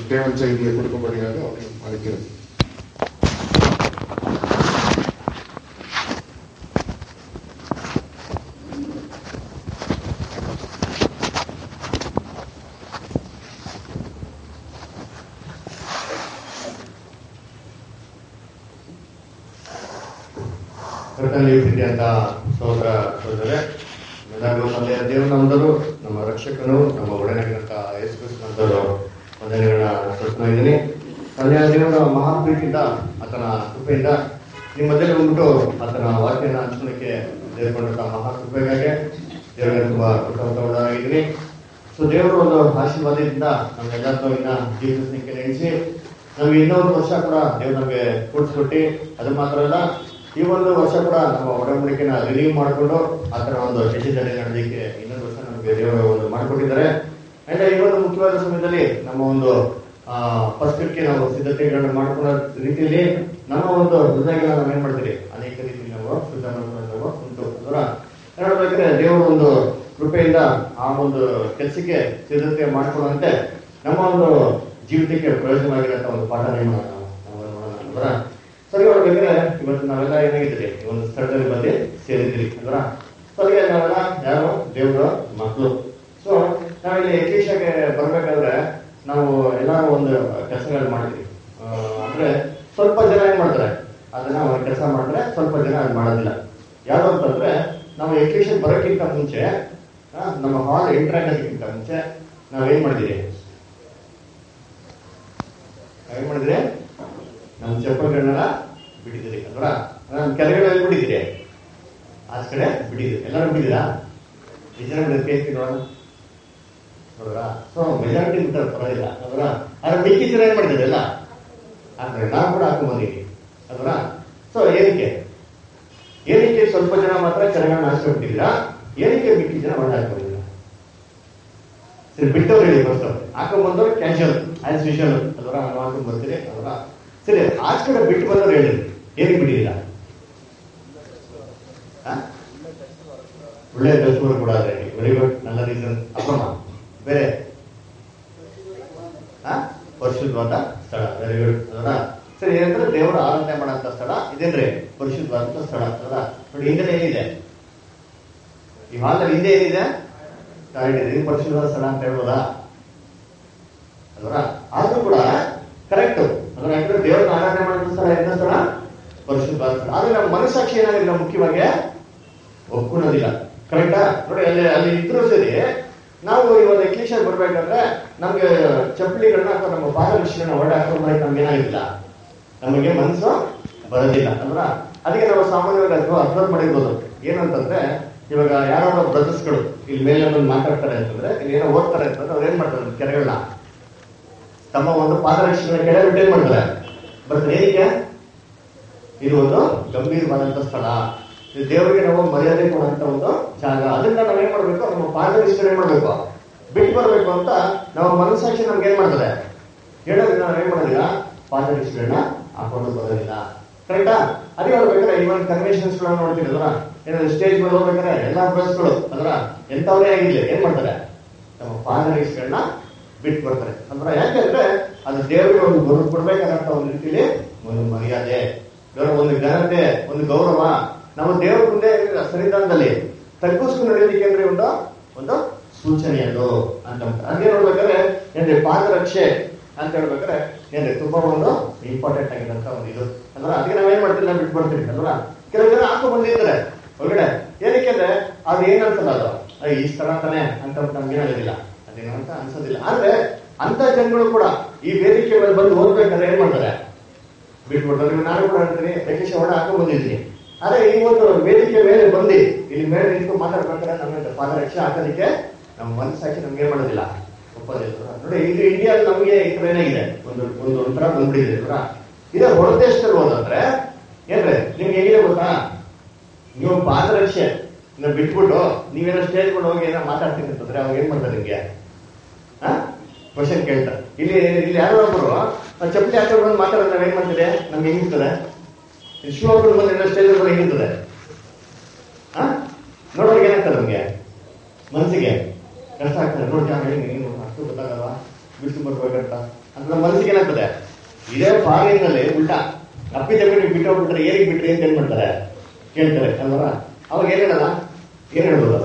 தேவன் செய்தியை கொடுக்கும்படியாக அவரை அழைக்கிறேன் ಕರ್ತನಲ್ಲಿ ಪ್ರೀತಿಯಂತ ಸಹೋದರ ಸಹೋದರರೇ ಎಲ್ಲರಿಗೂ ತಂದೆಯ ದೇವನಂದರು ನಮ್ಮ ರಕ್ಷಕನು ನಮ್ಮ ಒಡನಾಗಿರಂತ ಯೇಸು ಕ್ರಿಸ್ತನಂದರು ವಂದನೆಗಳನ್ನ ಸಲ್ಲಿಸ್ತಾ ಇದ್ದೀನಿ ತಂದೆಯ ದೇವರ ಮಹಾ ಪ್ರೀತಿಯಿಂದ ಆತನ ಕೃಪೆಯಿಂದ ನಿಮ್ಮ ಮಧ್ಯದಲ್ಲಿ ಬಂದ್ಬಿಟ್ಟು ಆತನ ವಾಕ್ಯನ ಹಂಚೋಣಕ್ಕೆ ತೆಗೆದುಕೊಂಡಂತ ಮಹಾ ಕೃಪೆಗಾಗಿ ದೇವರಿಗೆ ತುಂಬಾ ಕೃತಜ್ಞನಾಗಿದ್ದೀನಿ ಸೊ ದೇವರು ಒಂದು ಆಶೀರ್ವಾದದಿಂದ ನಮ್ಗೆಲ್ಲರೂ ಇನ್ನ ಜೀವಿಸಲಿಕ್ಕೆ ನೆನೆಸಿ ನಮ್ಗೆ ಇನ್ನೊಂದು ವರ್ಷ ಕೂಡ ದೇವ್ರು ನಮಗೆ ಕೂಡಿಸ್ಕೊಟ್ಟು ಅದು ಮಾತ್ರ ಅಲ್ಲ ಈ ಒಂದು ವರ್ಷ ಕೂಡ ನಮ್ಮ ಒಡಂಬಡಿಕೆನ ರಿಲೀವ್ ಮಾಡಿಕೊಂಡು ಆ ಥರ ಒಂದು ಹೆಜ್ಜೆದಲ್ಲಿ ನಡೆದಕ್ಕೆ ಇನ್ನೊಂದು ವರ್ಷ ನಮಗೆ ದೇವರು ಒಂದು ಮಾಡಿಕೊಟ್ಟಿದ್ದಾರೆ ಅಂಡ್ ಈ ಒಂದು ಮುಖ್ಯವಾದ ಸಮಯದಲ್ಲಿ ನಮ್ಮ ಒಂದು ಫಸ್ಟ್ಗೆ ನಾವು ಸಿದ್ಧತೆಗಳನ್ನ ಮಾಡ್ಕೊಳ್ಳೋ ರೀತಿಯಲ್ಲಿ ನಮ್ಮ ಒಂದು ಹೃದಯಗಳನ್ನ ನಾವು ಏನ್ ಮಾಡ್ತೀವಿ ಅನೇಕ ರೀತಿಯಲ್ಲಿ ನಾವು ಶುದ್ಧ ಮಾಡ್ಕೊಳ್ಳೋ ಉಂಟು ಅದರ ನೋಡ್ಬೇಕಾದ್ರೆ ದೇವರ ಒಂದು ಕೃಪೆಯಿಂದ ಆ ಒಂದು ಕೆಲಸಕ್ಕೆ ಸಿದ್ಧತೆ ಮಾಡ್ಕೊಳ್ಳುವಂತೆ ನಮ್ಮ ಒಂದು ಜೀವಿತಕ್ಕೆ ಪ್ರಯೋಜನವಾಗಿರಂತ ಒಂದು ಪಾಠ ನಾವು ನಾವು ನೋಡೋಣ ಅಲ್ವಾ? ಸರಿ ನೋಡ್ಬೇಕಾದ್ರೆ ಇವತ್ತು ನಾವೆಲ್ಲ ಏನಾಗಿದ್ದೀರಿ ಈ ಒಂದು ಸ್ಥಳದಲ್ಲಿ ಬಂದು ಸೇರಿದ್ರಿ ಅಲ್ವಾ ಸರಿಗೆ ನಾವೆಲ್ಲ ಯಾರು ದೇವರ ಮಕ್ಕಳು ಸೊ ನಾವಿಲ್ಲಿ ಯಕೇಶಕ್ಕೆ ಬರ್ಬೇಕಾದ್ರೆ ನಾವು ಎಲ್ಲಾರು ಒಂದು ಕೆಲಸಗಳು ಮಾಡಿದ್ವಿ ಆ, ಅಂದ್ರೆ ಸ್ವಲ್ಪ ಜನ ಏನ್ ಮಾಡ್ತಾರೆ ಅದನ್ನ ಕೆಲಸ ಮಾಡಿದ್ರೆ ಸ್ವಲ್ಪ ಜನ ಅದು ಮಾಡೋದಿಲ್ಲ ಯಾರು ಅಂತಂದ್ರೆ ನಾವು ಯಕೇಶನ್ ಬರೋಕ್ಕಿಂತ ಮುಂಚೆ ಆ, ನಮ್ಮ ಹಾಲ್ ಎಂಟರ್ ಆಗೋದಕ್ಕಿಂತ ಮುಂಚೆ ನಾವೇನ್ ಮಾಡಿದಿರಿ ನಾವೇನ್ ಮಾಡಿದ್ರಿ ನಮ್ಮ ಚಪ್ಪಲ್ಗಳನ್ನೆಲ್ಲ ಬಿಟ್ಟಿದ್ದೀರಿ ಅಲ್ವಾ ನಮ್ಮ ಕೆಳಗಡೆ ಎಲ್ಲಿ ಬಿಟ್ಟಿದ್ದೀರಿ ಆಚ ಕಡೆ ಬಿಟ್ಟಿದ್ದೀರಿ ಎಲ್ಲರೂ ಬಿಟ್ಟಿದ್ದೀರಾ ನಿಜ ಕೇಳ್ತೀನಿ ನೋಡೋಣ ನೋಡ್ರಾ ಸೊ ಮೆಜಾರಿಟಿ ಬಿಟ್ಟಾರೆ ಪರವಾಗಿಲ್ಲ ಅಲ್ವಾ ಆದ್ರೆ ಮಿಕ್ಕಿ ಜನ ಏನ್ ಮಾಡಿದ್ದಾರೆ ಎಲ್ಲ ಅಂದ್ರೆ ನಾವು ಕೂಡ ಹಾಕೊಂಡ್ ಬಂದೀವಿ ಅಲ್ವಾ ಸೊ ಏನಕ್ಕೆ ಏನಕ್ಕೆ ಸ್ವಲ್ಪ ಜನ ಮಾತ್ರ ಕೆಳಗಡೆ ಹಾಸ್ಕೊಂಡ್ಬಿಟ್ಟಿದ್ದೀರಾ ಏನಕ್ಕೆ ಮಿಕ್ಕಿ ಜನ ಒಳ್ಳೆ ಹಾಕೊಂಡಿದ್ದೀರಾ ಸರಿ ಬಿಟ್ಟವ್ರು ಹೇಳಿ ಫಸ್ಟ್ ಹಾಕೊಂಡ್ ಬಂದವ್ರು ಕ್ಯಾಶುವಲ್ ಆಸ್ ಯೂಶುವಲ್ ಅಲ್ವರ ನಾವು ಹಾಕೊಂಡ್ ಬರ್ತೀರಿ ಅಲ್ವರ ಸರಿ ಆಚ ಕಡೆ ಬಿಟ್ಟು ಬಂದವ್ರು ಹೇಳಿ ಏನಕ್ಕೆ ಬಿಟ್ಟಿದ್ದೀರಾ ಆ? ಒಳ್ಳೆ ಕಲ್ಪನೆ ಕೂಡ ಅದೇ ವೆರಿ ಗುಡ್ നല്ല ರೀಸನ್ ಅಪ್ಪಮ್ಮ ಬೇರೆ ಆ? ಪರಿಶುದ್ಧವಾದ ಸ್ಥಳ ವೆರಿ ಗುಡ್ ಅದರ ಸರಿ ಏನಂದ್ರೆ ದೇವರ ಆರಾಧನೆ ಮಾಡಂತ ಸ್ಥಳ ಇದೇನ್ರಿ ಪರಿಶುದ್ಧವಾದಂತ ಸ್ಥಳ ಅದರ ನೋಡಿ ಹಿಂದೆ ಏನಿದೆ ಈ ಹಾಲಲ್ಲಿ ಹಿಂದೆ ಏನಿದೆ ಟಾಯ್ಲೆಟ್ ಇದೆ ಇದು ಪರಿಶುದ್ಧವಾದ ಸ್ಥಳ ಅಂತ ಹೇಳ್ಬೋದಾ ಅಲ್ವಾ ಆದ್ರೂ ಕೂಡ ಕರೆಕ್ಟ್ ಅಂದ್ರೆ ಯಾಕಂದ್ರೆ ದೇವರನ್ನ ಆರಾಧನೆ ಮಾಡುವಂತ ಸ್ಥಳ ಎಂತ ಸ್ಥಳ ಪರಿಶುದ್ಧವಾದ ಸ್ಥಳ ಆದ್ರೆ ನಮ್ಮ ಮನಸ್ಸಾಕ್ಷಿ ಏನಾಗಿಲ್ಲ ಮುಖ್ಯವಾಗಿ ಒಪ್ಕೊಳ್ಳೋದಿಲ್ಲ ಕರೆಕ್ಟಾ ನೋಡಿ ಅಲ್ಲಿ ಅಲ್ಲಿ ಇದ್ರೂ ಸರಿ ನಾವು ಇವಾಗ ಎಕ್ಲಿಷನ್ ಬರ್ಬೇಕಾದ್ರೆ ನಮ್ಗೆ ಚಪ್ಪಲಿಗಳನ್ನ ಅಥವಾ ನಮ್ಮ ಪಾದರಕ್ಷೆಗಳನ್ನ ಒಳ್ಳೆ ಹಾಕೊಂಡ್ರೆ ನಮ್ಗೆ ಏನಾಗಿಲ್ಲ ನಮಗೆ ಮನಸ್ಸು ಬರೋದಿಲ್ಲ ಅಲ್ವಾ ಅದಕ್ಕೆ ನಾವು ಸಾಮಾನ್ಯವಾಗಿ ಅಥವಾ ಅರ್ಥ ಮಾಡಿರ್ಬೋದು ಏನಂತಂದ್ರೆ ಇವಾಗ ಯಾರೋ ಬ್ರದರ್ಸ್ಗಳು ಇಲ್ಲಿ ಮೇಲೆ ಬಂದು ಮಾತಾಡ್ತಾರೆ ಅಂತಂದ್ರೆ ಇಲ್ಲಿ ಏನೋ ಓದ್ತಾರೆ ಅಂತಂದ್ರೆ ಅವ್ರು ಏನ್ ಮಾಡ್ತಾರೆ ಕೆರೆಗಳನ್ನ ತಮ್ಮ ಒಂದು ಪಾದರಕ್ಷೆಗಳನ್ನ ಕೆಳಗೆ ಬಿಟ್ಟು ಏನ್ ಮಾಡ್ತಾರೆ ಬರ್ತಾರೆ ಏನಕ್ಕೆ ಇದು ಒಂದು ಗಂಭೀರವಾದಂತ ಸ್ಥಳ ಇದು ದೇವರಿಗೆ ನಾವು ಮರ್ಯಾದೆ ಕೊಡುವಂತ ಒಂದು ಜಾಗ ಅದನ್ನ ನಾವ್ ಏನ್ ಮಾಡ್ಬೇಕು ನಮ್ಮ ಪಾದರಕ್ಷೆ ಏನ್ ಮಾಡ್ಬೇಕು ಬಿಟ್ಟು ಬರ್ಬೇಕು ಅಂತ ನಮ್ಮ ಮನಸ್ಸಾಕ್ಷಿ ನಮ್ಗೆ ಏನ್ ಮಾಡ್ತದೆ ಹೇಳೋದ್ರಿಂದ ನಾವ್ ಏನ್ ಮಾಡೋದಿಲ್ಲ ಪಾದರಕ್ಷೆಗಳನ್ನ ಹಾಕೊಂಡು ಬರೋದಿಲ್ಲ ಕರೆಕ್ಟಾ ಅದೇ ಹೇಳ್ಬೇಕಾದ್ರೆ ಇವನ್ ಕನ್ವೆನ್ಷನ್ಸ್ ಗಳನ್ನ ನೋಡ್ತೀವಿ ಅದರ ಏನಾದ್ರು ಸ್ಟೇಜ್ ಮೇಲೆ ಹೋಗ್ಬೇಕಾದ್ರೆ ಎಲ್ಲಾ ಗಳು ಅದರ ಎಂತವರೇ ಆಗಿರ್ಲಿ ಏನ್ ಮಾಡ್ತಾರೆ ನಮ್ಮ ಪಾದರಕ್ಷೆಗಳನ್ನ ಬಿಟ್ಟು ಬರ್ತಾರೆ ಅಂದ್ರೆ ಯಾಕೆಂದ್ರೆ ಅದು ದೇವರಿಗೆ ಒಂದು ಗುರು ಕೊಡ್ಬೇಕಾದಂತ ಒಂದು ರೀತಿಲಿ ಒಂದು ಮರ್ಯಾದೆ ದೇವರ ಒಂದು ಘನತೆ ಒಂದು ಗೌರವ ನಮ್ಮ ದೇವರ ಮುಂದೆ ಸನ್ನಿಧಾನದಲ್ಲಿ ತಗ್ಗಿಸ್ಕೊಂಡು ನಡೆಯೋದಕ್ಕೆ ಅಂದ್ರೆ ಒಂದು ಒಂದು ಸೂಚನೆ ಅದು ಅಂತ ಅದೇ ನೋಡ್ಬೇಕಾದ್ರೆ ಏನ್ರಿ ಪಾದರಕ್ಷೆ ಅಂತ ಹೇಳ್ಬೇಕಾದ್ರೆ ಏನ್ರಿ ತುಂಬಾ ಒಂದು ಇಂಪಾರ್ಟೆಂಟ್ ಆಗಿದಂತ ಒಂದು ಇದು ಅಂದ್ರೆ ಅದಕ್ಕೆ ನಾವೇನ್ ಮಾಡ್ತೀವಿ ನಾವು ಬಿಟ್ಟು ಬರ್ತೀವಿ ಅಲ್ವಾ ಕೆಲವು ಜನ ಹಾಕೋ ಬಂದಿರ್ತಾರೆ ಹೊರಗಡೆ ಏನಕ್ಕೆ ಅಂದ್ರೆ ಅದು ಏನಂತಲ್ಲ ಅದು ಅಯ್ಯ್, ಈ ಸ್ಥಳ ತಾನೆ ಅಂತ ನಮ್ಗೆ ಏನಾಗೋದಿಲ್ಲ ಅದೇನು ಅಂತ ಅನ್ಸೋದಿಲ್ಲ ಆದ್ರೆ ಅಂತ ಜನಗಳು ಕೂಡ ಈ ವೇದಿಕೆ ಮೇಲೆ ಬಂದು ಓದ್ಬೇಕಾದ್ರೆ ಏನ್ ಮಾಡ್ತಾರೆ ಬಿಟ್ಬಿಡ್ತಾರೆ ಇವಾಗ ನಾನು ಕೂಡ ಹೇಳ್ತೀನಿ ವೆಕೇಶನ್ ಹೊಡ ಹಾಕೊಂಡ್ ಬಂದಿದ್ದೀನಿ ಆದ್ರೆ ಈ ಒಂದು ವೇದಿಕೆ ಮೇಲೆ ಬಂದು ಇಲ್ಲಿ ಮೇಲೆ ನಿಂತು ಮಾತಾಡ್ಬೇಕಾದ್ರೆ ನಮಗೆ ಪಾದರಕ್ಷೆ ಹಾಕೋದಕ್ಕೆ ನಮ್ಮ ಮನಸ್ಸಾಕಿ ನಮ್ಗೆ ಏನ್ ಮಾಡೋದಿಲ್ಲ ಒಪ್ಪೋದಿಲ್ಲ ನೋಡಿ ಇದು ಇಂಡಿಯಾದಲ್ಲಿ ನಮ್ಗೆ ಈ ತರ ಏನಾಗಿದೆ ಒಂದು ಒಂದು ಒಂಥರ ಬಂದ್ಬಿಟ್ಟಿದೆ ಅಲ್ವಾ ಇದೇ ಹೊರ ದೇಶದಲ್ಲಿ ಹೋದಂದ್ರೆ ಏನ್ರಿ ನಿಮ್ಗೆ ಹೇಗಿದೆ ಗೊತ್ತಾ ನೀವು ಪಾದರಕ್ಷೆ ಇನ್ನ ಬಿಟ್ಬಿಟ್ಟು ನೀವೇನೋ ಸ್ಟೇಜ್ ಮೇಲೆ ಹೋಗಿ ಏನೋ ಮಾತಾಡ್ತೀನಿ ಅಂತಂದ್ರೆ ಅವಾಗ ಏನ್ ಮಾಡ್ತಾರೆ ನಿಮ್ಗೆ ಕ್ವಶನ್ ಕೇಳ್ತಾರೆ ಇಲ್ಲಿ ಇಲ್ಲಿ ಯಾರೋ ಒಬ್ಬರು ಆ ಚಪ್ಪಲಿ ಹಾಕೊಂಡು ಬಂದು ಮಾತಾಡೋದು ನಾವ್ ಏನ್ ಮಾಡ್ತೀರಿ ನಮ್ಗೆ ಹೆಂಗಿರ್ತದೆ ಶೂ ಹಾಕೊಂಡು ಬಂದು ಏನೋ ಸ್ಟೇಜ್ ಮೇಲೆ ಹೆಂಗಿರ್ತದೆ ಆ ನೋಡೋರಿಗೆ ಏನಾಗ್ತದೆ ನಮ್ಗೆ ಮನಸ್ಸಿಗೆ ಕಷ್ಟ ಆಗ್ತದೆ ನೋಡಿ ಯಾವ ಹೇಳಿ ನೀವು ಅಷ್ಟು ಗೊತ್ತಾಗಲ್ವಾ ಬಿಸಿಲು ಬರ್ಬೇಕಂತ ಅಂತ ನಮ್ಮ ಮನಸ್ಸಿಗೆ ಏನಾಗ್ತದೆ ಇದೇ ಫಾರಿನ್ ನಲ್ಲಿ ಉಲ್ಟಾ ಅಪ್ಪಿ ತಪ್ಪಿ ನೀವು ಬಿಟ್ಟು ಹೋಗ್ಬಿಟ್ರೆ ಏನಿಗೆ ಬಿಟ್ರಿ ಅಂತ ಏನ್ ಮಾಡ್ತಾರೆ ಕೇಳ್ತಾರೆ ಅಲ್ವಾ ಅವಾಗ ಏನ್ ಹೇಳಲ್ಲ ಏನ್ ಹೇಳ್ಬೋದು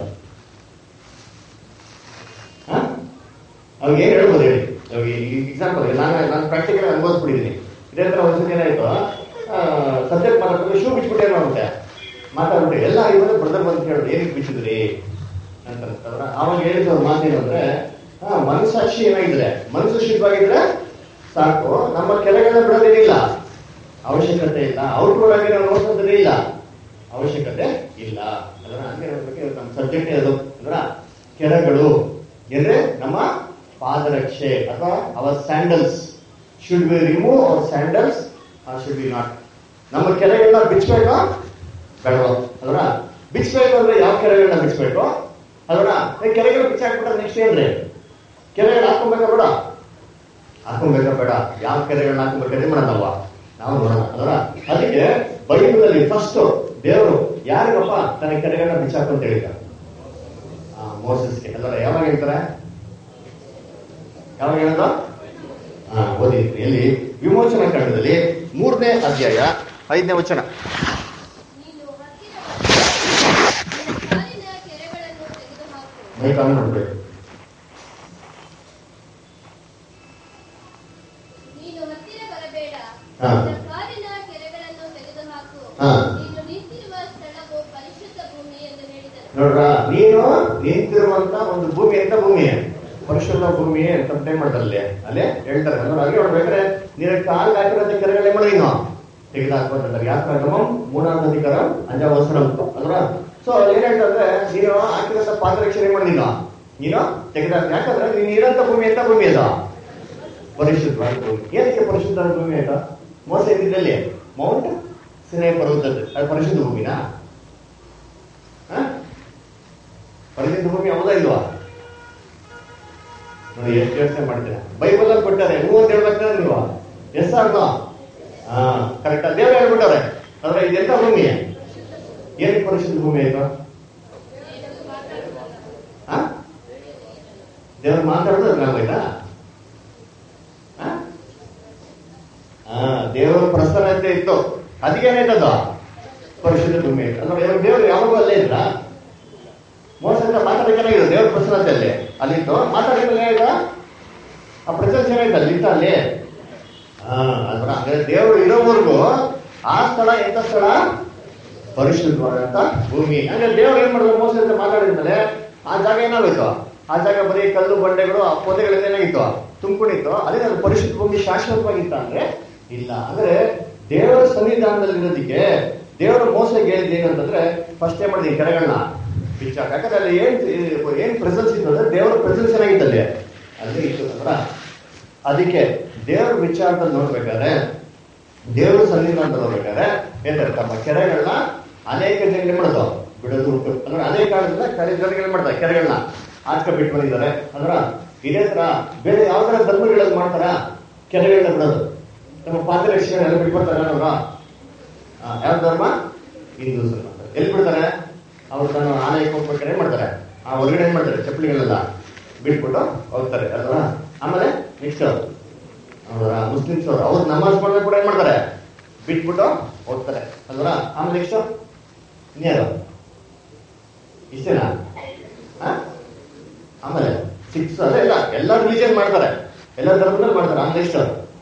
ಹಾ? ಅವಾಗ ಏನ್ ಹೇಳ್ಬೋದು ಹೇಳಿ ಅವಾಗ ಈ ಎಕ್ಸಾಂಪಲ್ ನಾನು ನಾನು ಪ್ರಾಕ್ಟಿಕಲ್ ಅನುಭವಿಸ್ಬಿಟ್ಟಿದ್ದೀನಿ ಇದೇ ತರ ಒಂದ್ಸತಿ ಏನಾಯ್ತು ಸಬ್ಜೆಕ್ಟ್ ಮಾತಾಡ್ಕೊಂಡು ಶೂ ಬಿಚ್ಬಿಟ್ಟೆ ಮಾಡುತ್ತೆ ಮಾತಾಡ್ಬಿಟ್ಟು ಎಲ್ಲ ಇವಾಗ ಬ್ರದರ್ ಬಂದು ಕೇಳೋದು ಏನಕ್ಕೆ ಬಿಚ್ಚಿದ್ರಿ ಅಂತ ಅನ್ಸ್ತವ್ರ ಅವಾಗ ಹೇಳಿದ ಅವ್ರ ಮಾತೇನು ಅಂದ್ರೆ ಹಾ ಮನಸ್ಸಾಕ್ಷಿ ಏನಾಗಿದ್ರೆ ಮನಸ್ಸು ಶುದ್ಧವಾಗಿದ್ರೆ ಸಾಕು ನಮ್ಮ ಕೆಳಗಡೆ ಬಿಡೋದೇನಿಲ್ಲ ಅವಶ್ಯಕತೆ ಇಲ್ಲ ಔಟ್ರೋಡ್ ಆಗಿ ನಾವು ನೋಡ್ಸೋದೇ ಇಲ್ಲ ಅವಶ್ಯಕತೆ ಇಲ್ಲ ಅದರ ಹಂಗೆ ಹೇಳ್ಬೇಕು ನಮ್ಮ ಸಬ್ಜೆಕ್ಟ್ ಅದು ಅಂದ್ರ ಕೆಳಗಳು ಅಂದ್ರೆ ನಮ್ಮ ಪಾದರಕ್ಷೆ ಅಥವಾ our sandals should be remove our sandals or should be not ನಮ್ಮ ಕೆಳಗೆಲ್ಲ ಬಿಚ್ಚಬೇಕಾ ಬೇಡವಾ ಅದರ ಬಿಚ್ಚಬೇಕು ಅಂದ್ರೆ ಯಾವ ಕೆರೆಗಳನ್ನ ಬಿಚ್ಚಬೇಕು ಅದರ ಕೆರೆಗಳು ಬಿಚ್ಚಾಕ್ಬಿಟ್ರೆ ನೆಕ್ಸ್ಟ್ ಏನ್ರಿ ಕೆರೆಗಳು ಹಾಕೊಬೇಕಾ ಬೇಡ ಹಾಕೊಬೇಕಾ ಬೇಡ ಯಾವ ಕೆರೆಗಳನ್ನ ಹಾಕೊಬೇಕಾದ್ರೆ ಮಾಡೋಣವ ನಾವು ನೋಡೋಣ ಅದರ ಅದಕ್ಕೆ ಬೈಬಲಲ್ಲಿ ಫಸ್ಟ್ ದೇವರು ಯಾರಿಗಪ್ಪ ತನ್ನ ಕೆರೆಗಳನ್ನ ಬಿಚ್ಚಾಕು ಅಂತ ಹೇಳಿದ ಮೋಸಸ್ಗೆ ಅದರ ಯಾವಾಗ ಹೇಳ್ತಾರೆ ಯಾವಾಗ ಹೇಳೋದು ಹಾ ಓದಿದ್ರಿ ಎಲ್ಲಿ ವಿಮೋಚನಾ ಕಾಂಡದಲ್ಲಿ ಮೂರನೇ ಅಧ್ಯಾಯ ಐದನೇ ವಚನ ನೀನು ಹತ್ತಿರ ಕಾಲಿನ ಕೆರೆಗಳನ್ನು ತೆಗೆದುಹಾಕು ಮೈಕಾಲ ನೋಡ್ಬೇಕು ನೀನು ಹತ್ತಿರ ಬರಬೇಡ ಹಾ. ನಿನ್ನ ಕಾಲಿನ ಕೆರೆಗಳನ್ನು ತೆಗೆದುಹಾಕು ಹಾ. ನೀನು ನಿಂತಿರುವ ಸ್ಥಳವು ಪರಿಶುದ್ಧ ಭೂಮಿ ಎಂದು ಹೇಳಿದನು ನೋಡ್ರ ನೀನು ನಿಂತಿರುವಂತ ಒಂದು ಭೂಮಿ ಎಂತ ಭೂಮಿ ಪರಿಶುದ್ಧ ಭೂಮಿ ಅಂತ ಟೈಮ್ ಮಾಡ್ತಾರೆ ಅಲ್ಲೇ ಹೇಳ್ತಾರೆ ಅಂದ್ರೆ ಹಾಗೆ ನೋಡ್ಬೇಕಾದ್ರೆ ನೀನು ಕಾಲ್ ಹಾಕಿರೋದ ಕೆರೆಗಳೇ ಮಾಡಿ ನೀನು ತೆಗೆದು ಹಾಕ್ಬೋದಂತಾರೆ ಯಾಕ್ರಮಂ ಮೂಢಾಂತ ಅಧಿಕಾರ ಅಂಜಾವಸರಂ ಅಲ್ವಾ ಸೊ ಏನ್ ಹೇಳ್ತಾರೆ ನೀನು ಹಾಕಿರೋಂಥ ಪಾದರಕ್ಷಣೆ ಮಾಡಿ ನೀನು ನೀನು ತೆಗೆದ ಯಾಕಂದ್ರೆ ನೀನು ಇರೋಂಥ ಭೂಮಿ ಎಂತ ಭೂಮಿ ಅದ ಪರಿಶುದ್ಧ ಭೂಮಿ ಏನಕ್ಕೆ ಪರಿಶುದ್ಧ ಭೂಮಿ ಆಯ್ತಾ ಮೋಸ ಇದ್ದಿದ್ದಲ್ಲಿ ಮೌಂಟ್ ಸಿನೇ ಪರ್ವತದ್ದು ಅದು ಪರಿಶುದ್ಧ ಭೂಮಿನಾ ಹ? ಪರಿಶುದ್ಧ ಭೂಮಿ ಹೌದಾ ಇಲ್ವಾ ನೋಡಿ ಎಷ್ಟು ಯೋಚನೆ ಮಾಡ್ತೀರಾ ಬೈಬಲ್ ಅಲ್ಲಿ ಕೊಟ್ಟಾರೆ ಹೂ ಅಂತ ಹೇಳ್ಬೇಕಾದ್ರೆ ನೀವು ಎಸ್ ಅರ್ನೋ ಹಾ ಕರೆಕ್ಟ್ ದೇವ್ರು ಹೇಳ್ಬಿಟ್ಟಾರೆ ಆದ್ರೆ ಇದೆಂತ ಭೂಮಿ ಏನಕ್ಕೆ ಪರಿಶುದ್ಧ ಭೂಮಿ ಆಯ್ತು ಹಾ ದೇವ್ರು ಮಾತಾಡೋದು ನಾವಾಯ್ತಾ ಹಾ ದೇವರ ಪ್ರಸನ್ನತೆ ಇತ್ತು ಅದಕ್ಕೆ ಏನಾಯ್ತದ ಪರಿಶುದ್ಧ ಭೂಮಿ ಆಯ್ತು ಅಂದ್ರೆ ಇವಾಗ ದೇವ್ರು ಯಾವಾಗೂ ಅಲ್ಲೇ ಇದ್ರ ಮೋಸ ಅಂತ ಮಾತಾಡೋಕೆ ದೇವ್ರ ಪ್ರಸನ್ನತೆ ಅಲ್ಲಿ ಅಲ್ಲಿತ್ತು ಮಾತಾಡಿದ್ರೆ ಏನಾಯ್ತು ಆ ಪ್ರೆಸೆನ್ಸ್ ಏನಾಯ್ತು ಅಲ್ಲಿತ್ತ ಅಲ್ಲಿ ಹಾ ಅದ್ರ ಅಂದ್ರೆ ದೇವರು ಇರೋವರೆಗೂ ಆ ಸ್ಥಳ ಎಂತ ಸ್ಥಳ ಪರಿಶುದ್ಧವಾದಂತ ಭೂಮಿ ಅಂದ್ರೆ ದೇವ್ರು ಏನ್ ಮಾಡಿದ್ರು ಮೋಸ ಅಂತ ಮಾತಾಡಿದ್ಮೇಲೆ ಆ ಜಾಗ ಏನಾಗೋಯ್ತು ಆ ಜಾಗ ಬರೀ ಕಲ್ಲು ಬಂಡೆಗಳು ಆ ಪೊದೆಗಳಿಂದ ಏನಾಗಿತ್ತು ತುಂಬಿಕೊಂಡಿತ್ತು ಅದೇ ಅದು ಪರಿಶುದ್ಧ ಭೂಮಿ ಶಾಶ್ವತವಾಗಿತ್ತ ಅಂದ್ರೆ ಇಲ್ಲ ಅಂದ್ರೆ ದೇವರ ಸನ್ನಿಧಾನದಲ್ಲಿ ಇರೋದಕ್ಕೆ ದೇವರ ಮೋಸ ಹೇಳಿದ್ದು ಏನಂತಂದ್ರೆ ಫಸ್ಟ್ ಏನ್ ಮಾಡಿದ್ವಿ ಕೆರೆಗಳನ್ನ ಬಿಚ್ಚಾಕ ಯಾಕಂದ್ರೆ ಅಲ್ಲಿ ಏನ್ ಏನ್ ಪ್ರೆಸೆನ್ಸ್ ಇತ್ತು ಅಂದ್ರೆ ದೇವರ ಪ್ರೆಸೆನ್ಸ್ ಏನಾಗಿತ್ತು ಅಲ್ಲಿ ಅಲ್ಲಿ ಇತ್ತು ಅಂದ್ರ ಅದಕ್ಕೆ ದೇವರ ವಿಚಾರದಲ್ಲಿ ನೋಡ್ಬೇಕಾದ್ರೆ ದೇವರ ಸನ್ನಿಧಾನದಲ್ಲಿ ನೋಡ್ಬೇಕಾದ್ರೆ ಏನ್ತಾರೆ ತಮ್ಮ ಕೆರೆಗಳನ್ನ ಅನೇಕ ಜನಗಳು ಮಾಡೋದು ಬಿಡೋದು ಉಂಟು ಅಂದ್ರೆ ಅನೇಕ ಕಾಲದಿಂದ ಕೆರೆ ಜನಗಳು ಮಾಡ್ತಾರೆ ಕೆರೆಗಳನ್ನ ಆಚೆ ಬಿಟ್ಟು ಬಂದಿದ್ದಾರೆ ಅಂದ್ರ ಇದೇ ತರ ಬೇರೆ ಯಾವ ತರ ಧರ್ಮಗಳಲ್ಲಿ ಮಾಡ್ತಾರ ಕೆರೆಗಳನ್ನ ಬಿಡೋದು ನಮ್ಮ ಪಾತ್ರರಕ್ಷಣೆಲ್ಲ ಬಿಟ್ಬಿಡ್ತಾರೆ ಅವ್ರ ಯಾವ ಧರ್ಮ ಹಿಂದೂ ಮಾಡ್ತಾರೆ ಎಲ್ಲಿ ಬಿಡ್ತಾರೆ ಅವ್ರು ತಾನು ಆನೆ ಹೋಗ್ಬೇಕಾದ್ರೆ ಏನ್ ಮಾಡ್ತಾರೆ ಆ ಹೊರಗಡೆ ಏನ್ ಮಾಡ್ತಾರೆ ಚಪ್ಪಲಿಗಳೆಲ್ಲ ಬಿಟ್ಬಿಟ್ಟು ಹೋಗ್ತಾರೆ ಅಲ್ವಾ ಆಮೇಲೆ ನೆಕ್ಸ್ಟ್ ಅವರ ಮುಸ್ಲಿಮ್ಸ್ ಅವರು ಅವ್ರು ನಮಾಜ್ ಮಾಡಿದ್ರೆ ಕೂಡ ಏನ್ ಮಾಡ್ತಾರೆ ಬಿಟ್ಬಿಟ್ಟು ಹೋಗ್ತಾರೆ ಅಲ್ವಾ ಆಮೇಲೆ ನೆಕ್ಸ್ಟ್ ಇನ್ಯಾರು ಇಷ್ಟೇನಾ ಆ? ಆಮೇಲೆ ಸಿಕ್ಸ್ ಅದೇ ಇಲ್ಲ ಎಲ್ಲ ರಿಲಿಜನ್ ಮಾಡ್ತಾರೆ ಎಲ್ಲ ಧರ್ಮದಲ್ಲಿ ಮಾಡ್ತಾರೆ ಆಮೇಲೆ ನೆಕ್ಸ್ಟ್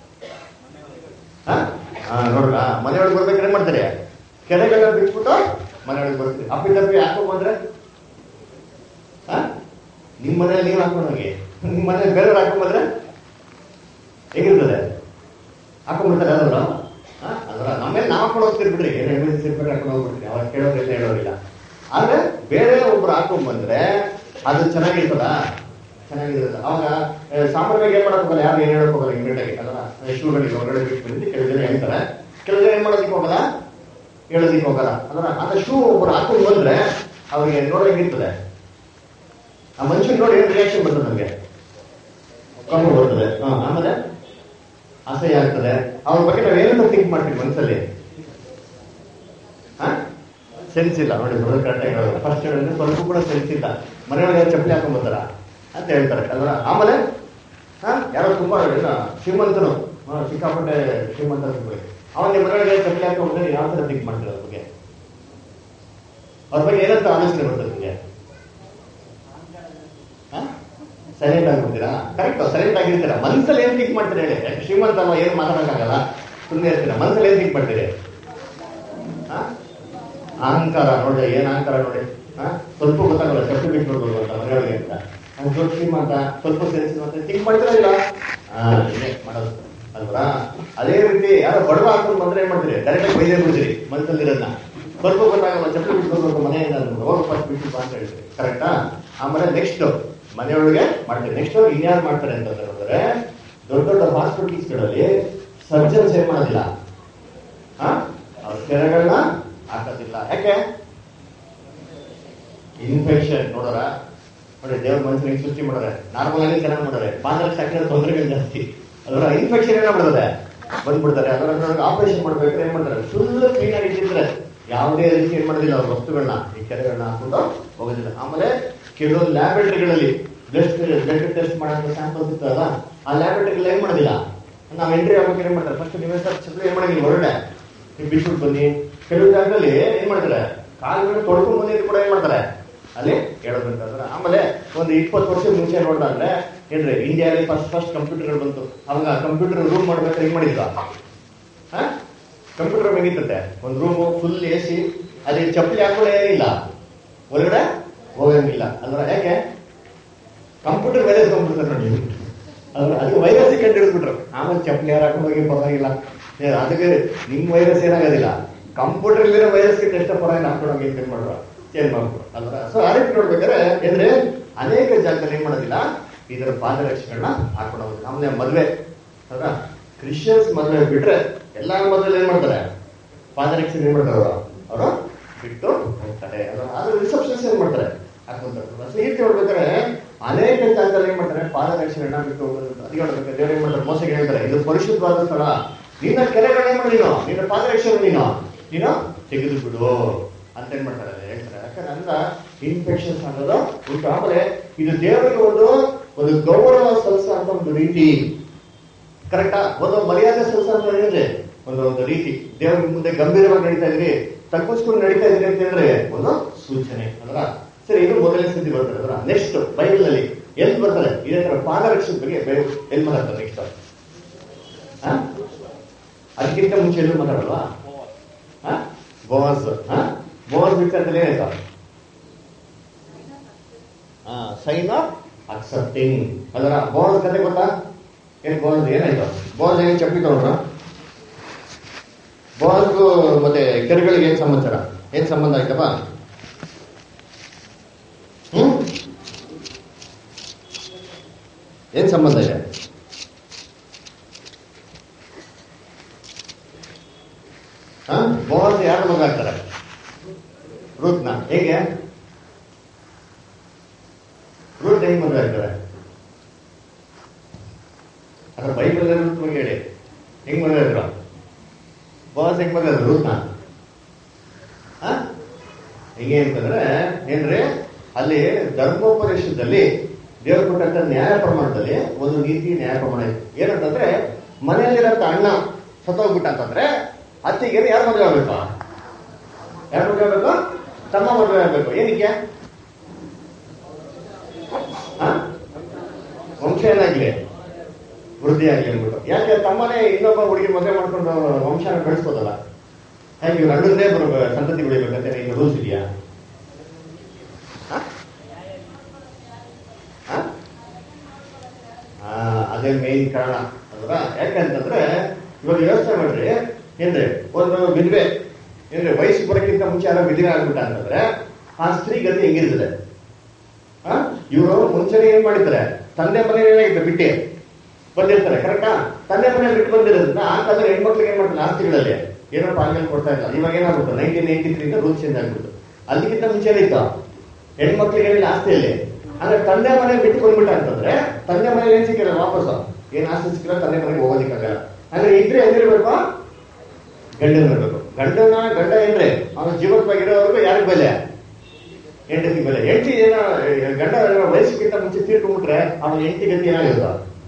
ನೋಡ್ರ ಮನೆಯೊಳಗೆ ಬರ್ಬೇಕಾದ್ರೆ ಏನ್ ಮಾಡ್ತಾರೆ ಕೆರೆಗಳನ್ನ ಬಿಟ್ಬಿಟ್ಟು ಮನೆಯೊಳಗೆ ಬರ್ತೀರಿ ಅಪ್ಪಿ ತಪ್ಪಿ ಹಾಕೊಂಡ್ ಬಂದ್ರೆ ಆ? ನಿಮ್ ಮನೇಲಿ ನೀವು ಹಾಕೊಂಡು ಹೋಗಿ ನಿಮ್ ಮನೇಲಿ ಬೇರೆಯವ್ರು ಹಾಕೊಂಡ್ ಬಂದ್ರೆ ಹೇಗಿರ್ತದೆ ಹಾಕೊಂಡ್ಬಿಡ್ತಾರೆ ಯಾರು ಅದರ ನಮ್ಮೇಲೆ ನಾವು ಹಾಕೊಂಡು ಹೋಗ್ತೀರಿ ಬಿಡ್ರಿ ಏನು ಎಮರ್ಜೆನ್ಸಿ ಇರ್ಬೇಕು ಹಾಕೊಂಡು ಹೋಗ್ಬಿಡ್ತೀರಿ ಅವಾಗ ಕೇಳೋದಿಲ್ಲ ಹೇಳೋದಿಲ್ಲ ಆದ್ರೆ ಬೇರೆ ಒಬ್ರು ಹಾಕೊಂಡ್ ಬಂದ್ರೆ ಅದು ಚೆನ್ನಾಗಿರ್ತದ ಚೆನ್ನಾಗಿರ್ತದ ಅವಾಗ ಆ, ಸಾಮಾನ್ಯವಾಗಿ ಏನ್ ಮಾಡಕ್ ಹೋಗಲ್ಲ ಯಾರು ಏನ್ ಹೇಳಕ್ ಹೋಗಲ್ಲ ಇಮಿಡಿಯೇಟ್ ಅದರ ಶೂಗಳಿಗೆ ಹೊರಗಡೆ ಬಿಟ್ಟು ಬಂದು ಕೆಲವು ಜನ ಹೇಳ್ತಾರೆ ಕೆಲವು ಜನ ಏನ್ ಮಾಡೋದಕ್ಕೆ ಹೋಗಲ್ಲ ಹೇಳೋದಿಕ್ಕೆ ಹೋಗಲ್ಲ ಅದರ ಅಂತ ಶೂ ಒಬ್ರು ಹಾಕೊಂಡು ಬಂದ್ರೆ ಅವ್ರಿಗೆ ನೋಡೋಂಗಿರ್ತದೆ ಆ ಮನುಷ್ಯನ್ ನೋಡಿ ಏನ್ ರಿಯಾಕ್ಷನ್ ಬರ್ತದೆ ನಮ್ಗೆ ಕಮ್ಮಿ ಬರ್ತದೆ ಹಾ, ಆಮೇಲೆ ಅಸಹ್ಯ ಆಗ್ತದೆ ಅವ್ರ ಬಗ್ಗೆ ನಾವ್ ಏನಂತ ಥಿಂಕ್ ಮಾಡ್ತೀವಿ ಮನಸ್ಸಲ್ಲಿ ಸೆನ್ಸ್ ಇಲ್ಲ ನೋಡಿ ಬ್ರದರ್ ಕರೆಕ್ಟಾಗಿ ಹೇಳೋದು ಫಸ್ಟ್ ಹೇಳಿದ್ರೆ ಸ್ವಲ್ಪ ಕೂಡ ಸೆನ್ಸ್ ಇಲ್ಲ ಮನೆಯೊಳಗೆ ಯಾರು ಚಪ್ಪಲಿ ಹಾಕೊಂಡ್ ಬರ್ತಾರ ಅಂತ ಹೇಳ್ತಾರೆ ಅಲ್ವಾ ಆಮೇಲೆ ಹಾ ಯಾರೋ ತುಂಬಾ ಏನು, ಶ್ರೀಮಂತನು ಹಾ, ಸಿಕ್ಕಾಪಟ್ಟೆ ಶ್ರೀಮಂತ ಅನ್ಕೊಳ್ಳಿ. ಅವನ ನಿಮ್ಮ ಮನೆಯೊಳಗೆ ಚಪ್ಪಲಿ ಹಾಕೊಂಡ್ರೆ ಯಾವ ತರ ಥಿಂಕ್ ಮಾಡ್ತೀರ ಅದ್ರ ಬಗ್ಗೆ ಅವ್ರ ಬಗ್ಗೆ ಏನಂತ ಆಲೋಚನೆ ಬರ್ತದೆ ನಿಮಗೆ ಸೈಲೆಂಟ್ ಆಗಿರ್ತೀರಾ ಕರೆಕ್ಟ್ ಸೈಲೆಂಟ್ ಆಗಿರ್ತೀರಾ ಮನ್ಸಲ್ಲಿ ಏನ್ ಥಿಂಕ್ ಮಾಡ್ತೀರಾ ಹೇಳಿ ಯಾಕೆ ಶ್ರೀಮಂತ ಅಲ್ವಾ ಏನು ಮಾತಾಡಕ್ಕಾಗಲ್ಲ ಸುಮ್ಮನೆ ಇರ್ತೀರಾ ಮನ್ಸಲ್ಲಿ ಏನ್ ಥಿಂಕ್ ಮಾಡ್ತೀರಿ ಹಾ? ಅಹಂಕಾರ ನೋಡಿ ಏನ್ ಅಹಂಕಾರ ನೋಡಿ ಹಾ? ಸ್ವಲ್ಪ ಗೊತ್ತಾಗಲ್ಲ ಚಪ್ಪಲಿ ಬಿಟ್ಬಿಡ್ಬೋದು ಅಂತ ಮನೆಯೊಳಗೆ ಅಂತ ಅವ್ನು ದೊಡ್ಡ ಶ್ರೀಮಂತ ಸ್ವಲ್ಪ ಸೆನ್ಸ್ ಅಂತ ಥಿಂಕ್ ಮಾಡ್ತೀರಾ ಇಲ್ಲ ಹಾ ಇದೇ ಮಾಡೋದು ಅಲ್ವಾ ಅದೇ ರೀತಿ ಯಾರೋ ಬಡವ ಹಾಕೊಂಡು ಬಂದ್ರೆ ಏನ್ ಮಾಡ್ತೀರಿ ಡೈರೆಕ್ಟ್ ಆಗಿ ಬೈದೇ ಬಿಡ್ತೀರಿ ಮನಸ್ಸಲ್ಲಿರೋದನ್ನ ಸ್ವಲ್ಪ ಗೊತ್ತಾಗಲ್ಲ ಚಪ್ಪಲಿ ಬಿಟ್ಕೊಳ್ಬೇಕು ಮನೆಯಿಂದ ಅಂದ್ಬಿಟ್ಟು, ಹೋಗು ಫಸ್ಟ್ ಬಿಟ್ಟು ಬಾ ಅಂತ ಹೇಳ್ತೀರಿ ಕರೆಕ್ಟಾ ಆಮೇಲೆ ನೆಕ್ಸ್ಟ್ ಮನೆಯೊಳಗೆ ಮಾಡ್ತೀರಿ ನೆಕ್ಸ್ಟ್ ಇನ್ಯಾರು ಮಾಡ್ತಾರೆ ಅಂತ ಹೇಳಿದ್ರೆ ದೊಡ್ಡ ದೊಡ್ಡ ಹಾಸ್ಪಿಟಲ್ಸ್ಗಳಲ್ಲಿ ಸರ್ಜನ್ಸ್ ಏನ್ ಮಾಡೋದಿಲ್ಲ ಹಾ ಅವ್ರ ಕೆರೆಗಳನ್ನ ಹಾಕೋದಿಲ್ಲ ಯಾಕೆ ಇನ್ಫೆಕ್ಷನ್ ನೋಡೋರ ನೋಡಿ ದೇವ್ರ ಮನುಷ್ಯನಿಗೆ ಸೃಷ್ಟಿ ಮಾಡೋರೆ ನಾರ್ಮಲ್ ಆಗಿ ಚೆನ್ನಾಗಿ ಮಾಡೋರೆ ಪಾದಕ್ಕೆ ಹಾಕಿರೋ ತೊಂದರೆಗಳು ಜಾಸ್ತಿ ಅದರ ಇನ್ಫೆಕ್ಷನ್ ಏನೋ ಮಾಡೋದೆ ಬಂದ್ಬಿಡ್ತಾರೆ ಅದರ ಆಪರೇಷನ್ ಮಾಡ್ಬೇಕಾದ್ರೆ ಏನ್ ಮಾಡ್ತಾರೆ ಫುಲ್ ಕ್ಲೀನ್ ಆಗಿ ಇಟ್ಟಿರ್ತಾರೆ ಯಾವುದೇ ರೀತಿ ಏನ್ ಮಾಡೋದಿಲ್ಲ ಅವ್ರ ವಸ್ತುಗಳನ್ನ ಈ ಕೆರೆಗಳನ್ನ ಹಾಕೊಂಡು ಹೋಗೋದಿಲ್ಲ ಆಮೇಲೆ ಕೆಲವೊಂದು ಲ್ಯಾಬೊರೇಟರಿಗಳಲ್ಲಿ ಬ್ಲಡ್ ಬ್ಲಡ್ ಟೆಸ್ಟ್ ಮಾಡೋ ಸ್ಯಾಂಪಲ್ಸ್ ಇರ್ತದಲ್ಲ ಆ ಲ್ಯಾಬೊರೇಟರಿಗಳು ಏನ್ ಮಾಡೋದಿಲ್ಲ ನಾವು ಎಂಟ್ರಿ ಆಗ್ಬೇಕು ಏನ್ ಮಾಡ್ತಾರೆ ಫಸ್ಟ್ ನೀವೇ ಸರ್ ಚಪ್ಪಲಿ ಏನ್ ಮಾಡಂಗಿಲ್ಲ ಹೊರಗಡೆ ನೀವು ಬಿಟ್ಬಿಟ್ಟು ಬನ್ನಿ ಕೆಲವು ಜಾಗದಲ್ಲಿ ಏನ್ ಮಾಡ್ತಾರೆ ಕಾಲುಗಳು ತೊಳ್ಕೊಂಡು ಬಂದಿದ್ದು ಕೂಡ ಏನ್ ಮಾಡ್ತಾರೆ ಅಲ್ಲಿ ಹೇಳೋದಂತಂದ್ರೆ ಆಮೇಲೆ ಒಂದು ಇಪ್ಪತ್ತು ವರ್ಷ ಮುಂಚೆ ನೋಡಿದ್ರೆ ಏನ್ರಿ ಇಂಡಿಯಾದಲ್ಲಿ ಫಸ್ಟ್ ಫಸ್ಟ್ ಕಂಪ್ಯೂಟರ್ ಬಂತು ಅವಾಗ ಕಂಪ್ಯೂಟರ್ ರೂಮ್ ಮಾಡ್ಬೇಕಾದ್ರೆ ಹೆಂಗ್ ಮಾಡಿದ್ವ ಕಂಪ್ಯೂಟರ್ ಹೆಂಗಿರ್ತದೆ ಒಂದು ರೂಮು ಫುಲ್ ಎ ಸಿ ಅಲ್ಲಿ ಚಪ್ಪಲಿ ಹಾಕೊಳ್ಳೇ ಇಲ್ಲ ಒಳಗಡೆ ಹೋಗಂಗಿಲ್ಲ ಅಲ್ವಾ ಯಾಕೆ ಕಂಪ್ಯೂಟರ್ ವೈರಸ್ ಕಂಪ್ಯೂಟರ್ ನೋಡಿ ಅದ್ರ ಅದಕ್ಕೆ ವೈರಸ್ ಕಂಡು ಹಿಡಿದ್ಬಿಟ್ರು ಆಮೇಲೆ ಚಪ್ಪಲಿ ಯಾರು ಹಾಕೊಂಡು ಹೋಗಿ ಪರವಾಗಿಲ್ಲ ಏ, ಅದಕ್ಕೆ ನಿಮ್ ವೈರಸ್ ಏನಾಗೋದಿಲ್ಲ ಕಂಪ್ಯೂಟರ್ ಇಲ್ಲಿರೋ ವೈರಸ್ ಟೆಸ್ಟ್ ಪರವಾಗಿ ಹಾಕೊಂಡು ಹೋಗಿ ಚೇಂಜ್ ಮಾಡುವ ಚೇಂಜ್ ಮಾಡ್ಬಿಡು ಅಲ್ವಾ ಸೊ ಆ ರೀತಿ ನೋಡ್ಬೇಕಾದ್ರೆ ಅಂದ್ರೆ ಅನೇಕ ಜಾಗದಲ್ಲಿ ಏನ್ ಮಾಡೋದಿಲ್ಲ ಇದರ ಪಾದರಕ್ಷೆಗಳನ್ನ ಹಾಕೊಂಡು ಹೋಗೋದು ಆಮೇಲೆ ಮದ್ವೆ ಅಲ್ವಾ ಕ್ರಿಶ್ಚಿಯನ್ಸ್ ಮದ್ವೆ ಬಿಟ್ರೆ ಎಲ್ಲಾ ಮದ್ವೆ ಏನ್ ಮಾಡ್ತಾರೆ ಪಾದರಕ್ಷೆ ಏನ್ ಮಾಡ್ತಾರೆ ಅವರು ಅವರು ಬಿಟ್ಟು ಹೋಗ್ತಾರೆ ಅಲ್ವಾ? ಆದ್ರೆ ರಿಸೆಪ್ಷನ್ಸ್ ಏನ್ ಮಾಡ್ತಾರೆ ಹಾಕೊಂತಾರೆ ಸೊ ಈ ರೀತಿ ನೋಡ್ಬೇಕಾದ್ರೆ ಅನೇಕ ಜಾಗದಲ್ಲಿ ಏನ್ ಮಾಡ್ತಾರೆ ಪಾದರಕ್ಷೆಗಳನ್ನ ಬಿಟ್ಟು ಹೋಗೋದು ಅದಕ್ಕೆ ನೋಡ್ಬೇಕು ದೇವ್ರು ಏನ್ ಮಾಡ್ತಾರೆ ಮೋಸಗೆ ಹೇಳ್ತಾರೆ ಇದು ಪರಿಶುದ್ಧವಾದ ಸ್ಥಳ ನಿನ್ನ ಕೆರೆಗಳನ್ನ ಏನ್ ಮಾಡಿ ನೀನು ನಿನ್ನ ಪಾದರಕ್ಷೆ ನೀನು ನೀನು ತೆಗೆದು ಬಿಡು ಅಂತ ಏನ್ ಮಾಡ್ತಾರೆ ಹೇಳ್ತಾರೆ ಯಾಕಂದ್ರೆ ಅಂದ್ರ ಇನ್ಫೆಕ್ಷನ್ಸ್ ಅನ್ನೋದು ಉಂಟು ಆಮೇಲೆ ಇದು ದೇವರಿಗೆ ಒಂದು ಒಂದು ಗೌರವ ಸಲ್ಲಿಸ ಅಂತ ಒಂದು ರೀತಿ ಕರೆಕ್ಟಾ ಒಂದು ಮರ್ಯಾದೆ ಸಲ್ಲಿಸ ಅಂತ ಹೇಳಿದ್ರೆ ಒಂದು ಒಂದು ರೀತಿ ದೇವರ ಮುಂದೆ ಗಂಭೀರವಾಗಿ ನಡೀತಾ ಇದ್ರಿ ತಗ್ಗಿಸ್ಕೊಂಡು ನಡೀತಾ ಇದ್ರಿ ಅಂತ ಹೇಳಿದ್ರೆ ಒಂದು ಸೂಚನೆ ಅದರ ಸರಿ ಇದು ಮೊದಲನೇ ಸ್ಥಿತಿ ಬರ್ತದೆ ಅದರ ನೆಕ್ಸ್ಟ್ ಬೈಬಲ್ ನಲ್ಲಿ ಎಲ್ಲಿ ಬರ್ತಾರೆ ಇದೇ ತರ ಪಾದರಕ್ಷೆ ಬಗ್ಗೆ ಬೈ- ಎಲ್ಲಿ ಮಾತಾಡ್ತಾರೆ ನೆಕ್ಸ್ಟ್ ಅದಕ್ಕಿಂತ ಮುಂಚೆ ಎಲ್ಲೂ ಮಾತಾಡಲ್ವಾ ಬೋವಾಸ್ ಬೋವಾಸ್ ವಿಚಾರದಲ್ಲಿ ಏನಾಯ್ತು ಸೈನ್ ಆಫ್ ಅಕ್ಸೆಪ್ಟಿಂಗ್ ಅದರ ಬೋವಾಸ್ ಕತೆ ಗೊತ್ತಾ ಏನ್ ಬೋವಾಸ್ ಏನಾಯ್ತು ಬೋವಾಸ್ ಏನ್ ಚಪ್ಪಲಿ ತಗೊಂಡ್ರ ಬೋವಾಸ್ಗೂ ಮತ್ತೆ ಕೆರೆಗಳಿಗೆ ಏನ್ ಸಮಾಚಾರ ಏನ್ ಸಂಬಂಧ ಆಯ್ತಪ್ಪ ಹ್ಮ್ ಏನ್ ಸಂಬಂಧ ಇದೆ ಹಾ ಬೋವಾಸ್ ಯಾರ ಮಗ ಆಗ್ತಾರೆ ರೂತ್ನ ಹೇಗೆ ರೂತ್ ಹೆಂಗ್ ಮದುವೆ ಆಗ್ತಾರೆ ಅದ್ರ ಬೈಬಲ್ ರೂತ್ ಬಗ್ಗೆ ಹೇಳಿ ಹೆಂಗ್ ಮದುವೆ ಆದ್ರು ಬೋವಾಸ್ ಹೆಂಗ್ ಮದುವೆ ಆದ್ರು ರೂತ್ನ ಹಾ ಹೆಂಗೆ ಅಂತಂದ್ರೆ ಏನ್ರಿ ಅಲ್ಲಿ ಧರ್ಮೋಪದೇಶದಲ್ಲಿ ದೇವರು ಕೊಟ್ಟಂತ ನ್ಯಾಯ ಪ್ರಮಾಣದಲ್ಲಿ ಒಂದು ನೀತಿ ನ್ಯಾಯ ಪ್ರಮಾಣ ಇದೆ ಏನಂತಂದ್ರೆ ಮನೆಯಲ್ಲಿರಂತ ಅಣ್ಣ ಸತ್ತೋಗ್ಬಿಟ್ಟ ಅಂತಂದ್ರೆ ಅತ್ತಿಗೆ ಯಾರು ಮದುವೆ ಆಗ್ಬೇಕು ಯಾರು ಮದುವೆ ಆಗ್ಬೇಕು ತಮ್ಮ ಮದುವೆ ಆಗ್ಬೇಕು ಏನಕ್ಕೆ ಆ? ವಂಶ ಏನಾಗ್ಲಿ ವೃದ್ಧಿ ಆಗ್ಲಿ ಅಂದ್ಬಿಟ್ಟು ಯಾಕೆ ತಮ್ಮನೇ ಇನ್ನೊಬ್ಬ ಹುಡುಗಿ ಮದುವೆ ಮಾಡ್ಕೊಂಡು ವಂಶನ ಬೆಳೆಸ್ಬೋದಲ್ಲ ಹೇಗೆ ಇವ್ರು ಅಣ್ಣಂದೇ ಬರೋ ಸಂತತಿ ಬೆಳಿಬೇಕಂತ ಈಗ ರೂಲ್ಸ್ ಇದೆಯಾ ಆ? ಆ? ಆ, ಅದೇ ಮೇನ್ ಕಾರಣ ಅಲ್ವಾ ಯಾಕಂತಂದ್ರೆ ಇವಾಗ ಯೋಚನೆ ಮಾಡ್ರಿ ಏನ್ರಿ ಒಂದು ವಿಧವೆ ಏನ್ರಿ ವಯಸ್ಸು ಬರೋಕ್ಕಿಂತ ಮುಂಚೆ ಯಾರೋ ವಿಧವೆ ಆಗ್ಬಿಟ್ಟ ಅಂತಂದ್ರೆ ಆ ಸ್ತ್ರೀ ಗತಿ ಹೆಂಗಿರ್ತದೆ ಇವರು ಮುಂಚೆನೆ ಏನ್ ಮಾಡಿರ್ತಾರೆ ತಂದೆ ಮನೆ ಏನಾಗಿದೆ ಬಿಟ್ಟಿ ಬಂದಿರ್ತಾರೆ ಕರೆಕ್ಟಾ ತಂದೆ ಮನೆ ಬಿಟ್ಟು ಬಂದಿರೋದ್ರಿಂದ ಆ ಕಾಲದಲ್ಲಿ ಹೆಣ್ಮಕ್ಳಿಗೆ ಏನ್ ಮಾಡ್ತಾರೆ ಆಸ್ತಿಗಳಲ್ಲಿ ಏನೋ ಪಾಲ್ಗಳು ಕೊಡ್ತಾ ಇಲ್ಲ ಇವಾಗ ಏನಾಗ್ಬಿಟ್ಟು nineteen eighty three rule change ಆಗ್ಬಿಟ್ಟು ಅದಕ್ಕಿಂತ ಮುಂಚೆ ಏನಿತ್ತು ಹೆಣ್ಮಕ್ಳಿಗೆ ಏನಿಲ್ಲ ಆಸ್ತಿಯಲ್ಲಿ ಅಂದ್ರೆ ತಂದೆ ಮನೆ ಬಿಟ್ಟು ಬಂದ್ಬಿಟ್ಟ ಅಂತಂದ್ರೆ ತಂದೆ ಮನೆ ಏನ್ ಸಿಕ್ಕಿಲ್ಲ ವಾಪಸ್ ಏನ್ ಆಸ್ತಿ ಸಿಕ್ಕಿಲ್ಲ ತಂದೆ ಮನೆಗೆ ಹೋಗೋದಿಕ್ಕಾಗಲ್ಲ ಅಂದ್ರೆ ಇದ್ರೆ ಎಲ್ಲಿರ್ಬೇಕು ಗಂಡನ ಇರ್ಬೇಕು ಗಂಡನ ಗಂಡ ಏನ್ರಿ ಅವನ ಜೀವತ್ವಾಗಿರೋವರೆಗೂ ಯಾರಿಗ್ ಬೆಲೆ ಹೆಂಡತಿ ಬೆಲೆ ಹೆಂಡತಿ ಏನ ಗಂಡ ವಯಸ್ಸಿಗಿಂತ ಮುಂಚೆ ತೀರ್ಕೊಂಡ್ಬಿಟ್ರೆ ಅವನ ಹೆಂಡತಿ ಗತಿ ಏನಾಗಿರೋದು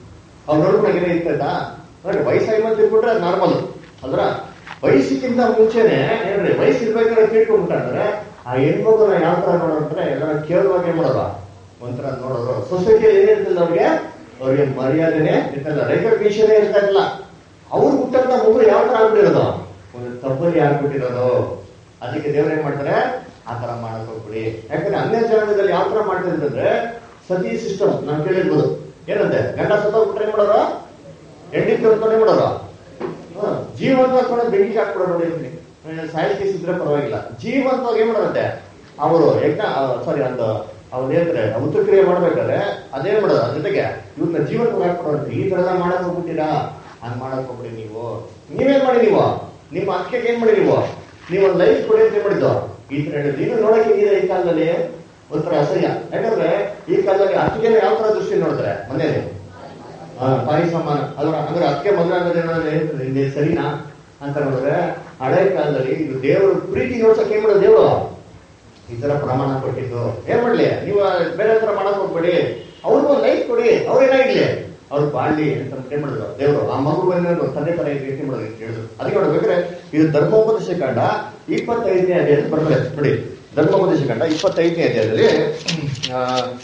ಅವ್ರು ನೋಡ್ಕೊಂಡಾಗ ಇರ್ತೈತಾ ನೋಡಿ ವಯಸ್ಸಾಗಿ ಮೇಲೆ ತಿಳ್ಕೊಂಡ್ರೆ ಅದು ನಾರ್ಮಲ್ ಅಲ್ರ ವಯಸ್ಸಿಗಿಂತ ಮುಂಚೆನೆ ಏನ್ರಿ ವಯಸ್ಸು ಇರ್ಬೇಕಾದ್ರೆ ತಿಳ್ಕೊಂಡ್ಬಿಟ್ಟಾದ್ರೆ ಆ ಹೆಣ್ಮಗುನ ಯಾವ ತರ ನೋಡೋದಂದ್ರೆ ಎಲ್ಲರ ಕೇವಲವಾಗಿ ಏನ್ ಮಾಡೋದು ಒಂಥರ ನೋಡೋದು ಸೊಸೈಟಿಯಲ್ಲಿ ಏನಿರ್ತಲ್ಲ ಅವ್ರಿಗೆ ಅವ್ರಿಗೆ ಮರ್ಯಾದೆನೆ ಇರ್ತಲ್ಲ ರೆಕಗ್ನಿಷನ್ ಇರ್ತಾ ಇಲ್ಲ ಅವ್ರು ಹುಟ್ಟಂತ ಮಗು ಯಾವ ತರ ಆಗ್ಬಿಟ್ಟಿರೋದು ಒಂದು ತಪ್ಪಲ್ಲಿ ಆಗ್ಬಿಟ್ಟಿರೋದು ಅದಕ್ಕೆ ದೇವ್ರು ಏನ್ ಮಾಡ್ತಾರೆ ಆ ತರ ಮಾಡಕ್ ಹೋಗ್ಬಿಡಿ ಯಾಕಂದ್ರೆ ಅನ್ಯ ಜನಾಂಗದಲ್ಲಿ ಯಾವ ತರ ಮಾಡ್ತಾರೆ ಅಂತಂದ್ರೆ ಸತಿ ಸಿಸ್ಟಮ್ ನಾವು ಕೇಳಿರ್ಬೋದು ಏನಂತೆ ಗಂಡ ಸತ್ತೋಗ್ಬಿಟ್ರೆ ಏನ್ ಮಾಡೋರು ಹೆಂಡಿ ತೊಳ್ಕೊಂಡೇ ಮಾಡೋರು ಹ, ಜೀವಂತವಾಗಿ ಕೂಡ ಬೆಂಕಿಗೆ ಹಾಕ್ಬಿಡೋ ನೋಡಿ ಸಾಯಿಲ್ ಕೇಸ್ ಇದ್ರೆ ಪರವಾಗಿಲ್ಲ ಜೀವಂತವಾಗಿ ಏನ್ ಮಾಡೋದಂತೆ ಅವರು ಯಜ್ಞ ಸಾರಿ ಒಂದು ಅವ್ರು ಹೇಳ್ತಾರೆ ಉತ್ತಕ್ರಿಯೆ ಮಾಡ್ಬೇಕಾದ್ರೆ ಅದೇನ್ ಮಾಡೋದು ಅದ್ರ ಜೊತೆಗೆ ಇವ್ರನ್ನ ಜೀವಂತವಾಗಿ ಹಾಕ್ಬಿಡೋದು ಈ ತರ ಎಲ್ಲ ಮಾಡಕ್ ಹೋಗ್ಬಿಟ್ಟಿರಾ ಹಂಗ್ ಮಾಡಕ್ ಹೋಗ್ಬಿಡಿ ನೀವು ನೀವೇನ್ ಮಾಡಿ ನೀವು ನಿಮ್ಮ ಅಕ್ಕಗೆ ಏನ್ ಮಾಡಿ ನೀವು ನೀವು ಒಂದು ಲೈಫ್ ಕೊಡಿ ಅಂತ ಏನ್ ಮಾಡಿದ್ದು ಈ ತರ ಹೇಳಿದ್ದು ಇನ್ನು ನೋಡಕ್ ಹೇಗಿದೆ ಈ ಕಾಲದಲ್ಲಿ ಒಂಥರ ಅಸಹ್ಯ ಯಾಕಂದ್ರೆ ಈ ಕಾಲದಲ್ಲಿ ಅತ್ತಿಗೆ ಯಾವ ತರ ದೃಷ್ಟಿ ನೋಡ್ತಾರೆ ಮನೇಲಿ ಆ, ತಾಯಿ ಸಮಾನ ಅಲ್ವಾ ಅಂದ್ರೆ ಅದಕ್ಕೆ ಮದುವೆ ಆಗೋದು ಏನಾದ್ರೆ ಇದು ಸರಿನಾ ಅಂತ ನೋಡಿದ್ರೆ ಹಳೆ ಕಾಲದಲ್ಲಿ ಇದು ದೇವರು ಪ್ರೀತಿ ನೋಡ್ಸಕ್ ಏನ್ ಮಾಡೋದು ದೇವರು ಈ ತರ ಪ್ರಮಾಣ ಕೊಟ್ಟಿದ್ದು ಏನ್ ಮಾಡ್ಲಿ ನೀವು ಬೇರೆ ತರ ಮಾಡಕ್ ಹೋಗ್ಬೇಡಿ ಅವ್ರಿಗೂ ಒಂದು ಲೈಫ್ ಕೊಡಿ ಅವ್ರೇನಾಗ್ಲಿ ಅವ್ರು ಬಾಳ್ಲಿ ಅಂತ ಏನ್ ಮಾಡಿದ್ರು ದೇವರು ಆ ಮಗು ಒಂದು ತಂದೆ ತರ ರೀತಿ ಮಾಡೋದು ಅಂತ ಹೇಳಿದ್ರು ಅದಕ್ಕೆ ನೋಡ್ಬೇಕಾದ್ರೆ ಇದು ಧರ್ಮೋಪದೇಶ ಕಾಂಡ ಇಪ್ಪತ್ತೈದನೇ ಅಧ್ಯಾಯದಲ್ಲಿ ಬರ್ತದೆ ನೋಡಿ ಧರ್ಮೋಪದೇಶ ಕಾಂಡ ಇಪ್ಪತ್ತೈದನೇ ಅಧ್ಯಾಯದಲ್ಲಿ ಆ,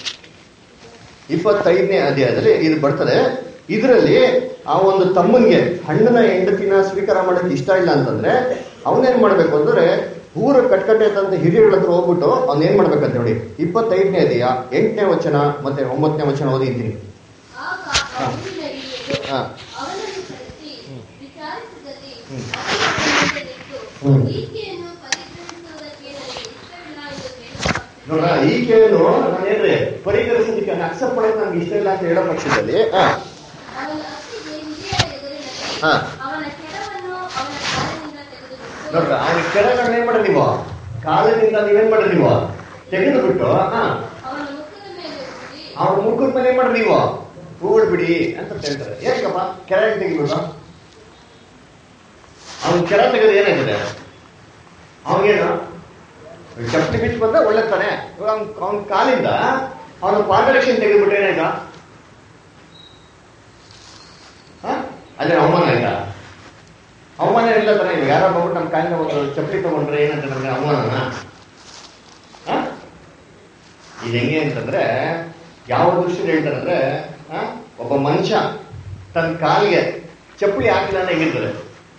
ಇಪ್ಪತ್ತೈದನೇ ಅಧ್ಯಾಯದಲ್ಲಿ ಇದು ಬರ್ತದೆ ಇದರಲ್ಲಿ ಆ ಒಂದು ತಮ್ಮನಿಗೆ ಹಣ್ಣನ ಹೆಂಡತಿನ ಸ್ವೀಕಾರ ಮಾಡಕ್ಕೆ ಇಷ್ಟ ಇಲ್ಲ ಅಂತಂದ್ರೆ ಅವನೇನ್ ಮಾಡ್ಬೇಕು ಅಂದ್ರೆ ಊರ ಕಟ್ಕಟ್ಟೆ ಅಂತ ಹಿರಿಯರ ಹತ್ರ ಹೋಗ್ಬಿಟ್ಟು ಅವ್ನ್ ಏನ್ ಮಾಡ್ಬೇಕಂತ ನೋಡಿ ಇಪ್ಪತ್ತೈದನೇ ಅಧ್ಯಾಯ ಎಂಟನೇ ವಚನ ಮತ್ತೆ ಒಂಬತ್ತನೇ ವಚನ ಓದಿದ್ದೀನಿ ಆಗ ಪ್ರಭುವಿನ ಹಿರಿಯರು ಹಾ. ಅವನನ್ನು ಕರೆಸಿ ವಿಚಾರಿಸಿದಲ್ಲಿ ಹ್ಮ್. ಅವನು ಅವನ ಮುಂದೆ ನಿಂತು, ಹ್ಮ್. ಈಕೆಯನ್ನು ಪರಿಗಣಿಸುವುದಕ್ಕೆ ನನಗೆ ಇಷ್ಟವಿಲ್ಲ ಎಂದು ಹೇಳುವ ನೋಡ್ರ ಈಕೆಯನ್ನು ನಾನು ಏನ್ರಿ ಪರಿಗಣಿಸೋದಕ್ಕೆ ಅಕ್ಸೆಪ್ಟ್ ಮಾಡಕ್ಕೆ ನನ್ಗೆ ಇಷ್ಟ ಇಲ್ಲ ಅಂತ ಹೇಳೋ ಪಕ್ಷದಲ್ಲಿ ಆ, ಅವನ ಅತ್ತಿಗೆ ಹಿರಿಯರ ಎದುರಿನಲ್ಲಿ ಹಾ. ಅವನ ಕೆಡವನ್ನು ಅವನ ಕಾಲಿನಿಂದ ತೆಗೆದುಬಿಟ್ಟು ನೋಡ್ರ ಅವ್ನ ಕೆಳಗಡೆ ಏನ್ ಮಾಡ್ರಿ ನೀವು ಕಾಲಿನಿಂದ ನೀವೇನ್ ಮಾಡ್ರಿ ನೀವು ತೆಗೆದು ಬಿಟ್ಟು ಹಾ ಅವನ ಮುಖದ ಮೇಲೆ ಉಜ್ಜಿ, ಅವ್ರ ಮುಖದ ಮೇಲೆ ಏನ್ ಮಾಡ್ರಿ ನೀವು ಹೂಡ್ಬಿಡಿ ಅಂತ ಹೇಳ್ತಾರೆ ಏನಕ್ಕಪ್ಪ ಕೆಳಗೆ ತೆಗಿಬಿಡು ಅವ್ನ ಕೆಳ ತೆಗೆದು ಏನಾಗಿದೆ ಅವನಿಗೇನು ಚಪ್ಪಲಿ ಬಿಚ್ಚು ಬಂದ್ರೆ ಒಳ್ಳೆ ತಾನೆ ಇವಾಗ ಅವ್ನ ಅವ್ನ ಕಾಲಿಂದ ಅವನ ಪಾದರಕ್ಷಣೆ ತೆಗೆದ್ಬಿಟ್ಟು ಏನಾಯ್ತಾ ಹ? ಅದೇ ಅವಮಾನ ಆಯ್ತಾ ಅವಮಾನ ಇಲ್ಲ ತಾನೆ ಇವಾಗ ಯಾರೋ ಬಂದ್ಬಿಟ್ಟು ನಮ್ಮ ಕಾಲಿಂದ ಒಂದು ಚಪ್ಪಲಿ ತಗೊಂಡ್ರೆ ಏನಂತ ನಮ್ಗೆ ಅವಮಾನನ ಹ? ಇದು ಹೆಂಗೆ ಅಂತಂದ್ರೆ ಯಾವ ದೃಷ್ಟಿಯಲ್ಲಿ ಹೇಳ್ತಾರೆ ಅಂದ್ರೆ ಆ, ಒಬ್ಬ ಮನುಷ್ಯ ತನ್ನ ಕಾಲಿಗೆ ಚಪ್ಪಲಿ ಹಾಕಿಲ್ಲ ಅಂದ್ರೆ ಹೆಂಗಿರ್ತದೆ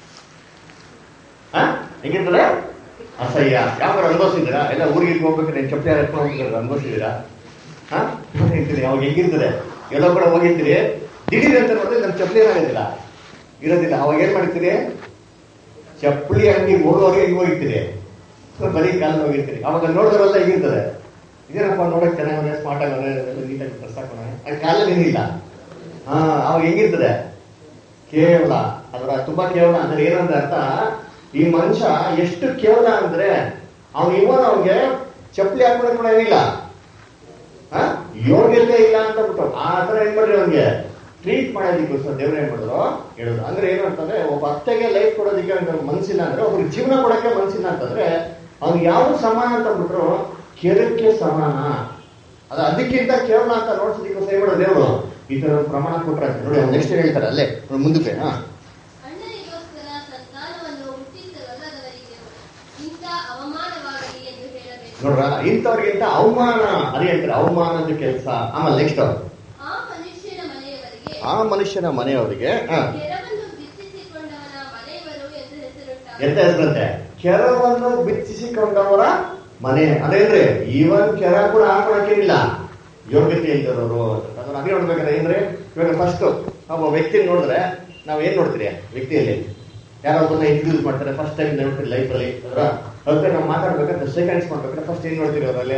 ಆ? ಹೆಂಗಿರ್ತದೆ ಅಸಹ್ಯ ಯಾವ ಅನುಭವಿಸಿದ್ದೀರಾ ಎಲ್ಲ ಊರಿಗೆ ಹೋಗ್ಬೇಕಾದ್ರೆ ಚಪ್ಪಲಿ ಹಾಕೊಂಡು ಹೋಗ್ಬೇಕಾದ್ರೆ ಅನುಭವಿಸಿದ್ದೀರಾ ಹಾ ಹೇಳ್ತೀನಿ ಅವಾಗ ಹೆಂಗಿರ್ತದೆ ಎಲ್ಲೋ ಕೂಡ ಹೋಗಿರ್ತೀರಿ ದಿಢೀರ್ ಅಂತ ನೋಡಿದ್ರೆ ನಮ್ಮ ಚಪ್ಪಲಿ ಏನಾಗೋದಿಲ್ಲ ಇರೋದಿಲ್ಲ ಅವಾಗ ಏನ್ ಮಾಡ್ತೀರಿ ಚಪ್ಪಲಿ ಅಂಗಡಿಗೆ ಹೋಗೋರಿಗೆ ಹಿಂಗ್ ಹೋಗಿರ್ತೀರಿ ಬರೀ ಕಾಲ ಹೋಗಿರ್ತೀರಿ ಅವಾಗ ನೋಡಿದ್ರೆಲ್ಲ ಹೇಗಿರ್ತದೆ ಇದೇನಪ್ಪ ನೋಡಕ್ ಚೆನ್ನಾಗಿ ಸ್ಮಾರ್ಟ್ ಆಗೋರೆ ನೀಟಾಗಿ ಡ್ರೆಸ್ ಹಾಕೋಣ ಆ ಕಾಲಲ್ಲಿ ಏನಿಲ್ಲ ಹಾ ಅವಾಗ ಹೆಂಗಿರ್ತದೆ ಕೇವಲ ಅದರ ತುಂಬಾ ಕೇವಲ ಅಂದ್ರೆ ಏನಂದ್ರೆ ಅರ್ಥ ಈ ಮನುಷ್ಯ ಎಷ್ಟು ಕೇವಲ ಅಂದ್ರೆ ಅವ್ನು ಇವನ್ ಅವ್ನಿಗೆ ಚಪ್ಪಲಿ ಹಾಕೊಳಕ್ ಕೂಡ ಏನಿಲ್ಲ ಆ? ಯೋಗ್ಯತೆ ಇಲ್ಲ ಅಂತ ಬಿಟ್ಟು ಆ ತರ ಏನ್ ಮಾಡ್ರಿ ಅವ್ನಿಗೆ ಟ್ರೀಟ್ ಮಾಡೋದಕ್ಕೋಸ್ಕರ ದೇವ್ರ ಏನ್ ಮಾಡಿದ್ರು ಹೇಳುದು ಅಂದ್ರೆ ಏನು ಅಂತಂದ್ರೆ ಒಬ್ಬ ಅತ್ತೆಗೆ ಲೈಫ್ ಕೊಡೋದಕ್ಕೆ ಅವ್ನಿಗೆ ಮನ್ಸಿಲ್ಲ ಅಂದ್ರೆ ಒಬ್ರಿಗೆ ಜೀವನ ಕೊಡಕ್ಕೆ ಮನ್ಸಿಲ್ಲ ಅಂತಂದ್ರೆ ಅವ್ನಿಗೆ ಯಾವ್ದು ಸಮಾನ ಅಂತ ಬಿಟ್ರು ಕೆರಕ್ಕೆ ಸಮಾನ ಅದು ಅದಕ್ಕಿಂತ ಕೇವಲ ಅಂತ ನೋಡ್ಸೋದಕ್ಕೋಸ್ಕರ ಏನ್ ಮಾಡೋದು ದೇವರು ಈ ತರ ಒಂದು ಪ್ರಮಾಣ ಕೊಟ್ರೆ ನೋಡಿ ನೆಕ್ಸ್ಟ್ ಹೇಳ್ತಾರೆ ಅಲ್ಲೇ ನೋಡಿ ಮುಂದಕ್ಕೆ ಹಾ ಅಣ್ಣನಿಗೋಸ್ಕರ ಸಂತಾನವನ್ನು ಹುಟ್ಟಿಸಲಲ್ಲದವರಿಗೆ ಇಂಥ ಅವಮಾನವಾಗಲಿ ಎಂದು ಹೇಳಬೇಕು ನೋಡ್ರ ಇಂಥವ್ರಿಗಿಂತ ಅವಮಾನ ಅದೇ ಹೇಳ್ತಾರೆ ಅವಮಾನದ ಕೆಲಸ ಆಮೇಲೆ ನೆಕ್ಸ್ಟ್ ಆ ಮನುಷ್ಯನ ಮನೆಯವರಿಗೆ ಆ ಮನುಷ್ಯನ ಮನೆಯವರಿಗೆ ಹಾ ಕೆರವನ್ನು ಬಿಚ್ಚಿಸಿಕೊಂಡವನ ಮನೆಯವರು ಎಂದು ಹೆಸರುಂಟಾಗಿದೆ ಎಂತ ಹೆಸರಂತೆ ಕೆರವನ್ನು ಬಿಚ್ಚಿಸಿಕೊಂಡವರ ಮನೆ ಅದೇನ್ರಿ ಈವನ್ ಕೆರ ಕೂಡ ಹಾಕೊಳಕ್ಕೇನಿಲ್ಲ ಯೋಗ್ಯತೆ ಇಲ್ದಿರೋರು ಅದನ್ನ ಅದೇ ನೋಡ್ಬೇಕಾದ್ರೆ ಏನ್ರಿ ಇವಾಗ ಫಸ್ಟ್ ಒಬ್ಬ ವ್ಯಕ್ತಿ ನೋಡಿದ್ರೆ ನಾವ್ ಏನ್ ನೋಡ್ತೀರಿ ವ್ಯಕ್ತಿಯಲ್ಲಿ ಯಾರೋ ಒಬ್ಬನ ಇಂಟ್ರಡ್ಯೂಸ್ ಮಾಡ್ತಾರೆ ಫಸ್ಟ್ ಟೈಮ್ ನೋಡ್ತೀರಿ ಲೈಫ್ ಅಲ್ಲಿ ಅದರ ಅದ್ರ ನಾವು ಮಾತಾಡ್ಬೇಕಾದ್ರೆ ಸೆಕೆಂಡ್ಸ್ ಮಾಡ್ಬೇಕಾದ್ರೆ ಫಸ್ಟ್ ಏನ್ ನೋಡ್ತೀರಿ ಅವರಲ್ಲಿ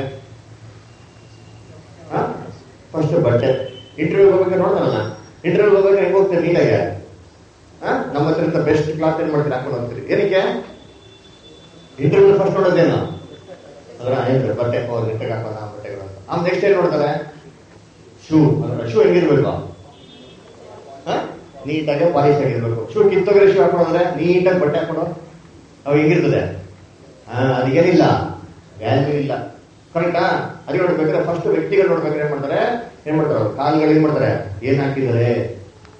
ಫಸ್ಟ್ ಬಟ್ಟೆ ಇಂಟರ್ವ್ಯೂ ಹೋಗ್ಬೇಕಾದ್ರೆ ನೋಡ್ತಾರಲ್ಲ ಇಂಟರ್ವ್ಯೂ ಹೋಗ್ಬೇಕಾದ್ರೆ ಹೆಂಗ್ ಹೋಗ್ತೀರಿ ನೀಟಾಗೆ ಆ? ನಮ್ಮ ಹತ್ರ ಬೆಸ್ಟ್ ಕ್ಲಾತ್ ಏನ್ ಮಾಡ್ತೀರಿ ಹಾಕೊಂಡು ಹೋಗ್ತೀರಿ ಏನಕ್ಕೆ ಇಂಟರ್ವ್ಯೂ ಫಸ್ಟ್ ನೋಡೋದೇನು ಅದರ ಹೇಳ್ತಾರೆ ಬಟ್ಟೆ ಹೋಗಿ ನೆಟ್ಟಗೆ ಹಾಕೋಣ ಬಟ್ಟೆಗಳು ಅಂತ ಆಮೇಲೆ ನೆಕ್ಸ್ಟ್ ಏನ್ ನೋಡ್ತಾರೆ ಶೂ ಅದರ ಶೂ ಹೆಂಗಿರ್ಬೇಕು ಆ? ನೀಟಾಗಿ ಪಾಲಿಶ್ ಆಗಿರ್ಬೇಕು ಶೂ ಕಿತ್ತೋಗ್ರೆ ಶೂ ಹಾಕೊಂಡ್ರೆ ನೀಟಾಗಿ ಬಟ್ಟೆ ಹಾಕೊಂಡು ಅವು ಹೆಂಗಿರ್ತದೆ ಆ, ಅದಕ್ಕೇನಿಲ್ಲ ವ್ಯಾಲ್ಯೂ ಇಲ್ಲ ಕರೆಕ್ಟಾ ಅದೇ ನೋಡ್ಬೇಕಾದ್ರೆ ಫಸ್ಟ್ ವ್ಯಕ್ತಿಗಳು ನೋಡ್ಬೇಕಾದ್ರೆ ಏನ್ ಮಾಡ್ತಾರೆ ಏನ್ ಮಾಡ್ತಾರೆ ಅವ್ರು ಕಾಲುಗಳು ಏನ್ ಮಾಡ್ತಾರೆ ಏನ್ ಹಾಕಿದ್ದಾರೆ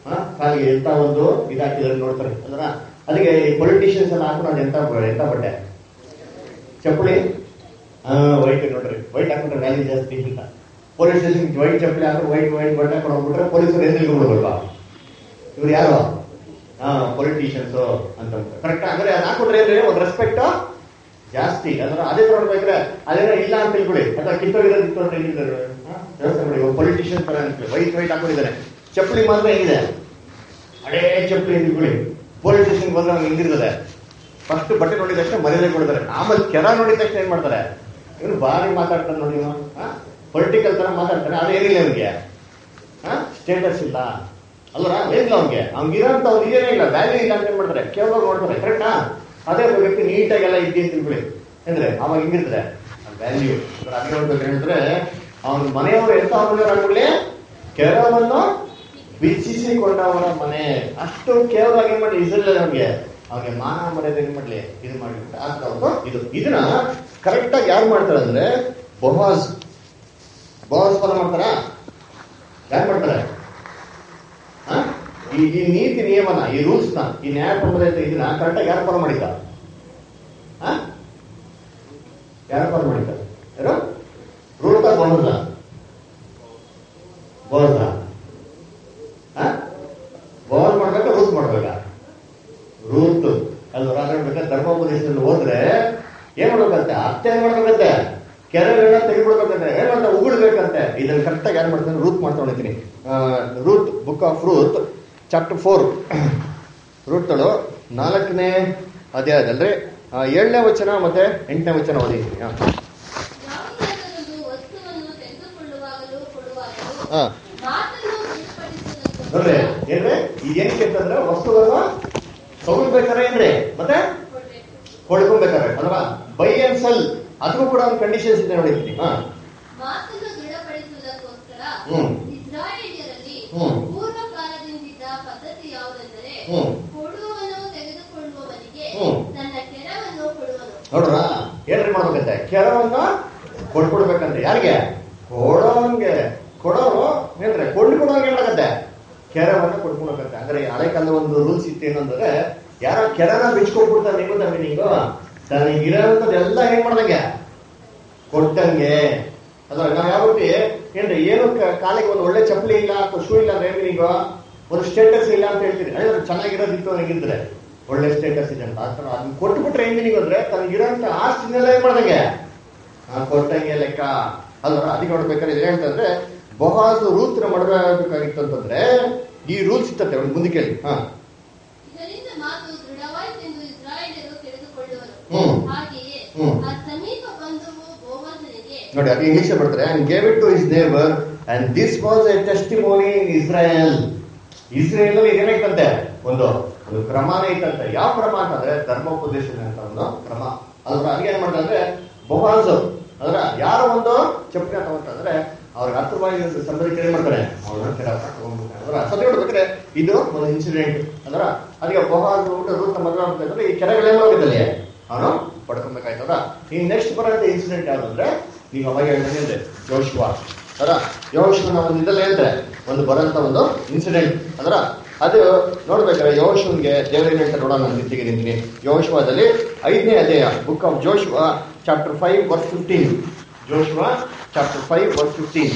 ಕಾಲಿಗೆ ಎಂತ ಒಂದು ಇದಾಕಿದ್ರೆ ನೋಡ್ತಾರೆ ಅಲ್ವಾ ಅದಕ್ಕೆ ಈ ಪೊಲಿಟಿಷಿಯನ್ಸ್ ಎಲ್ಲ ಹಾಕೊಂಡು ಎಂತ ಎಂತ ಬಟ್ಟೆ ಚಪ್ಪಲಿ ಹಾ ವೈಟ್ ನೋಡ್ರಿ ವೈಟ್ ಹಾಕೊಂಡ್ರೆ ವ್ಯಾಲ್ಯೂ ಜಾಸ್ತಿ ಅಂತ ಪೊಲೀಸ್ ಸ್ಟೇಷನ್ ವೈಟ್ ಚಪ್ಪಲಿ ಹಾಕೊಂಡು ವೈಟ್ ವೈಟ್ ಬಟ್ಟೆ ಹಾಕೊಂಡು ಹೋಗ್ಬಿಟ್ರೆ ಪೊಲೀಸರು ಏನು ತಿಳ್ಕೊಂಡ್ಬಿಡ್ಬೇಕಲ್ವಾ ಇವ್ರು ಯಾರು ಹಾ ಪೊಲಿಟಿಷಿಯನ್ಸ್ ಅಂತ ಕರೆಕ್ಟ್ ಅಂದ್ರೆ ಅದು ಹಾಕೊಂಡ್ರೆ ಏನ್ರಿ ಒಂದು ರೆಸ್ಪೆಕ್ಟ್ ಜಾಸ್ತಿ ಅಂದ್ರೆ ಅದೇ ತರ ನೋಡ್ಬೇಕ್ರೆ ಅದೇನೋ ಇಲ್ಲ ಅಂತ ತಿಳ್ಕೊಳ್ಳಿ ಅಥವಾ ಕಿತ್ತೋಗಿರೋದು ಕಿತ್ತೋದ್ರೆ ಹೆಂಗಿದ್ದಾರೆ ವ್ಯವಸ್ಥೆ ಮಾಡಿ ಪೊಲಿಟಿಷಿಯನ್ ತರ ಅಂತ ವೈಟ್ ವೈಟ್ ಹಾಕೊಂಡಿದ್ದಾರೆ ಚಪ್ಪಲಿ ಮಾತ್ರ ಹೆಂಗಿದೆ ಹಳೇ ಚಪ್ಪಲಿ ತಿಳ್ಕೊಳ್ಳಿ ಪೊಲೀಸ್ ಸ್ಟೇಷನ್ ಬಂದ್ರೆ ಅವ್ನು ಹೆಂಗಿರ್ತದೆ ಫಸ್ಟ್ ಬಟ್ಟೆ ನೋಡಿದ ತಕ್ಷಣ ಮರ್ಯಾದೆ ಕೊಡ್ತಾರೆ ಆಮೇಲೆ ಕೆರ ನೋಡಿದ ತಕ್ಷಣ ಏನ್ ಮಾಡ್ತಾರೆ ಇವನು ಭಾರಿ ಮಾತಾಡ್ತಾನೆ ನೋಡಿ ಪೊಲಿಟಿಕಲ್ ತರ ಮಾತಾಡ್ತಾನೆ ಅದು ಏನಿಲ್ಲ ಇವನಿಗೆ ಸ್ಟೇಟಸ್ ಇಲ್ಲ ಅಲ್ವರ ಏನಿಲ್ಲ ಅವ್ನಿಗೆ ಅವ್ನಿಗಿರೋಂತ ಅವ್ನು ಇದೇನೇ ಇಲ್ಲ ವ್ಯಾಲ್ಯೂ ಇಲ್ಲ ಅಂತ ಏನ್ ಮಾಡ್ತಾರೆ ಕೇವಲ ನೋಡ್ತಾರೆ ಕರೆಕ್ಟಾ ಅದೇ ಒಬ್ಬ ವ್ಯಕ್ತಿ ನೀಟಾಗೆಲ್ಲ ಇದ್ದಿ ಅಂತ ತಿಳ್ಕೊಳ್ಳಿ ಅಂದ್ರೆ ಅವಾಗ ಹೆಂಗಿರ್ತಾರೆ ವ್ಯಾಲ್ಯೂ ಅದೇ ಹೇಳ್ಬೇಕು ಹೇಳಿದ್ರೆ ಅವನ ಮನೆಯವರು ಎಂತ ಆಗ್ಬಿಡ್ಲಿ ಕೆಲವನ್ನು ಬಿಚ್ಚಿಸಿಕೊಂಡವರ ಮನೆ ಅಷ್ಟು ಕೇವಲ ಏನ್ ಮಾಡಿ ಇದ್ರಲ್ಲ ಅವ್ನಿಗೆ ಅವ್ನಿಗೆ ಮಾನ ಮರ್ಯಾದೆ ಏನ್ ಮಾಡ್ಲಿ ಇದು ಮಾಡ್ಬಿಟ್ಟು ಆತರ ಒಂದು ಇದು ಇದನ್ನ ಕರೆಕ್ಟ್ ಆಗಿ ಯಾರು ಮಾಡ್ತಾರೆ ಅಂದ್ರೆ ಬೊಹಾಸ್ ಬೊಹಾಸ್ ಫಾಲೋ ಮಾಡ್ತಾರ ಯಾರು ಮಾಡ್ತಾರೆ ಆ? ಈ ಈ ನೀತಿ ನಿಯಮನ ಈ ರೂಲ್ಸ್ ನ ಈ ನ್ಯಾಯ ಪ್ರಬಲತೆ ಇದನ್ನ ಕರೆಕ್ಟ್ ಆಗಿ ಯಾರು ಫಾಲೋ ಮಾಡಿದ್ದ ಆ? ಯಾರು ಫಾಲೋ ಮಾಡಿದ್ದ ಯಾರು ರೂಲ್ತಾ ಬಹುದ ಬಹುದ ಬೋರ್ ಮಾಡ್ಬೇಕಾ ರೂತ್ ಮಾಡ್ಬೇಕಾ ರೂತ್ ಅಲ್ಲಿ ಬೇಕಾದ್ರೆ ಧರ್ಮೋಪದೇಶದಲ್ಲಿ ಹೋದ್ರೆ ಏನ್ ಮಾಡ್ಬೇಕಂತೆ ಅತ್ತೆ ಏನ್ ಮಾಡ್ಬೇಕಂತೆ ಕೆರೆಗಳನ್ನ ತೆಗಿಬಿಡ್ಬೇಕಂತೆ ಏನ್ ಮಾಡ್ತಾ ಉಗುಳ್ಬೇಕಂತೆ ಇದನ್ನ ಕರೆಕ್ಟಾಗಿ ಯಾರು ಮಾಡ್ತಾನೆ ರೂತ್ ಮಾಡ್ತಾ ಹೊಡಿತೀನಿ Ruth book of Ruth chapter four ರೂಟ್ಗಳು ನಾಲ್ಕನೇ ಅಧ್ಯಾಯದಲ್ರಿ ಆ, ಏಳನೇ ವಚನ ಮತ್ತೆ ಎಂಟನೇ ವಚನ ಓದಿದ್ದೀನಿ ಹಾ. ಯಾವುದಾದರೊಂದು ವಸ್ತುವನ್ನು ತೆಗೆದುಕೊಳ್ಳುವಾಗಲೂ ಕೊಡುವಾಗಲೂ ಹಾ ಮಾತನ್ನು ನೋಡ್ರಿ ತಿಳಿಪಡಿಸುವುದಕ್ಕೋಸ್ಕರ ಏನ್ರಿ ಈಗ ಏನಕ್ಕೆ ಅಂತಂದ್ರೆ ವಸ್ತುವನ್ನು ತಗೊಳ್ಬೇಕಾರೆ ಏನ್ರಿ ಮತ್ತೆ ಕೊಡ್ಬೇಕು. ಕೊಳ್ಳ್ಕೊಬೇಕಾರೆ ಅಲ್ವಾ ಬೈ ಅಂಡ್ ಸೆಲ್ ಅದಕ್ಕೂ ಕೂಡ ಒಂದು ಕಂಡೀಷನ್ಸ್ ಇದೆ ನೋಡಿದ್ದೀನಿ ಹಾ ಮಾತನ್ನು ದೃಢಪಡಿಸುವುದಕ್ಕೋಸ್ಕರ ಹ್ಮ್. ಇಸ್ರಾಯೇಲ್ಯರಲ್ಲಿ ಹ್ಮ್. ಪೂರ್ವ ಕಾಲದಿಂದಿದ್ದ ಪದ್ಧತಿ ಯಾವುದೆಂದರೆ ಹ್ಮ್. ಕೊಡುವವನು ತೆಗೆದುಕೊಳ್ಳುವವನಿಗೆ ಹ್ಮ್. ತನ್ನ ಕೆರವನ್ನು ಕೊಡುವನು ನೋಡ್ರ ಏನ್ರಿ ಮಾಡ್ಬೇಕಂತೆ ಕೆಲವನ್ನ ಕೊಟ್ಕೊಡ್ಬೇಕಂತೆ ಯಾರಿಗೆ ಕೊಡೋನ್ಗೆ ಕೊಡೋರು ಏನ್ರಿ ಕೊಂಡು ಕೊಡೋಂಗೆ ಏನ್ ಮಾಡಕತ್ತೆ ಕೆರವನ್ನ ಕೊಡ್ಕೊಡಕತ್ತೆ ಅಂದ್ರೆ ಈ ಹಳೆ ಕಾಲದ ಒಂದು ರೂಲ್ಸ್ ಇತ್ತು ಏನಂದ್ರೆ ಯಾರ ಕೆರನ ಬಿಚ್ಕೊಟ್ಬಿಡ್ತಾರೆ ನೀವು ಮೀನಿಂಗು ತನಗಿರೋಂಥದ್ದೆಲ್ಲ ಏನ್ ಮಾಡ್ದಂಗೆ ಕೊಟ್ಟಂಗೆ ಅದ್ರ ನಾವ್ ಯಾವ ರೀತಿ ಏನ್ರಿ ಏನು ಕ- ಕಾಲಿಗೆ ಒಂದು ಒಳ್ಳೆ ಚಪ್ಪಲಿ ಇಲ್ಲ ಅಥವಾ ಶೂ ಇಲ್ಲ ಅಂದ್ರೆ ಮೀನಿಂಗು ಒಂದು ಸ್ಟೇಟಸ್ ಇಲ್ಲ ಅಂತ ಹೇಳ್ತೀರಿ ಅಂದ್ರೆ ಚೆನ್ನಾಗಿರೋದಿತ್ತು ನನಗಿದ್ರೆ ಒಳ್ಳೆ ಸ್ಟೇಟಸ್ ಇದೆ ಅಂತ ಆತರ ಅದನ್ನ ಕೊಟ್ಬಿಟ್ರೆ ಏನ್ ಮೀನಿಂಗ್ ಅಂದ್ರೆ ತನಗಿರೋಂಥ ಆಸ್ತಿನೆಲ್ಲ ಏನ್ ಮಾಡ್ದಂಗೆ ಆ, ಕೊಟ್ಟಂಗೆ ಲೆಕ್ಕ ಅಲ್ವಾ ಅದಕ್ಕೆ ನೋಡ್ಬೇಕಾದ್ರೆ ಇದು ಹೇಳ್ತಂದ್ರೆ ಬಹಾಸ್ ರೂತ್ರ ಮಾಡಬೇಕಾಗಿತ್ತು ಅಂತಂದ್ರೆ ಈ ರೂಲ್ಸ್ ಇತ್ತಂತೆ ಒಂದು ಮುಂದೆ ಕೇಳಿ ಹಾ ಇದರಿಂದ ಮಾತು ದೃಢವಾಯಿತೆಂದು ಇಸ್ರಾಯೇಲರು ತಿಳಿದುಕೊಳ್ಳುವರು ಹ್ಮ್. ಹಾಗೆಯೇ ಹ್ಮ್. ಆ ಸಮೀಪ ಬಂಧುವು ಬೋವಸನಿಗೆ ನೋಡಿ ಅದು ಇಂಗ್ಲಿಷ್ ಬರ್ತಾರೆ and gave it to his neighbour and this was a testimony in Israel Israel ಅಲ್ಲಿ ಏನಾಯ್ತಂತೆ ಒಂದು ಒಂದು ಕ್ರಮನೇ ಇತ್ತಂತೆ ಯಾವ ಕ್ರಮ ಅಂತಂದ್ರೆ ಧರ್ಮೋಪದೇಶ ಅಂತ ಒಂದು ಕ್ರಮ ಅದ್ರ ಅಲ್ಲಿಗೆ ಏನ್ ಮಾಡ್ತಾರೆ ಬೊಹಾಜ್ ಅದ್ರ ಯಾರ ಒಂದು ಚಪ್ಪಲಿ ತಗೊಂತಂದ್ರೆ ಅವ್ರಿಗೆ ಅರ್ಥವಾಗಿ ಸಂಬಂಧಿಕ ಏನ್ ಮಾಡ್ತಾರೆ ಅವ್ರನ್ನ ಕೆರ ತಗೊಂಡ್ಬಿಡ್ತಾರೆ ಅದರ ಸತ್ಯ ನೋಡ್ಬೇಕಾದ್ರೆ ಇದು ಒಂದು ಇನ್ಸಿಡೆಂಟ್ ಅದರ ಅದಕ್ಕೆ ಬೊಹಾಜ್ ಊಟ ರೂಟ್ ಮದುವೆ ಆಗ್ಬೇಕಾದ್ರೆ ಈ ಕೆರೆಗಳೇನು ಹೋಗಿದ್ದಲ್ಲಿ ಅವನು ಪಡ್ಕೊಬೇಕಾಯ್ತದ ಈ ನೆಕ್ಸ್ಟ್ ಬರೋಂಥ ಇನ್ಸಿಡೆಂಟ್ ಯಾವ್ದಂದ್ರೆ ನೀವು ಅವಾಗ ಹೇಳಿದ್ರೆ ಯೋಶ್ವ ಅದರ ಯೋಶ್ವನ ಒಂದು ಇದಲ್ಲೇ ಅಂದ್ರೆ ಒಂದು ಬರೋಂಥ ಒಂದು ಇನ್ಸಿಡೆಂಟ್ ಅದರ ಅದು ನೋಡ್ಬೇಕಾದ್ರೆ ಯೋಶ್ವನ್ಗೆ ದೇವರೇನು ಹೇಳ್ತಾರೆ ನೋಡೋಣ ನಾನು ತೆಗೆದಿದ್ದೀನಿ ಯೋಶ್ವದಲ್ಲಿ ಐದನೇ ಅಧ್ಯಾಯ book of Joshua chapter five verse fifteen Joshua chapter five verse fifteen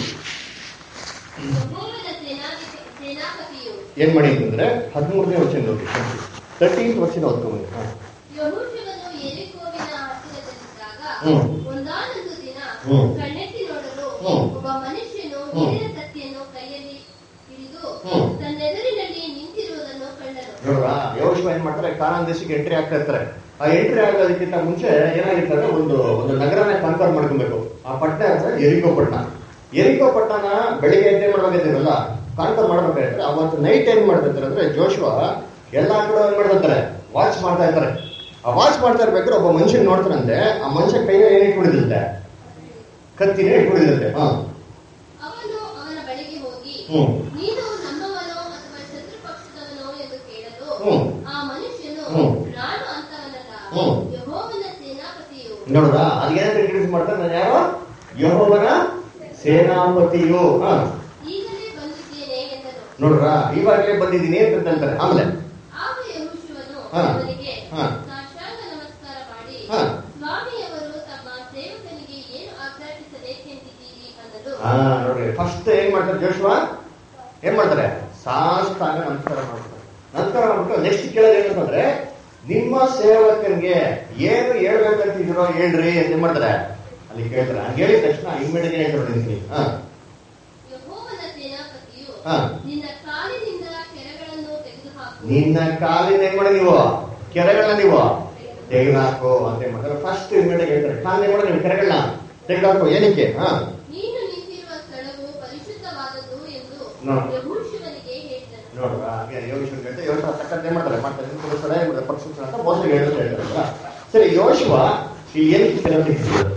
ಯೆಹೋವನ ಸೇನಾಧಿಪ- ಸೇನಾಪತಿಯು ಏನ್ ಮಾಡಿ ಅಂತಂದ್ರೆ ಹದಿಮೂರನೇ ವಚನ ನೋಡಿ ತರ್ಟೀನ್ ವಚನ ಓದ್ಕೊಂಬಂದಿ ಹಾ ಯೆಹೋಶುವನು ಯೆರಿಕೋವಿನ ಹತ್ತಿರದಲ್ಲಿದ್ದಾಗ ಹ್ಮ್. ಒಂದಾನೊಂದು ದಿನ ಹ್ಮ್. ಕಣ್ಣೆತ್ತಿ ನೋಡಲು ಹ್ಮ್. ಒಬ್ಬ ಮನುಷ್ಯನು ಹ್ಮ್. ನೀರಿನ ತತ್ತಿಯನ್ನು ಕೈಯಲ್ಲಿ ಹಿಡಿದು ಹ್ಮ್. ತನ್ನೆದುರಿನಲ್ಲಿ ನಿಂತಿರುವುದನ್ನು ಕಂಡನು ನೋಡ್ರಾ ಯೋಶ್ವ ಏನ್ ಮಾಡ್ತಾರೆ ಕಾನಾನ್ ದೇಶಕ್ಕೆ ಎಂಟ್ರಿ ಆಗ್ತಾ ಇರ್ತಾರೆ ಆ ಎಂಟ್ರಿ ಆಗೋದಕ್ಕಿಂತ ಮುಂಚೆ ಏನಾಗಿರ್ತದೆ ಒಂದು ಒಂದು ನಗರನ ಕಾನ್ಫರ್ ಮಾಡ್ಕೊಬೇಕು ಆ ಪಟ್ಟಣ ಅಂದ್ರೆ ಎರಿಕೋ ಪಟ್ಟಣ ಎರಿಕೋ ಪಟ್ಟಣ ಬೆಳಿಗ್ಗೆ ಎದ್ದೆ ಮಾಡ್ಬೇಕಿದ್ದೀರಲ್ಲ ಕಾನ್ಫರ್ ಮಾಡ್ಬೇಕಾದ್ರೆ ಅವತ್ತು ನೈಟ್ ಏನ್ ಮಾಡ್ತಿರ್ತಾರೆ ಅಂದ್ರೆ ಜೋಶ್ವ ಎಲ್ಲಾ ಕಡೆ ಏನ್ ಮಾಡ್ತಿರ್ತಾರೆ ವಾಚ್ ಮಾಡ್ತಾ ಇರ್ತಾರೆ ಆ ವಾಚ್ ಮಾಡ್ತಾ ಇರ್ಬೇಕಾದ್ರೆ ಒಬ್ಬ ಮನುಷ್ಯನ್ ನೋಡ್ತಾರಂತೆ ಆ ಮನುಷ್ಯ ಕೈಯ ಏನ್ ಇಟ್ಬಿಡಿದಂತೆ ಕತ್ತಿನೇ ಇಟ್ಬಿಡಿದಂತೆ ಹಾ ಅವನು ಅವನ ಬಳಿಗೆ ಹೋಗಿ ಹ್ಮ್. ನೀನು ನಮ್ಮವನೋ ಅಥವಾ ಶತ್ರು ಪಕ್ಷದವನೋ ಎಂದು ಕೇಳಲು ಹ್ಮ್. ಆ ಮನುಷ್ಯನು ಹ್ಮ್. ನಾನು ಅಂತವನಲ್ಲ ಹ್ಮ್. ಯೆಹೋವನ ಸೇನಾಪತಿಯು ನೋಡ್ರಾ ಅದೇನಂತ ಇಂಟ್ರಡ್ಯೂಸ್ ಮಾಡ್ತಾರೆ ನಾನು ಯಾರು ಯಹೋವನ ಸೇನಾಪತಿಯು ಹಾ ಈಗಲೇ ಬಂದಿದ್ದೇನೆ ಎಂದನು ನೋಡ್ರ ಇವಾಗಲೇ ಬಂದಿದ್ದೀನಿ ಅಂತ ಹೇಳ್ತಾರೆ ಆಮೇಲೆ ಆಗ ಯೆಹೋಶುವನು ಹಾ. ಅವರಿಗೆ ಹಾ. ಸಾಷ್ಟಾಂಗ ನಮಸ್ಕಾರ ಮಾಡಿ ಹಾ. ಸ್ವಾಮಿಯವರು ತಮ್ಮ ಸೇವಕನಿಗೆ ಏನು ಆಜ್ಞಾಪಿಸಬೇಕೆಂದಿದ್ದೀರಿ ಅನ್ನಲು ಹಾ ನೋಡ್ರಿ ಫಸ್ಟ್ ಏನ್ ಮಾಡ್ತಾರೆ ಜೋಶ್ವ ಏನ್ ಮಾಡ್ತಾರೆ ಸಾಷ್ಟಾಂಗ ನಮಸ್ಕಾರ ಮಾಡ್ತಾರೆ ನಮಸ್ಕಾರ ಮಾಡ್ಬಿಟ್ಟು ನೆಕ್ಸ್ಟ್ ಕೇಳೋದು ಏನಂತಂದ್ರೆ ನಿಮ್ಮ ಸೇವಕನಿಗೆ ಏನು ಹೇಳ್ಬೇಕಂತಿದ್ದೀರೋ ಹೇಳ್ರಿ ಅಂತ ಏನ್ ಮಾಡ್ತಾರೆ ಅಲ್ಲಿ ಕೇಳ್ತಾರೆ ಹಂಗೆ ಹೇಳಿದ ತಕ್ಷಣ ಇಮ್ಮಿಡಿಯೇಟ್ ಹೇಳ್ತಾರೆ ನಿಂತೀನಿ ಹಾ ಯೆಹೋವನ ಸೇನಾಪತಿಯು ಹಾ. ನಿನ್ನ ಕಾಲಿನಿಂದ ಕೆರಗಳನ್ನು ತೆಗೆದುಹಾಕು ನಿನ್ನ ಕಾಲಿನ ಏನ್ ಮಾಡಿ ನೀವು ಕೆರೆಗಳನ್ನ ನೀವು ತೆಗೆದುಹಾಕು ಅಂತ ಏನ್ ಮಾಡ್ತಾರೆ ಫಸ್ಟ್ ಇಮ್ಮಿಡಿಯೇಟ್ ಹೇಳ್ತಾರೆ ಕಾಲಿನ ಏನ್ ಮಾಡಿ ನೀವು ಕೆರೆಗಳನ್ನ ತೆಗೆದುಹಾಕು ಏನಕ್ಕೆ ಹಾ ನೀನು ನಿಂತಿರುವ ಸ್ಥಳವು ಪರಿಶುದ್ಧವಾದದ್ದು ಎಂದು ಹಾ. ಯೆಹೋಶುವನಿಗೆ ಹೇಳಿದನು ನೋಡ್ರ ಹಾಗೆ ಯೋಶುವ ಹೇಳ್ತಾರೆ ಯೋಶುವ ತಕ್ಕಂತೆ ಏನ್ ಮಾಡ್ತಾರೆ ಮಾಡ್ತಾರೆ ನಿಮ್ ಕೂಡ ಸಲ ಏನ್ ಮಾಡ್ತಾರೆ ಪಕ್ಷ ಅಂತ ಮೋಸಗೆ ಹೇಳೋದು ಹೇಳ್ತಾರಲ್ಲ ಸರಿ ಯೋಶುವ ಇಲ್ಲಿ ಏನಕ್ಕೆ ಕೆರೆ ತೆಗೆದಿದ್ರು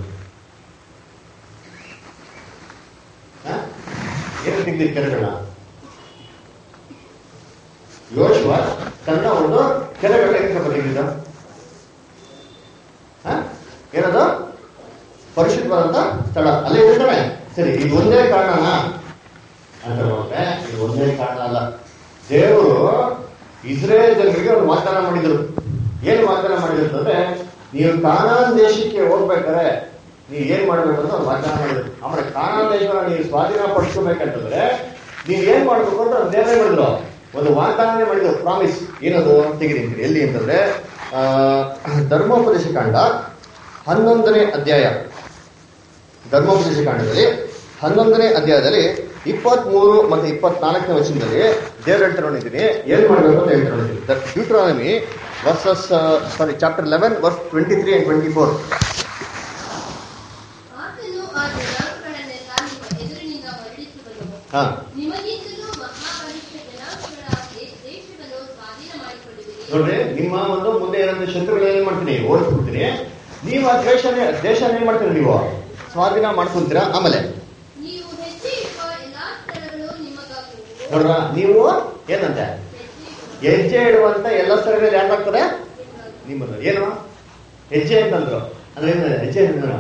ಏನು ತೆಗೆದಿರಿ ಕೆರೆಗಳನ್ನ ಯೋಶುವ ತನ್ನ ಒಂದು ಕೆರೆಗಳನ್ನ ಏನಕ್ಕೆ ತೆಗೆದಿದ್ದ ಹ? ಏನದು ಪರಿಶುದ್ಧವಾದಂತ ಸ್ಥಳ ಅಲ್ಲೇ ಇರ್ತಾನೆ ಸರಿ ಇದು ಒಂದೇ ಕಾರಣನಾ ಅಂತ ನೋಡಿದ್ರೆ ಇದು ಒಂದೇ ಕಾರಣ ಅಲ್ಲ ದೇವರು ಇಸ್ರೇಲ್ ಜನರಿಗೆ ಒಂದು ವಾಗ್ದಾನ ಮಾಡಿದ್ರು ಏನು ವಾಗ್ದಾನ ಮಾಡಿದ್ರು ಅಂದ್ರೆ ನೀವು ಕಾನಾನ್ ದೇಶಕ್ಕೆ ಹೋಗ್ಬೇಕಾದ್ರೆ ನೀವು ಏನ್ ಮಾಡ್ಬೇಕು ಅಂತ ಒಂದು ವಾಗ್ದಾನ ಮಾಡಿದ್ರು ಆಮೇಲೆ ಕಾನಾನ್ ದೇಶನ ನೀವು ಸ್ವಾಧೀನ ಪಡಿಸ್ಕೋಬೇಕಂತಂದ್ರೆ ನೀವು ಏನ್ ಮಾಡ್ಬೇಕು ಅಂತ ಒಂದು ದೇವರೇ ಮಾಡಿದ್ರು ಒಂದು ವಾಗ್ದಾನನೇ ಮಾಡಿದ್ರು ಪ್ರಾಮಿಸ್ ಏನದು ತೆಗೆದಿರ್ತೀರಿ ಎಲ್ಲಿ ಅಂತಂದ್ರೆ ಆ, ಧರ್ಮೋಪದೇಶ ಕಾಂಡ ಹನ್ನೊಂದನೇ ಅಧ್ಯಾಯ ಧರ್ಮೋಪದೇಶ ಕಾಂಡದಲ್ಲಿ ಹನ್ನೊಂದನೇ ಅಧ್ಯಾಯದಲ್ಲಿ ಇಪ್ಪತ್ಮೂರು ಮತ್ತೆ ಇಪ್ಪತ್ನಾಲ್ಕನೇ ವಚನದಲ್ಲಿ ದೇವ್ರ ಹೇಳ್ತಾರೆ ನೋಡಿದ್ದೀನಿ ಏನ್ ಮಾಡ್ಬೇಕು ಅಂತ ಹೇಳ್ತಾರೆ ನೋಡಿದ್ದೀನಿ Deuteronomy verses sorry chapter eleven verse twenty three and twenty four ಆತನು ಆ ಜನಾಂಗಗಳನ್ನೆಲ್ಲ ನಿಮ್ಮ ಎದುರಿನಿಂದ ಹೊರಡಿಸುವನು ಹಾ ನಿಮಗಿಂತಲೂ ಮಹಾಬಲಿಷ್ಠ ಜನಾಂಗಗಳ ದೇ- ದೇಶವನ್ನು ಸ್ವಾಧೀನ ಮಾಡಿಕೊಳ್ಳುವಿರಿ ನೋಡ್ರಿ ನಿಮ್ಮ ಒಂದು ಮುಂದೆ ಇರೋ ಶತ್ರುಗಳನ್ನ ಏನ್ ಮಾಡ್ತೀನಿ ಓಡಿಸ್ಬಿಡ್ತೀನಿ ನೀವು ಆ ದೇಶನೇ ದೇಶನ ಏನ್ ಮಾಡ್ತೀರಿ ನೀವು ಸ್ವಾಧೀನ ಮಾಡ್ಕೊಂತೀರಾ ಆಮೇಲೆ ನೀವು ಹೆಜ್ಜೆ ಇಡುವ ಎಲ್ಲಾ ಸ್ಥಳಗಳು ನಿಮಗಾಗುವುದು ನೋಡ್ರ ನೀವು ಏನಂತೆ ಹೆಜ್ಜೆ ಇಡುವ ಹೆಜ್ಜೆ ಇಡುವಂತ ಎಲ್ಲ ಸ್ಥಳಗಳಲ್ಲಿ ಯಾಕಾಗ್ತದೆ ನಿಮಗಾಗುವುದು. ನಿಮ್ಮದು ಏನು ಹೆಜ್ಜೆ ಅಂತಂದ್ರು ಅಂದ್ರೆ ಏನು ಹೆಜ್ಜೆ ಅಂತಂದ್ರ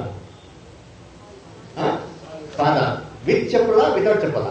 ಪಾದ with chappal without chappal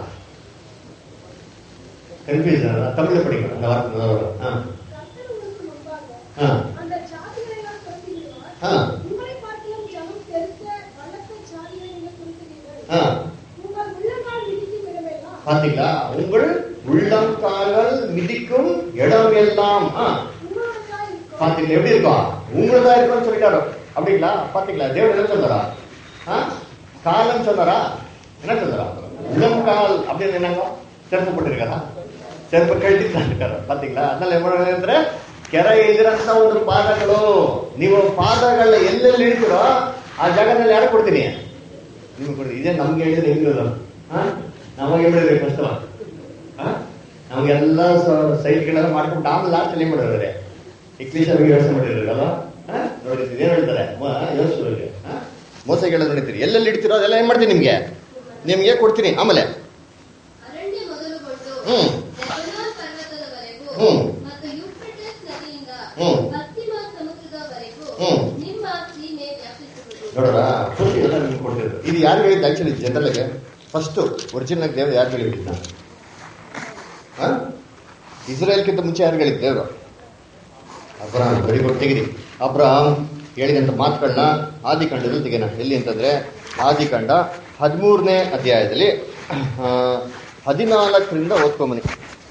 confuse Tamil படிக்கணும் அந்த வார்த்தை ஆ கர்த்தர் உங்களுக்கு முன்பாக ஆ. அந்த ஜாதிகளெல்லாம் துரத்திவிடுவார். ஆ. உங்களை பார்க்கிலும் ஜனம் பெருத்த பலத்த ஜாதிகளை நீங்கள் துரத்துவீர்கள். ஆ உங்கள் உள்ளங்கால் மிதிக்கும் இடமெல்லாம் பாத்தீங்களா உங்கள் உள்ளம் கால்கள் மிதிக்கும் இடம் எல்லாம் ஆ உங்களுடையதா இருக்கும். பாத்தீங்களா எப்படி இருக்கும் உங்களதா இருக்கும்னு சொல்லிட்டாரு அப்படிங்களா பாத்தீங்களா தேவன் என்ன சொன்னாரா ஆ? காலம் சொன்னாரா என்ன சொன்னாரா உள்ளம் கால் அப்படின்னு என்னங்க செருப்பு போட்டிருக்காரா செருப்பு ಕಳ್ಳಿ இருக்காரு பாத்தீங்களா அதனால என்ன ಅಂದ್ರೆ ಕೆರೆ ಇದ್ರಂತ ಒಂದು ಪಾದಗಳು ನೀವು ಪಾದಗಳನ್ನ ಎಲ್ಲೆಲ್ಲಿ ಇಡ್ತೀರೋ ಆ ಜಾಗದಲ್ಲಿ ಯಾರು ಕೊಡ್ತೀನಿ ನಿಮ್ಗೆ ಕೊಡ್ತೀನಿ ಇದೇ ನಮ್ಗೆ ಹೇಳಿದ್ರೆ ಹೆಂಗದು ನಮಗೆ ಏನ್ ಮಾಡಿದ್ರಿ ಫಸ್ಟ್ ನಮ್ಗೆಲ್ಲ ಸೈಟ್ಗಳೆಲ್ಲ ಮಾಡ್ಕೊಂಡು ಆಮೇಲೆ ಲಾಸ್ಟ್ ಅಲ್ಲಿ ಏನ್ ಮಾಡಿದ್ರೆ ಇಂಗ್ಲೀಷ್ ಅವ್ರಿಗೆ ಯೋಚನೆ ಮಾಡಿರಲ್ಲ ನೋಡಿ ಏನ್ ಹೇಳ್ತಾರೆ ಯೋಚಿಸೋರಿಗೆ ಮೋಸಗೆಲ್ಲ ನೋಡಿತೀರಿ ಎಲ್ಲೆಲ್ಲಿ ಇಡ್ತೀರೋ ಅದೆಲ್ಲ ಏನ್ ಮಾಡ್ತೀನಿ ನಿಮ್ಗೆ ನಿಮ್ಗೆ ಕೊಡ್ತೀನಿ ಆಮೇಲೆ ಅರಣ್ಯ ಮೊದಲುಗೊಂಡು ಹ್ಮ್. ಲೆಬನೋನ್ ಪರ್ವತದವರೆಗೂ ಹ್ಮ್. ಮತ್ತು ಯೂಫ್ರೆಟಿಸ್ ನದಿಯಿಂದ ಹ್ಮ್. ಪಶ್ಚಿಮ ಸಮುದ್ರದವರೆಗೂ ಹ್ಮ್. ನಿಮ್ಮ ಸೀಮೆ ವ್ಯಾಪಿಸುವುದು ನೋಡೋಣ ಫಸ್ಟ್ ಇದೆಲ್ಲ ನಿಮ್ಗೆ ಕೊಡ್ತಿರೋದು ಇದು ಯಾರು ಹೇಳಿದ್ದು ಆಕ್ಚುಲಿ ಜನರಲ್ಗೆ ಫಸ್ಟ್ ಒರಿಜಿನಲ್ ದೇವ್ರು ಯಾರು ಹೇಳಿದ್ದ ಇಸ್ರೇಲ್ಗಿಂತ ಮುಂಚೆ ಯಾರು ಹೇಳಿದ್ದು ದೇವರು ಅಬ್ರಹಾಂ ವೆರಿ ಗುಡ್ ತೆಗಿರಿ ಅಬ್ರಹಾಂ ಹೇಳಿದಂಥ ಮಾತುಗಳನ್ನ ಆದಿಕಾಂಡದಲ್ಲಿ ತೆಗೆನ ಎಲ್ಲಿ ಅಂತಂದ್ರೆ ಆದಿಕಾಂಡ ಹದಿಮೂರನೇ ಅಧ್ಯಾಯದಲ್ಲಿ ಆ, ಹದಿನಾಲ್ಕರಿಂದ ಓದ್ಕೊಂಬನಿ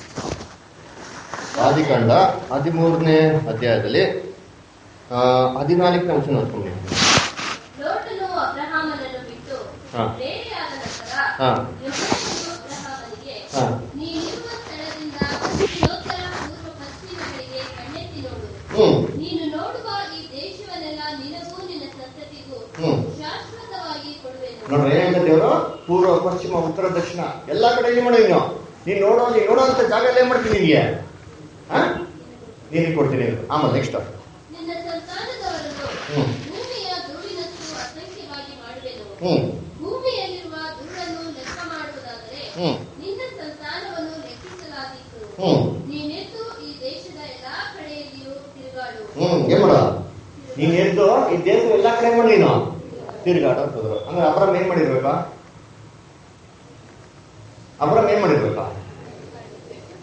ಆದಿಕಾಂಡ ಹದಿಮೂರನೇ ಅಧ್ಯಾಯದಲ್ಲಿ ಆ, ಹದಿನಾಲ್ಕನೇ ವಚನ ಓದ್ಕೊಂಬನಿ ಲೋಟನು ಅಬ್ರಹಾಮನನ್ನು ಬಿಟ್ಟು ಹಾ. ಬೇರೆಯಾದ ನಂತರ ಹಾ. ಯೆಹೋವನು ಅಬ್ರಹಾಮನಿಗೆ ಹಾ. ನೀನಿರುವ ಸ್ಥಳದಿಂದ ಉತ್ತರ ಪೂರ್ವ ಪಶ್ಚಿಮಗಳಿಗೆ ಕಣ್ಣೆತ್ತಿ ನೋಡು ಹ್ಮ್ ನೀನು ನೋಡುವ ಈ ದೇಶವನ್ನೆಲ್ಲ ನಿನಗೂ ನಿನ್ನ ಸಂತತಿಗೂ ಹ್ಮ್. ಶಾಶ್ವತವಾಗಿ ಕೊಡುವೆನು ನೋಡ್ರಿ ಏನಂತ ದೇವರು ಪೂರ್ವ ಪಶ್ಚಿಮ ಉತ್ತರ ದಕ್ಷಿಣ ಎಲ್ಲಾ ಕಡೆ ಏನ್ ಮಾಡಿ ನೀನು ನೀನ್ ನೋಡೋ ನೀನ್ ನೋಡೋಂತ ಜಾಗ ಎಲ್ಲ ಏನ್ ಮಾಡ್ತೀನಿ ನಿನ್ಗೆ ಹಾ ನೀನಿಗೆ ಕೊಡ್ತೀನಿ ಆಮೇಲೆ ನೆಕ್ಸ್ಟ್ ನಿನ್ನ ಸಂತಾನದವರನ್ನು ಹ್ಮ್. ಭೂಮಿಯ ಧೂಳಿನಷ್ಟು ಅಸಂಖ್ಯವಾಗಿ ಮಾಡುವೆನು ಹ್ಮ್ ಭೂಮಿಯಲ್ಲಿರುವ ಧೂಳನ್ನು ಲೆಕ್ಕ ಮಾಡುವುದಾದರೆ ಹ್ಮ್. ನಿನ್ನ ಸಂತಾನವನ್ನು ಲೆಕ್ಕಿಸಲಾದೀತು ಹ್ಮ್. ನೀನೆದ್ದು ಈ ದೇಶದ ಎಲ್ಲಾ ಕಡೆಯಲ್ಲಿಯೂ ತಿರುಗಾಡು ಹ್ಮ್ ಏನ್ ಮಾಡ ನೀನ್ ಎದ್ದು ಈ ದೇಶ ಎಲ್ಲಾ ಕಡೆ ಮಾಡಿ ನೀನು ತಿರುಗಾಡ ಅಂತಂದ್ರು ಅಂದ್ರೆ ಅಬ್ರಮ್ ಏನ್ ಮಾಡಿರ್ಬೇಕಾ ಅಬ್ರಮ್ ಏನ್ ಮಾಡಿರ್ಬೇಕಾ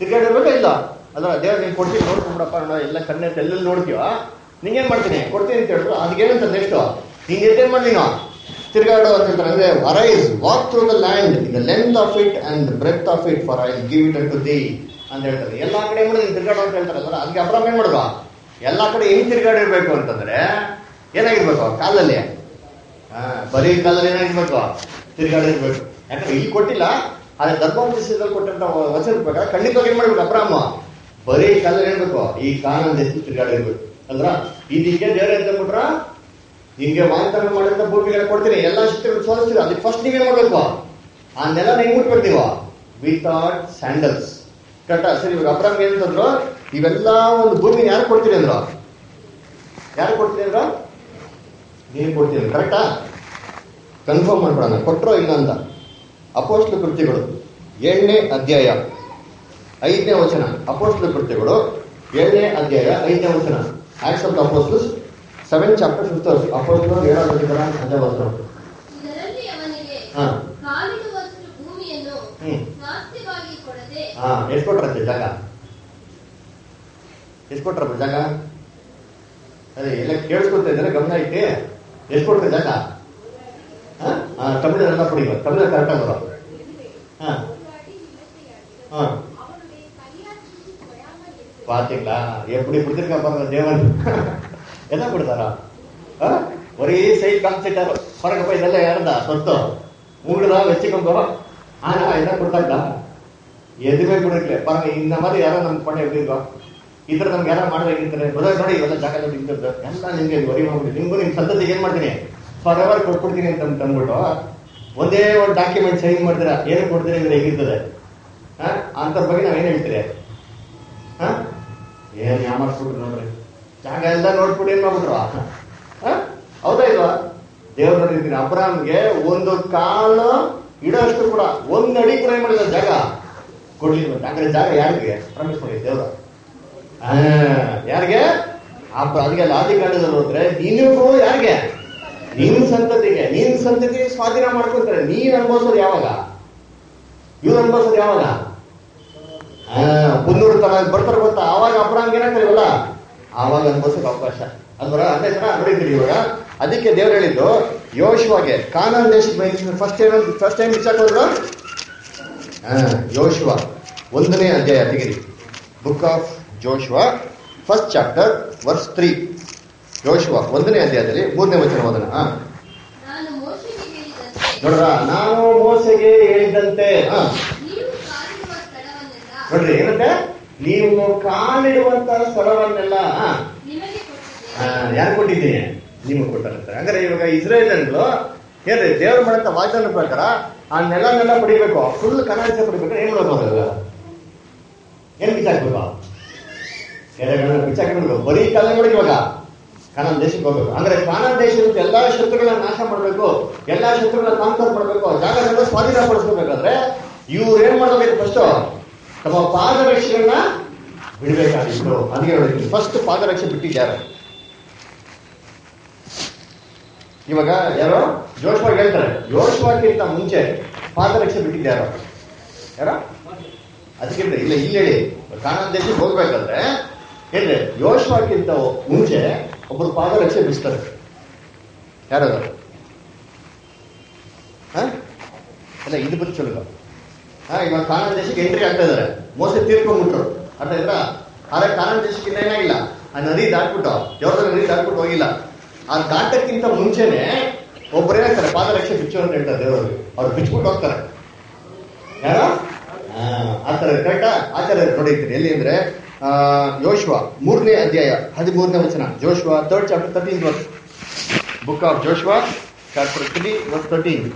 ತಿರ್ಗಾಡಿರ್ಬೇಕಾ ಇಲ್ಲ ಅದ್ರ ದೇವ್ರು ನೀನು ಕೊಡ್ತೀನಿ ನೋಡ್ಕೊಂಬಿಡಪ್ಪ ನೋಡ ಎಲ್ಲ ಕಣ್ಣೆತ್ತ ಎಲ್ಲೆಲ್ಲಿ ನೋಡ್ತೀವ ನಿಂಗೇನ್ ಮಾಡ್ತೀನಿ ಕೊಡ್ತೀನಿ ಅಂತ ಹೇಳಿದ್ರು ಅದಕ್ಕೇನಂತ ನೆಕ್ಸ್ಟ್ ನೀನ್ ಎದ್ದೇನ್ ಮಾಡಿ ನೀನು ತಿರ್ಗಾಡು ಅಂತ ಹೇಳ್ತಾರೆ ಅಂದ್ರೆ arise walk through the land the length of it and breadth of it for I give it to the ಅಂತ ಹೇಳ್ತಾರೆ ಎಲ್ಲಾ ಕಡೆ ಮಾಡಿ ನೀನು ತಿರ್ಗಾಡು ಅಂತ ಹೇಳ್ತಾರಲ್ಲ ಅದಕ್ಕೆ ಅಬ್ರಾಮ್ ಏನ್ ಮಾಡುವ ಎಲ್ಲಾ ಕಡೆ ಹೆಂಗ್ ತಿರ್ಗಾಡಿರ್ಬೇಕು ಅಂತಂದ್ರೆ ಏನಾಗಿರ್ಬೇಕು ಕಾಲಲ್ಲಿ ಹಾ ಬರೀ ಕಾಲದಲ್ಲಿ ಏನಾಗಿರ್ಬೇಕು ತಿರ್ಗಾಡಿರ್ಬೇಕು ಯಾಕಂದ್ರೆ ಇಲ್ಲಿ ಕೊಟ್ಟಿಲ್ಲ ಆದ್ರೆ ಧರ್ಮೋಪದೇಶದಲ್ಲಿ ಕೊಟ್ಟಂತ ವಚನ ಪ್ರಕಾರ ಖಂಡಿತವಾಗಿ ಏನ್ ಮಾಡ್ಬೇಕು ಅಬ್ರಾಮ ಬರೀ ಕಾಲದಲ್ಲಿ ಏನ್ಬೇಕು ಈ ಕಾನೂನು ದೇಶ ತಿರ್ಗಾಡಿರ್ಬೇಕು ಅಲ್ರ ಇದಕ್ಕೆ ದೇವ್ರ ಅಂತ ಬಿಟ್ರ ಹಿಂಗೆ ವಾಗ್ದಾನ ಮಾಡಿದಂತ ಭೂಮಿಗೆಲ್ಲ ಕೊಡ್ತೀನಿ ಎಲ್ಲಾ ಶಕ್ತಿಗಳು ಸೋಲಿಸ್ತೀವಿ ಅದಕ್ಕೆ ಫಸ್ಟ್ ನೀವೇನ್ ಮಾಡ್ಬೇಕು ಆ ನೆಲ ಹೆಂಗ್ ಮುಟ್ಬಿಡ್ತೀವ ವಿತೌಟ್ ಸ್ಯಾಂಡಲ್ಸ್ ಕರೆಕ್ಟಾ ಸರಿ ಇವಾಗ ಅಬ್ರಾಮ್ ಏನಂತಂದ್ರು ಇವೆಲ್ಲ ಒಂದು ಭೂಮಿ ಯಾರು ಕೊಡ್ತೀರಿ ಅಂದ್ರು ಯಾರು ಕೊಡ್ತೀರಿ ಅಂದ್ರ ನೀನ್ ಕೊಡ್ತೀನಿ ಕರೆಕ್ಟಾ ಕನ್ಫರ್ಮ್ ಮಾಡ್ಬಿಡೋಣ ಕೊಟ್ರೋ ಇಲ್ಲ ಅಂತ ಅಪೋಸ್ಲ ಕೃತ್ಯಗಳು ಏಳನೇ ಅಧ್ಯಾಯ ಐದನೇ ವಚನ ಅಪೋಸ್ಲ ಕೃತ್ಯಗಳು ಏಳನೇ ಅಧ್ಯಾಯ ಐದನೇ ವಚನ Acts of the Apostles seven chapter fifth apostle ಏಳಾದ ಅದೇ ವಚನ ಇದರಲ್ಲಿ ಅವನಿಗೆ ಹಾ ಕಾಲಿಡುವಷ್ಟು ಭೂಮಿಯನ್ನು ಹ್ಮ್. ಸ್ವಾಸ್ಥ್ಯವಾಗಿ ಕೊಡದೆ ಹಾ ಎಷ್ಟು ಕೊಟ್ರಂತೆ ಜಾಗ ಎಷ್ಟು ಕೊಟ್ರಪ್ಪ ಜಾಗ ಅದೇ ಎಲ್ಲ ಕೇಳಿಸ್ಕೊತಾ ಇದ್ದಾರೆ ಗಮನ ಐತಿ ಎಷ್ಟು ಕೊಟ್ರೆ ಜಾಗ ಹಾ ಹಾ, ತಮಿಳರೆಲ್ಲ ಕೊಡಿ ತಮಿಳ ಕರೆಕ್ಟಾಗಿ ಬರೋ ಹಾ ಹಾ பாத்தீங்களா எப்படி கொடுத்துருக்கா பாருங்க தேவன் என்ன கொடுத்தாரா ஆ? ஒரே சைட் காமிச்சிட்டாரு பாருங்க போய் இதெல்லாம் யாருந்தா சொத்தம் உங்களதான் வச்சுக்கோங்க ஆனா என்ன கொடுத்தாங்களா எதுவுமே கொடுக்கல பாருங்க இந்த மாதிரி யாரோ ನಮ್ಗೆ பண்ண எப்படி இருக்கோம் ಇದ್ರ ನಮ್ಗೆ ಯಾರೋ ಮಾಡ್ಬೇಕಿರ್ತಾರೆ ಬರೋದು ನೋಡಿ ಇವೆಲ್ಲ ಜಾಗ ನಿಂತಿರ್ತಾರೆ ಎಲ್ಲ ನಿಮ್ಗೆ ವರಿ ಮಾಡ್ಬಿಟ್ಟು ನಿಮ್ಗೂ ನಿಮ್ ಸಂತತಿಗೆ ಏನ್ ಮಾಡ್ತೀನಿ ಫಾರ್ ಎವರ್ ಕೊಟ್ಬಿಡ್ತೀನಿ ಅಂತ ತಂದ್ಬಿಟ್ಟು ಒಂದೇ ಒಂದು ಡಾಕ್ಯುಮೆಂಟ್ ಸೈನ್ ಮಾಡ್ತೀರಾ ಏನು ಕೊಡ್ತೀರಿ ಅಂದ್ರೆ ಹೇಗಿರ್ತದೆ ಹಾ ಅಂತ ಬಗ್ಗೆ ನಾವ್ ಏನ್ ಹೇಳ್ತೀರಿ ಹ? ಏನ್ ಯಾಮಾರ್ಸ್ಬಿಟ್ರು ನೋಡ್ರಿ ಜಾಗ ಎಲ್ಲ ನೋಡ್ಬಿಟ್ಟು ಏನ್ ಮಾಡ್ಬಿಟ್ರು ಹ? ಹೌದಾ ಇಲ್ವಾ ದೇವ್ರ ನೋಡಿರ್ತೀನಿ ಅಬ್ರಾಮ್ಗೆ ಒಂದು ಕಾಲು ಇಡೋಷ್ಟು ಕೂಡ ಒಂದ್ ಅಡಿ ಕೂಡ ಏನ್ ಮಾಡಿದ ಜಾಗ ಕೊಡ್ಲಿಲ್ಲ ಅಂದ್ರೆ ಜಾಗ ಯಾರಿಗೆ ಪ್ರಾಮಿಸ್ ಮಾಡಿ ದೇವ್ರ ಆ, ಯಾರಿಗೆ ಅಪ್ಪ ಅದಕ್ಕೆಲ್ಲ ಆದಿಕಾಂಡದಲ್ಲಿ ಹೋದ್ರೆ ನಿನಗೂ ಯಾರಿಗೆ ನಿನ್ ಸಂತತಿಗೆ ನಿನ್ ಸಂತತಿ ಸ್ವಾಧೀನ ಮಾಡ್ಕೊಂತಾರೆ ನೀನ್ ಅನ್ಭವಿಸೋದು ಯಾವಾಗ ಇವ್ರು ಅನ್ಭವಿಸೋದು ಯಾವಾಗ ಆ, ಮುನ್ನೂರು ತರ ಬರ್ತಾರೆ ಗೊತ್ತಾ ಆವಾಗ ಅಪರಾಂಗ ಏನಾಗ್ತಾರಿವಲ್ಲ ಆವಾಗ ಅನ್ಭವಿಸೋಕೆ ಅವಕಾಶ ಅಂದ್ರ ಅದೇ ಜನ ನೋಡಿದ್ದೀರಿ ಇವಾಗ ಅದಕ್ಕೆ ದೇವ್ರು ಹೇಳಿದ್ದು ಯೋಶುವಾಗೆ ಕಾನಾನ್ ದೇಶ ಫಸ್ಟ್ ಏನು ಫಸ್ಟ್ ಟೈಮ್ ವಿಚಾರ ಹೋದ್ರು ಯೋಶುವ ಒಂದನೇ ಅಧ್ಯಾಯ ತೆಗಿರಿ book of Joshua first chapter verse three ಯೋಶುವ ಒಂದನೇ ಅಧ್ಯಾಯದಲ್ಲಿ ಮೂರನೇ ವಚನ ಓದೋಣ ಹಾ. ನಾನು ಮೋಶೆಗೆ ಹೇಳಿದಂತೆ ನೋಡ್ರ ನಾನು ಮೋಸೆಗೆ ಹೇಳಿದಂತೆ ಹಾ ನೀವು ಕಾಲಿಡುವ ಸ್ಥಳವನ್ನೆಲ್ಲ ನೋಡ್ರಿ ಏನಂತೆ ನೀವು ಕಾಲಿಡುವಂತ ಸ್ಥಳವನ್ನೆಲ್ಲ ಆ, ನಿಮಗೆ ಆ, ಕೊಟ್ಟಿದ್ದೇನೆ ಯಾರು ಕೊಟ್ಟಿದ್ದೀನಿ ನಿಮಗೆ ಕೊಟ್ಟಾರಂತೆ ಅಂದ್ರೆ ಇವಾಗ ಇಸ್ರೇಲ್ಗಳು ಏನ್ರಿ ದೇವ್ರು ಮಾಡಂತ ವಾಗ್ದಾನ ಪ್ರಕಾರ ಆ ನೆಲನೆಲ್ಲ ಪಡಿಬೇಕು ಫುಲ್ ಕನ್ನಡ ಪಡಿಬೇಕು ಏನ್ ಮಾಡ್ಬೇಕು ಅವ್ರೆಲ್ಲ? ಏನ್ ಬಿಚ್ಚಾಕ್ಬೇಕು ಕೆರೆಗಳನ್ನ ಬಿಚ್ಚಾಕ್ಬೇಕು ಬರೀ ಕಾಲ ಮಾಡಿ ಇವಾಗ ಕಾನಾನ್ ದೇಶಕ್ಕೆ ಹೋಗ್ಬೇಕು ಅಂದ್ರೆ ಕಾನಾನ್ ದೇಶದ ಎಲ್ಲಾ ಶತ್ರುಗಳನ್ನ ನಾಶ ಮಾಡ್ಬೇಕು ಎಲ್ಲಾ ಶತ್ರುಗಳನ್ನ ಕಾಂಕರ್ ಮಾಡ್ಬೇಕು ಜಾಗಗಳನ್ನ ಸ್ವಾಧೀನ ಪಡಿಸ್ಕೋಬೇಕಾದ್ರೆ ಇವ್ರು ಏನ್ ಮಾಡ್ಬೇಕು ಫಸ್ಟ್ ತಮ್ಮ ಪಾದರಕ್ಷೆಗಳನ್ನ ಬಿಡ್ಬೇಕಾಗಿತ್ತು ಅದಕ್ಕೆ ನೋಡಿ ಫಸ್ಟ್ ಪಾದರಕ್ಷೆ ಬಿಟ್ಟಿದ್ಯಾರು ಇವಾಗ ಯಾರೋ ಜೋಶ್ವಾಗ ಹೇಳ್ತಾರೆ ಜೋಶ್ವಾಕ್ಕಿಂತ ಮುಂಚೆ ಪಾದರಕ್ಷೆ ಬಿಟ್ಟಿದ್ಯಾರೋ ಯಾರೋ ಅದಕ್ಕಿಂತ ಇಲ್ಲ ಇಲ್ಲಿ ಹೇಳಿ ಕಾನಾನ್ ದೇಶಕ್ಕೆ ಹೋಗ್ಬೇಕಾದ್ರೆ ಏನ್ರಿ ಯೋಶ್ವಾಕ್ಕಿಂತ ಮುಂಚೆ ಒಬ್ಬರು ಪಾದರಕ್ಷೆ ಬಿಡಿಸ್ತಾರೆ ಯಾರದು ಹ? ಇಲ್ಲ ಇದು ಬಿಟ್ಟು ಚಲೋ ಹಾ ಇವಾಗ ಕಾನಾನ್ ದೇಶಕ್ಕೆ ಎಂಟ್ರಿ ಆಗ್ತಾ ಇದಾರೆ ಮೋಸ ತೀರ್ಕೊಂಡ್ಬಿಟ್ರು ಅರ್ಥ ಆಯ್ತಾ ಆದ್ರೆ ಕಾನಾನ್ ದೇಶಕ್ಕೆ ಇನ್ನ ಏನಾಗಿಲ್ಲ ಆ ನದಿ ದಾಟ್ಬಿಟ್ಟು ಯಾವ್ದಾರ ನದಿ ದಾಟ್ಬಿಟ್ಟು ಹೋಗಿಲ್ಲ ಆ ದಾಟಕ್ಕಿಂತ ಮುಂಚೆನೆ ಒಬ್ಬರು ಏನಾಗ್ತಾರೆ ಪಾದರಕ್ಷೆ ಬಿಚ್ಚು ಅಂತ ಹೇಳ್ತಾರೆ ದೇವರಲ್ಲಿ ಅವ್ರು ಬಿಚ್ಬಿಟ್ಟು ಹೋಗ್ತಾರೆ ಯಾರು ಆ, ಆತರ ಕರೆಕ್ಟಾ ಆಚಾರ್ಯ ನೋಡಿರ್ತೀನಿ ಎಲ್ಲಿ ಅಂದ್ರೆ ಆ, ಯೋಶ್ವ ಮೂರನೇ ಅಧ್ಯಾಯ ಹದಿಮೂರನೇ ವಚನ Joshua third chapter thirteen verse book of Joshua chapter three verse thirteen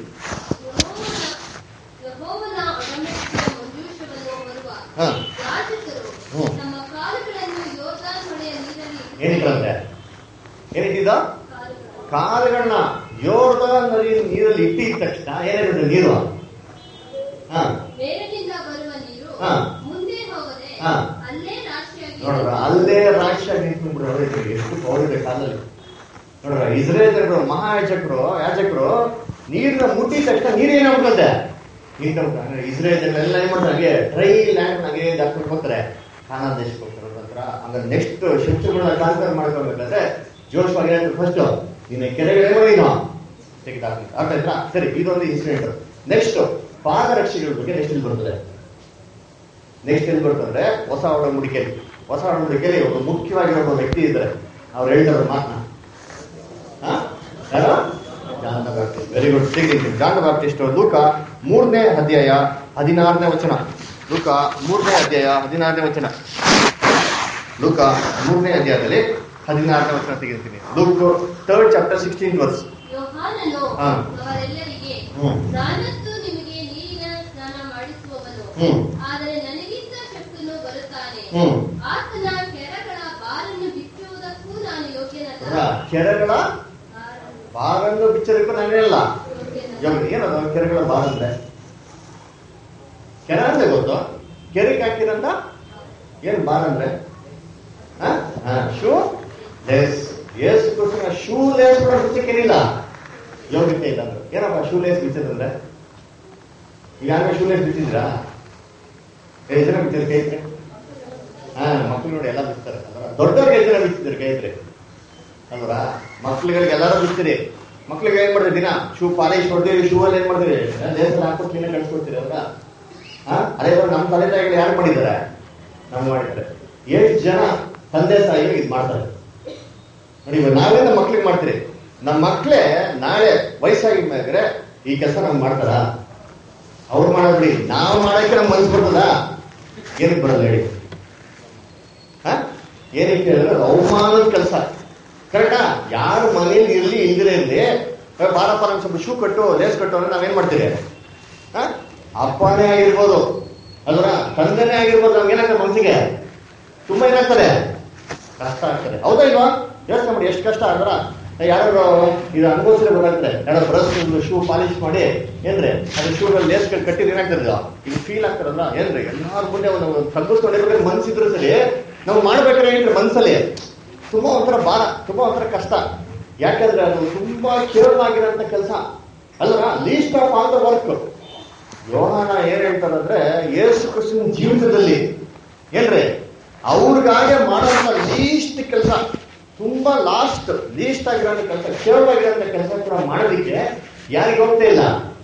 ಯೆಹೋವನ ಒಡಂಬಡಿಕೆಯ ಮಂಜೂಷವನ್ನು ಹೊರುವ ಹಾ ಯಾಜಕರು ಹ್ಮ್. ನಮ್ಮ ಕಾಲುಗಳನ್ನು ಯೋರ್ದಾನ್ ಹೊಳೆಯ ನೀರಲ್ಲಿ ಏನಿಟ್ರಂತೆ ಏನಿಟ್ಟಿದ್ದ ಕಾಲುಗಳು ಕಾಲುಗಳನ್ನ ಯೋರ್ದ ನದಿ ನೀರಲ್ಲಿ ಇಟ್ಟಿದ ತಕ್ಷಣ ಏನಾಗುತ್ತೆ ನೀರು ಹಾ ಮೇಲಿನಿಂದ ಬರುವ ನೀರು ಹಾ. ಮುಂದೆ ಹೋಗದೆ ಹಾ. ಅಲ್ಲೇ ರಾಶಿಯಾಗಿ ನೋಡ್ರ ಅಲ್ಲೇ ರಾಷ್ಟ್ರ ನಿಂತ್ಕೊಂಡ್ಬಿಡೋರು ಎಷ್ಟು ಪವರ್ ಇದೆ ಕಾಲಲ್ಲಿ ನೋಡ್ರ ಇಸ್ರೇಲ್ ಮಹಾಯಾಜಕರು ಯಾಜಕರು ನೀರನ್ನ ಮುಟ್ಟಿದ ತಕ್ಷಣ ನೀರು ಏನಾಗ್ಬಿಡುತ್ತೆ ಇನ್ಕಮ್ ಇಸ್ರೇಲ್ ಎಲ್ಲ ಏನ್ ಮಾಡ್ತಾರೆ ಹಾಗೆ ಡ್ರೈ ಲ್ಯಾಂಡ್ ಹಾಗೆ ದಾಟ್ಕೊಂಡು ಹೋಗ್ತಾರೆ ಕಾನಾ ದೇಶಕ್ಕೆ ಹೋಗ್ತಾರೆ ಅವ್ರ ಹತ್ರ ಹಂಗಾರೆ ನೆಕ್ಸ್ಟ್ ಶತ್ರುಗಳನ್ನ ಟ್ರಾನ್ಸ್ಫರ್ ಮಾಡ್ಕೊಳ್ಬೇಕಾದ್ರೆ ಜೋಶ್ವಾಗಿ ಫಸ್ಟ್ ನಿನ್ನ ಕೆರೆಗಳೇ ನೀನು ತೆಗೆದಾಕ್ಲಿ ಅರ್ಥ ಆಯ್ತಾ ಸರಿ ಇದೊಂದು ಇನ್ಸಿಡೆಂಟ್ ನೆಕ್ಸ್ಟ್ ಪಾದರಕ್ಷೆಗಳ ಬಗ್ಗೆ ನೆಕ್ಸ್ಟ್ ಇಲ್ಲಿ ಬರ್ತದೆ ನೆಕ್ಸ್ಟ್ ಎಲ್ಲಿ ಬರ್ತಂದ್ರೆ ಹೊಸ ಒಡಂಬಡಿಕೆಯಲ್ಲಿ ಹೊಸ ಒಡಂಬಡಿಕೆಯಲ್ಲಿ ಒಂದು ಮುಖ್ಯವಾಗಿರೋ ಒಬ್ಬ ವ್ಯಕ್ತಿ ಇದ್ದಾರೆ ಅವ್ರು ಹೇಳ್ತಾರೆ ಮಾತನ್ನ ಹಾ? ಯಾರು John the Baptist very good ತೆಗಿತೀನಿ ಜಾನ್ ದ ಬ್ಯಾಪ್ಟಿಸ್ಟ್ ಲೂಕ ಮೂರನೇ ಅಧ್ಯಾಯ ಹದಿನಾರನೇ ವಚನ ಲೂಕ ಮೂರನೇ ಅಧ್ಯಾಯ ಹದಿನಾರನೇ ವಚನ ಲೂಕ ಮೂರನೇ ಅಧ್ಯಾಯದಲ್ಲಿ ಹದಿನಾರನೇ ವಚನ ತೆಗಿತೀನಿ Luke third chapter sixteen verse ಯೋಹಾನನು ಹಾ. ಅವರೆಲ್ಲರಿಗೆ ಹ್ಮ್. ನಾನಂತೂ ನಿಮಗೆ ನೀರಿನ ಸ್ನಾನ ಮಾಡಿಸುವವನು ಹ್ಮ್. ಆದರೆ ನನಗಿಂತ ಶಕ್ತನು ಬರುತ್ತಾನೆ ಹ್ಮ್. ಆತನ ಕೆರಗಳ ಬಾರನ್ನು ಬಿಚ್ಚುವುದಕ್ಕೂ ನಾನು ಯೋಗ್ಯನಲ್ಲ ನೋಡ್ರಾ? ಕೆರೆಗಳ ಬಾರನ್ನು ಬಾರನ್ನು ಬಿಚ್ಚೋದಕ್ಕೂ ನಾನೇನಲ್ಲ ಯೋಗ್ಯನಲ್ಲ. ಇವಾಗ ಏನದು ಕೆರೆಗಳ ಬಾರ ಅಂದ್ರೆ ಕೆರೆ ಅಂದ್ರೆ ಗೊತ್ತು ಕೆರೆಗೆ ಹಾಕಿರಂತ ಏನ್ ಬಾರ್ ಅಂದ್ರೆ shoe lace Yesu Krishna shoe lace ಕೂಡ ಬಿಚ್ಚಕ್ಕಿರಿಲ್ಲ ಯೋಗ್ಯತೆ ಇಲ್ಲ ಅಂದ್ರೆ ಏನಪ್ಪ ಶೂ ಲೇಸ್ ಬಿಚ್ಚದಂದ್ರೆ ಈಗ ಯಾರು ಶೂ ಲೇಸ್ ಬಿಚ್ಚಿದ್ರಾ ಎಷ್ಟು ಜನ ಬಿಚ್ಚಿದ್ರು ಕೈ ಇದ್ರೆ ಹಾ ಮಕ್ಳು ನೋಡಿ ಎಲ್ಲ ಬಿಚ್ತಾರೆ ಅಲ್ವಾ ದೊಡ್ಡವ್ರಿಗೆ ಎಷ್ಟು ಜನ ಬಿಚ್ಚಿದ್ರು ಕೈ ಇದ್ರೆ ಅಲ್ವಾ ಮಕ್ಳುಗಳಿಗೆ ಎಲ್ಲರೂ ಬಿಡ್ತೀರಿ ಮಕ್ಳಿಗೆ ಏನ್ ಮಾಡ್ತೀರಿ ದಿನ ಶೂ ಪಾಲಿಶ್ ಹೊಡೆದಿರಿ ಶೂ ಅಲ್ಲಿ ಏನ್ ಮಾಡ್ತೀರಿ ಲೇಸಲ್ಲಿ ಹಾಕ್ಬಿಟ್ಟು ಕ್ಲೀನಾಗಿ ಕಳ್ಸ್ಕೊಡ್ತೀರಿ ಅಲ್ವಾ ಹಾ ಅದೇ ತರ ನಮ್ಮ ತಂದೆ ತಾಯಿಗಳು ಯಾರು ಮಾಡಿದ್ದಾರೆ ನಾವು ಮಾಡಿದ್ದಾರೆ ಎಷ್ಟು ಜನ ತಂದೆ ತಾಯಿಗಳು ಇದು ಮಾಡ್ತಾರೆ ನೋಡಿ ಇವಾಗ ನಾವೇ ನಮ್ಮ ಮಕ್ಳಿಗೆ ಮಾಡ್ತೀರಿ ನಮ್ಮ ಮಕ್ಳೇ ನಾಳೆ ವಯಸ್ಸಾಗಿ ಮೇಲೆ ಈ ಕೆಲಸ ನಮ್ಗೆ ಮಾಡ್ತಾರ ಅವ್ರು ಮಾಡೋದ್ ಬಿಡಿ ನಾವು ಮಾಡಕ್ಕೆ ನಮ್ಗೆ ಮನ್ಸು ಬರ್ತದ ಏನಕ್ಕೆ ಬರಲ್ಲ ಹೇಳಿ ಹ? ಏನಕ್ಕೆ ಹೇಳಿದ್ರೆ ಅದು ಅವಮಾನದ ಕೆಲಸ ಕರೆಕ್ಟಾ ಯಾರು ಮನೇಲಿ ಇರ್ಲಿ ಇಲ್ದಿರೇ ಇರ್ಲಿ ಏ, ಬಾರಪ್ಪ ನಮ್ಗೆ ಸ್ವಲ್ಪ ಶೂ ಕಟ್ಟು ಲೇಸ್ ಕಟ್ಟು ಅಂದ್ರೆ ನಾವೇನ್ ಮಾಡ್ತೀವಿ ಹ? ಅಪ್ಪನೇ ಆಗಿರ್ಬೋದು ಅಲ್ವಾ ತಂದೆನೇ ಆಗಿರ್ಬೋದು ನಮ್ಗೆ ಏನಾಗ್ತದೆ ಮನ್ಸಿಗೆ ತುಂಬಾ ಏನಾಗ್ತದೆ ಕಷ್ಟ ಆಗ್ತದೆ ಹೌದಾ ಇಲ್ವಾ ಯೋಚನೆ ಮಾಡಿ ಎಷ್ಟು ಕಷ್ಟ ಅಂದ್ರ ಯಾರು ಇದು ಅನುಭವಿಸಿದ್ರೆ ಗೊತ್ತಾಗ್ತದೆ ಯಾರೋ ಬ್ರಷ್ ಶೂ ಪಾಲಿಶ್ ಮಾಡಿ ಏನ್ರಿ ಅದು ಶೂ ಲೇಸ್ ಕಟ್ಟಿದ್ರೆ ಏನಾಗ್ತದೆ ಇದು? ಇದು ಫೀಲ್ ಆಗ್ತಾರಲ್ಲ ಏನ್ರಿ ಎಲ್ಲಾರ ಮುಂದೆ ಒಂದು ತಗ್ಗಿಸ್ಕೊಂಡಿರ್ಬೇಕಾದ್ರೆ ಮನ್ಸಿದ್ರು ಸರಿ ನಾವು ಮಾಡ್ಬೇಕಾದ್ರೆ ಏನ್ರಿ ಮನ್ಸಲ್ಲಿ ತುಂಬಾ ಒಂಥರ ಭಾರ ತುಂಬಾ ಒಂಥರ ಕಷ್ಟ ಯಾಕಂದ್ರೆ ಅದು ತುಂಬಾ ಕೇರಳವಾಗಿರೋಂಥ ಕೆಲಸ ಅಲ್ವಾ least of all the work ಯೋಹಾನ ಏನ್ ಹೇಳ್ತಾರಂದ್ರೆ ಯೇಸು ಕ್ರಿಸ್ತನ ಜೀವಿತದಲ್ಲಿ ಏನ್ರಿ ಅವ್ರಿಗಾಗೆ ಮಾಡೋಂಥ ಲೀಸ್ಟ್ ಕೆಲಸ ತುಂಬಾ ಲಾಸ್ಟ್ ಲೀಸ್ಟ್ ಆಗಿರೋಂಥ ಕೆಲಸ ಕೇವಲವಾಗಿರೋಂಥ ಕೆಲಸ ಕೂಡ ಮಾಡೋದಿಕ್ಕೆ ಯಾರಿಗೆ ಹೋಗ್ತಾ ಇಲ್ಲ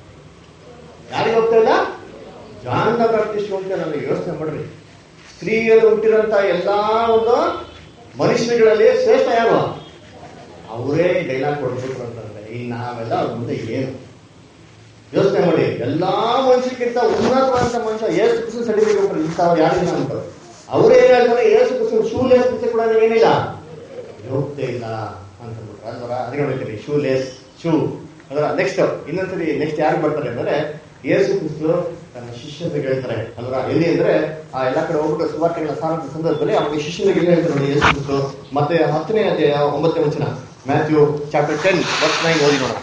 ಯಾರಿಗೆ ಹೋಗ್ತಾ ಇಲ್ಲ ಜಾನ್ ದ ಬ್ಯಾಪ್ಟಿಸ್ಟ್ ಹೋಗ್ತಾ ನನಗೆ ಯೋಚನೆ ಮಾಡ್ರಿ ಸ್ತ್ರೀಯರು ಹುಟ್ಟಿರೋಂಥ ಎಲ್ಲಾ ಒಂದು ಮನುಷ್ಯರುಗಳಲ್ಲಿ ಶ್ರೇಷ್ಠ ಯಾರು ಅವರೇ ಡೈಲಾಗ್ ಕೊಡ್ಬಿಟ್ರು ಅಂತಂದ್ರೆ ಈ ನಾವೆಲ್ಲ ಅವ್ರ ಮುಂದೆ ಏನು ಯೋಚನೆ ಮಾಡಿ ಎಲ್ಲಾ ಮನುಷ್ಯಕ್ಕಿಂತ ಉನ್ನತವಾದಂತ ಮನುಷ್ಯ ಏಸು ಕೃಷ್ಣ ಸರ್ಟಿಫಿಕೇಟ್ ಇಂಥವ್ರು ಯಾರಿಲ್ಲ ಅಂತ ಅವರೇ ಏನ್ ಹೇಳ್ತಾರೆ ಏಸು ಕೃಷ್ಣ ಶೂ ಲೇಸ್ ಮುಂಚೆ ಕೂಡ ಏನಿಲ್ಲ ಯೋಗ್ಯತೆ ಇಲ್ಲ ಅಂತ ಅಂದ್ಬಿಟ್ರು ಅಲ್ವರ ಅದಕ್ಕೆ ನೋಡಿದ್ದೀರಿ ಶೂ ಲೇಸ್ ಶೂ ಅದರ ನೆಕ್ಸ್ಟ್ ಇನ್ನೊಂದ್ಸರಿ ನೆಕ್ಸ್ಟ್ ಯಾರು ಬರ್ತಾರೆ ಅಂದ್ರೆ ಏಸು ಕ್ರಿಸ್ತು ತನ್ನ ಶಿಷ್ಯರಿಗೆ ಹೇಳ್ತಾರೆ ಅಲ್ವರ ಎಲ್ಲಿ ಅಂದ್ರೆ ಆ ಎಲ್ಲಾ ಕಡೆ ಹೋಗ್ಬಿಟ್ಟು ಸುವಾರ್ತೆಗಳ ಸಾರಂತ ಸಂದರ್ಭದಲ್ಲಿ ಅವ್ರಿಗೆ ಶಿಷ್ಯನಿಗೆ ಏನು ಹೇಳ್ತಾರೆ ನೋಡಿ ಯೇಸು ಕ್ರಿಸ್ತು ಮತ್ತೆ ಹತ್ತನೇ ಅಧ್ಯಾಯ ಒಂಬತ್ತನೇ ವಚನ Matthew chapter ten verse nine ಓದಿ ನೋಡೋಣ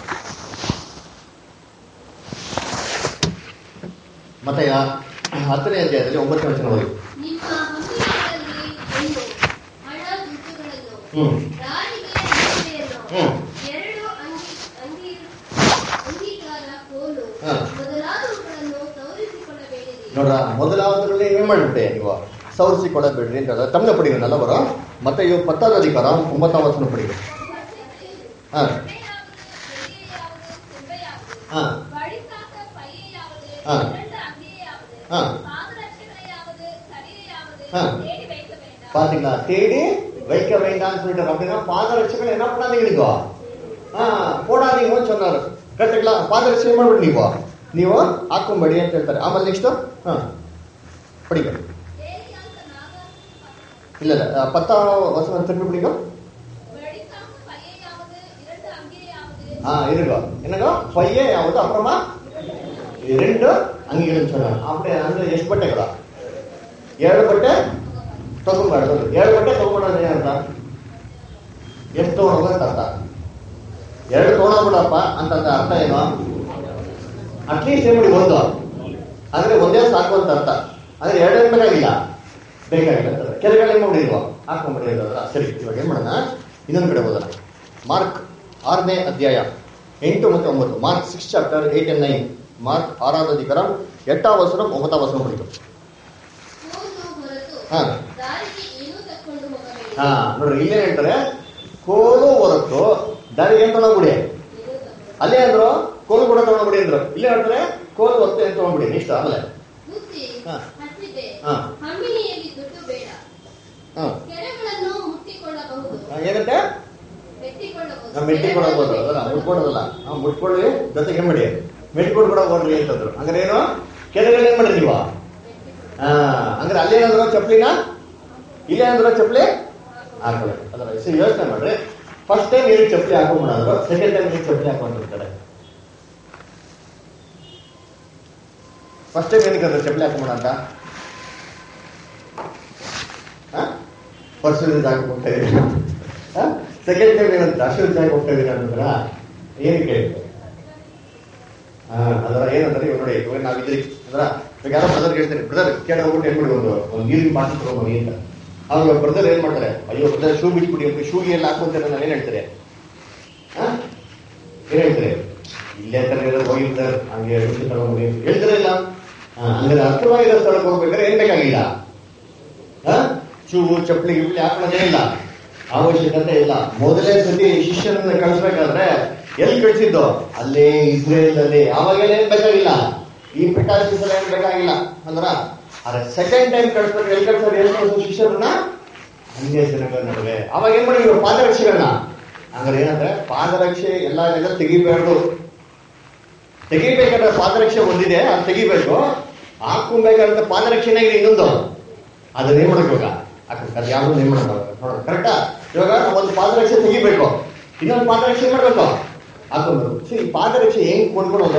ಮತ್ತೆ ಹತ್ತನೇ ಅಧ್ಯಾಯದಲ್ಲಿ ಒಂಬತ್ತನೇ ವಚನ ಓದಿ ನಿಮ್ಮ ಹಂದಿಗಳಲ್ಲಿ ಒಂದು ಹಣ ದುಡ್ಡುಗಳನ್ನು ಹ್ಮ್ ರಾಣಿಗೆ ಮದುವೆಯನ್ನು ಹ್ಮ್. ಎರಡು ಅಂಗಿ ಅಂಗಿ ಅಂಗೀಕಾರ ಕೋಲು ಹಾ. ಮೊದಲಾದವುಗಳನ್ನು ತೋರಿಸಿಕೊಳ್ಳಬೇಡಿರಿ ನೋಡ್ರ ಮೊದಲಾದ್ರಲ್ಲಿ ಏನ್ ಮಾಡ್ಬಿಟ್ಟೆ ನೀವು ಸವರಿಸಿ ಕೊಡಬೇಡ್ರಿ ಅಂತ ತಮ್ಮನೆ ಪಡಿಗೆ ನಲ್ಲವರ ಮತ್ತೆ ಇವ್ ಪತ್ತಾದ ಅಧಿಕಾರ ಒಂಬತ್ತಾം ವಚನ ಪಡಿಗೆ ಹಾ. ಹಾ. ಹಾ. ಹಾ. ಹಾ. பாத்தீங்களா தேடி வைக்க வேண்டாம்னு சொல்லிட்டு அப்படின்னா பாதரட்சைகள் என்ன பண்ணாதீங்க நீங்க ಹಾ போடாதீங்கன்னு சொன்னாரு ಕರೆಕ್ಟ್ங்களா ಪಾದರಕ್ಷೆ ಏನ್ ಮಾಡ್ಬಿಡಿ ನೀವು ನೀವು ಹಾಕೊಂಬೇಡಿ ಅಂತ ಹೇಳ್ತಾರೆ ಆಮೇಲೆ ನೆಕ್ಸ್ಟ್ ಹಾ ಪಡಿಗ ಇಲ್ಲ ಇಲ್ಲ ಆ, ಪತ್ತ ವಚನ திருப்பி பிடிங்க ஆ இருங்க என்னங்க பையன் ಯಾವುದು அப்புறமா ಎರಡು ಅಂಗಿಗಳನ್ನು சொன்னாங்க அப்படியே ಅಂದ್ರೆ ಎಷ್ಟು ಬಟ್ಟೆಗಳ ಎರಡು ಬಟ್ಟೆ ತಗೊಂಬಾರ್ದು ಎರಡು ಬಟ್ಟೆ ತಗೊಂಬಾರ್ದು ಏನಂತ ಎಷ್ಟು ತಗೊಂಡೋಗ ಅಂತ ಅರ್ಥ ಎರಡು ತಗೊಂಡೋಗ್ಬಿಡಪ್ಪ ಅಂತಂದ ಅರ್ಥ ಏನು ಅಟ್ಲೀಸ್ಟ್ ಏನ್ ಮಾಡಿ ಒಂದು ಅಂದ್ರೆ ಒಂದೇ ಸಾಕು ಅಂತ ಅರ್ಥ ಅಂದ್ರೆ ಎರಡೇನ್ ಬೇಕಾಗಿಲ್ಲ ಬೇಕಾಗಿಲ್ಲ ಅಂತಾರೆ ಕೆರೆಗಳು ಏನ್ ಮಾಡಿಲ್ವ ಹಾಕೊಂಡ್ಬಿಡಿ ಅಂತಂದ್ರ ಸರಿ ಇವಾಗ ಏನ್ ಮಾಡೋಣ ಇನ್ನೊಂದು ಕಡೆ ಹೋಗೋಣ ಮಾರ್ಕ್ ಆರನೇ ಅಧ್ಯಾಯ ಎಂಟು ಮತ್ತು ಒಂಬತ್ತು Mark six chapter eight and nine Mark ஆறாவது அதிகாரம் எட்டாம் வசனம் ஒன்பதாம் வசனம் படிக்கும் ಕೋಲು ಹೊರತು ಹಾ. ದಾರಿಗೆ ಏನೂ ತಕ್ಕೊಂಡು ಹೋಗಬೇಡಿ ಹಾ ನೋಡ್ರಿ ಇಲ್ಲೇ ಹೇಳ್ತಾರೆ ಕೋಲು ಹೊರತು ದಾರಿ ಏನ್ ತಗೊಂಡ್ಬಿಡಿ ಏನೂ ತಕ್ಕೊಂಡು ಅಲ್ಲೇ ಅಂದ್ರು ಕೋಲು ಕೂಡ ತಗೊಂಡ್ಬಿಡಿ ಅಂದ್ರು ಇಲ್ಲೇ ಹೇಳ್ತಾರೆ ಕೋಲು ಹೊರತು ಏನ್ ತಗೊಂಡ್ಬಿಡಿ ನೆಕ್ಸ್ಟ್ ಆಮೇಲೆ ಬುದ್ಧಿ ಹಾ. ಹಸಿದೆ ಹಾ. ಹಮ್ಮಿಣಿಯಲ್ಲಿ ದುಡ್ಡು ಬೇಡ ಹಾ ಕೆರೆಗಳನ್ನು ಮುಟ್ಟಿಕೊಳ್ಳಬಹುದು ಹಾ, ಏನಂತೆ ಮೆಟ್ಟಿಕೊಳ್ಳಬಹುದು ನಾವು ಮೆಟ್ಟಿಕೊಡಬಹುದು ಅದಲ್ಲ ಮುಟ್ಕೊಡೋದಲ್ಲ ನಾವು ಮುಟ್ಕೊಳ್ಳಿ ಜೊತೆಗೆ ಏನ್ ಮಾಡಿ ಮೆಟ್ಟಿಕೊಂಡು ಕೂಡ ಹೋಗ್ರಿ ಅಂತಂದ್ರು ಹಂಗಾರೆ ಏನು ಕೆಳಗಡೆ ಏನ್ ಮಾಡ್ರಿ ನೀವು ಹಾ ಹಂಗಾರೆ ಅಲ್ಲೇ ಏನಾದ್ರು ಚಪ್ಲಿನ ಇಲ್ಲೇ ಏನಾದ್ರು ಚಪ್ಲಿ ಹಾಕೊಳ್ಳಿ ಅದರ ಹೆಸರು ಯೋಚನೆ ಮಾಡ್ರಿ ಫಸ್ಟ್ ಟೈಮ್ ನೀವು ಚಪ್ಪಲಿ ಹಾಕೊಂಡ್ಬಿಡೋದು ಸೆಕೆಂಡ್ ಟೈಮ್ ನೀವು ಚಪ್ಪಲಿ ಹಾಕೊಂಡಿರ್ತಾರೆ ಫಸ್ಟ್ ಟೈಮ್ ಏನಕ್ಕೆ ಅಂದ್ರೆ ಚಪ್ಪಲಿ ಹಾಕೊಂಬಿಡ ಅಂತ ಪರ್ಸನಲ್ ಜಾಗ ಹೋಗ್ತಾ ಇದೀನಿ ಸೆಕೆಂಡ್ ಟೈಮ್ ಏನಂತ ಅಶ್ವತ್ ಜಾಗ ಹೋಗ್ತಾ ಇದೀನಿ ಅಂತಂದ್ರ ಏನಕ್ಕೆ ಹಾ ಅದರ ಏನಂದ್ರೆ ಇವಾಗ ನೋಡಿ ಇವಾಗ ನಾವಿದ್ರಿ ಅಂದ್ರ ಇವಾಗ ಯಾರೋ ಬ್ರದರ್ ಹೇಳ್ತಾರೆ ಬ್ರದರ್ ಕೇಳ ಹೋಗ್ಬಿಟ್ಟು ಏನ್ ಮಾಡಿ ಒಂದು ಒಂದು ನೀರಿನ ಬಾಟಲ್ ತಗೊಂಡ್ಬನ್ನಿ ಅಂತ ಅವಾಗ ಬ್ರದರ್ ಏನ್ ಮಾಡ್ತಾರೆ ಅಯ್ಯೋ ಬ್ರದರ್ ಶೂ ಬಿಟ್ಬಿಡಿ ಅಂತ ಶೂಗೆ ಎಲ್ಲ ಹಾಕೊಂತಾರೆ ನಾನು ಏನ್ ಹೇಳ್ತಾರೆ ಹಾ ಏನ್ ಹೇಳ್ತಾರೆ ಇಲ್ಲೇ ತರ ಎಲ್ಲ ಹೋಗಿರ್ತಾರೆ ಹಂಗೆ ರುಚಿ ತಗೊಂಡ್ಬನ್ನಿ ಅಂತ ಹೇಳ್ತಾರೆ ಇಲ್ಲ ಹಾ, ಹಂಗಾರೆ ಹತ್ರವಾಗಿರೋ ಸ್ಥಳಕ್ಕೆ ಹೋಗ್ಬೇಕಾದ್ರೆ ಏನ್ ಬೇಕಾಗಿಲ್ಲ ಹಾ ಶೂ ಚಪ್ಪಲಿ ಗಿಪ್ಪಲಿ ಹಾಕೊಳ್ಳೋದೇ ಇಲ್ಲ ಅವಶ್ಯಕತೆ ಇಲ್ಲ ಮೊದಲೇ ಸತಿ ಶಿಷ್ಯರನ್ನ ಕಳಿಸ್ಬೇಕಾದ್ರೆ ಎಲ್ಲಿ ಕಳಿಸಿದ್ದು ಅಲ್ಲೇ ಇಸ್ರೇಲ್ ಅಲ್ಲಿ ಅವಾಗೆಲ್ಲ ಏನ್ ಬೇಕಾಗಿಲ್ಲ ಈ ಪ್ರಿಕಾಷನ್ಸ್ ಎಲ್ಲ ಏನ್ ಬೇಕಾಗಿಲ್ಲ ಅಂದ್ರ ಆದ್ರೆ ಸೆಕೆಂಡ್ ಟೈಮ್ ಕಳಿಸ್ಬೇಕು ಎಲ್ಲಿ ಕಳ್ಸೋದು ಎಲ್ಲಿ ಕಳ್ಸೋದು ಶಿಷ್ಯರನ್ನ ಅನ್ಯ ಜನಗಳ ನಡುವೆ ಅವಾಗ ಏನ್ ಮಾಡಿದ್ರು ಪಾದರಕ್ಷೆಗಳನ್ನ ಹಂಗಾರೆ ಏನಂದ್ರೆ ಪಾದರಕ್ಷೆ ಎಲ್ಲ ಎಲ್ಲ ತೆಗಿಬಾರ್ದು ತೆಗಿಬೇಕಾದ್ರೆ ಪಾದರಕ್ಷೆ ಒಂದಿದೆ ಅದು ತೆಗಿಬೇಕು ಹಾಕೊಂಬೇಕಾದ್ರೆ ಪಾದರಕ್ಷೆನೇ ಇದೆ ಇನ್ನೊಂದು ಅದನ್ನ ಏನ್ ಮಾಡಬೇಕು ಇವಾಗ ಹಾಕ್ಬೇಕು. ಅದು ಯಾವ್ದು ಏನ್ ಮಾಡಬೇಕು ನೋಡೋಣ ಕರೆಕ್ಟಾ ಇವಾಗ ಒಂದು ಪಾದರಕ್ಷೆ ತೆಗಿಬೇಕು ಇನ್ನೊಂದು ಪಾದರಕ್ಷೆ ಏನ್ ಮಾಡ್ಬೇಕು ಹಾಕೊಂಡ್ಬೇಕು ಸೊ ಈ ಪಾದರಕ್ಷೆ ಹೆಂಗ್ ಕೊಂಡ್ಕೊಳೋದು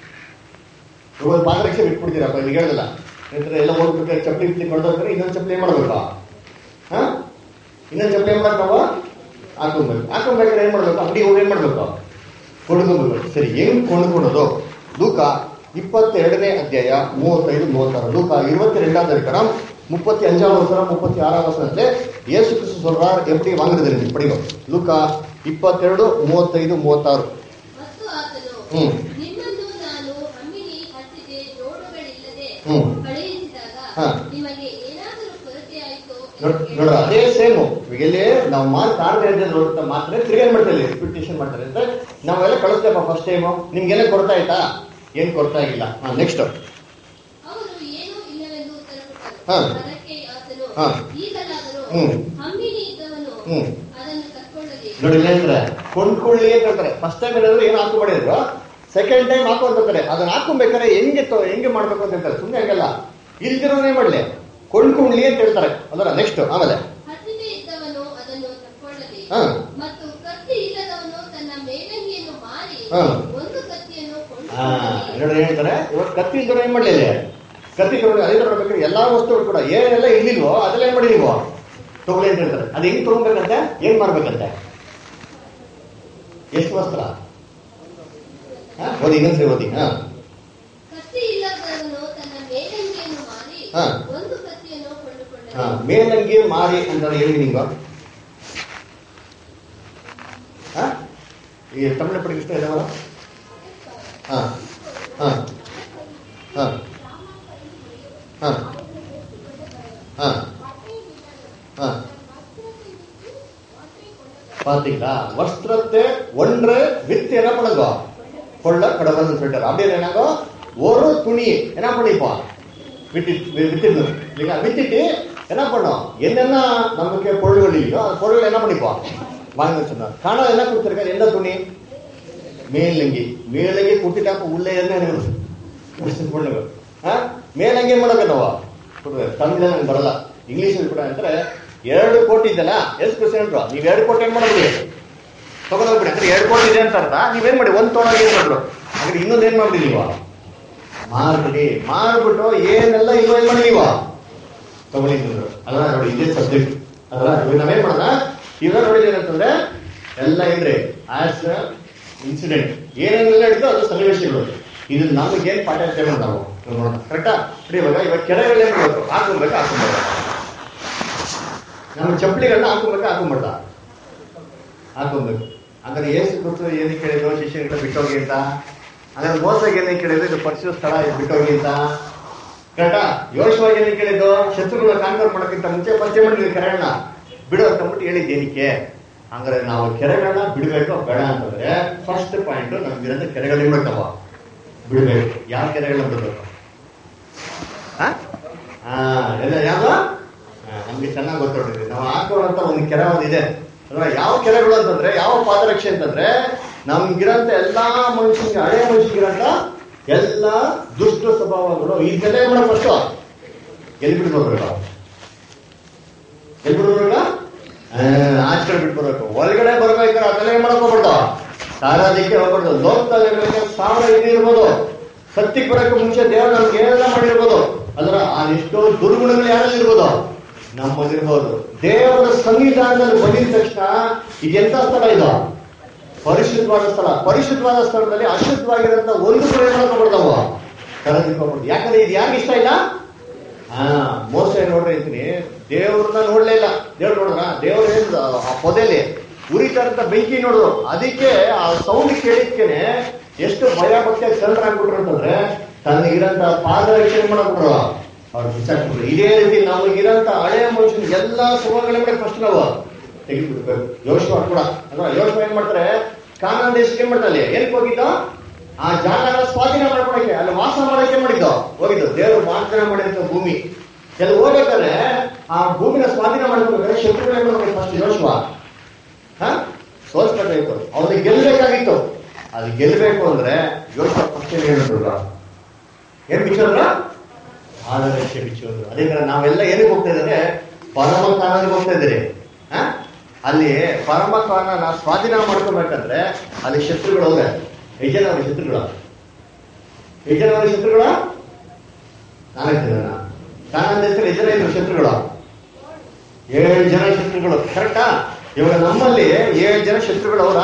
ಇವಾಗ ಒಂದು ಪಾದರಕ್ಷೆ ಬಿಟ್ಬಿಡ್ತೀರಪ್ಪ ಈಗ ಹೇಳಲ್ಲ ಯಾಕಂದ್ರೆ ಎಲ್ಲ ಹೋಗ್ಬೇಕಾದ್ರೆ ಚಪ್ಪಲಿ ಗಿಪ್ಲಿ ಕೊಂಡೋಗ್ತಾರೆ ಇನ್ನೊಂದು ಚಪ್ಪಲಿ ಏನ್ ಮಾಡ್ಬೇಕು ಹಾ ಇನ್ನೊಂದು ಚಪ್ಪಲಿ ಏನ್ ಮಾಡ್ತಾವ ಹಾಕೊಬೇಕು ಹಾಕೊಬೇಕಾದ್ರೆ ಏನ್ ಮಾಡ್ಬೇಕು ಅಂಗಡಿ ಹೋಗಿ ಏನ್ ಮಾಡ್ಬೇಕು ಕೊಂಡ್ಕೊಬೇಕು ಸರಿ ಹೆಂಗ್ ಕೊಂಡ್ಕೊಳೋದು ಲೂಕ ಇಪ್ಪತ್ತೆರಡನೇ ಅಧ್ಯಾಯ ಮೂವತ್ತೈದು ಮೂವತ್ತಾರು ಲೂಕ இருபத்தி ரெண்டாவது அதிகாரம் முப்பத்தி அஞ்சாவது வசனம் முப்பத்தி ஆறாவது வசனத்துல இயேசு கிறிஸ்து சொல்றார் எப்படி வாங்குறது இருக்கு படிங்க லூக்கா ಇಪ್ಪತ್ತೆರಡು ಮೂವತ್ತೈದು ಮೂವತ್ತಾರು ಮತ್ತು ಆತನು ಹ್ಮ್. ನಿಮ್ಮನ್ನು ನಾನು ಹಮ್ಮಿಣಿ ಹತ್ತಿಗೆ ಜೋಡುಗಳಿಲ್ಲದೆ ಹ್ಮ್. ಕಳುಹಿಸಿದಾಗ ಹಾ. ನಿಮಗೆ ಏನಾದರೂ ಕೊರತೆ ಆಯಿತೋ ನೋಡ್- ನೋಡ್ರ ಅದೇ ಸೇಮ್ ಈಗೆಲ್ಲಿ ನಾವು ಮಾರ್ಕ್ ಆರನೇ ಅಧ್ಯಾಯ ನೋಡ್ತಾ ಮಾತ್ರ ತಿರ್ಗೇನ್ ಮಾಡ್ತಾರೆ ರಿಪಿಟೇಷನ್ ಮಾಡ್ತಾರೆ ಅಂದ್ರೆ ನಾವೆಲ್ಲ ಕಳಿಸ್ತೇಪ ಫಸ್ಟ್ ಟೈಮು ನಿಮ್ಗೆಲ್ಲ ಕೊಡ್ತಾ ಆಯ್ತಾ ಏನ್ ಕೊಡ್ತಾ ಇಲ್ಲ ಹಾ ನೆಕ್ಸ್ಟ್ ಅವರು ಏನೂ ಇಲ್ಲವೆಂದು ಹಾ. ಉತ್ತರಕೊಟ್ಟರು ಅದಕ್ಕೆ ಆತನು ಹಾ. ಈಗಲಾದರೂ ಹ್ಮ್. ಹಮ್ಮಿಣಿ ಇದ್ದವನು ಹ್ಮ್. ಅದನ್ನು ಕಟ್ಕೊಳ್ಳಲಿ ನೋಡಿ ಇಲ್ಲ ಅಂದ್ರೆ ಕೊಂಡ್ಕೊಳ್ಳಿ ಅಂತ ಹೇಳ್ತಾರೆ ಫಸ್ಟ್ ಟೈಮ್ ಏನಾದ್ರು ಏನು ಹಾಕೊಂಡ್ಬಿಡಿದ್ರು ಸೆಕೆಂಡ್ ಟೈಮ್ ಹಾಕೋ ಅಂತ ಹೇಳ್ತಾರೆ ಅದನ್ನ ಹಾಕೊಬೇಕಾದ್ರೆ ಹೆಂಗೆ ತೊ- ಹೆಂಗೆ ಮಾಡ್ಬೇಕು ಅಂತ ಹೇಳ್ತಾರೆ ಸುಮ್ಮನೆ ಹಂಗಲ್ಲ ಇಲ್ದಿರೋನೇ ಮಾಡ್ಲಿ ಕೊಂಡ್ಕೊಳ್ಳಿ ಅಂತ ಹೇಳ್ತಾರೆ ಅದರ ನೆಕ್ಸ್ಟ್ ಆಮೇಲೆ ಹತ್ತಿದೆ ಇದ್ದವನು ಅದನ್ನು ತಕ್ಕೊಳ್ಳಲಿ ಹಾ. ಮತ್ತು ಕತ್ತಿ ಇಲ್ಲದವನು ತನ್ನ ಮೇಲಂಗಿಯನ್ನು ಮಾರಿ ಹಾ. ಒಂದು ಕತ್ತಿಯನ್ನು ಹಾ ಕೊಂಡುಕೊಳ್ಳಲಿ ನೋಡಿ ಹೇಳ್ತಾರೆ ಇವಾಗ ಕತ್ತಿ ಇಲ್ದಿರೋ ಏನ್ ಮಾಡ್ಲಿ ಇಲ್ಲಿ? ಕತ್ತಿ ತಗೊಂಡು ಅದೇ ತರ ಬೇಕಾದ್ರೆ ಎಲ್ಲಾ ವಸ್ತುಗಳು ಕೂಡ ಏನೆಲ್ಲ ಇರ್ಲಿಲ್ವೋ ಅದೆಲ್ಲ ಏನ್ ಮಾಡಿ ನೀವು ತಗೊಳ್ಳಿ ಅಂತ ಹೇಳ್ತಾರೆ ಅದು ಹೆಂಗ್ ತಗೊಬೇಕಂತೆ ಏನ್ ಮಾಡ್ಬೇಕಂತೆ ಎಷ್ಟು ವಸ್ತ್ರ ಹಾ? ಓದಿ ಇನ್ನೊಂದ್ಸರಿ ಓದಿ ಹಾ ಕತ್ತಿ ಇಲ್ಲದವನು ತನ್ನ ಮೇಲಂಗಿಯನ್ನು ಮಾರಿ ಹಾ. ಒಂದು ಕತ್ತಿಯನ್ನು ಕೊಂಡುಕೊಳ್ಳಲಿ ಹಾ ಮೇಲಂಗಿ ಮಾರಿ ಅಂತ ಹೇಳಿ ನಿಂಗ ಹಾ ಈ ತಮಿಳು ಪಡಿ ಇಷ್ಟ ಇದಾವ ಹಾ ಹಾ ಹಾ ಹಾ ಹಾ ಹಾ பாத்தீங்களா வஸ்திரத்தை ஒன்று வித்து என்ன பண்ணுங்க கொள்ள கடவுள்னு சொல்லிட்டாரு அப்படியே என்னங்க ஒரு துணி என்ன பண்ணிப்போம் விட்டு வித்துடணும் இல்லைங்களா வித்துட்டு என்ன பண்ணோம் என்னென்ன நமக்கு பொருள்கள் இல்லையோ அந்த பொருள் என்ன பண்ணிப்போம் வாங்கி வச்சிருந்தோம் காணாத என்ன கொடுத்துருக்காரு எந்த துணி ಮೇಲಂಗಿ ಮೇಲಂಗಿ ಕೊಟ್ಟಿಟ್ಟಾಕ ಉಳ್ಳೆ ಏನು பொண்ணுங்க ಮೇಲಂಗಿ ಏನ್ ಮಾಡಬೇಕು ನಾವು ಕೊಡ್ಬೇಕು ತಮಿಳ ನಂಗೆ ಬರಲ್ಲ ಇಂಗ್ಲಿಷ್ ಕೂಡ ಅಂದ್ರೆ ಎರಡು ಕೋಟಿ ಇದೆಲ್ಲ ಎಷ್ಟು ಪರ್ಸೆಂಟ್ ನೀವು ಎರಡು ಕೋಟಿ ಏನ್ ಮಾಡಬಿಡಿ ತಗೊಂಡೋಗ್ಬಿಡಿ ಅಂದ್ರೆ ಎರಡು ಕೋಟಿ ಇದೆ ಅಂತ ಅರ್ಥ ನೀವೇನ್ ಮಾಡಿ ಒಂದ್ ತೊಗೊಂಡೋಗಿ ಏನ್ ಮಾಡ್ರು ಅಂದ್ರೆ ಇನ್ನೊಂದ್ ಏನ್ ಮಾಡ್ಬಿಡಿ ನೀವು ಮಾರ್ಬಿಡಿ ಮಾರ್ಬಿಟ್ಟು ಏನೆಲ್ಲ ಇಲ್ವೋ ಏನ್ ಮಾಡಿ ನೀವು ತಗೊಳ್ಳಿ ಅಂದ್ರು ಅಲ್ಲ ನೋಡಿ ಇದೇ ಸಬ್ಜೆಕ್ಟ್ ಅಲ್ಲ ಇವಾಗ ನಾವೇನ್ ಮಾಡೋಣ ಇವಾಗ ನೋಡಿದ್ರೆ ಏನಂತಂದ್ರೆ ಎಲ್ಲ ಏನ್ರಿ ಆಸ್ ಇನ್ಸಿಡೆಂಟ್ ಏನೇನೆಲ್ಲ ಹಿಡಿದು ಅದು ಸನ್ನಿವೇಶಗಳು ಇದು ನಮಗೆ ಏನ್ ಪಾಠ ಇರ್ತೇವೆ ನಾವು ನೋಡೋಣ ಕರೆಕ್ಟಾ ಇವಾಗ ಇವಾಗ ಕೆಳಗಡೆ ಏನ್ ಮಾಡ್ಬೇಕು ಹಾಕೊಬೇಕು ಹಾಕೊಂಡ್ಬಾರ್ದು ನಮ್ಮ ಚಪ್ಪಲಿಗಳನ್ನ ಹಾಕೊಬೇಕಾ ಹಾಕೊಂಡ್ಬಾರ್ದ ಹಾಕೊಬೇಕು ಅಂದ್ರೆ ಏಸು ಕೊಟ್ಟು ಏನಕ್ಕೆ ಹೇಳಿದ್ರು ಶಿಷ್ಯನಿಗೆ ಬಿಟ್ಟೋಗಿ ಅಂತ ಹಾಗಾದ್ರೆ ಮೋಸಗೆ ಏನೇ ಕೇಳಿದ್ರು ಇದು ಪರಿಶುದ್ಧ ಸ್ಥಳ ಇದು ಬಿಟ್ಟೋಗಿ ಅಂತ ಕರೆಕ್ಟಾ ಯೋಶವಾಗಿ ಏನೇ ಕೇಳಿದ್ದು ಶತ್ರುಗಳ ಕಾನ್ಕರ್ ಮಾಡೋಕ್ಕಿಂತ ಮುಂಚೆ ಪರಿಚಯ ಮಾಡಿದ್ವಿ ಕೆರೆಗಳನ್ನ ಬಿಡು ಅಂತ ಅಂದ್ಬಿಟ್ಟು ಹೇಳಿದ್ದು ಏನಕ್ಕೆ ಹಂಗಾರೆ ನಾವು ಕೆರೆಗಳನ್ನ ಬಿಡಬೇಕು ಬೇಡ ಅಂತಂದ್ರೆ ಫಸ್ಟ್ ಪಾಯಿಂಟ್ ನಮ್ಗಿರೋಂಥ ಕೆರೆಗಳು ಇರ್ಬೇಕವ ಬಿಡಬೇಕು ಯಾವ ಕೆರೆಗಳನ್ನ ಬಿಡಬೇಕು ಆ? ಆ, ಎಲ್ಲ ಯಾವ್ದು ಆ, ನಮ್ಗೆ ಚೆನ್ನಾಗಿ ಗೊತ್ತಿರೋದ್ರಿ ನಾವು ಹಾಕೋರಂತ ಒಂದು ಕೆರೆ ಒಂದು ಇದೆ ಅಲ್ವಾ ಯಾವ ಕೆರೆಗಳು ಅಂತಂದ್ರೆ ಯಾವ ಪಾದರಕ್ಷೆ ಅಂತಂದ್ರೆ ನಮ್ಗಿರಂತ ಎಲ್ಲಾ ಮನುಷ್ಯನಿಗೆ ಹಳೆ ಮನುಷ್ಯನಿಗಿರಂತ ಎಲ್ಲ ದುಷ್ಟ ಸ್ವಭಾವಗಳು ಇದೆಲ್ಲ ಏನ್ ಮಾಡೋ ಫಸ್ಟ್ ಎಲ್ಲಿ ಬಿಡ್ಬೇಕು ಎಲ್ಲಿ ಬಿಡ್ಬೇಕು ಆಚೆ ಕಡೆ ಬಿಟ್ಬರ್ಬೇಕು ಒಳಗಡೆ ಬರ್ಬೇಕಾದ್ರೆ ಅದೆಲ್ಲ ಏನ್ ಮಾಡಕ್ ಹೋಗ್ಬಿಡ್ತು ಸಾರೋದಕ್ಕೆ ಹೋಗ್ಬಾರ್ದು ಲೋಕದಲ್ಲಿ ಇರ್ಬೇಕಾದ್ರೆ ಸಾವಿರ ಇದು ಇರ್ಬೋದು ಸತ್ಯಕ್ಕೆ ಬರೋಕೆ ಮುಂಚೆ ದೇವರು ನಮ್ಗೆ ಏನೆಲ್ಲ ಮಾಡಿರ್ಬೋದು ಅದರ ಆ ಎಷ್ಟೋ ದುರ್ಗುಣಗಳು ಯಾರಲ್ಲಿ ಇರ್ಬೋದು ನಮ್ಮಲ್ಲಿರ್ಬೋದು ದೇವರ ಸಂವಿಧಾನದಲ್ಲಿ ಬಂದಿದ ತಕ್ಷಣ ಇದೆಂತ ಸ್ಥಳ ಇದು ಪರಿಶುದ್ಧವಾದ ಸ್ಥಳ ಪರಿಶುದ್ಧವಾದ ಸ್ಥಳದಲ್ಲಿ ಅಶುದ್ಧವಾಗಿರೋಂಥ ಒಂದು ಕೂಡ ಏನ್ ಮಾಡ್ಕೊಬಾರ್ದವು ಕರೆದಿಟ್ಕೊಬಾರ್ದು ಯಾಕಂದ್ರೆ ಇದು ಯಾಕೆ ಇಷ್ಟ ಇಲ್ಲ ಹಾ ಮೋಸ ಏನ್ ನೋಡ್ರಿ ಅಂತೀನಿ ದೇವ್ರನ್ನ ನೋಡ್ಲೇ ಇಲ್ಲ ದೇವ್ರು ನೋಡ್ರ ದೇವ್ರ ಏನ್ ಆ ಪೊದೆಲಿ ಉರಿತಾ ಇರಂತ ಬೆಂಕಿ ನೋಡಿದ್ರು ಅದಕ್ಕೆ ಆ ಸೌಂಡ್ ಕೇಳಿದ್ಕೇನೆ ಎಷ್ಟು ಭಯ ಭಕ್ತಿಯಾಗಿ ಸಣ್ಣರಾಗ್ಬಿಟ್ರು ಅಂತಂದ್ರೆ ತನಗಿರಂತ ಪಾದರಕ್ಷಣೆ ಮಾಡಕ್ಬಿಟ್ರು ಅವ್ರು ಬಿಸಾಕ್ಬಿಟ್ರು ಇದೇ ರೀತಿ ನಮಗಿರಂತ ಹಳೆಯ ಮನುಷ್ಯನ ಎಲ್ಲಾ ಸುಖಗಳ ಮೇಲೆ ಫಸ್ಟ್ ನಾವು ತೆಗೆದ್ಬಿಡ್ಬೇಕು ಯೋಶುವ ಕೂಡ ಅಲ್ವಾ ಯೋಶುವ ಏನ್ ಮಾಡ್ತಾರೆ ಕಾನಾನ್ ದೇಶಕ್ಕೆ ಏನ್ ಮಾಡ್ತಾರೆ ಅಲ್ಲಿ ಏನಕ್ಕೆ ಹೋಗಿದ್ದ ಆ ಜಾಗನ ಸ್ವಾಧೀನ ಮಾಡ್ಕೊಳಕ್ಕೆ ಅಲ್ಲಿ ವಾಸ ಮಾಡಕ್ಕೆ ಮಾಡಿದ್ದು ಹೋಗಿದ್ದು ದೇವರು ವಾಗ್ದಾನ ಮಾಡಿದಂತ ಭೂಮಿ ಎಲ್ಲ ಹೋಗ್ಬೇಕಾದ್ರೆ ಆ ಭೂಮಿನ ಸ್ವಾಧೀನ ಮಾಡ್ಕೋಬೇಕಾದ್ರೆ ಶತ್ರುಗಳು ಏನ್ ಮಾಡ್ಬೇಕು ಫಸ್ಟ್ ಯೋಶುವ ಹಾ ಸೋಲ್ಸ್ಬೇಕಾಗಿತ್ತು ಅವ್ರಿಗೆ ಗೆಲ್ಬೇಕಾಗಿತ್ತು ಅದು ಗೆಲ್ಬೇಕು ಅಂದ್ರೆ ಯೋಶುವ ಫಸ್ಟ್ ಏನ್ ಹೇಳಿದ್ರು ಏನ್ ಬಿಚ್ಚೋದ್ರ ಆದರ್ಶ ಬಿಚ್ಚೋದ್ರು ಅದೇ ತರ ನಾವೆಲ್ಲ ಏನಕ್ಕೆ ಹೋಗ್ತಾ ಇದ್ದಾರೆ ಪರಮ ಕಾನೂನಿಗೆ ಹೋಗ್ತಾ ಇದ್ದೀರಿ ಹಾ ಅಲ್ಲಿ ಪರಮ ಕಾನೂನ ಸ್ವಾಧೀನ ಮಾಡ್ಕೋಬೇಕಂದ್ರೆ ಅಲ್ಲಿ ಶತ್ರುಗಳು ಅವ್ರೆ ಎಷ್ಟು ಜನ ಅವ್ರ ಶತ್ರುಗಳು ಎಷ್ಟು ಜನ ಅವ್ರ ಶತ್ರುಗಳು ನಾಲ್ಕು ಜನ ಕಾನೂನ್ ದೇಶದಲ್ಲಿ ಎಷ್ಟು ಜನ ಇದ್ರು ಶತ್ರುಗಳು ಏಳು ಜನ ಶತ್ರುಗಳು ಕರೆಕ್ಟಾ ಇವಾಗ ನಮ್ಮಲ್ಲಿ ಏಳು ಜನ ಶತ್ರುಗಳು ಅವರ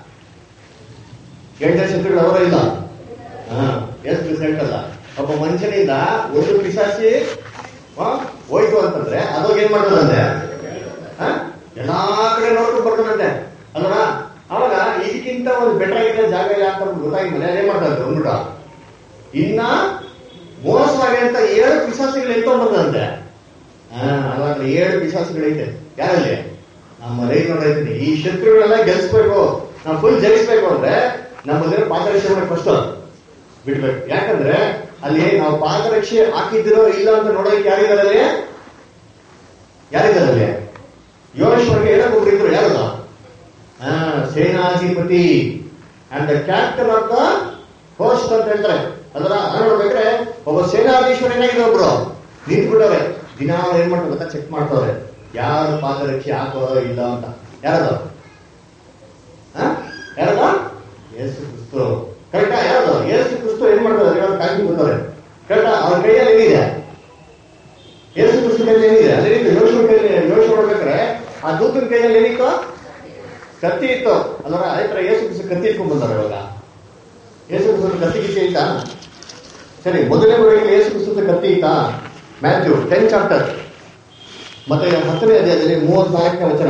ಏಳು ಜನ ಶತ್ರುಗಳು ಅವರ ಇಲ್ಲ ಹಾ ಎಷ್ಟು ರಿಸಲ್ಟ್ ಅಲ್ಲ ಒಬ್ಬ ಮನುಷ್ಯನಿಂದ ಒಂದು ಪಿಸಾಸಿ ಆ, ಹೋಯ್ತು ಅಂತಂದ್ರೆ ಅದಾಗ ಏನ್ ಮಾಡ್ತದಂತೆ ಆ? ಎಲ್ಲಾ ಕಡೆ ನೋಡ್ಕೊಂಡು ಬರ್ತಾನಂತೆ ಅಲ್ವಾ ಅವಾಗ ಇದಕ್ಕಿಂತ ಒಂದು ಬೆಟರ್ ಆಗಿರೋ ಜಾಗ ಇಲ್ಲ ಅಂತ ಗೊತ್ತಾಗಿದ್ಮೇಲೆ ಅದೇನ್ ಮಾಡ್ತಾರೆ ಅಂದ್ಬಿಟ್ಟು ಇನ್ನ ಮೋಸವಾಗಿ ಅಂತ ಏಳು ಪಿಸಾಸಿಗಳು ಎತ್ಕೊಂಡ್ ಬಂದಂತೆ ಹಾ ಅವಾಗ ಏಳು ಪಿಸಾಸಿಗಳೈತೆ ಯಾರಲ್ಲಿ ನಮ್ಮ ರೈತ ನೋಡೈತೀನಿ ಈ ಶತ್ರುಗಳೆಲ್ಲ ಗೆಲ್ಸ್ಬೇಕು ನಾವು ಫುಲ್ ಜಯಿಸ್ಬೇಕು ಅಂದ್ರೆ ನಮ್ಮಲ್ಲಿರೋ ಪಾದರಕ್ಷೆ ಮಾಡಿ ಫಸ್ಟ್ ಬಿಡ್ಬೇಕು ಯಾಕಂದ್ರೆ ಅಲ್ಲಿ ನಾವು ಪಾದರಕ್ಷೆ ಹಾಕಿದಿರೋ ಇಲ್ಲ ಅಂತ ನೋಡೋಕೆ ಯಾರಿದ್ದಾರೆ ಅಲ್ಲಿ ಯಾರಿದ್ದಾರೆ ಅಲ್ಲಿ ಯೋಗೇಶ್ವರ್ಗೆ ಹೇಳಕ್ ಒಬ್ರು ಯಾರಲ್ಲ ಹಾ ಸೇನಾಧಿಪತಿ and the captain of the host ಅಂತ ಹೇಳ್ತಾರೆ ಅದರ ನೋಡ್ಬೇಕ್ರೆ ಒಬ್ಬ ಸೇನಾಧೀಶ್ವರ ಏನಾಗಿದೆ ಒಬ್ರು ನಿಂತ್ಬಿಟ್ಟವ್ರೆ ದಿನ ಏನ್ ಮಾಡ್ತಾರೆ ಗೊತ್ತಾ ಚೆಕ್ ಮಾಡ್ತವ್ರೆ ಯಾರು ಪಾದರಕ್ಷೆ ಹಾಕೋರೋ ಇಲ್ಲ ಅಂತ ಯಾರದು ಹಾ ಯಾರದ ಯೇಸು ಕ್ರಿಸ್ತು ಕರೆಕ್ಟಾ ಯಾರದು ಯೇಸು ಕ್ರಿಸ್ತು ಏನ್ ಮಾಡ್ತಾರೆ ಇವಾಗ ಕಾಯ್ದು ಬರ್ತಾರೆ ಕರೆಕ್ಟಾ ಅವ್ರ ಕೈಯಲ್ಲಿ ಏನಿದೆ ಯೇಸು ಕ್ರಿಸ್ತು ಕೈಯಲ್ಲಿ ಏನಿದೆ ಅದೇ ರೀತಿ ಯೋಶುವ ಕೈಯಲ್ಲಿ ಯೋಶುವ ಮಾಡ್ಬೇಕಾದ್ರೆ ಆ ದೂತನ ಕೈಯಲ್ಲಿ ಏನಿತ್ತು ಕತ್ತಿ ಇತ್ತು ಅಲ್ವರ ಅದೇ ತರ ಯೇಸು ಕ್ರಿಸ್ತು ಕತ್ತಿ ಇಟ್ಕೊಂಡ್ ಬಂದಾರೆ ಇವಾಗ ಯೇಸು ಕ್ರಿಸ್ತು ಕತ್ತಿ ಗಿತ್ತಿ ಐತಾ ಸರಿ ಮೊದಲನೇ ಬರೋಕೆ ಯೇಸು ಕ್ರಿಸ್ತು ಕತ್ತಿ ಐತಾ ಮ್ಯಾಥ್ಯೂ ಟೆನ್ ಚಾಪ್ಟರ್ ಮತ್ತೆ ಹತ್ತನೇ ಅಧ್ಯಾಯದಲ್ಲಿ ಮೂವತ್ನಾಲ್ಕನೇ ವಚನ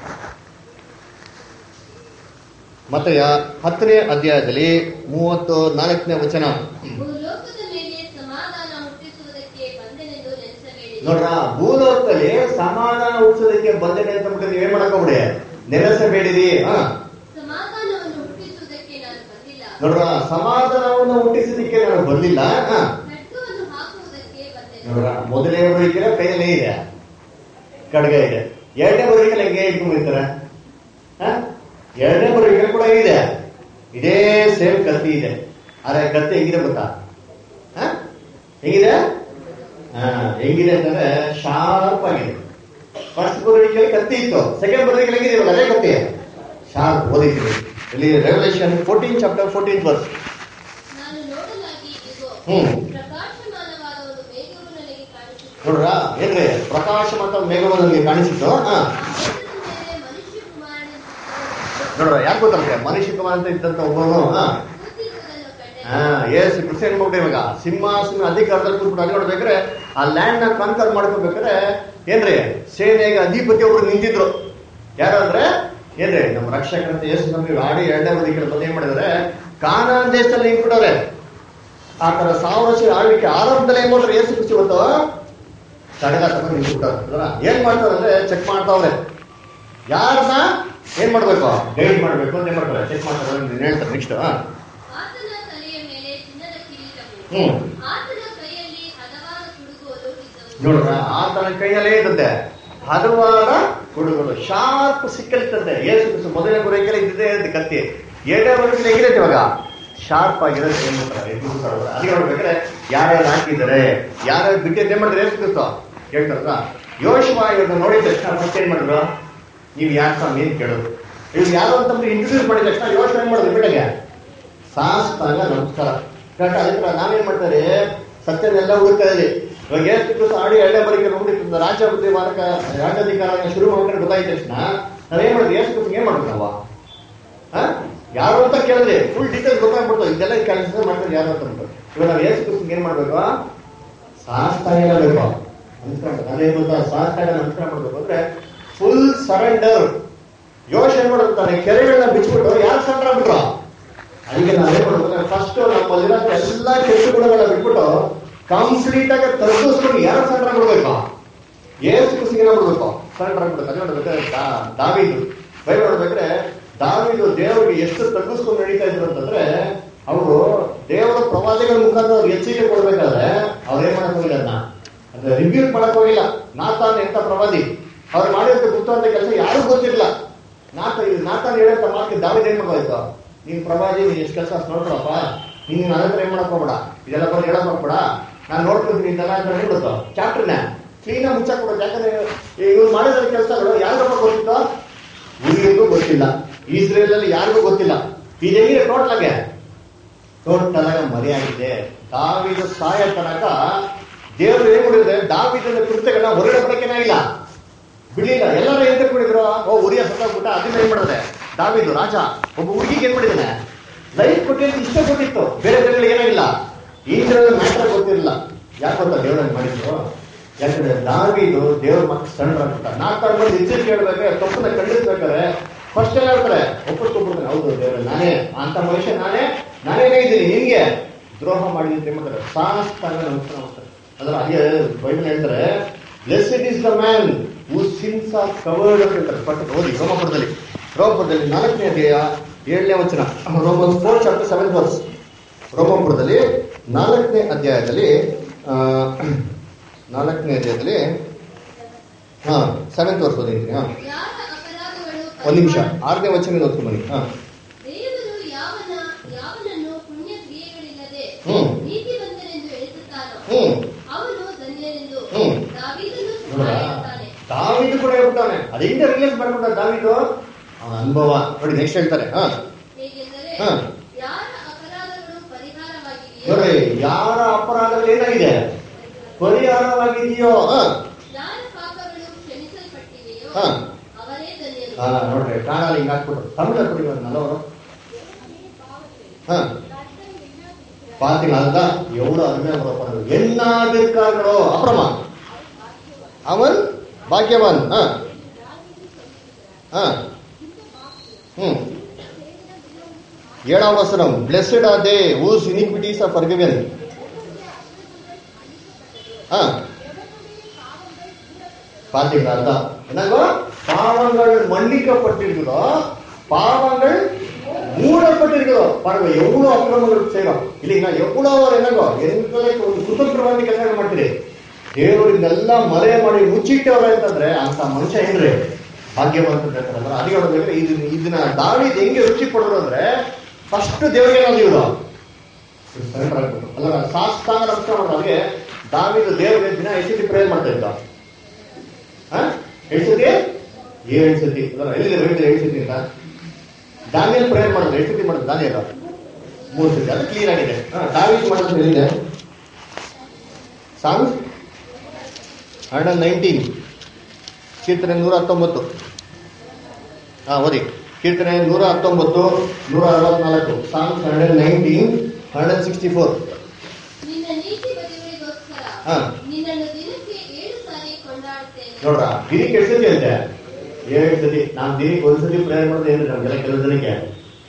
ಮತ್ತೆ ಹತ್ತನೇ ಅಧ್ಯಾಯದಲ್ಲಿ ಮೂವತ್ತು ನಾಲ್ಕನೇ ವಚನ ಭೂಲೋಕದ ಮೇಲೆ ಸಮಾಧಾನ ಹುಟ್ಟಿಸುವುದಕ್ಕೆ ಬಂದೆನೆಂದು ನೆನೆಸಬೇಡಿ ನೋಡ್ರ ಭೂಲೋಕದಲ್ಲಿ ಸಮಾಧಾನ ಹುಟ್ಟಿಸೋದಕ್ಕೆ ಬಂದೇನೆ ಅಂತ ಬಿಟ್ಟು ನೀವೇನ್ ಮಾಡಕೋಬಿಡಿ ನೆನೆಸಬೇಡಿರಿ ಹಾ ಸಮಾಧಾನವನ್ನು ಹುಟ್ಟಿಸುವುದಕ್ಕೆ ನಾನು ಬಂದಿಲ್ಲ ನೋಡ್ರ ಸಮಾಧಾನವನ್ನು ಹುಟ್ಟಿಸೋದಕ್ಕೆ ನಾನು ಬರ್ಲಿಲ್ಲ ಹಾ ಖಡ್ಗವನ್ನು ಹಾಕುವುದಕ್ಕೆ ಬಂದೆನು ನೋಡ್ರ ಮೊದಲನೇ ಬರೋಕೆ ಕೈಯಲ್ಲಿ ಇದೆ ಖಡ್ಗ ಇದೆ ಎರಡನೇ ಬರೋಕೆ ಹೆಂಗೆ ಇಟ್ಕೊಂಡಿರ್ತಾರೆ ಹಾ ಎರಡನೇ ಬರೋಕೆ ಕೂಡ ಇದೆ ಇದೇ ಸೇಮ್ ಕತ್ತಿ ಇದೆ ಆದ್ರೆ ಕತ್ತಿ ಹೆಂಗಿದೆ ಗೊತ್ತಾ ಹಾ ಹೆಂಗಿದೆ ಹಾ ಹೆಂಗಿದೆ ಅಂತಂದ್ರೆ ಶಾರ್ಪ್ ಆಗಿದೆ ಫಸ್ಟ್ ಬರೋಕೆ ಕತ್ತಿ ಇತ್ತು ಸೆಕೆಂಡ್ ಬರೋಕೆ ಹೆಂಗಿದೆ ಇವಾಗ ಅದೇ ಕತ್ತಿ ಶಾರ್ಪ್ ಓದಿದ್ದೀವಿ ಇಲ್ಲಿ Revelation fourteen chapter fourteen verse ನಾನು ನೋಡಲಾಗಿ ಇಗೋ ಹ್ಮ್. ಪ್ರಕಾಶಮಾನವಾದ ಒಂದು ಮೇಘವು ನನಗೆ ಕಾಣಿಸಿತು ನೋಡ್ರ ಏನ್ರಿ ಪ್ರಕಾಶವಂತ ಮೇಘವು ನನಗೆ ಕಾಣಿಸಿತ್ತು ಹಾ ಆ ಮೇಘದ ಮೇಲೆ ಮನುಷ್ಯ ಕುಮಾರನ ನೋಡ್ರ ಯಾಕೆ ಗೊತ್ತಂತೆ ಮನುಷ್ಯ ಕುಮಾರ್ ಅಂತ ಇದ್ದಂತ ಒಬ್ಬನು ಹಾ ಕೂತಿರುವುದನ್ನು ಕಂಡೆನು ಹಾ ಏಸು ಕೃಷ್ಣ ಏನ್ ಮಾಡ್ಬಿಟ್ಟು ಇವಾಗ ಸಿಂಹಾಸನ ಅಧಿಕಾರದಲ್ಲಿ ಕೂತ್ಬಿಟ್ಟು ಅಲ್ಲಿ ನೋಡ್ಬೇಕಾದ್ರೆ ಆ ಲ್ಯಾಂಡ್ ನ ಕಾನ್ಕರ್ ಮಾಡ್ಕೋಬೇಕಾದ್ರೆ ಏನ್ರಿ ಸೇನೆಗೆ ಅಧಿಪತಿ ಒಬ್ರು ನಿಂತಿದ್ರು ಯಾರು ಅಂದ್ರೆ ಏನ್ರಿ ನಮ್ಮ ರಕ್ಷಕರಂತ ಯೇಸು ನಮಗೆ ಆಡಿ ಎರಡನೇ ಬದಿಗೆ ಬಂದು ಏನ್ ಮಾಡಿದಾರೆ ಕಾನಾನ್ ದೇಶದಲ್ಲಿ ನಿಂತ್ಬಿಟ್ಟವ್ರೆ ಆ ತರ ಸಾವಿರ ವರ್ಷ ಆಳ್ವಿಕೆ ಆರಂಭದಲ್ಲಿ ಏನ್ ಮಾಡ್ತಾರೆ ಏಸು ಖುಷಿ ಇವತ್ತು ಸಡಗ ತಗೊಂಡು ನಿಂತ್ಬಿಟ್ಟವ್ರೆ ಅಲ್ವಾ? ಏನ್ ಮಾಡ್ತಾರೆ ಅಂದ್ರೆ ಚೆಕ್ ಮಾಡ್ತಾವ್ರೆ ಯಾರನ್ನ ಏನ್ ಮಾಡ್ಬೇಕು ಗೈಡ್ ಮಾಡ್ಬೇಕು ಅಂತ ಏನ್ ಮಾಡ್ತಾರೆ ಚೆಕ್ ಮಾಡ್ತಾರೆ ಅಂತ ಹೇಳ್ತಾರೆ ನೆಕ್ಸ್ಟ್ ಆತನ ತಲೆಯ ಮೇಲೆ ಚಿನ್ನದ ಕಿರೀಟವು ಹ್ಮ್ ಆತನ ಕೈಯಲ್ಲಿ ಹಲವಾರು ತುಡುಗೋಲು ಇದ್ದವು ನೋಡ್ರ ಆತನ ಕೈಯಲ್ಲೇ ಇರುತ್ತೆ ಹಲವಾರ ಹುಡುಗರು ಶಾರ್ಪ್ ಸಿಕ್ಕಲ್ತಂತೆ ಏಸು ಕ್ರಿಸ್ತು ಮೊದಲನೇ ಗುರಿಕೆಲ್ಲ ಇದ್ದಿದ್ದೇ ಇರುತ್ತೆ ಕತ್ತಿ ಎರಡನೇ ಗುರಿಕೆಲ್ಲ ಹೇಗಿರುತ್ತೆ ಇವಾಗ ಶಾರ್ಪ್ ಆಗಿರೋದು ಏನ್ ಮಾಡ್ತಾರೆ ಎದ್ದುಬಿಡ್ತಾರೆ ಅವ್ರು. ಅಲ್ಲಿಗೆ ನೋಡ್ಬೇಕಾದ್ರೆ ಯಾರ್ಯಾರು ಹಾಕಿದ್ದಾರೆ ಯಾರ್ಯಾರು ಬಿಟ್ಟಿದ್ದು ಏನ್ ಮಾಡಿದ್ರೆ ಏಸು ಕ್ರಿಸ್ತು ಹೇಳ್ತಾರಲ್ಲ ಯೋಶ್ವ ಇವ್ರನ್ನ ನೋಡಿದ ತಕ್ಷಣ ಫಸ್ಟ್ ಏನ್ ಮಾಡಿದ್ರು ನೀವು ಯಾರು ಸ್ವಾಮಿ ಏನ್ ಕೇಳೋದು ಇವ್ರು ಯಾರು ಅಂತಂದ್ರೆ ಇಂಟ್ರೊಡ್ಯೂಸ್ ಮಾಡಿದ ತಕ್ಷಣ ಯೋಚನೆ ಏನ್ ಮಾಡಿದ್ರು ಬಿಟ್ಟಗೆ ಸಾಷ್ಟಾಂಗ ನಮಸ್ಕಾರ ಕರೆಕ್ಟ್ ಅದಕ್ಕೆ ನಾವೇನ್ ಮಾಡ್ತಾರೆ ಸತ್ಯನೆಲ್ಲ ಹುಡುಕ್ತಾ ಇದ್ರಿ ಇವಾಗ ಎಷ್ಟು ದಿವಸ ಆಡಿ ಎಳ್ಳೆ ಬರಿಗೆ ನೋಡಿತ್ತು ರಾಜ್ಯ ಬುದ್ಧಿ ಮಾರಕ ರಾಜ್ಯಾಧಿಕಾರ ಶುರು ಮಾಡ್ಕೊಂಡು ಗೊತ್ತಾಯ್ತ ತಕ್ಷಣ ನಾವೇನ್ ಮಾಡಿದ್ವಿ ಎಷ್ಟು ದಿವಸ ಏನ್ ಮಾಡ್ಬೇಕು ನಾವು ಆ? ಯಾರು ಅಂತ ಕೇಳಿದ್ರಿ ಫುಲ್ ಡೀಟೇಲ್ಸ್ ಗೊತ್ತಾಗ್ಬಿಡ್ತು ಇದೆಲ್ಲ ಕೆಲಸ ಮಾಡ್ತಾರೆ ಯಾರು ಅಂತ ಅಂದ್ಬಿಟ್ಟು. ಇವಾಗ ನಾವು ಎಷ್ಟು ದಿವಸ ಏನ್ ಮಾಡ್ಬೇಕು ಸಾಷ್ಟಾಂಗ ಬೇಕು ನಮಸ್ಕಾರ ಅದೇ ಗೊತ್ತಾ ಸಾಷ್ಟಾಂಗ ನಮಸ್ಕಾರ ಮಾಡ್ಬೇಕು ಅಂದ್ರೆ ಫುಲ್ ಸರೆಂಡರ್ ಯೋಚನೆ ಮಾಡ್ತಾನೆ ಕೆರೆಗಳನ್ನ ಬಿಚ್ಬಿಟ್ಟು ಯಾರು ಸರೆಂಡರ್ ಆಗ್ಬಿಟ್ರು ಅದಕ್ಕೆ ನಾವೇನ್ ಮಾಡ್ಬೇಕು ಫಸ್ಟ್ ನಮ್ಮಲ್ಲಿರೋ ಎಲ್ಲಾ ಕೆಟ್ಟ ಗುಣಗಳನ್ನ ಬಿಟ್ಬಿಟ್ಟು ಕಂಪ್ಲೀಟ್ ಆಗಿ ತರ್ಕಿಸ್ಕೊಂಡು ಯಾರು ಸರೆಂಡರ್ ಮಾಡ್ಬೇಕು ಏಸು ಕುಸಿಗೆ ಮಾಡ್ಬೇಕು ಸರೆಂಡರ್ ಆಗ್ಬಿಡ್ಬೇಕು ಅದೇ ನೋಡ್ಬೇಕಾದ್ರೆ ದಾ- ದಾವೀದು ಬೈಬಲ್ ನೋಡ್ಬೇಕಾದ್ರೆ ದಾವೀದು ದೇವರಿಗೆ ಎಷ್ಟು ತಗ್ಗಿಸ್ಕೊಂಡು ನಡೀತಾ ಇದ್ರು ಅಂತಂದ್ರೆ ಅವರು ದೇವರ ಪ್ರವಾದಿಗಳ ಮುಖಾಂತರ ಅವ್ರು ಎಚ್ಚರಿಕೆ ಕೊಡ್ಬೇಕಾದ್ರೆ ಅವ್ರು ಏನ್ ಮಾಡಕ್ ಹೋಗಿಲ್ಲ ಅದನ್ನ ಅಂದ್ರೆ ರಿವ್ಯೂ ಮಾಡಕ್ ಹೋಗಿಲ್ಲ ನಾತಾನ್ ಎಂತ ಪ್ರವಾದಿ ಅವ್ರು ಮಾಡಿರೋ ಗುಪ್ತವಂತ ಕೆಲಸ ಯಾರಿಗೂ ಗೊತ್ತಿರಲಿಲ್ಲ ನಾತ ನಾತಾನ್ ಹೇಳಂತ ಮಾತಿಗೆ ದಾವಿದ್ ಏನ್ ಮಾಡ್ಬೋಯ್ತು ನೀನ್ ಪ್ರವಾದಿ ನೀನ್ ಎಷ್ಟು ಕೆಲಸ ನೋಡ್ಕೊಳಪ್ಪ ನೀನ್ ನನ್ನ ಹತ್ರ ಏನ್ ಮಾಡಕ್ ಹೋಗ್ಬೇಡ ಇದೆಲ್ಲ ಬಂದು ಹೇಳಕ್ ಹೋಗ್ಬೇಡ ನಾನು ನೋಡ್ಕೊತೀನಿ ಇದೆಲ್ಲ ಅಂತ ಹೇಳ್ಬಿಡುತ್ತೋ ಚಾಪ್ಟರ್ನ ಕ್ಲೀನ್ ಆಗಿ ಮುಚ್ಚಾಕ್ ಕೊಡೋದು ಯಾಕಂದ್ರೆ ಇವ್ರು ಮಾಡಿರೋ ಕೆಲಸಗಳು ಯಾರಿಗಪ್ಪ ಗೊತ್ತಿತ್ತು ಊರಿಗೂ ಗೊತ್ತಿಲ್ಲ ಇಸ್ರೇಲ್ ಅಲ್ಲಿ ಯಾರಿಗೂ ಗೊತ್ತಿಲ್ಲ ಇದೆಲ್ಲಿದೆ ಟೋಟಲ್ ಆಗಿ ಟೋಟಲ್ ಆಗಿ ಮರೆಯಾಗಿದೆ ದಾವಿದ ಸಾಯ ತನಕ ದೇವರು ಏನ್ ಮಾಡಿದ್ರೆ ದಾವಿದನ ಕೃತ್ಯಗಳನ್ನ ಹೊರಗಡೆ ಬರಕೇನ ಇಲ್ಲ ಬಿಡ್ಲಿಲ್ಲ ಎಲ್ಲರೂ ಏನ್ ತಿಳ್ಕೊಂಡಿದ್ರು ಓ ಉರಿಯ ಸತ್ತಾಗ್ಬಿಟ್ಟ ಅದನ್ನ ಏನ್ ಮಾಡಿದ್ರೆ ದಾವಿದು ರಾಜ ಒಬ್ಬ ಹುಡುಗಿಗೆ ಏನ್ ಮಾಡಿದಾನೆ ಲೈಫ್ ಕೊಟ್ಟಿದ್ದು ಇಷ್ಟ ಕೊಟ್ಟಿತ್ತು ಬೇರೆ ಬೇರೆ ಏನಾಗಿಲ್ಲ ಈಗಿರೋ ಮ್ಯಾಟ್ರ್ ಗೊತ್ತಿರಲಿಲ್ಲ ಯಾಕೆ ಗೊತ್ತಾ ದೇವರನ್ನು ಮಾಡಿದ್ರು ಯಾಕಂದ್ರೆ ದಾವಿದು ದೇವ್ರ ಮತ್ತೆ ಸಣ್ಣ ಆಗ್ಬಿಟ್ಟ ನಾಲ್ಕು ಬಂದು ಇಚ್ಛೆ ಕೇಳ್ಬೇಕಾದ್ರೆ ತಪ್ಪನ್ನ ಖಂಡಿಸ್ಬೇಕಾದ್ರೆ ಫಸ್ಟ್ ಎಲ್ಲ ಹೇಳ್ತಾರೆ ಒಪ್ಪಿಸ್ಕೊಬಿಡ್ತಾನೆ ಹೌದು ದೇವ್ರ ನಾನೇ ಅಂತ ಮನುಷ್ಯ ನಾನೇ ನಾನೇನೇ ಇದ್ದೀನಿ ನಿನ್ಗೆ ದ್ರೋಹ ಮಾಡಿದ್ರೆ ಮಾಡ್ತಾರೆ ಸಾಷ್ಟಾಂಗ ನಮಸ್ಕಾರ ಮಾಡ್ತಾರೆ ಅದ್ರ ಹಾಗೆ ಬೈಬಲ್ ಹೇಳ್ತಾರೆ blessed is the man who sins are covered ಅಂತ ಹೇಳ್ತಾರೆ ಪಟ್ಟು ಓದಿ ರೋಮಪುರದಲ್ಲಿ ರೋಮಪುರದಲ್ಲಿ ನಾಲ್ಕನೇ ಅಧ್ಯಾಯ ಏಳನೇ ವಚನ Roman four chapter seven verse ರೋಮಪುರದಲ್ಲಿ ನಾಲ್ಕನೇ ಅಧ್ಯಾಯದಲ್ಲಿ ಆ, ನಾಲ್ಕನೇ ಅಧ್ಯಾಯದಲ್ಲಿ ಹಾ ಸೆವೆಂತ್ ವರ್ಸ್ ಓದಿದ್ದೀನಿ ಹಾ ಯಾರ ಅಪರಾಧಗಳು ಒಂದ್ ನಿಮಿಷ ಆರನೇ ವಚನ ಓದ್ಕೊಂಡು ಬನ್ನಿ ಹಾ ದೇವರು ಯಾವನ ಯಾವನನ್ನು ಪುಣ್ಯ ಕ್ರಿಯೆಗಳಿಲ್ಲದೆ ಹ್ಮ್. ನೀತಿವಂತನೆಂದು ಎಣಿಸುತ್ತಾನೋ ಹ್ಮ್ ಅವನು ಧನ್ಯನೆಂದು ಹ್ಮ್. ದಾವೀದನು ಸಹ ನೋಡ್ರಾ? ಹೇಳ್ತಾನೆ ದಾವಿದು ಕೂಡ ಹೇಳ್ತಾನೆ ಅದರಿಂದ ರಿಲೀಸ್ ಮಾಡ್ಕೊಂಡ ದಾವಿದು ಅವನ ಅನುಭವ ನೋಡಿ ನೆಕ್ಸ್ಟ್ ಹೇಳ್ತಾರೆ ಹಾ ಹೇಗೆಂದರೆ ಹಾ. ಯಾರ ಅಪರಾಧಗಳು ಪರಿಹಾರವಾಗಿದೆಯೋ ನೋಡ್ರಿ ಯಾರ ಅಪರಾಧಗಳು ಏನಾಗಿದೆ ಪರಿಹಾರವಾಗಿದೆಯೋ ಹಾ ಯಾರ ಪಾಪಗಳು ಕ್ಷಮಿಸಲ್ಪಟ್ಟಿವೆಯೋ ಹಾ. ಅವರೇ ಧನ್ಯರು ಹಾ ನೋಡ್ರಿ ಕಾಣಲ್ಲ ಹಿಂಗ್ ಹಾಕ್ಬಿಟ್ರು ತಮಿಳ ಕುಡಿಯೋರು ನಲ್ಲವರು ಹಾ பாத்தீங்களா அதுதான் எவ்வளவு அருமையா புறப்படுறது எண்ணாதிருக்கார்களோ அப்புறமா அவன் பாக்கியவான் ஆ. ஆ. ம். ஏழாம் வசனம் blessed are they whose iniquities are forgiven ஆ பாத்தீங்களா அதான் என்னங்கோ பாவங்கள் மன்னிக்கப்பட்டிருக்கிறதோ பாவங்கள் மூடப்பட்டிருக்கிறதோ பாருங்க எவ்வளவு அக்கிரமங்கள் செய்யறோம் இல்லைங்களா எவ்வளவு ஒரு என்னங்கோ ಎಂತಲೇ ಒಂದು ಕುತಂತ್ರವಾಗಿ ಕೆಲಸ ಮಾಡ್ತೀರಿ ದೇವರು ಇದೆಲ್ಲ ಮರೆ ಮಾಡಿ ಮುಚ್ಚಿಟ್ಟವ್ರ ಅಂತಂದ್ರೆ ಅಂತ ಮನುಷ್ಯ ಏನ್ರಿ ಭಾಗ್ಯವಂತ ಅಂತ ಹೇಳ್ತಾರಲ್ಲ ಅದಕ್ಕೆ ನೋಡ್ಬೇಕ್ರೆ ಇದನ್ನ ಇದನ್ನ ದಾವಿದ್ ಹೆಂಗೆ ರುಚಿ ಪಡೆದ್ರು ಅಂದ್ರೆ ಫಸ್ಟ್ ದೇವರಿಗೆ ನಾವು ಇವರು ಸರೆಂಡರ್ ಆಗ್ಬೇಕು ಅಲ್ಲ ಸಾಷ್ಟಾಂಗ ನಮಸ್ಕಾರ ಮಾಡೋದು ಅದಕ್ಕೆ ದಾವಿದು ದೇವರಿಗೆ ದಿನ ಎಷ್ಟು ಸತಿ ಪ್ರೇಯರ್ ಮಾಡ್ತಾ ಇದ್ದ ಹ? ಎಷ್ಟು ಸತಿ ಏಳು ಸತಿ ಅಲ್ಲ ಎಲ್ಲಿದೆ ಬೈಬಲ್ ಏಳು ಸತಿ ಅಂತ ದಾನಿಯಲ್ ಪ್ರೇಯರ್ ಮಾಡಿದ್ರೆ ಎಷ್ಟು ಸತಿ ಮಾಡಿದ್ರು ದಾನಿಯಲ್ ಮೂರು ಸತಿ ಅದು ಕ್ಲಿಯರ್ ಆಗಿದೆ ಹ, ದಾವೀದ್ ಮಾಡೋದು ಎಲ್ಲಿದೆ ಸಾಂಗ್ ಹಂಡ್ರೆಡ್ ನೈನ್ಟೀನ್ ಕೀರ್ತನೆ ನೂರ ಹತ್ತೊಂಬತ್ತು ಹಾ ಓದಿ ಕೀರ್ತನೆ ನೂರ ಹತ್ತೊಂಬತ್ತು ನೂರ ಅರವತ್ನಾಲ್ಕು song hundred nineteen hundred sixty four ನಿನ್ನ ನೀತಿ ಬಗೆಗಳಿಗೋಸ್ಕರ ಹಾ. ನಿನ್ನನ್ನು ದಿನಕ್ಕೆ ಏಳು ಸಾರಿ ಕೊಂಡಾಡುತ್ತೇನೆ ನೋಡ್ರ ದಿನಕ್ಕೆ ಎಷ್ಟು ಸತಿ ಅಂತೆ ಏಳು ಸತಿ ನಾವು ದಿನಕ್ಕೆ ಒಂದ್ ಸತಿ ಪ್ರೇಯರ್ ಮಾಡೋದು ಏನ್ರಿ ನಮ್ಗೆಲ್ಲ ಕೆಲವು ಜನಕ್ಕೆ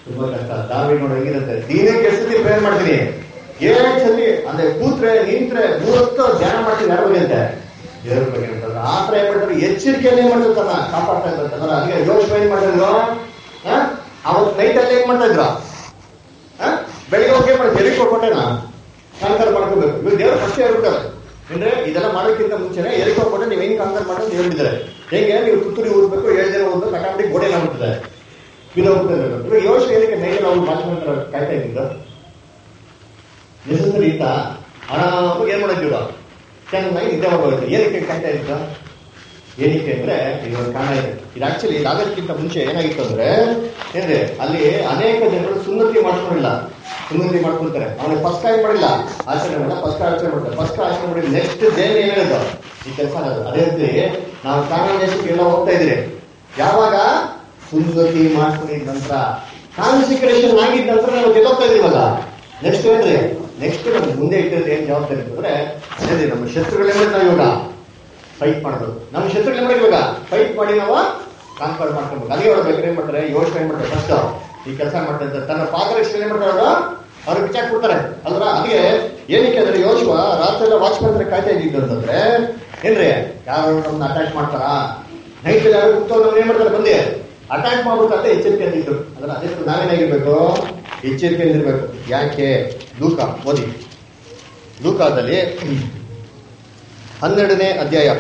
ತುಂಬಾ ಕಷ್ಟ ದಾವಿ ನೋಡಿ ಹೆಂಗಿರುತ್ತೆ ದಿನಕ್ಕೆ ಎಷ್ಟು ಸತಿ ಪ್ರೇಯರ್ ಮಾಡ್ತೀನಿ ಏಳು ಸತಿ ಅಂದ್ರೆ ಕೂತ್ರೆ ನಿಂತ್ರೆ ಮೂವತ್ತು ಧ್ಯಾನ ಮಾಡ್ತೀನಿ ಯಾರ ಬಗ್ಗೆ ಅಂತೆ ದೇವ್ರ ಬಗ್ಗೆ ಅಂತಂದ್ರೆ ಆ ಥರ ಏನ್ ಮಾಡ್ತಾರೆ ಎಚ್ಚರಿಕೆಯಲ್ಲಿ ಏನ್ ಮಾಡ್ತಾರ ಕಾಪಾಡ್ತಾ ಇರ್ತಾರೆ ಅದಕ್ಕೆ ಯೋಚನೆ ಏನ್ ಮಾಡಿದ್ರು ಆ? ಅವತ್ತು ನೈಟ್ ಅಲ್ಲಿ ಏನ್ ಮಾಡ್ತಾ ಇದ್ರು ಆ? ಬೆಳಿಗ್ಗೆ ಹೋಗಿ ಏನ್ ಮಾಡಿ ಎರಿಗೆ ಕೊಟ್ಟೆನಾ ಕಾಂಕರ್ ಮಾಡ್ಕೋಬೇಕು ಇವಾಗ ದೇವ್ರು ಫಸ್ಟ್ ಹೇಳ್ಬಿಟ್ಟಾರೆ ಅಂದ್ರೆ ಇದೆಲ್ಲ ಮಾಡೋಕ್ಕಿಂತ ಮುಂಚೆನೆ ಎರಿಗೆ ಕೊಟ್ಬಿಟ್ಟು ನೀವು ಹೆಂಗ್ ಕಾಂಕರ್ ಮಾಡೋದು ಹೇಳಿದ್ದಾರೆ ಹೆಂಗೆ ನೀವು ತುತ್ತೂರಿ ಊದ್ಬೇಕು ಏಳು ಜನ ಊದ್ಬೇಕು ಕಟಾಮಡಿ ಗೋಡೆ ಆಗ್ಬಿಟ್ಟಿದೆ ಬಿದ್ದೋಗ್ತದೆ ಇವಾಗ ಯೋಚನೆ ಏನಕ್ಕೆ ನೈಟ್ ಅವ್ರು ಮಾತಾಡ್ತಾರೆ ಕಾಯ್ತಾ ಇದ್ದಿದ್ದು ನೆಸಸರಿ ಇತ್ತ ಆರಾಮಾಗಿ ಏನ್ ಮಾಡೋದಿಲ್ಲ ಚೆನ್ನಾಗಿ ನಿದ್ದೆ ಮಾಡ್ಬೋದು ಏನಕ್ಕೆ ಕಾಯ್ತಾ ಇದ್ದ ಏನಕ್ಕೆ ಅಂದ್ರೆ ಇವಾಗ ಕಾರಣ ಇದೆ ಇದು ಆಕ್ಚುಲಿ ಇದಾಗೋದಕ್ಕಿಂತ ಮುಂಚೆ ಏನಾಗಿತ್ತು ಅಂದ್ರೆ ಏನ್ರಿ ಅಲ್ಲಿ ಅನೇಕ ಜನರು ಸುನ್ನತಿ ಮಾಡ್ಕೊಂಡಿಲ್ಲ ಸುನ್ನತಿ ಮಾಡ್ಕೊಳ್ತಾರೆ ಅವನಿಗೆ ಫಸ್ಟ್ ಕಾಯ್ ಮಾಡಿಲ್ಲ ಆಚರಣೆ ಮಾಡಿಲ್ಲ ಫಸ್ಟ್ ಆಚರಣೆ ಮಾಡ್ತಾರೆ ಫಸ್ಟ್ ಆಚರಣೆ ಮಾಡಿ ನೆಕ್ಸ್ಟ್ ಡೇನ್ ಏನಿರೋದು ಈ ಕೆಲಸ ಆಗೋದು ಅದೇ ರೀತಿ ನಾವು ಕಾನೂನು ದೇಶಕ್ಕೆ ಎಲ್ಲ ಹೋಗ್ತಾ ಇದ್ರಿ ಯಾವಾಗ ಸುನ್ನತಿ ಮಾಡ್ಕೊಂಡಿದ ನಂತರ ಕಾನ್ಸಿಕ್ರೇಷನ್ ಆಗಿದ ನಂತರ ನಾವು ಗೆಲ್ಲೋಗ್ತಾ ಇದೀವಲ್ಲ ನೆಕ್ಸ್ಟ್ ಏನ್ರಿ ನೆಕ್ಸ್ಟ್ ನಮ್ಗೆ ಮುಂದೆ ಇಟ್ಟಿರೋದು ಏನ್ ಜವಾಬ್ದಾರಿ ಅಂತಂದ್ರೆ ಏನ್ರಿ ನಮ್ಮ ಶತ್ರುಗಳೇ ನಾವು ಇವಾಗ ಫೈಟ್ ಮಾಡೋದು ನಮ್ಮ ಶತ್ರುಗಳು ಮಾಡಿ ಇವಾಗ ಫೈಟ್ ಮಾಡಿ ನಾವು ಕಾನ್ಫರ್ ಮಾಡ್ಕೊಬೇಕು ಅದೇ ಅವ್ರು ಬೇಕಾದ್ರೆ ಏನ್ ಮಾಡ್ತಾರೆ ಯೋಚನೆ ಏನ್ ಮಾಡ್ತಾರೆ ಫಸ್ಟ್ ಈ ಕೆಲಸ ಮಾಡ್ತಾರೆ ತನ್ನ ಪಾದರಕ್ಷಣೆ ಏನ್ ಮಾಡ್ತಾರೆ ಅವರು ಅವ್ರು ಬಿಚ್ಚಾಕ್ ಕೊಡ್ತಾರೆ ಅಲ್ವಾ ಅದಕ್ಕೆ ಏನಕ್ಕೆ ಅಂದ್ರೆ ಯೋಶುವ ರಾತ್ರಿ ಎಲ್ಲ ವಾಚ್ಮನ್ ಹತ್ರ ಕಾಯ್ತಾ ಇದ್ದಿದ್ದು ಅಂತಂದ್ರೆ ಏನ್ರಿ ಯಾರು ನಮ್ಮನ್ನ ಅಟ್ಯಾಕ್ ಮಾಡ್ತಾರಾ ನೈಟ್ ಯಾರು ಕುತ್ಕೊಂಡು ಏನ್ ಮಾಡ್ತಾರೆ ಬಂದಿ ಅಟ್ಯಾಕ್ ಮಾಡ್ಬೇಕು ಅಂತ ಎಚ್ಚರಿಕೆ ಅಂದಿದ್ರು ಅದ್ರ ಅದೇ ತರ ನಾವೇನಾಗಿರ್ಬೇಕು ಎಚ್ಚರಿಕೆಯಿಂದಿರ್ಬೇಕು ಯಾಕೆ ಲೂಕ ಓದಿ ಲೂಕಾದಲ್ಲಿ ಹನ್ನೆರಡನೇ ಅಧ್ಯಾಯ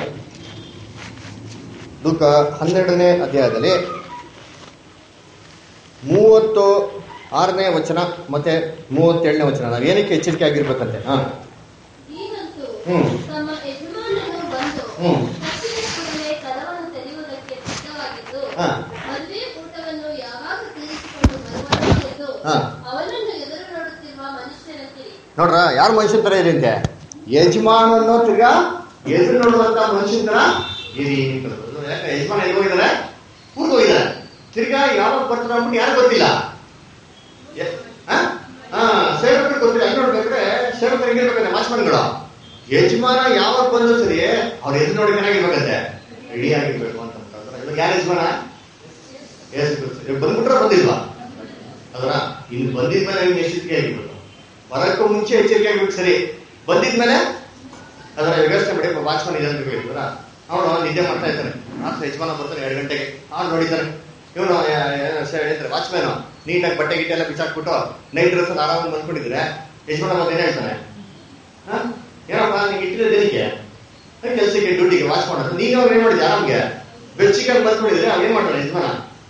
ಲೂಕ ಹನ್ನೆರಡನೇ ಅಧ್ಯಾಯದಲ್ಲಿ ಮೂವತ್ತು ಆರನೇ ವಚನ ಮತ್ತೆ ಮೂವತ್ತೇಳನೇ ವಚನ ನಾವು ಏನಕ್ಕೆ ಎಚ್ಚರಿಕೆ ಆಗಿರ್ಬೇಕಂತೆ ಹಾ ಈಗಂತೂ ಹ್ಮ್. ತಮ್ಮ ಯಜಮಾನನು ಬಂದು ಹ್ಮ್. ತಪ್ಪಿದ ಕೂಡಲೇ ಕದವನ್ನು ತೆರೆಯುವುದಕ್ಕೆ ಸಿದ್ಧವಾಗಿದ್ದು ಹಾ. ಮದುವೆ ಊಟವನ್ನು ಯಾವಾಗ ತೀರಿಸಿಕೊಂಡು ಬರುವನು ಎಂದು ಹಾ. ಅವನನ್ನು ಎದುರು ನೋಡುತ್ತಿರುವ ಮನುಷ್ಯರಂತಿರಿ ನೋಡ್ರ ಯಾರು ಮನುಷ್ಯನ ತರ ಇರಿ ಅಂತೆ ಯಜಮಾನನ್ನು ತಿರ್ಗಾ ಎದುರು ನೋಡುವಂತ ಮನುಷ್ಯನ ತರ ಇರಿ ಅಂತ. ಯಾಕೆ ಯಜಮಾನ ಎಲ್ಲಿ ಹೋಗಿದ್ದಾರೆ ಊರಿಗೆ ಹೋಗಿದ್ದಾರೆ ತಿರ್ಗಾ ಯಾವಾಗ ಬರ್ತಾರೆ ಅಂದ್ಬಿಟ್ಟು ಯಾರು ಗೊತ್ತಿಲ್ಲ ಎ- ಆ? ಆ, ಸೇವಕರಿಗೆ ಗೊತ್ತಿಲ್ಲ ಅಲ್ಲಿ ನೋಡ್ಬೇಕಾದ್ರೆ ಸೇವಕರು ಹೆಂಗಿರ್ಬೇಕಂತೆ ವಾಚ್ಮನ್ಗಳು ಯಜಮಾನ ಯಾವಾಗ ಬಂದ್ರು ಸರಿ ಅವ್ರ ಎದುರು ನೋಡಿ ಚೆನ್ನಾಗಿರ್ಬೇಕಂತೆ ರೆಡಿ ಆಗಿರ್ಬೇಕು ಅಂತ ಅಂತಂದ್ರೆ ಇವಾಗ ಯಾರು ಯಜಮಾನ ಯೇಸು ಕ್ರಿಸ್ತ. ಇವಾಗ ಬಂದ್ಬಿಟ್ರೆ ಬಂದಿಲ್ವಾ ಅದರ ಇನ್ನು ಬಂದಿದ್ಮೇಲೆ ನಿಮ್ಗೆ ಎಚ್ಚರಿಕೆ ಆಗಿರ್ಬೇಕು ಬರಕ್ಕೂ ಮುಂಚೆ ಎಚ್ಚರಿಕೆ ಆಗ್ಬೇಕು ಸರಿ ಬಂದಿದ್ಮೇಲೆ ಅದರ ವ್ಯವಸ್ಥೆ ಮಾಡಿ ವಾಚ್ಮನ್ ಇದೆ ಅಂತ ಹೇಳಿದ್ರ ಅವನು ನಿದ್ದೆ ಮಾಡ್ತಾ ಇರ್ತಾನೆ ರಾತ್ರಿ ಯಜಮಾನ ಬರ್ತಾನೆ ಎರಡು ಗಂಟೆಗೆ ಅವ್ನು ನೋಡಿದ್ದಾನೆ ಇವನು ಹೇಳ್ತಾರೆ ವಾಚ್ಮ್ಯಾನ್ ನೀಟಾಗಿ ಬಟ್ಟೆ ಗಿಟ್ಟೆ ಎಲ್ಲ ಬಿಚ್ಚಾಕ್ಬಿಟ್ಟು ನೈಟ್ ಡ್ರೆಸ್ ಆರಾಮಾಗಿ ಬಂದ್ಕೊಂಡಿದ್ರೆ ಯಜಮಾನ ಮತ್ತೆ ಏನ್ ಹೇಳ್ತಾನೆ ಹ? ಏನಪ್ಪ ನೀನು ಇಟ್ಟಿರೋದು ಏನಕ್ಕೆ ಕೆಲಸಕ್ಕೆ ಡ್ಯೂಟಿಗೆ ವಾಚ್ ಮಾಡೋದು ನೀನು ಅವ್ರು ಏನ್ ಮಾಡಿದ್ಯಾ ಆರಾಮ್ಗೆ ಬೆಚ್ಚಿಗೆ ಬಂದ್ಕೊಂಡಿದ್ರೆ ಅವ್ನು ಏನ್ ಮಾಡ್ತಾನೆ ಯಜಮಾನ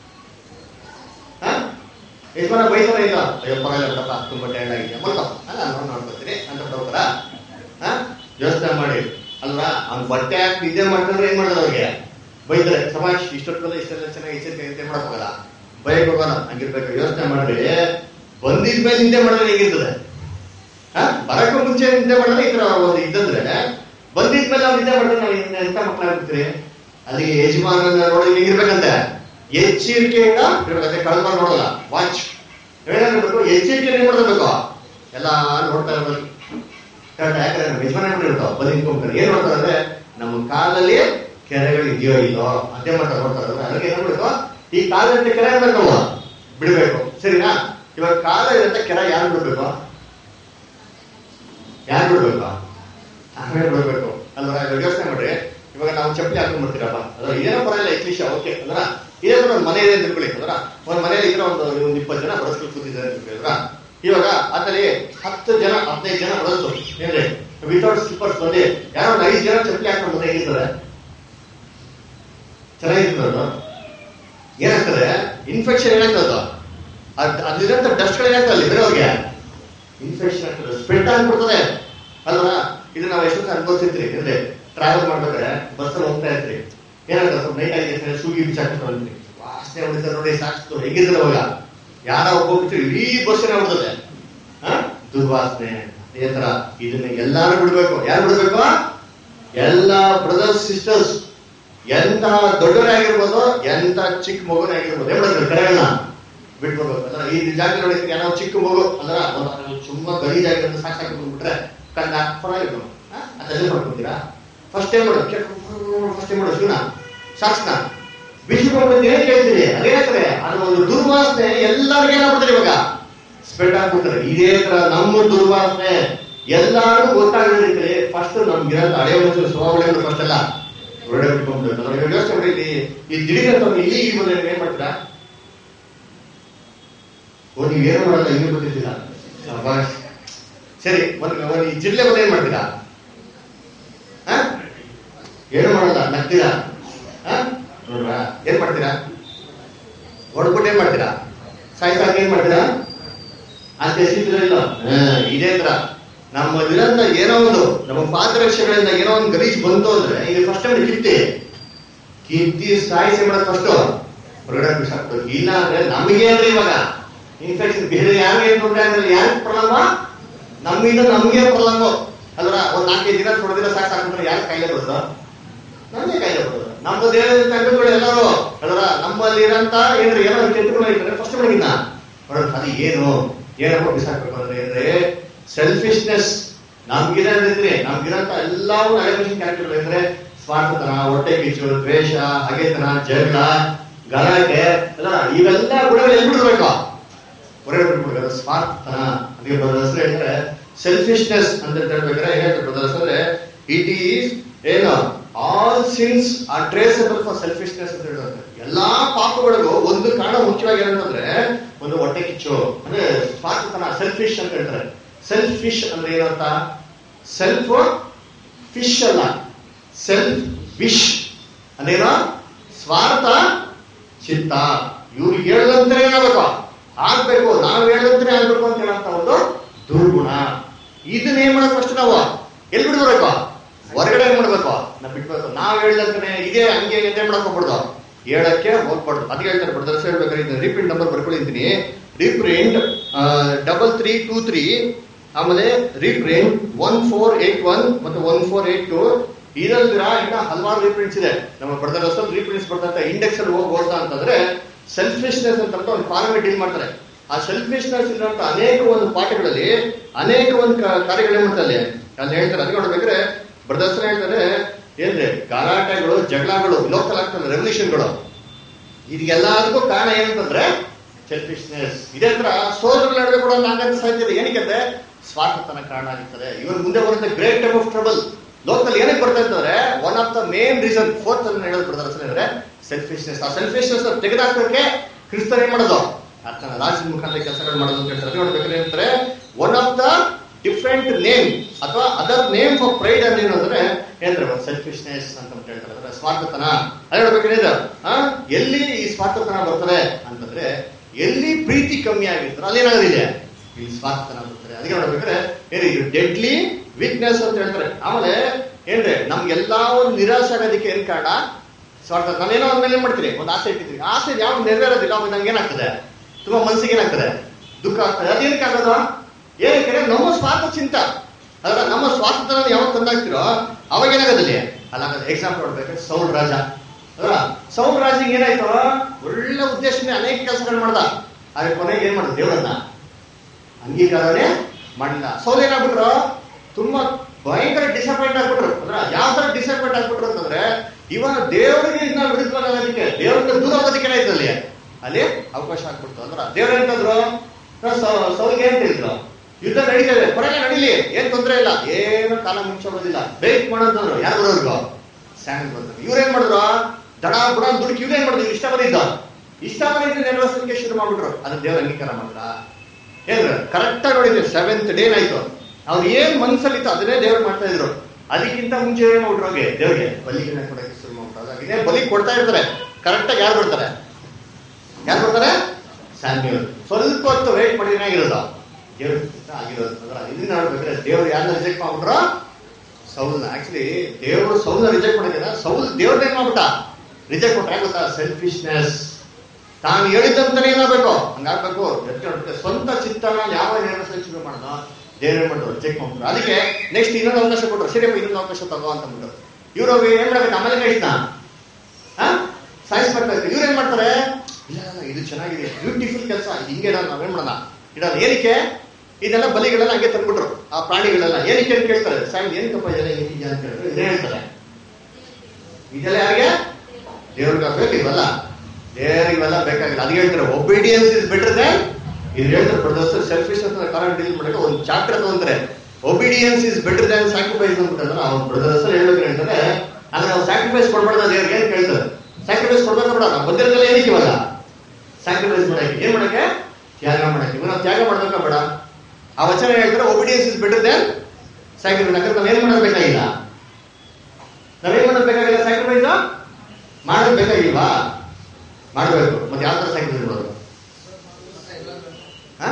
ಹ? ಯಜಮಾನ ಬೈತಾರ ಇಲ್ಲ ಅಯ್ಯೋ ಪರವಾಗಿಲ್ಲ ಬಿಡಪ್ಪ ತುಂಬಾ ಟೈರ್ಡ್ ಆಗಿದೆ ಮಲ್ಕೋ ಅಲ್ಲ ನಾನು ನೋಡ್ಕೊತೀನಿ ಅಂತ ಬಿಡೋಕರ ಯೋಚನೆ ಮಾಡಿ ಅಲ್ವಾ ಅವ್ನ್ ಬಟ್ಟೆ ಹಾಕಿ ನಿದ್ದೆ ಮಾಡ್ಕೊಂಡ್ರೆ ಏನ್ ಮಾಡೋದು ಅವ್ರಿಗೆ ಬೈತಾರೆ ಸಮಾಜ್ ಇಷ್ಟೊತ್ತಲ್ಲ ಇಷ್ಟೆಲ್ಲ ಚೆನ್ನಾಗಿ ಎಚ್ಚರಿಕೆ ನಿದ್ದೆ ಮಾಡಕ್ ಹೋಗಲ್ಲ ಬೈಕ್ ಹೋಗೋಣ ಹಂಗಿರ್ಬೇಕು ಯೋಚನೆ ಮಾಡ್ರಿ ಬಂದಿದ್ಮೇಲೆ ನಿದ್ದೆ ಮಾಡಿದ್ರೆ ಹೇಗಿರ್ತದೆ ಹ? ಬರಕ್ಕೂ ಮುಂಚೆ ನಿದ್ದೆ ಮಾಡಿದ್ರೆ ಈ ತರ ಒಂದು ಇದ್ದಂದ್ರೆ ಬಂದಿದ್ಮೇಲೆ ನಾವು ನಿದ್ದೆ ಮಾಡಿದ್ರೆ ನಾವು ಇನ್ನ ಎಂತ ಮಕ್ಕಳಾಗ್ತೀರಿ ಅಲ್ಲಿಗೆ ಯಜಮಾನ ನೋಡಿ ಹೇಗಿರ್ಬೇಕಂತೆ ಎಚ್ಚರಿಕೆಯಿಂದ ಇರ್ಬೇಕಂತೆ ಕಳ್ಮ ನೋಡಲ್ಲ ವಾಚ್ ಏನಾಗಿರ್ಬೇಕು ಎಚ್ಚರಿಕೆ ಏನ್ ಮಾಡಬೇಕು ಎಲ್ಲ ನೋಡ್ತಾ ಇರ್ಬೇಕು ಕರೆಕ್ಟ್ ಯಾಕಂದ್ರೆ ನಮ್ಮ ಯಜಮಾನ ಮಾಡಿರ್ತಾವ ಬಂದು ನಿಂತ್ಕೊಂಡ್ರೆ ಏನ್ ನೋಡ್ತಾರೆ ಅಂದ್ರೆ ನಮ್ಮ ಕಾಲಲ್ಲಿ ಕೆರೆಗಳು ಇದೆಯೋ ಇಲ್ಲೋ ಅದೇ ಮಾಡ್ತಾರೆ ನೋಡ್ತಾರೆ ಅದಕ್ಕೆ ಏನ್ ಮಾಡ್ಬೇಕು ಈ ಕಾಲದಲ್ಲಿ ಕೆರೆ ಇರ್ಬೇಕು ಬಿಡ್ಬೇಕು ಸರಿನಾ ಇವಾಗ ಕಾಲ ಇರುತ್ತೆ ಕೆರೆ ಯಾರು ಬಿಡ್ಬೇಕು ಯಾರು ಬಿಡ್ಬೇಕು ಆಮೇಲೆ ಬಿಡ್ಬೇಕು ಅಲ್ವಾ ಇವಾಗ ಯೋಚನೆ ಮಾಡ್ರಿ ಇವಾಗ ನಾವು ಚಪ್ಪಲಿ ಹಾಕೊಂಡ್ ಬರ್ತೀರಪ್ಪ ಅದ್ರ ಏನೋ ಪರವಾಗಿಲ್ಲ ಇಟ್ಲಿಶ ಓಕೆ ಅಂದ್ರ ಇದೇ ತರ ಒಂದು ಮನೆ ಇದೆ ಅಂತ ತಿಳ್ಕೊಳ್ಳಿ ಅಂದ್ರ ಒಂದ್ ಮನೆಯಲ್ಲಿ ಇದ್ರೆ ಒಂದು ಒಂದು ಇಪ್ಪತ್ತು ಜನ ಬಡಸ್ಗಳು ಕೂತಿದ್ದಾರೆ ಅಂತ ತಿಳ್ಕೊಳ್ಳಿ ಅಂದ್ರ ಇವಾಗ ಅದ್ರಲ್ಲಿ ಹತ್ತು ಜನ ಹದಿನೈದು ಜನ ಬಡಸ್ತು ಏನ್ರಿ ವಿತೌಟ್ ಸ್ಲಿಪ್ಪರ್ಸ್ ಬಂದು ಯಾರೋ ಒಂದು ಐದು ಜನ ಚಪ್ಪಲಿ ಹಾಕೊಂಡು ಬಂದ್ರೆ ಹೇಗಿರ್ತದೆ ಚೆನ್ನಾಗಿರ್ತದೆ ಅದು ಏನಾಗ್ತದೆ ಇನ್ಫೆಕ್ಷನ್ ಏನಾಗ್ತದೆ ಅದು ಅದ್ ಅಲ್ಲಿರೋಂಥ ಡಸ್ಟ್ಗಳು ಏನಾಗ್ತದೆ ಅಲ್ಲಿ ಬೇರೆಯವ್ರಿಗೆ ಇನ್ಫೆಕ್ಷನ್ ಆಗ್ತದೆ ಸ್ಪ್ರೆಡ್ ಆಗ್ಬಿಡ್ತದೆ ಅಲ್ವಾ ಇದು ನಾವು ಎಷ್ಟೊತ್ತು ಅನ್ಕೋತಿರ್ತೀರಿ ಅಂದ್ರೆ ಟ್ರಾವೆಲ್ ಮಾಡ್ಬೇಕಾದ್ರೆ ಬಸ್ಸಲ್ಲಿ ಹೋಗ್ತಾ ಇರ್ತೀರಿ ಏನಾಗ್ತದೆ ಸ್ವಲ್ಪ ನೈಟ್ ಆಗಿ ಸೂಗಿ ಬಿಚ್ಚಾಕ್ಬಿಟ್ಟು ವಾಸನೆ ಹೊಡಿತಾರೆ ನೋಡಿ ಸಾಕ್ತು ಹೇಗಿರ್ತದೆ ಅವಾಗ ಯಾರ ಹೋಗ್ಬಿಟ್ಟು ಇಡೀ ಬಸ್ ಏನಾಗ್ತದೆ ಹ? ದುರ್ವಾಸನೆ ಅದೇ ತರ ಇದನ್ನ ಎಲ್ಲಾರು ಬಿಡ್ಬೇಕು ಯಾರು ಬಿಡ್ಬೇಕು ಎಲ್ಲ ಬ್ರದರ್ಸ್ ಸಿಸ್ಟರ್ಸ್ ಎಂತ ದೊಡ್ಡವರೇ ಆಗಿರ್ಬೋದು ಎಂತ ಚಿಕ್ಕ ಮಗುನೇ ಆಗಿರ್ಬೋದು ಏನ್ ಮಾಡ್ತಾರೆ ಕರೆಗಳನ್ನ ಬಿಟ್ಬಿಡ್ಬೇಕು ಅಂದ್ರೆ ಈ ಜಾಗ ನೋಡಿ ಏನೋ ಚಿಕ್ಕ ಮಗು ಅಂದ್ರೆ ಒಂದು ಸುಮ್ಮ ಗಲೀಜಾಗಿರೋದು ಸಾಕು ಸಾಕು ಬಂದ್ಬಿಟ್ರೆ ಕಣ್ಣ ಪರವಾಗಿಲ್ಲ ಅದೆಲ್ಲ ಮಾಡ್ಕೊತೀರಾ ಫಸ್ಟ್ ಟೈಮ್ ಮಾಡು ಫಸ್ಟ್ ಟೈಮ್ ಮಾಡು ಶಿವನ ಶಾಸ್ತ್ರ ಬಿಸಿ ಬಂದು ಏನ್ ಕೇಳ್ತೀರಿ ಅದೇನಾಗ್ತದೆ ಆ ಆದ್ರೆ ಒಂದು ದುರ್ವಾಸನೆ ಎಲ್ಲರಿಗೂ ಏನಾಗ್ಬಿಡ್ತಾರೆ ಇವಾಗ ಸ್ಪ್ರೆಡ್ ಆಗ್ಬಿಡ್ತಾರೆ ಇದೇ ತರ ನಮ್ಮ ದುರ್ವಾಸನೆ ಎಲ್ಲಾರು ಗೊತ್ತಾಗಿದ್ರೆ ಫಸ್ಟ್ ನಮ್ಗಿರಂತ ಹಳೆ ವರ್ಷದ ಸ್ವಭಾವಗಳು ಫಸ್ಟ್ ಎಲ್ಲ ಹೊರಡೆ ಬಿಟ್ಕೊಂಡ್ಬಿಡ್ತಾರೆ ನಾವು ಇವಾಗ ಯೋಚನೆ ಮಾಡಿ ಈ ದಿಢೀರ್ ಅಂತ ಇಲ್ಲಿ ಈಗ ಬಂದ್ರೆ ಏನ್ ಮಾಡ್ತೀರಾ ಓ ನೀವು ಏನು ಮಾಡಲ್ಲ ಇನ್ನೂ ಗೊತ್ತಿಲ್ಲ ಶಭಾಷ್. ಸರಿ ಒಂದು ಒಂದು ಈ ಜಿಲ್ಲೆ ಬಂದ್ರೆ ಏನ್ ಮಾಡ್ತೀರಾ ಆ? ಏನು ಮಾಡಲ್ಲ ನಗ್ತೀರಾ ಆ? ನೋಡ್ರಾ ಏನ್ ಮಾಡ್ತೀರಾ ಹೊಡ್ಬಿಟ್ಟು ಏನ್ ಮಾಡ್ತೀರಾ ಸಾಯ್ಸಾಗ ಏನ್ ಮಾಡ್ತೀರಾ ಅಂತ ಎಸಿದ್ರ ಇಲ್ಲ ಹಾ, ಇದೇ ತರ ನಮ್ಮ ಇರೋದ್ನ ಏನೋ ಒಂದು ನಮ್ಮ ಪಾದರಕ್ಷೆಗಳಿಂದ ಏನೋ ಒಂದು ಗಲೀಜ್ ಬಂತು ಅಂದ್ರೆ ಈಗ ಫಸ್ಟ್ ಟೈಮ್ ಕಿತ್ತಿ ಕಿತ್ತಿ ಸಾಯಿಸಿ ಮಾಡೋದು ಫಸ್ಟ್ ಹೊರಗಡೆ ಬಿಸಾಕ್ತು ಇಲ್ಲ ಅಂದ್ರೆ ನಮಗೆ ಅಂದ್ರೆ ಇವಾಗ ಇನ್ಫೆಕ್ಷನ್ ಬೇರೆ ಯಾರಿಗೆ ಏನ್ ತೊಂದರೆ ಆಗಲ್ಲ ಯಾರಿಗೆ ಪ್ರಾಬ್ಲಮ್ ನಮ್ಮಿಂದ ನಮ್ಗೆ ಪ್ರಾಬ್ಲಮ್ ಅಲ್ರ ಒಂದ್ ನಾಲ್ಕೈದು ದಿನ ಥೋಡೆ ದಿನ ಸಾಕು ಸಾಕ್ಬಿಟ್ರೆ ಯಾರು ಕಾಯಿಲೆ ಬರೋದು ನಮಗೆ ಕಾಯಿಲೆ ಬರೋದು ನಮ್ಮ ದೇಹದ ತಂಡಗಳು ಎಲ್ಲರೂ ಅಲ್ರ ನಮ್ಮಲ್ಲಿ ಇರೋಂತ ಏನ್ರಿ ಏನೋ ಕೆಟ್ಟಗಳು ಇರ್ತಾರೆ ಫಸ್ಟ್ ಬೆಳಗಿನ ನೋಡೋದು ಅದು ಏನು ಏನಪ್ಪ ಬಿಸಾಕ್ಬೇಕು ಅಂದ್ರೆ ಅಂದ್ರೆ ಸೆಲ್ಫಿಶ್ನೆಸ್ ನಮ್ಗಿರೋದ್ರಿ ನಮ್ಗಿರೋಂತ ಎಲ್ಲವೂ ಹಳೆ ಮನುಷ್ಯನ ಕ್ಯಾರೆಕ್ಟರ್ ಅಂದ್ರೆ ಸ್ವಾರ್ಥತನ ಹೊಟ್ಟೆ ಕಿಚ್ಚು ದ್ವೇಷ ಹಗೆತನ ಜಗಳ ಗಲಾಟೆ ಅಲ್ಲ ಇವೆಲ್ಲ ಗುಣಗಳು ಎಲ್ಲಿ ಬಿಡ್ಬೇಕು ಹೊರಗಡೆ ಬಿಟ್ಬಿಡ್ಬೇಕು ಸ್ವಾರ್ಥತನ ಅದಕ್ಕೆ ಬರೋದ ಹೆಸರು ಹೇಳ್ತಾರೆ ಸೆಲ್ಫಿಶ್ನೆಸ್ ಅಂತ ಹೇಳ್ಬೇಕಾದ್ರೆ ಏನ್ ಹೇಳ್ತಾರೆ ಬರೋದ ಹೆಸರು ಅಂದ್ರೆ ಇಟ್ ಈಸ್ ಏನು all sins are traceable for selfishness ಅಂತ ಹೇಳ್ತಾರೆ ಎಲ್ಲಾ ಪಾಪಗಳಿಗೂ ಒಂದು ಕಾರಣ ಮುಖ್ಯವಾಗಿ ಏನಂತಂದ್ರೆ ಒಂದು ಹೊಟ್ಟೆ ಕಿಚ್ಚು ಅಂದ್ರೆ ಸ್ವಾರ್ಥತನ ಸೆಲ್ಫಿಶ್ ಅಂತ ಹೇಳ್ತಾರೆ ಸೆಲ್ಫಿಶ್ ಅಂದ್ರೆ ಏನಂತ ಸೆಲ್ಫ್ ಫಿಶ್ ಅಲ್ಲ ಸೆಲ್ಫ್ ವಿಶ್ ಅಂದ್ರೇನು ಸ್ವಾರ್ಥ ಚಿತ್ತ ಇವ್ರು ಹೇಳ್ದಂತೆ ಏನಾಗಬೇಕು ಆಗ್ಬೇಕು ನಾವು ಹೇಳ್ದಂತೆ ಆಗ್ಬೇಕು ಅಂತ ಹೇಳಂತ ಒಂದು ದುರ್ಗುಣ ಇದನ್ನ ಏನ್ ಮಾಡಕ್ ಫಸ್ಟ್ ನಾವು ಎಲ್ಲಿ ಬಿಡ್ಬೇಕು ಹೊರಗಡೆ ಏನ್ ಮಾಡ್ಬೇಕು ನಾವು ಬಿಟ್ಬೇಕು ನಾವ್ ಹೇಳ್ದಂತೆ ಇದೇ ಹಂಗೆ ಎಂತ ಮಾಡಕ್ ಹೋಗ್ಬಿಡ್ದು ಹೇಳಕ್ಕೆ ಹೋಗ್ಬಾರ್ದು ಅದಕ್ಕೆ ಹೇಳ್ತಾರೆ ಬ್ರದರ್ಸ್ ಹೇಳ್ಬೇಕಾದ್ರೆ ಇದು ರೀಪ್ರಿಂಟ್ ನಂಬರ್ ಬರ್ಕೊಳಿಂತೀನಿ reprint double three two three ಆಮೇಲೆ reprint one four eight one ಮತ್ತು ಒನ್ ಫೋರ್ ಏಟ್ ಟು ಇದಲ್ದಿರ ಇನ್ನ ಹಲವಾರು ರೀಪ್ರಿಂಟ್ಸ್ ಇದೆ ನಮ್ಮ ಬ್ರದರ್ ಅಷ್ಟೊಂದು ರೀಪ್ರಿಂಟ್ಸ್ ಬರ್ತಂತ ಇಂಡೆಕ್ಸ್ ಅಲ್ಲಿ ಹೋಗಿ ಓದ್ತಾ ಅಂತಂದ್ರೆ ಸೆಲ್ಫಿಶ್ನೆಸ್ ಅಂತ ಒಂದು ಫಾರ್ಮೆಟ್ ಡೀಲ್ ಮಾಡ್ತಾರೆ ಆ ಸೆಲ್ಫಿಶ್ನೆಸ್ ಇರುವಂತ ಅನೇಕ ಒಂದು ಪಾಠಗಳಲ್ಲಿ ಅನೇಕ ಒಂದು ಕ- ಕಾರ್ಯಗಳೇ ಮಾಡ್ತಾರೆ ಅಲ್ಲಿ ಅಲ್ಲಿ ಹೇಳ್ತಾರೆ ಅದಕ್ಕೆ ನೋಡ್ಬೇಕಾದ್ರೆ ಬ್ರದರ್ಸ್ ಹೇಳ್ತಾರೆ ಏನ್ರಿ ಗಲಾಟೆಗಳು ಜಗಳಗಳು ಲೋಕಲ್ ಆಗ್ತದೆ ರೆವಲ್ಯೂಷನ್ಗಳು ಇದೆಲ್ಲದಕ್ಕೂ ಕಾರಣ ಏನಂತಂದ್ರೆ ಸೆಲ್ಫಿಶ್ನೆಸ್ ಇದೇ ತರ ಸೋದರ ನಡುವೆ ಕೂಡ ನಾಗಂತ ಸಾಧ್ಯ ಇದೆ ಏನಕ್ಕೆ ಸ್ವಾರ್ಥತನ ಕಾರಣ ಆಗಿರ್ತದೆ ಇವ್ರ ಮುಂದೆ ಬರುತ್ತೆ great time of trouble local ಏನಕ್ಕೆ ಬರ್ತಾ ಅಂತಂದ್ರೆ one of the main reason fourth ಅಲ್ಲಿ ಹೇಳೋದು ಬರ್ತಾರೆ ಅಂದ್ರೆ ಸೆಲ್ಫಿಶ್ನೆಸ್ ಆ ಸೆಲ್ಫಿಶ್ನೆಸ್ ತೆಗೆದಾಕೋಕೆ ಕ್ರಿಸ್ತನ್ ಏನ್ ಮಾಡೋದು ಆತನ ರಾಜ್ಯದ ಮುಖಾಂತರ ಕೆಲಸಗಳು ಮಾಡೋದು ಅಂತ ಹೇಳ್ತಾರೆ ನೋಡ್ಬೇಕಾದ್ರೆ ಏನಂತಾರೆ one of the different name ಅಥವಾ ಅದರ್ ನೇಮ್ ಫಾರ್ ಪ್ರೈಡ್ ಅಂದ್ರೆ ಏನು ಅಂದ್ರೆ ಏನಂದ್ರೆ ಒಂದು ಸೆಲ್ಫಿಶ್ನೆಸ್ ಅಂತ ಹೇಳ್ತಾರೆ ಅಂದ್ರೆ ಸ್ವಾರ್ಥತನ ಅದು ಹೇಳ್ಬೇಕಾದ್ರೆ ಆ ಎಲ್ಲಿ ಈ ಸ್ವಾರ್ಥತನ ಬರ್ತದೆ ಅಂತಂದ್ರೆ ಎಲ್ಲಿ ಪ್ರೀತಿ ಕಮ್ಮಿ ಆಗಿರ್ತಾರೆ ಅಲ್ಲೇನಾಗೋದಿದೆ ಇಲ್ಲಿ ಸ್ವಾರ್ಥತನ ಬರ್ತದೆ ಅದಕ್ಕೆ ನೋಡ್ಬೇಕಾದ್ರೆ ಏನು ಇದು ಡೆಡ್ಲಿ ವೀಕ್ನೆಸ್ ಅಂತ ಹೇಳ್ತಾರೆ ಆಮೇಲೆ ಏನ್ರಿ ನಮ್ಗೆಲ್ಲಾ ಒಂದು ನಿರಾಶೆ ಆಗೋದಕ್ಕೆ ಏನ್ ಕಾರಣ ಸ್ವಾರ್ಥ ನಾವೇನೋ ಒಂದ್ಮೇಲೆ ಏನ್ ಮಾಡ್ತೀರಿ ಒಂದು ಆಸೆ ಇಟ್ಟಿದ್ವಿ ಆಸೆ ಯಾವ ನೆರವೇರೋದಿಲ್ಲ ಅವಾಗ ನಂಗೆ ಏನಾಗ್ತದೆ ತುಂಬಾ ಮನಸ್ಸಿಗೆ ಏನಾಗ್ತದೆ ದುಃಖ ಆಗ್ತದೆ ಅದೇನಕ್ಕೆ ಆಗೋದು ಏನಕ್ಕೆ ನಮ್ಮ ಸ್ವಾರ್ಥ ಚಿಂತ ಅದ್ರ ನಮ್ಮ ಸ್ವಾರ್ಥತನ ಯಾವಾಗ ತಂದಾಗ್ತಿರೋ ಅವಾಗ ಏನಾಗೋದಲ್ಲಿ ಅಲ್ಲ ಎಕ್ಸಾಂಪಲ್ ನೋಡ್ಬೇಕು ಸೌಲ್ ರಾಜ ಅದ್ರ ಸೌಲ್ ರಾಜಿಗೆ ಏನಾಯ್ತು ಒಳ್ಳೆ ಉದ್ದೇಶದಿಂದ ಅನೇಕ ಕೆಲಸಗಳು ಮಾಡ್ದ ಆದ್ರೆ ಕೊನೆಗೆ ಏನ್ ಮಾಡೋದು ದೇವರನ್ನ ಅಂಗೀಕಾರನೇ ಮಾಡಿಲ್ಲ ಸೌಲ್ ಏನಾಗ್ಬಿಟ್ರು ತುಂಬಾ ಭಯಂಕರ ಡಿಸಪಾಯಿಂಟ್ ಆಗ್ಬಿಟ್ರು ಅಂದ್ರ ಯಾವ ತರ ಡಿಸಪಾಯಿಂಟ್ ಆಗ್ಬಿಟ್ರು ಅಂತಂದ್ರೆ ಇವಾಗ ದೇವರಿಗೆ ಇದನ್ನ ವಿರುದ್ಧವಾಗೋದಕ್ಕೆ ದೇವರಿಂದ ದೂರ ಹೋಗೋದಕ್ಕೆ ಏನಾಯ್ತು ಅಲ್ಲಿ ಅಲ್ಲಿ ಅವಕಾಶ ಆಗ್ಬಿಡ್ತು ಅಂದ್ರ ದೇವ್ರ ಎಂತಂದ್ರು ಸೌಲ್ಗೆ ಏನ್ ಹೇಳಿದ್ರು ಯುದ್ಧ ನಡೀತದೆ ಹೊರಗೆ ನಡೀಲಿ ಏನ್ ತೊಂದ್ರೆ ಇಲ್ಲ ಏನು ಕಾಲ ಮುಂಚೋಗೋದಿಲ್ಲ ವೇಟ್ ಮಾಡೋದಂದ್ರು ಯಾರು ಬರೋರ್ಗು ಸ್ಯಾಂಡ್ ಬಂದ್ರು ಇವ್ರೇನ್ ಮಾಡಿದ್ರು ದಡ ಬುಡ ದುಡುಕಿ ಇವ್ರೇನ್ ಮಾಡಿದ್ರು ಇಷ್ಟ ಬಂದಿದ್ದ ಇಷ್ಟ ಬಂದಿದ್ದು ನೆರವೇರಿಸಲಿಕ್ಕೆ ಶುರು ಮಾಡ್ಬಿಟ್ರು ಅದನ್ನ ದೇವ್ರ ಅಂಗೀಕಾರ ಮಾಡಿದ್ರ ಏನ್ರ ಕರೆಕ್ಟ್ ಆಗಿ ನೋಡಿದ್ವಿ ಸೆವೆಂತ್ ಡೇ ಆಯ್ತು ಅವ್ರು ಏನ್ ಮನ್ಸಲ್ಲಿತ್ತು ಅದನ್ನೇ ದೇವ್ರು ಮಾಡ್ತಾ ಇದ್ರು ಅದಕ್ಕಿಂತ ಮುಂಚೆ ಏನ್ ಮಾಡ್ಬಿಟ್ರು ಹೋಗಿ ದೇವ್ರಿಗೆ ಬಲಿಗಿನ ಕೊಡಕ್ಕೆ ಶುರು ಮಾಡ್ಬಿಟ್ರು ಅದಾಗಿದೆ ಬಲಿ ಕೊಡ್ತಾ ಇರ್ತಾರೆ ಕರೆಕ್ಟ್ ಆಗಿ ಯಾರು ಕೊಡ್ತಾರೆ ಯಾರು ಕೊಡ್ತಾರೆ ಸ್ಯಾಮ್ಯೂಲ್ ಸ್ವಲ್ಪ ಹೊತ್ತು ವೇಟ್ ಮಾಡಿದ್ರೆ ಆಗಿರೋದು ದೇವ್ರ ಚಿತ್ತ ಆಗಿರೋದು ಅಂದ್ರೆ ಇದನ್ನ ನೋಡ್ಬೇಕಾದ್ರೆ ದೇವ್ರು ಯಾರನ್ನ ರಿಜೆಕ್ಟ್ ಮಾಡ್ಬಿಟ್ರು ಸೌಲ್ನ ಆಕ್ಚುಲಿ ದೇವರು ಸೌಲ್ನ ರಿಜೆಕ್ಟ್ ಮಾಡಿದ್ರೆ ಸೌಲ್ ದೇವ್ರನ್ನ ಏನ್ ಮಾಡ್ಬಿಟ್ಟ ರಿಜೆಕ್ಟ್ ಕೊಟ್ರೆ ಗೊತ್ತಾ ಸೆಲ್ಫಿಶ್ನೆಸ್ ತಾನು ಹೇಳಿದಂತಾನೆ ಏನಾಗಬೇಕು ಹಂಗಾಗ್ಬೇಕು ಎತ್ತಿ ನೋಡ್ಬೇಕು ಸ್ವಂತ ಚಿತ್ತನ ಯಾವ ನೆರವೇರಿಸಲಿಕ್ಕೆ ಶುರು ಮಾಡೋದು ದೇವ್ರ ಮಾಡಿದ್ರು ರಿಜೆಕ್ಟ್ ಮಾಡ್ಬಿಟ್ರು ಅದಕ್ಕೆ ನೆಕ್ಸ್ಟ್ ಇನ್ನೊಂದು ಅವಕಾಶ ಕೊಟ್ರು ಸರಿಯಪ್ಪ ಇನ್ನೊಂದು ಅವಕಾಶ ತಗೋ ಅಂತ ಅಂದ್ಬಿಟ್ಟು ಇವ್ರು ಏನ್ ಮಾಡ್ಬೇಕು ಆಮೇಲೆ ಇಷ್ಟ ಸಾಯಿಸ್ಬೇಕಾಗ್ತದೆ ಇವ್ರು ಏನ್ ಮಾಡ್ತಾರೆ ಇಲ್ಲ ಇಲ್ಲ, ಇದು ಚೆನ್ನಾಗಿದೆ ಬ್ಯೂಟಿಫುಲ್ ಕೆಲಸ ಹಿಂಗೆ ನಾನು ನಾವೇನ್ ಮಾಡೋಣ ಇಡೋಣ ಏನಕ್ಕೆ ಇದೆಲ್ಲ ಬಲಿಗಳೆಲ್ಲ ಹಂಗೆ ತಂದ್ಬಿಟ್ರು ಆ ಪ್ರಾಣಿಗಳೆಲ್ಲ ಏನಕ್ಕೆ ಅಂತ ಕೇಳ್ತಾರೆ ಸ್ವಾಮಿ ಏನಕ್ಕಪ್ಪ ಇದೆಲ್ಲ ಹಿಂಗಿದ್ಯಾ ಅಂತ ಹೇಳಿದ್ರೆ ಇದೇ ಹೇಳ್ತಾರೆ ಇದೆಲ್ಲ ಯಾರಿಗೆ ದೇವ್ರಿಗೆ ಬೇಕು ಇವಲ್ಲ ದೇವರಿಗೆ ಇವೆಲ್ಲ ಬೇಕಾಗಿಲ್ಲ ಅದು ಹೇಳ್ತಾರೆ ಒಬಿಡಿಯನ್ಸ್ ಇಸ್ ಬೆಟರ್ ದನ್ ಇದು ಹೇಳ್ತಾರೆ ಬ್ರದರ್ಸ್ ಸೆಲ್ಫಿಶ್ ಅಂತ ಕಾರಣ ಡೀಲ್ ಮಾಡಕ್ಕೆ ಒಂದು ಚಾಪ್ಟರ್ ತಗೊಂತಾರೆ obedience is better than sacrifice ಅಂದ್ಬಿಟ್ಟಂದ್ರೆ ಅವ್ನು ಬ್ರದರ್ಸ್ ಹೇಳ್ಬೇಕು ಹೇಳ್ತಾರೆ ಅಂದ್ರೆ ನಾವು ಸ್ಯಾಕ್ರಿಫೈಸ್ ಕೊಡ್ಬಾರ್ದು ದೇವ್ರಿಗೆ ಏನ್ ಕೇಳ್ತಾರೆ ಸ್ಯಾಕ್ರಿಫೈಸ್ ಕೊಡ್ಬೇಕು ಬೇಡ ನಾವು ಬಂದಿರೋದಲ್ಲ ಏನಕ್ಕೆ ಇವಾಗ ಸ್ಯಾಕ್ರಿಫೈಸ್ ಮಾಡಕ್ಕೆ ಏನ್ ಮಾಡಕ್ಕೆ ತ್ಯಾಗ ಮಾಡಕ್ಕೆ ಇವಾಗ ನಾವು ತ್ಯಾಗ ಮಾಡ್ಬೇಕಾ ಬೇಡ ಆ ವಚನ ಹೇಳ್ತಾರೆ obedience is better than sacrifice ಯಾಕಂದ್ರೆ ನಾವೇನ್ ಮಾಡೋದು ಬೇಕಾಗಿಲ್ಲ ನಾವೇನ್ ಮಾಡೋದು ಬೇಕಾಗಿಲ್ಲ ಸ್ಯಾಕ್ರಿಫೈಸ್ ಮಾಡೋದು ಬೇಕಾಗಿಲ್ವಾ ಮಾಡಬೇಕು ಮತ್ತೆ ಯಾವ ತರ ಸ್ಯಾಕ್ರಿಫೈಸ್ ಮಾಡೋದು ಹಾ?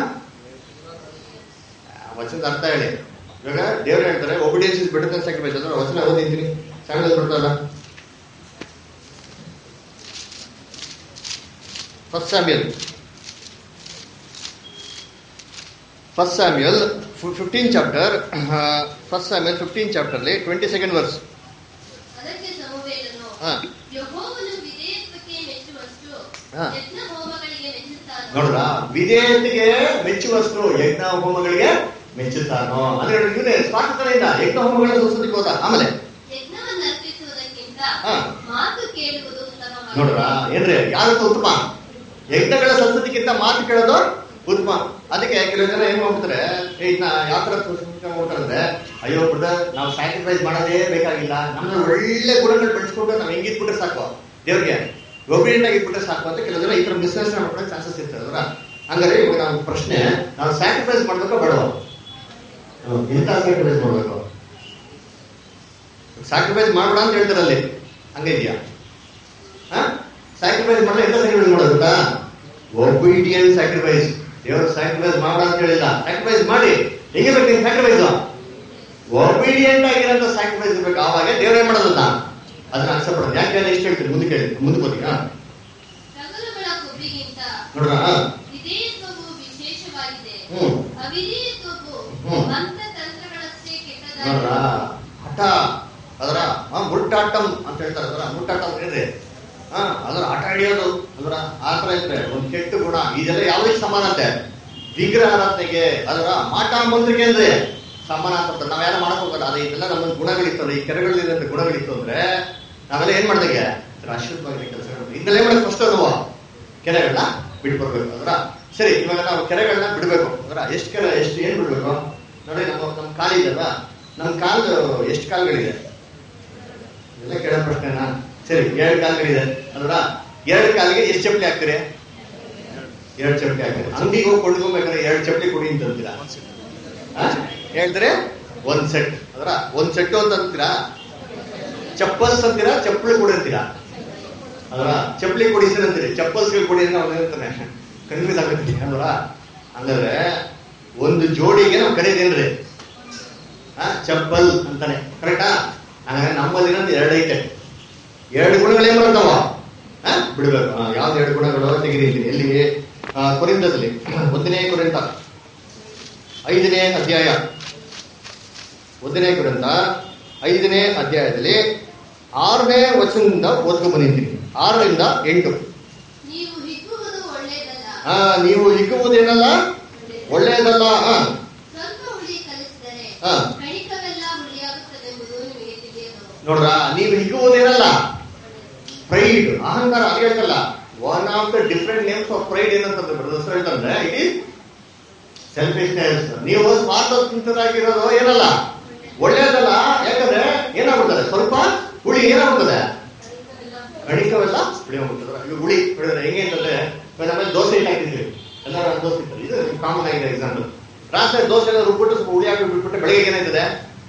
ಆ ವಚನದ ಅರ್ಥ ಹೇಳಿ ಇವಾಗ ದೇವ್ರು ಹೇಳ್ತಾರೆ obedience is better than sacrifice ಅಂದ್ರೆ ವಚನ ಓದಿದ್ದೀನಿ ಸ್ಯಾಕ್ರಿಫೈಸ್ ಬರ್ತಲ್ಲ first Samuel first Samuel fifteen chapter first Samuel fifteen ಚಾಪ್ಟರ್ಲಿ ಟ್ವೆಂಟಿ ಸೆಕೆಂಡ್ ವರ್ಸ್ ಅದಕ್ಕೆ ಸಮುವೇಲನು ಹಾ. ಯೆಹೋವನು ವಿಧೇಯತ್ವಕ್ಕೆ ಮೆಚ್ಚುವಷ್ಟು ಹಾ. ಯಜ್ಞ ಹೋಮಗಳಿಗೆ ಮೆಚ್ಚುತ್ತಾನೋ ನೋಡ್ರ ವಿಧೇಯತೆಗೆ ಮೆಚ್ಚುವಷ್ಟು ಯಜ್ಞ ಹೋಮಗಳಿಗೆ ಮೆಚ್ಚುತ್ತಾನೋ ಅಂದ್ರೆ ಇವನೇ ಸ್ವಾತಂತ್ರ್ಯದಿಂದ ಯಜ್ಞ ಹೋಮಗಳ ಸಂಸ್ಕೃತಿಗೆ ಹೋದ ಆಮೇಲೆ ಯಜ್ಞವನ್ನು ಅರ್ಪಿಸುವುದಕ್ಕಿಂತ ಹಾ. ಮಾತು ಕೇಳುವುದು ಉತ್ತಮವಾಗಿದೆ ನೋಡ್ರ ಏನ್ರಿ ಯಾವತ್ತು ಉತ್ತಮ ಯಜ್ಞಗಳ ಸಂಸ್ಕೃತಿಗಿಂತ ಮಾತು ಕೇಳೋದು ಉತ್ತಮ ಅದಕ್ಕೆ ಕೆಲವು ಜನ ಏನ್ ಮಾಡ್ತಾರೆ ಇದನ್ನ ಯಾವ ತರ ಹೋಗ್ತಾರೆ ಅಂದ್ರೆ ಅಯ್ಯೋ ಬ್ರದರ್ ನಾವು ಸ್ಯಾಕ್ರಿಫೈಸ್ ಮಾಡೋದೇ ಬೇಕಾಗಿಲ್ಲ ನಮ್ಗೆ ಒಳ್ಳೆ ಗುಣಗಳು ಬೆಳೆಸ್ಕೊಂಡು ನಾವು ಹೆಂಗಿದ್ಬಿಟ್ರೆ ಸಾಕು ದೇವ್ರಿಗೆ ಒಬಿಡಿಯಂಟ್ ಆಗಿದ್ಬಿಟ್ರೆ ಸಾಕು ಅಂತ ಕೆಲವು ಜನ ಈ ತರ ಬಿಸ್ನೆಸ್ ಮಾಡ್ಕೊಳ್ಳೋ ಚಾನ್ಸಸ್ ಇರ್ತದೆ ಅಲ್ವಾ ಹಂಗಾರೆ ಇವಾಗ ನಾವು ಪ್ರಶ್ನೆ ನಾವು ಸ್ಯಾಕ್ರಿಫೈಸ್ ಮಾಡ್ಬೇಕೋ ಬೇಡವಾ ಹ್ಮ್, ಎಂತ ಸ್ಯಾಕ್ರಿಫೈಸ್ ಮಾಡ್ಬೇಕು ಸ್ಯಾಕ್ರಿಫೈಸ್ ಮಾಡಬೇಡ ಅಂತ ಹೇಳ್ತಾರೆ ಅಲ್ಲಿ ಹಂಗಿದ್ಯಾ ಸ್ಯಾಕ್ರಿಫೈಸ್ ಮಾಡಲ್ಲ ಎಂತ ಸ್ಯಾಕ್ರಿಫೈಸ್ ಮಾಡೋದು ಗೊತ್ತಾ ಒಬಿಡಿಯನ್ ಸ್ಯಾಕ್ರಿಫೈಸ್ ದೇವರು ಸ್ಯಾಕ್ರಿಫೈಸ್ ಮಾಡ ಅಂತ ಹೇಳಿಲ್ಲ ಸ್ಯಾಕ್ರಿಫೈಸ್ ಮಾಡಿ ಹೆಂಗೆ ಬೇಕು ನಿನ್ ಸ್ಯಾಕ್ರಿಫೈಸ್ ಒಬಿಡಿಯಂಟ್ ಆಗಿರೋಂಥ ಸ್ಯಾಕ್ರಿಫೈಸ್ ಇರ್ಬೇಕು ಆವಾಗ ದೇವ್ರು ಏನ್ ಮಾಡೋದನ್ನ ಅದನ್ನ ಅಕ್ಸೆಪ್ಟ್ ಮಾಡೋದು ಯಾಕೆ ಇಷ್ಟು ಹೇಳ್ತೀನಿ ಮುಂದಕ್ಕೆ ಹೇಳಿ ಮುಂದಕ್ಕೆ ಹೋಗಿ ಹಾ ಟಗರುಗಳ ಕೊಬ್ಬಿಗಿಂತ ನೋಡ್ರ ವಿಧೇಯತ್ವವು ವಿಶೇಷವಾಗಿದೆ ಹ್ಮ್ ಅವಿಧೇಯತ್ವವು ಹ್ಮ್. ಮಂತ್ರತಂತ್ರಗಳಷ್ಟೇ ನೋಡ್ರ ಕೆಟ್ಟದಾಗಿದೆ ಹಠ ಅದರ ಆ, ಮುಟ್ಟಾಟಂ ಅಂತ ಹೇಳ್ತಾರೆ ಅದರ ಮುಟ್ಟಾಟಂ ಏನ್ರಿ ಹಾ ಅದರ ಆಟ ಹಿಡಿಯೋದು ಅದರ ಆ ತರ ಇದ್ರೆ ಒಂದು ಕೆಟ್ಟ ಗುಣ ಇದೆಲ್ಲ ಯಾವ್ದಕ್ಕೆ ಸಮಾನ ಅಂತೆ ವಿಗ್ರಹ ಆರಾಧನೆಗೆ ಅದರ ಮಾಟ ಮಂತ್ರಿಗೆ ಅಂದ್ರೆ ಸಮಾನ ಅಂತ ನಾವ್ ಯಾರು ಮಾಡಕ್ ಹೋಗಲ್ಲ ಅದೇ ಇದೆಲ್ಲ ನಮ್ಮ ಗುಣಗಳಿತ್ತು ಅಂದ್ರೆ ಈ ಕೆರೆಗಳಿರೋಂಥ ಗುಣಗಳಿತ್ತು ಅಂದ್ರೆ ನಾವೆಲ್ಲ ಏನ್ ಮಾಡ್ದಂಗೆ ಅಶುದ್ಧವಾಗಿ ಕೆಲಸಗಳು ಇದನ್ನೆಲ್ಲ ಏನ್ ಮಾಡಕ್ ಫಸ್ಟ್ ನಾವು ಕೆರೆಗಳನ್ನ ಬಿಟ್ಕೊಡ್ಬೇಕು ಅದರ ಸರಿ ಇವಾಗ ನಾವು ಕೆರೆಗಳನ್ನ ಬಿಡ್ಬೇಕು ಅದರ ಎಷ್ಟು ಕೆರೆ ಎಷ್ಟು ಏನ್ ಬಿಡ್ಬೇಕು ನೋಡಿ ನಮ್ಮ ನಮ್ಮ ಕಾಲಿದೆಲ್ಲ ನಮ್ಮ ಕಾಲು ಎಷ್ಟು ಕಾಲುಗಳಿದೆ ಎಲ್ಲ ಕೆಳ ಪ್ರಶ್ನೆನಾ ಸರಿ ಎರಡು ಕಾಲುಗಳಿದೆ ಅಲ್ರ ಎರಡು ಕಾಲಿಗೆ ಎಷ್ಟು ಚಪ್ಪಲಿ ಹಾಕ್ತೀರಿ ಎರಡು ಚಪ್ಪಲಿ ಹಾಕ್ತೀರಿ ಅಂಗಡಿಗೆ ಹೋಗಿ ಕೊಂಡ್ಕೊಬೇಕಾದ್ರೆ ಎರಡು ಚಪ್ಪಲಿ ಕೊಡಿ ಅಂತ ಅಂತೀರಾ ಆ? ಹೇಳ್ತಾರೆ ಒಂದ್ ಸೆಟ್ ಅದರ ಒಂದ್ ಸೆಟ್ ಅಂತ ಅಂತೀರಾ ಚಪ್ಪಲ್ಸ್ ಅಂತೀರಾ ಚಪ್ಪಲಿ ಕೊಡಿ ಅಂತೀರಾ ಅದರ ಚಪ್ಪಲಿ ಕೊಡಿ ಸರ್ ಅಂತೀರಿ ಚಪ್ಪಲ್ಸ್ ಕೊಡಿ ಅಂತ ಅವ್ನು ಹೇಳ್ತಾನೆ ಕನ್ಫ್ಯೂಸ್ ಆಗುತ್ತೆ ಅಲ್ವ ಹಂಗಾದ್ರೆ ಒಂದು ಜೋಡಿಗೆ ನಾವು ಕರೀದೇನ್ರಿ ಆ ಚಪ್ಪಲ್ ಅಂತಾನೆ ಕರೆಕ್ಟಾ ಹಂಗಾದ್ರೆ ನಮ್ಮಲ್ಲಿ ಇರೋದು ಎರಡು ಐತೆ ಎರಡು ಗುಣಗಳು ಏನ್ ಮಾಡ್ತಾವ ಆ? ಬಿಡ್ಬೇಕು ಆ, ಯಾವ್ದು ಎರಡು ಗುಣಗಳು ತೆಗೆದಿದ್ದೀನಿ ಎಲ್ಲಿ ಆ, ಕೊರಿಂಥದಲ್ಲಿ ಒಂದನೇ ಕೊರಿಂತ ಐದನೇ ಅಧ್ಯಾಯ ಒಂದನೇ ಕುರಿತ ಐದನೇ ಅಧ್ಯಾಯದಲ್ಲಿ ಆರನೇ ವಚನದಿಂದ ಓದ್ಕೊಂಡ್ ಬಂದಿದ್ದೀನಿ ಆರರಿಂದ ಎಂಟು ನೀವು ಹಿಗ್ಗುವುದು ಒಳ್ಳೆಯದಲ್ಲ ಆ ನೀವು ಹಿಗ್ಗುವುದೇನಲ್ಲ ಒಳ್ಳೆಯದಲ್ಲ ಆ, ಸ್ವಲ್ಪ ಹುಳಿ ಕಲಿಸಿದರೆ ಹಾ. ಕಣಿಕವೆಲ್ಲ ಹುಳಿಯಾಗುತ್ತದೆಂಬುದು ನಿಮಗೆ ತಿಳಿಯದು ನೋಡ್ರ ನೀವು ಹಿಗ್ಗುವುದೇನಲ್ಲ ಪ್ರೈಡ್ ಅಹಂಕಾರ ಅದು ಹೇಳ್ತಲ್ಲ one of the different names of pride ಏನಂತಂದ್ರೆ ಬ್ರದರ್ಸ್ ಹೇಳ್ತಂದ್ರೆ ಇಟ್ ಈಸ್ ಸೆಲ್ಫಿಶ್ನೆಸ್ ನೀವು ಸ್ವಾರ್ಥಿತರಾಗಿರೋದು ಏನಲ್ಲ ಒಳ್ಳೇದಲ್ಲ ಯಾಕಂದ್ರೆ ಏನಾಗ್ಬಿಡ್ತದೆ ಸ್ವಲ್ಪ ಹುಳಿ ಏನಾಗ್ಬಿಡ್ತದೆ ಕಣಿಕವೆಲ್ಲ ಹುಳಿ ಹೋಗ್ಬಿಡ್ತದೆ ಈಗ ಹುಳಿ ಹೊಡೆದ್ರೆ ಹೆಂಗೆ ಅಂತಂದ್ರೆ ಇವಾಗ ನಮ್ಮಲ್ಲಿ ದೋಸೆ ಹಿಟ್ಟು ಹಾಕಿದ್ವಿ ಎಲ್ಲರೂ ದೋಸೆ ಇರ್ತದೆ ಇದು ಕಾಮನ್ ಆಗಿದೆ ಎಕ್ಸಾಂಪಲ್ ರಾತ್ರಿ ದೋಸೆ ಎಲ್ಲ ರುಬ್ಬಿಟ್ಟು ಸ್ವಲ್ಪ ಹುಳಿ ಹಾಕಿ ಬಿಟ್ಬಿಟ್ಟು ಬೆಳಿಗ್ಗೆ ಏನಾಯ್ತದೆ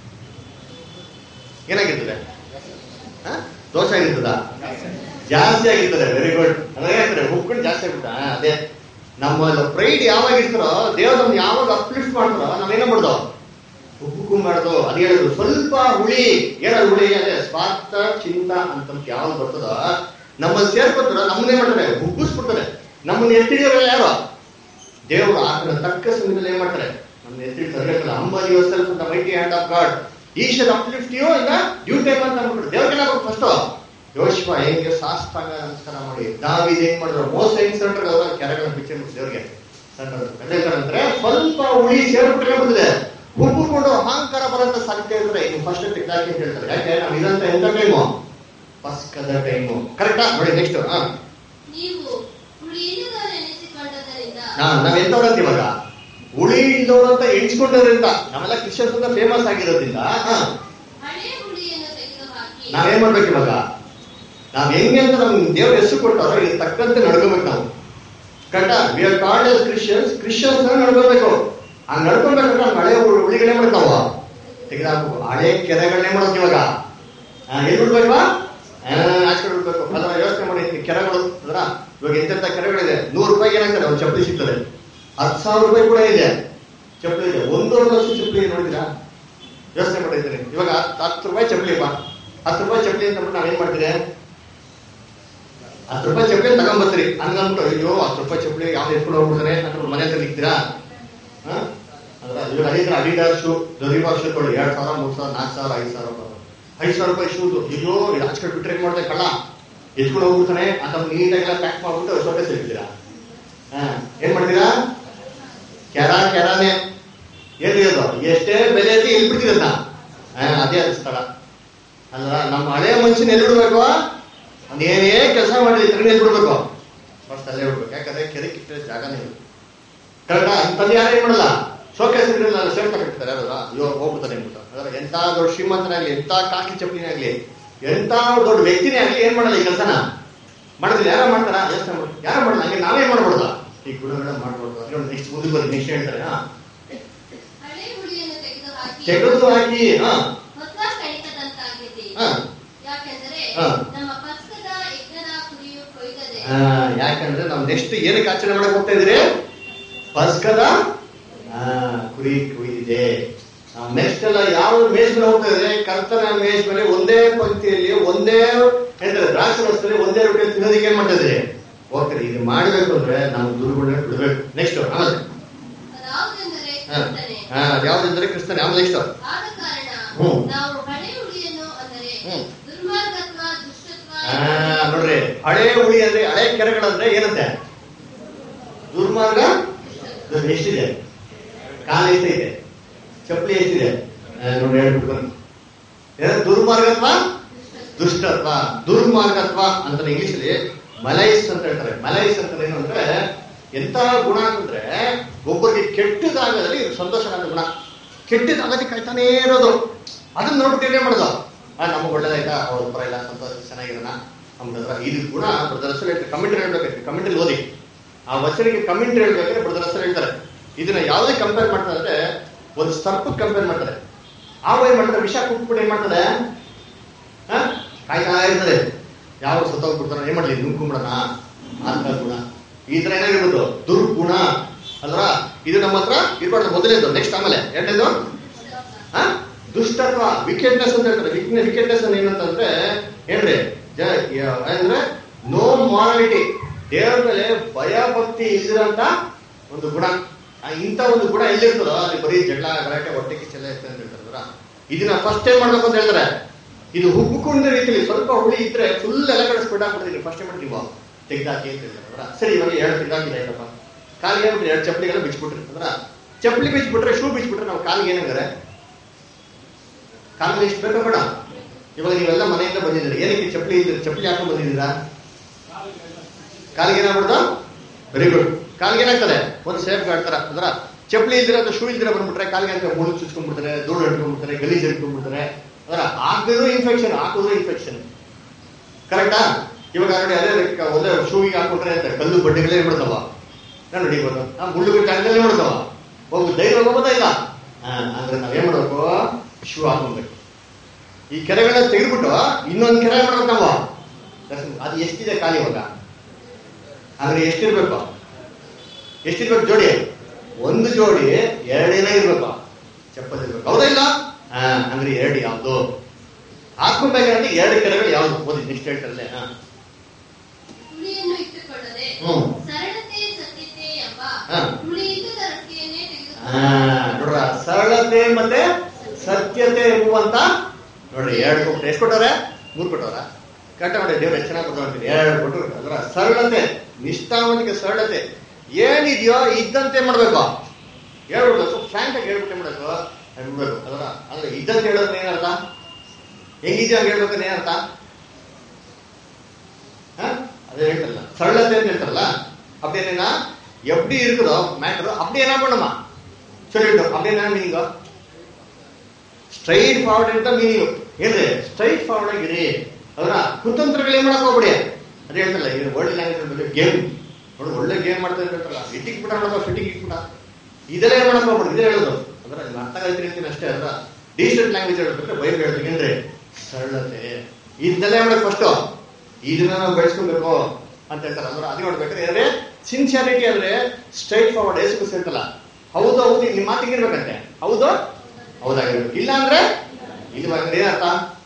ಏನಾಗಿರ್ತದೆ ಹ? ದೋಸೆ ಆಗಿರ್ತದ ಜಾಸ್ತಿ ಆಗಿರ್ತದೆ ವೆರಿ ಗುಡ್ ಅದೇ ಹೇಳ್ತಾರೆ ಉಪ್ಕೊಂಡು ಜಾಸ್ತಿ ಆಗ್ಬಿಟ್ಟ ಅದೇ ನಮ್ಮ ಪ್ರೈಡ್ ಯಾವಾಗ ಇರ್ತಾರೋ ದೇವ್ರು ನಮ್ಗೆ ಯಾವಾಗ ಅಪ್ಲಿಫ್ಟ್ ಮಾಡ್ತಾರೋ ನಾವೇನ ಮಾಡ್ದೋ ಉಪ್ಪು ಮಾಡ್ದು ಅದು ಹೇಳಿದ್ರು ಸ್ವಲ್ಪ ಹುಳಿ ಏನದು ಹುಳಿ ಅದೇ ಸ್ವಾರ್ಥ ಚಿಂತ ಅಂತ ಯಾವಾಗ ಬರ್ತದೋ ನಮ್ಮಲ್ಲಿ ಸೇರ್ಕೊತಾರೋ ನಮ್ಮನ್ನೇ ಮಾಡ್ತಾರೆ ಉಬ್ಬಿಸ್ಬಿಡ್ತಾರೆ ನಮ್ಮನ್ನ ಎತ್ತಿಡಿಯೋರು ಯಾರು ದೇವರು ಆತನ ತಕ್ಕ ಸಮಯದಲ್ಲಿ ಏನ್ ಮಾಡ್ತಾರೆ ನಮ್ಮ ಎತ್ತಿ ತರಬೇಕಲ್ಲ humble yourself the mighty hand of God he shall uplift you in due time ಅಂತ ಅಂದ್ಬಿಟ್ರು ದೇವ್ರಿಗೆ ಏನಾಗ್ಬೇಕು ಫಸ್ಟ್ ಯೋಶ್ವ ಹೆಂಗೆ ಸಾಷ್ಟಾಂಗ ನಮಸ್ಕಾರ ಮಾಡಿ ದಾವಿದ್ ಏನ್ ಮಾಡಿದ್ರು ಮೋಸ ಹೆಂಗ್ ಸೆಂಟರ್ ಅವರ ಕೆರೆಗಳ ಪಿಕ್ಚರ್ ಮಾಡಿ ದೇವ್ರಿಗೆ ಅಂದ್ರೆ ಸ್ವಲ್ಪ ಉಳಿ ಸೇರ್ಬಿಟ್ರೆ ಬಂದಿದೆ ಉಬ್ಬುಕೊಂಡು ಅಹಂಕಾರ ಬರಂತ ಸಾಧ್ಯ ಇದ್ರೆ ಇನ್ನು ಫಸ್ಟ್ ತೆಗ್ದಾಕಿ ಅಂತ ಹೇಳ್ತಾರೆ ಯಾಕೆ ನಾವು ಇದಂತ ಎಂತ ಟೈಮು ಪಸ್ಕದ ಟೈಮು ಕರೆಕ್ಟಾ ನೋಡಿ ನೆಕ್ಸ್ಟ್ ಹಾ ನೀವು ಹುಳಿಯಿಲ್ಲದ ನೆನೆಸಿಕೊಂಡದರಿಂದ ಹಾ ನಾವ್ ಎಂತವ್ರು ಅಂತ ಇವಾಗ ಹುಳಿ ಇಲ್ದವ್ರು ಅಂತ ಎಣಿಸ್ಕೊಂಡೋದ್ರಿಂದ ನಾವೆಲ್ಲ ಕ್ರಿಶ್ಚಿಯನ್ಸ್ ಅಂತ ಫೇಮಸ್ ಆಗಿರೋದ್ರಿಂದ ಹಾ, ಹಳೆ ಹುಳಿಯನ್ನು ತೆಗೆದುಹಾಕಿ ನಾವೇನ್ ಮಾಡ್ಬೇಕು ಇವಾಗ ನಾವ್ ಹೆಂಗೆ ಅಂತ ನಮ್ ದೇವ್ರ ಹೆಸರು ಕೊಟ್ಟಾರೋ ಇದಕ್ಕೆ ತಕ್ಕಂತೆ ನಡ್ಕೋಬೇಕು ನಾವು ಕರೆಕ್ಟಾ we are called as Christians Christians ನಡ್ಕೋಬೇಕು ಹಂಗ್ ನಡ್ಕೊಬೇಕಾದ್ರೆ ನಮ್ ಹಳೆ ಹುಳಿ- ಹುಳಿಗಳೇ ಮಾಡ್ತಾವ ತೆಗೆದಾಕ್ಬೇಕು ಹಳೆ ಕೆರೆಗಳನ್ನೇ ಮಾಡೋದು ಇವಾಗ ಆ, ಎಲ್ಲಿ ಬಿಡ್ಬೇಕು ಆಚೆ ಕಡೆ ಬಿಡ್ಬೇಕು ಅದರ ಯೋಚನೆ ಮಾಡಿ ಈ ಕೆರೆಗಳು ಅದರ ಇವಾಗ ಎಂತೆಂತ ಕೆರೆಗಳಿದೆ ನೂರು ರೂಪಾಯಿಗೆ ಏನಾಗ್ತದೆ ಒಂದು ಚಪ್ಪಲಿ ಸಿಗ್ತದೆ ಹತ್ತು ಸಾವಿರ ರೂಪಾಯಿ ಕೂಡ ಇದೆ ಚಪ್ಪಲಿ ಇದೆ ಒಂದೂವರೆ ಲಕ್ಷ ಚಪ್ಪಲಿ ನೋಡಿದಿರಾ ಯೋಚನೆ ಮಾಡಿದ್ದೀನಿ ಇವಾಗ ಹತ್ತು ಹತ್ತು ರೂಪಾಯಿ ಚಪ್ಪಲಿ ಬಾ ಹತ್ತು ರೂಪಾಯಿ ಚಪ್ಪಲಿ ಅಂತ ಅಂದ್ಬಿಟ್ಟು ನಾವೇನ್ ಮಾಡ್ತೀರಿ ಹತ್ತು ರೂಪಾಯಿ ಚಪ್ಪಲಿ ತಗೊಂಬತ್ತೀರಿ ಹಂಗಂದ್ಬಿಟ್ಟು ಅಯ್ಯೋ ಹತ್ತು ರೂಪಾಯಿ ಚಪ್ಪಲಿ ಯಾವ್ದು ಎತ್ಕೊಂಡು ಹೋಗ್ಬಿಡ್ತಾರೆ ಅಂತ ಮನೆ ಹತ್ರ ನಿಗ್ತೀರಾ ಹಾ? ಅದ್ರ ಇವಾಗ ಅಡಿದ್ರೆ ಅಡಿಡಾರ್ ಶೂ ದೊರಿಬಾರ್ ಶೂ ಕೊಡಿ ಎರಡ್ ಸಾವಿರ ಮೂರ್ ಸಾವಿರ ನಾಲ್ಕು ಸಾವಿರ ಐದು ಸಾವಿರ ರೂಪಾಯಿ ಐದು ಸಾವಿರ ರೂಪಾಯಿ ಶೂಸ್ ಅಯ್ಯೋ ಇದು ಆಚೆ ಬಿಟ್ರೆ ಏನ್ ಮಾಡ್ತಾರೆ ಕಳ್ಳ ಎತ್ಕೊಂಡು ಹೋಗ್ಬಿಡ್ತಾನೆ ಅಂತ ನೀಟಾಗೆಲ್ಲ ಪ್ಯಾಕ್ ಮಾಡ್ಬಿಟ್ಟು ಸೊಟ್ಟೆ ಸಿಗ್ತೀರಾ ಹಾ ಏನ್ ಮಾಡ್ತೀರಾ ಕೆರ ಕೆರಾನೆ ಏನ್ರಿ ಅದು ಎಷ್ಟೇ ಬೆಲೆ ಐತಿ ಎಲ್ಲಿ ಬಿಡ್ತೀರನ್ನ ಅದೇ ಅದು ಸ್ಥಳ ಅಲ್ವಾ ನಮ್ಮ ಹಳೆ ಮನುಷ್ಯನ ಎಲ್ಲಿ ಬಿಡ್ಬೇಕು ಅದೇನೇ ಕೆಲಸ ಮಾಡಿ ತಿರುಗಿ ಎಲ್ಲಿ ಬಿಡ್ಬೇಕು ಫಸ್ಟ್ ಅಲ್ಲೇ ಬಿಡ್ಬೇಕು ಯಾಕಂದ್ರೆ ಕೆರೆ ಕಿಟ್ಟರೆ ಜಾಗನೇ ಇಲ್ಲ ಕರೆಕ್ಟಾ ಅಂತದ್ದು ಯಾರು ಏನ್ ಮಾಡಲ್ಲ ಶೋಕೇಸ್ ಇರಲಿಲ್ಲ ಸೇರ್ತಾ ಕಟ್ತಾರೆ ಅಲ್ವಾ ಅಯ್ಯೋ ಹೋಗ್ಬಿಡ್ತಾನೆ ಅಂದ್ಬಿಟ್ಟು ಅದ್ರ ಎಂತ ದೊಡ್ಡ ಶ್ರೀಮಂತನೇ ಆಗ್ಲಿ ಎಂತ ಕಾಕಿ ಚಪ್ಲಿನೇ ಆಗ್ಲಿ ಎಂತ ದೊಡ್ಡ ವ್ಯಕ್ತಿನೇ ಆಗ್ಲಿ ಏನ್ ಮಾಡಲ್ಲ ಈ ಕೆಲಸನ ಮಾಡಿದ್ರೆ ಯಾರ ಮಾಡ್ತಾರ ಯೋಚನೆ ಮಾಡಿ ಯಾರು ಮಾಡಲ್ಲ ಹಂಗೆ ನಾವೇ ಮಾಡ್ಬೋದಲ್ಲ ಈ ಗುಣಗಳನ್ನ ಮಾಡ್ಬೋದು ನೆಕ್ಸ್ಟ್ ಮುಂದೆ ಬನ್ನಿ ನೆಕ್ಸ್ಟ್ ಹೇಳ್ತಾರೆ ಹಾ ಹಳೆ ಹುಳಿಯನ್ನು ತೆಗೆದುಹಾಕಿ ತೆಗೆದು ಹಾಕಿ ಹಾ ಹೊಸ ಕಣಿಕದಂತಾಗಿದೆ ಹಾ ಯಾಕೆಂದರೆ ಹಾ. ನಮ್ಮ ಪಸ್ಕದ ಯಜ್ಞದ ಕುರಿಯು ಕೊಯ್ದದೆ ಆ, ಯಾಕಂದ್ರೆ ನಾವು ನೆಕ್ಸ್ಟ್ ಏನಕ್ಕೆ ಆಚರಣೆ ಮಾಡಕ್ ಹೋಗ್ತಾ ಇದ್ರಿ ಪಸ್ಕದ ಆ, ಕುರಿ ಕುಯ್ದಿದೆ ನಾವು ನೆಕ್ಸ್ಟ್ ಎಲ್ಲ ಯಾವ ಮೇಜ್ ಮೇಲೆ ಹೋಗ್ತಾ ಇದ್ರೆ ಕರ್ತನ ಮೇಜ್ ಮೇಲೆ ಒಂದೇ ಪಂಕ್ತಿಯಲ್ಲಿ ಒಂದೇ ಹೇಳ್ತಾರೆ ದ್ರಾಕ್ಷಿ ರಸದಲ್ಲಿ ಒಂದೇ ರೊಟ್ಟಿ ತಿನ್ನೋದಕ್ಕೆ ಏನ್ ಮಾಡ್ತಾ ಇದ್ರಿ ಹೋಗ್ತಾರೆ ಇದು ಮಾಡ್ಬೇಕು ಅಂದ್ರೆ ನಾವು ದುರ್ಗುಣ ಬಿಡ್ಬೇಕು ನೆಕ್ಸ್ಟ್ ಆಮೇಲೆ ಅದಾವುದೆಂದರೆ ಹಾ. ಕ್ರಿಸ್ತನೇ ಹಾ, ಅದ್ಯಾವ್ದಂದ್ರೆ ಕ್ರಿಸ್ತನೇ ಆಮೇಲೆ ನೆಕ್ಸ್ಟ್ ಆದ ಕಾರಣ ಹ್ಮ್. ನಾವು ಹಳೆ ಹುಳಿಯನ್ನು ಅಂದರೆ ಹ್ಮ್. ದುರ್ಮಾರ್ಗತ್ವ ದುಷ್ಟತ್ವ ಆ, ನೋಡ್ರಿ ಹಳೆ ಹುಳಿ ಅಂದ್ರೆ ಹಳೆ ಕೆರೆಗಳಂದ್ರೆ ಏನಂತೆ ದುರ್ಮಾರ್ಗ ಇದು ಎಷ್ಟಿದೆ ಕಾಲ ಎಷ್ಟಿದೆ ಚಪ್ಪಲಿ ಎಷ್ಟಿದೆ ಆ, ನೋಡ್ರಿ ಹೇಳ್ಬಿಟ್ಟು ಏನು ದುರ್ಮಾರ್ಗತ್ವ ದುಷ್ಟತ್ವ ದುರ್ಮಾರ್ಗತ್ವ ಅಂತ ಇಂಗ್ಲಿಷ್ ಅಲ್ಲಿ ಮಲೈಸ್ ಅಂತ ಹೇಳ್ತಾರೆ ಮಲೈಸ್ ಅಂತ ಏನು ಅಂದ್ರೆ ಎಂತ ಗುಣ ಅಂತಂದ್ರೆ ಒಬ್ಬರಿಗೆ ಕೆಟ್ಟದಾಗದಲ್ಲಿ ಇದು ಸಂತೋಷವಾದ ಗುಣ ಕೆಟ್ಟದಾಗದೆ ಕಾಯ್ತಾನೇ ಇರೋದು ಅದನ್ನ ನೋಡ್ಬಿಟ್ಟು ಏನೇ ಮಾಡೋದು ಆ ನಮಗೆ ಒಳ್ಳೇದಾಯ್ತಾ ಅವ್ರ ಪರ ಇಲ್ಲ ಸಂತೋಷ ಚೆನ್ನಾಗಿರೋಣ ನಮ್ಗೆ ಇದು ಗುಣ ಬ್ರದರ್ ಹೆಸರು ಹೇಳ್ತಾರೆ ಕಮೆಂಟ್ರಿ ಹೇಳ್ಬೇಕಾಯ್ತು ಕಮೆಂಟ್ರಿ ಓದಿ ಆ ವಚನಿಗೆ ಕಮೆಂಟ್ರಿ ಹೇಳ್ಬೇಕಾದ್ರೆ ಬ್ರದರ್ ಹೆಸರು ಹೇಳ್ತಾರೆ ಇದನ್ನ ಯಾವುದೇ ಕಂಪೇರ್ ಮಾಡ್ತಾರೆ ಅಂದ್ರೆ ಒಂದು ಸರ್ಪಕ್ಕೆ ಕಂಪೇರ್ ಮಾಡ್ತಾರೆ ಆವ ಏನ್ ಮಾಡ್ತಾರೆ ವಿಷ ಕುಟ್ಬಿಟ್ಟು ಏನ್ ಮಾಡ್ತದೆ ಹ? ಕಾಯ್ತಾ ಇರ್ತದೆ ಯಾವ ಸತ್ತೋಗ್ಬಿಡ್ತಾರ ಏನ್ ಮಾಡ್ಲಿ ನುಂಗ್ಕೊಂಬಿಡೋಣ ಅಂತ ಗುಣ ಈ ತರ ಏನಾಗಿರ್ಬೋದು ದುರ್ಗುಣ ಅಲ್ವಾ ಇದು ನಮ್ಮ ಹತ್ರ ಇರ್ಬಾರ್ದು ಮೊದಲೇದು ನೆಕ್ಸ್ಟ್ ಆಮೇಲೆ ಎರಡನೇದು ಹ? ದುಷ್ಟತ್ವ ವಿಕೆಟ್ನೆಸ್ ಅಂತ ಹೇಳ್ತಾರೆ ವಿಕ್ನೆ ವಿಕೆಟ್ನೆಸ್ ಅಂದ್ರೆ ಏನಂತಂದ್ರೆ ಏನ್ರಿ ಜ- ಯ- ಅಂದ್ರೆ ನೋ ಮಾರಾಲಿಟಿ ದೇವರ ಮೇಲೆ ಭಯ ಭಕ್ತಿ ಇಲ್ಲಿರಂತ ಒಂದು ಗುಣ ಆ, ಇಂಥ ಒಂದು ಗುಣ ಎಲ್ಲಿರ್ತದೋ ಅಲ್ಲಿ ಬರೀ ಜಗಳ ಗಲಾಟೆ ಹೊಟ್ಟೆ ಕಿಚ್ಚೆಲ್ಲ ಇರ್ತದೆ ಅಂತ ಹೇಳ್ತಾರಲ್ಲ ಇದನ್ನ ಫಸ್ಟ್ ಏನ್ ಮಾಡ್ಬೇಕು ಅಂತ ಹೇಳ್ತಾರೆ ಇದು ಹುಬ್ಬುಕೊಂಡ ರೀತಿಯಲ್ಲಿ ಸ್ವಲ್ಪ ಹುಳಿ ಇದ್ರೆ ಫುಲ್ ಎಲ್ಲ ಕಡೆ ಸ್ಪ್ರೆಡ್ ಆಗ್ಬಿಡ್ತೀನಿ ಫಸ್ಟ್ ಏನ್ ಮಾಡ್ತೀವಿ ತೆಗ್ದಾಕಿ ಅಂತ ಹೇಳ್ತಾರಲ್ಲ ಸರಿ ಇವಾಗ ಎರಡು ತೆಗ್ದಾಕಿಲ್ಲ ಆಯ್ತಪ್ಪ ಕಾಲಿಗೆ ಏನ್ಬಿಟ್ರಿ ಎರಡು ಚಪ್ಪಲಿಗೆಲ್ಲ ಬಿಚ್ಬಿಟ್ರಿ ಅಂದ್ರ ಚಪ್ಪಲಿ ಬಿಚ್ಬಿಟ್ರೆ ಶೂ ಬಿಚ್ಬಿಟ್ರೆ ನಾವು ಕಾಲಿಗೆ ಏನಂಗಾರೆ ಕಾಲಿಗೆ ಎಷ್ಟು ಬೇಕೋ ಬೇಡ ಇವಾಗ ನೀವೆಲ್ಲ ಮನೆಯಿಂದ ಬಂದಿದ್ದೀರಿ ಏನಕ್ಕೆ ಚಪ್ಪಲಿ ಇದ್ದೀರಿ ಚಪ್ಪಲಿ ಹಾಕೊಂಡು ಬಂದಿದ್ದೀರಾ ಕಾಲಿಗೆ ಏನಾಗ್ಬಿಡ್ದು ವೆರಿ ಗುಡ್ ಕಾಲಿಗೆ ಏನಾಗ್ತದೆ ಒಂದು ಸೇಫ್ ಗಾರ್ಡ್ ತರ ಅಂದ್ರ ಚಪ್ಪಲಿ ಇಲ್ದಿರ ಅಥವಾ ಶೂ ಇಲ್ದಿರ ಬಂದ್ಬಿಟ್ರೆ ಕಾಲಿಗೆ ಅಂತ ಮುಳು ಚುಚ್ಕೊಂಡ್ಬಿಡ್ತಾರೆ ಧೂಳು ಇಟ್ಕೊಂಡ್ಬಿಡ್ತಾರೆ ಗಲೀಜ್ ಇಟ್ಕೊಂಡ್ಬಿಡ್ತಾರೆ ಅದರ ಹಾಕಿದ್ರು ಇನ್ಫೆಕ್ಷನ್ ಹಾಕಿದ್ರು ಇನ್ಫೆಕ್ಷನ್ ಕರೆಕ್ಟಾ ಇವಾಗ ನೋಡಿ ಅದೇ ಲೆಕ್ಕ ಒಂದೇ ಶೂಗೆ ಹಾಕೊಂಡ್ರೆ ಅಂತ ಕಲ್ಲು ಬಡ್ಡಿಗಳೇ ಬಿಡ್ತಾವ ನಾನು ನಡಿಬೋದು ಆ ಮುಳ್ಳುಗಳ ಜಾಗದಲ್ಲೇ ಬಿಡ್ತಾವ ಹೋಗು ಧೈರ್ಯ ಹೋಗೋದಾ ಇಲ್ಲ ಹಾ, ಅಂದ್ರೆ ನಾವೇನ್ ಮಾಡ್ಬೇಕು ಶೂ ಹಾಕೊಬೇಕು ಈ ಕೆರೆಗಳನ್ನ ತೆಗೆದ್ಬಿಟ್ಟು ಇನ್ನೊಂದು ಕೆರೆ ಮಾಡ್ಬೇಕು ನಾವು ದರ್ಶನ ಅದು ಎಷ್ಟಿದೆ ಖಾಲಿ ಇವಾಗ ಅಂದ್ರೆ ಎಷ್ಟಿರ್ಬೇಕು ಎಷ್ಟಿರ್ಬೇಕು ಜೋಡಿ ಒಂದು ಜೋಡಿ ಎರಡೇನ ಇರ್ಬೇಕು ಚಪ್ಪಲ್ ಇರ್ಬೇಕು ಹೌದಾ ಇಲ್ಲ ಹಾ ಅಂದ್ರೆ ಎರಡು ಯಾವ್ದು ಹಾಕ್ಬೇಕಾದ್ರೆ ಎರಡು ಕೆರೆಗಳು ಯಾವ್ದು ಓದಿ ನೆಕ್ಸ್ಟ್ ಹೇಳ್ತಾರಲ್ಲೇ ಹಾ ಹುಳಿಯನ್ನು ಇಟ್ಟುಕೊಳ್ಳದೆ ಹ್ಮ್. ಸರಳತೆ ಸತ್ಯತೆ ಎಂಬ ಹಾ. ಹುಳಿ ಇಲ್ಲದ ರೊಟ್ಟಿಯನ್ನೇ ಆ, ತೆಗೆದುಕೊಂಡು ನೋಡ್ರ ಸರಳತೆ ಮತ್ತೆ ಸತ್ಯತೆ ಎಂಬುವಂತ ನೋಡ್ರಿ ಎರಡು ಕೊಟ್ಟು ಎಷ್ಟು ಕೊಟ್ಟವ್ರೆ ಮೂರು ಕೊಟ್ಟವ್ರ ಕರೆಕ್ಟ್ ನೋಡಿ ದೇವ್ರು ಎಷ್ಟು ಚೆನ್ನಾಗಿ ಕೊಟ್ಟು ಎರಡು ಕೊಟ್ಟು ಅದರ ಸರಳತೆ ನಿಷ್ಠಾವಂತಿಕೆ ಸರಳತೆ ಏನಿದೆಯೋ ಇದ್ದಂತೆ ಮಾಡ್ಬೇಕು ಹೇಳ್ಬಿಡ್ಬೇಕು ಫ್ರಾಂಕ್ ಆಗಿ ಹೇಳ್ಬಿಟ್ಟೆ ಮಾಡ್ಬೇಕು ಹೇಳ್ಬಿಡ್ಬೇಕು ಅದರ ಅಂದ್ರೆ ಇದ್ದಂತೆ ಹೇಳೋದ್ರೆ ಏನರ್ಥ ಹೆಂಗಿದ್ಯೋ ಹಂಗೆ ಹೇಳ್ಬೇಕಂದ್ರೆ ಏನರ್ಥ ಹ? ಅದೇ ಅದೇ ಹೇಳ್ತಾರಲ್ಲ ಸರಳತೆ ಅಂತ ಹೇಳ್ತಾರಲ್ಲ அப்படின்னா எப்படி இருக்குதோ மேட்டரோ அப்படி என்ன பண்ணுமா சொல்லிட்டோம் அப்படி என்ன மீனிங் ಸ್ಟ್ರೈಟ್ ಫಾರ್ವರ್ಡ್ ಅಂತ ಮೀನಿಂಗ್ ಏನ್ರಿ ಸ್ಟ್ರೈಟ್ ಫಾರ್ವರ್ಡ್ ಆಗಿರಿ ಅದರ ಕುತಂತ್ರಗಳೇ ಮಾಡಕ್ ಹೋಗ್ಬಿಡಿ ಅದೇ ಹೇಳ್ತಲ್ಲ ಇದು ವರ್ಲ್ಡ್ ಲ್ಯಾಂಗ್ವೇಜ್ ಗೇಮ್ ನೋಡಿ ಒಳ್ಳೆ ಗೇಮ್ ಮಾಡ್ತಾ ಇರ್ತಾರಲ್ಲ ಫಿಟ್ಟಿಂಗ್ ಬಿಡ ನೋಡೋ ಫಿಟ್ಟಿಂಗ್ ಇಟ್ಬಿಡ ಇದೆಲ್ಲ ಏನ್ ಮಾಡಕ್ ಹೋಗ್ಬಿಡಿ ಇದೇ ಹೇಳೋದು ಅಂದ್ರೆ ನಿಮ್ಗೆ ಅರ್ಥ ಆಯ್ತು ಅಂತೀನಿ ಅಷ್ಟೇ ಅಲ್ಲ ಡಿಜಿಟಲ್ ಲ್ಯಾಂಗ್ವೇಜ್ ಹೇಳ್ಬೇಕು ಬೈಬಲ್ ಹೇಳ್ಬೇಕು ಏನ್ರಿ ಸರಳತೆ ಇದನ್ನೆಲ್ಲ ಏನ್ ಮಾಡ್ಬೇಕು ಫಸ್ಟ್ ಇದನ್ನ ನಾವು ಬೆಳೆಸ್ಕೊಬೇಕು ಅಂತ ಹೇಳ್ತಾರೆ ಅಂದ್ರೆ ಅದೇ ನೋಡ್ಬೇಕಾದ್ರೆ ಅಂದ್ರೆ ಸಿನ್ಸಿಯಾರಿಟಿ ಅಂದ್ರೆ ಸ್ಟ್ರೈಟ್ ಫಾರ್ವರ್ಡ್ ಏಸು ಇರ್ತಲ್ಲ ಹೌದು ಹೌದು ನಿಮ್ಮ ಮಾತಿಗೆ ಇರ್ಬೇಕಂತೆ ಹೌದು ಹೌದಾಗಿರ್ಬೇಕು ಇಲ್ಲ ಅಂದ್ರೆ ಇದು ಏನ್ ಅರ್ಥ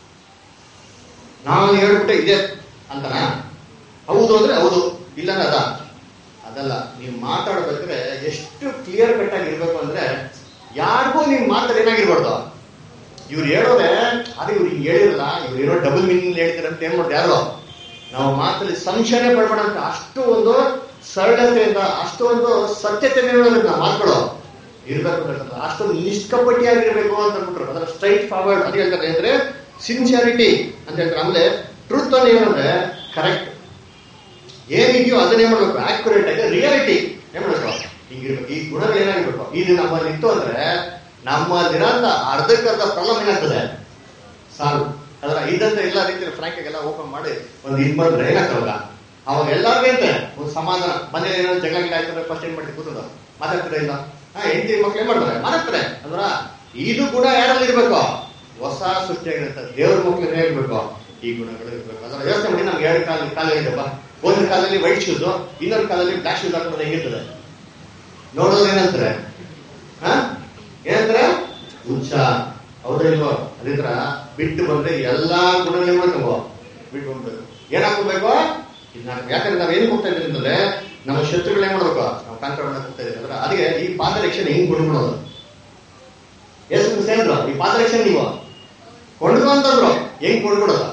ನಾವು ಹೇಳ್ಬಿಟ್ಟೆ ಇದೆ ಅಂತನಾ ಹೌದು ಅಂದ್ರೆ ಹೌದು ಇಲ್ಲ ಅಂದ್ರೆ ಅದ ಅದಲ್ಲ ನೀವು ಮಾತಾಡ್ಬೇಕಾದ್ರೆ ಎಷ್ಟು ಕ್ಲಿಯರ್ ಕಟ್ ಆಗಿ ಇರ್ಬೇಕು ಅಂದ್ರೆ ಯಾರಿಗೂ ನೀವು ಮಾತಾಡಿ ಏನಾಗಿರ್ಬಾರ್ದು ಇವ್ರು ಹೇಳೋರೆ ಅದೇ ಇವ್ರು ಹಿಂಗ್ ಹೇಳಿರಲ್ಲ ಇವ್ರು ಏನೋ ಡಬಲ್ ಮೀನಿಂಗ್ ಹೇಳ್ತಾರೆ ಅಂತ ಏನ್ ಮಾಡ್ತಾರೆ ಯಾರು ನಾವು ಮಾತಲ್ಲಿ ಸಂಶಯನೇ ಪಡ್ಬೇಡ ಅಂತ ಅಷ್ಟು ಒಂದು ಸರಳತೆಯಿಂದ ಅಷ್ಟು ಒಂದು ಸತ್ಯತೆಯಿಂದ ಹೇಳೋದಕ್ಕೆ ನಾವು ಮಾತುಗಳು ಇರ್ಬೇಕು ಅಂತ ಅಷ್ಟೊಂದು ನಿಷ್ಕಪಟಿಯಾಗಿರ್ಬೇಕು ಅಂತ ಅಂದ್ಬಿಟ್ರು ಅದರ ಸ್ಟ್ರೈಟ್ ಫಾರ್ವರ್ಡ್ ಅಂತ ಹೇಳ್ತಾರೆ ಅಂದ್ರೆ ಸಿನ್ಸಿಯಾರಿಟಿ ಅಂತ ಹೇಳ್ತಾರೆ ಆಮೇಲೆ ಟ್ರೂತ್ ಅಲ್ಲಿ ಏನಂದ್ರೆ ಕರೆಕ್ಟ್ ಏನಿದೆಯೋ ಅದನ್ನೇ ಮಾಡ್ಬೇಕು ಆಕ್ಯುರೇಟ್ ಆಗಿ ರಿಯಾಲಿಟಿ ಏನ್ ಮಾಡ್ಬೇಕು ಹಿಂಗಿರ್ಬೇಕು ಈ ಗುಣಗಳು ಏನಾಗಿರ್ಬೇಕು ಇದು ನಮ್ಮಲ್ಲಿ ಇತ್ತು ಅಂದ್ರೆ ನಮ್ಮಲ್ಲಿರೋಂಥ ಅರ್ಧಕ್ಕರ್ಧ ಪ್ರಾಬ್ಲಮ್ ಏನಾಗ್ತದೆ ಸಾಲ್ವ್ ಅದರ ಇದಂತ ಎಲ್ಲ ರೀತಿಯ ಫ್ರಾಂಕ್ ಎಲ್ಲ ಓಪನ್ ಮಾಡಿ ಒಂದು ಇದು ಬಂದ್ರೆ ಏನಾಗ್ತವಲ್ಲ ಅವಾಗ ಎಲ್ಲಾರ್ಗೂ ಅಂತ ಒಂದು ಸಮಾಧಾನ ಮನೇಲಿ ಏನೋ ಜಗಳ ಗಿಡ ಆಯ್ತಂದ್ರೆ ಫಸ್ಟ್ ಏನ್ ಮಾಡ್ತೀವಿ ಕೂತದ ಮಾತಾಡ್ತಾರೆ ಇಲ್ಲ ಹಾ ಹೆಂಡತಿ ಮಕ್ಳು ಏನ್ ಮಾಡ್ತಾರೆ ಮಾತಾಡ್ತಾರೆ ಅಂದ್ರ ಇದು ಗುಣ ಯಾರಲ್ಲಿ ಇರ್ಬೇಕು ಹೊಸ ಸೃಷ್ಟಿಯಾಗಿರುತ್ತೆ ದೇವ್ರ ಮಕ್ಳು ಹೇಗಿರ್ಬೇಕು ಈ ಗುಣಗಳು ಇರ್ಬೇಕು ಅದರ ಯೋಚನೆ ಮಾಡಿ ನಮ್ಗೆ ಎರಡು ಕಾಲ ಕಾಲ ಇದೆಯಪ್ಪ ಒಂದು ಕಾಲದಲ್ಲಿ ವೈಟ್ ಶೂಸ್ ಇನ್ನೊಂದು ಕಾಲದಲ್ಲಿ ಬ್ಲಾಕ್ ಶೂಸ್ ಹಾಕೋದು ಹೆಂಗಿರ್ತದೆ ನೋಡೋದು ಏನಂತಾರೆ ಹಾ ಏನಂತಾರೆ ಹುಚ್ಚ ಹೌದಾ ಇಲ್ವೋ ಅದೇ ತರ ಬಿಟ್ಟು ಬಂದ್ರೆ ಎಲ್ಲಾ ಗುಣಗಳೇ ಮಾಡ್ಕೋ ಬಿಟ್ಟು ಬಂದ್ಬೇಕು ಏನ್ ಹಾಕೋಬೇಕು ಇದ್ನ ಯಾಕಂದ್ರೆ ನಾವ್ ಏನ್ ಹೋಗ್ತಾ ಇದ್ದೀವಿ ಅಂತಂದ್ರೆ ನಮ್ಮ ಶತ್ರುಗಳೇ ಮಾಡ್ಬೇಕು ನಾವು ಕಾಂಟ್ರೋಲ್ ಮಾಡಕ್ ಹೋಗ್ತಾ ಇದೀವಿ ಅಂದ್ರೆ ಅದಕ್ಕೆ ಈ ಪಾದರಕ್ಷಣೆ ಹಿಂಗ್ ಕೊಂಡ್ಕೊಳೋದು ಎಷ್ಟು ಸೇರಿದ್ರು ಈ ಪಾದರಕ್ಷಣೆ ನೀವು ಕೊಂಡ್ಕೊ ಅಂತಂದ್ರು ಹೆಂಗ್ ಕೊಂಡ್ಕೊಡೋದು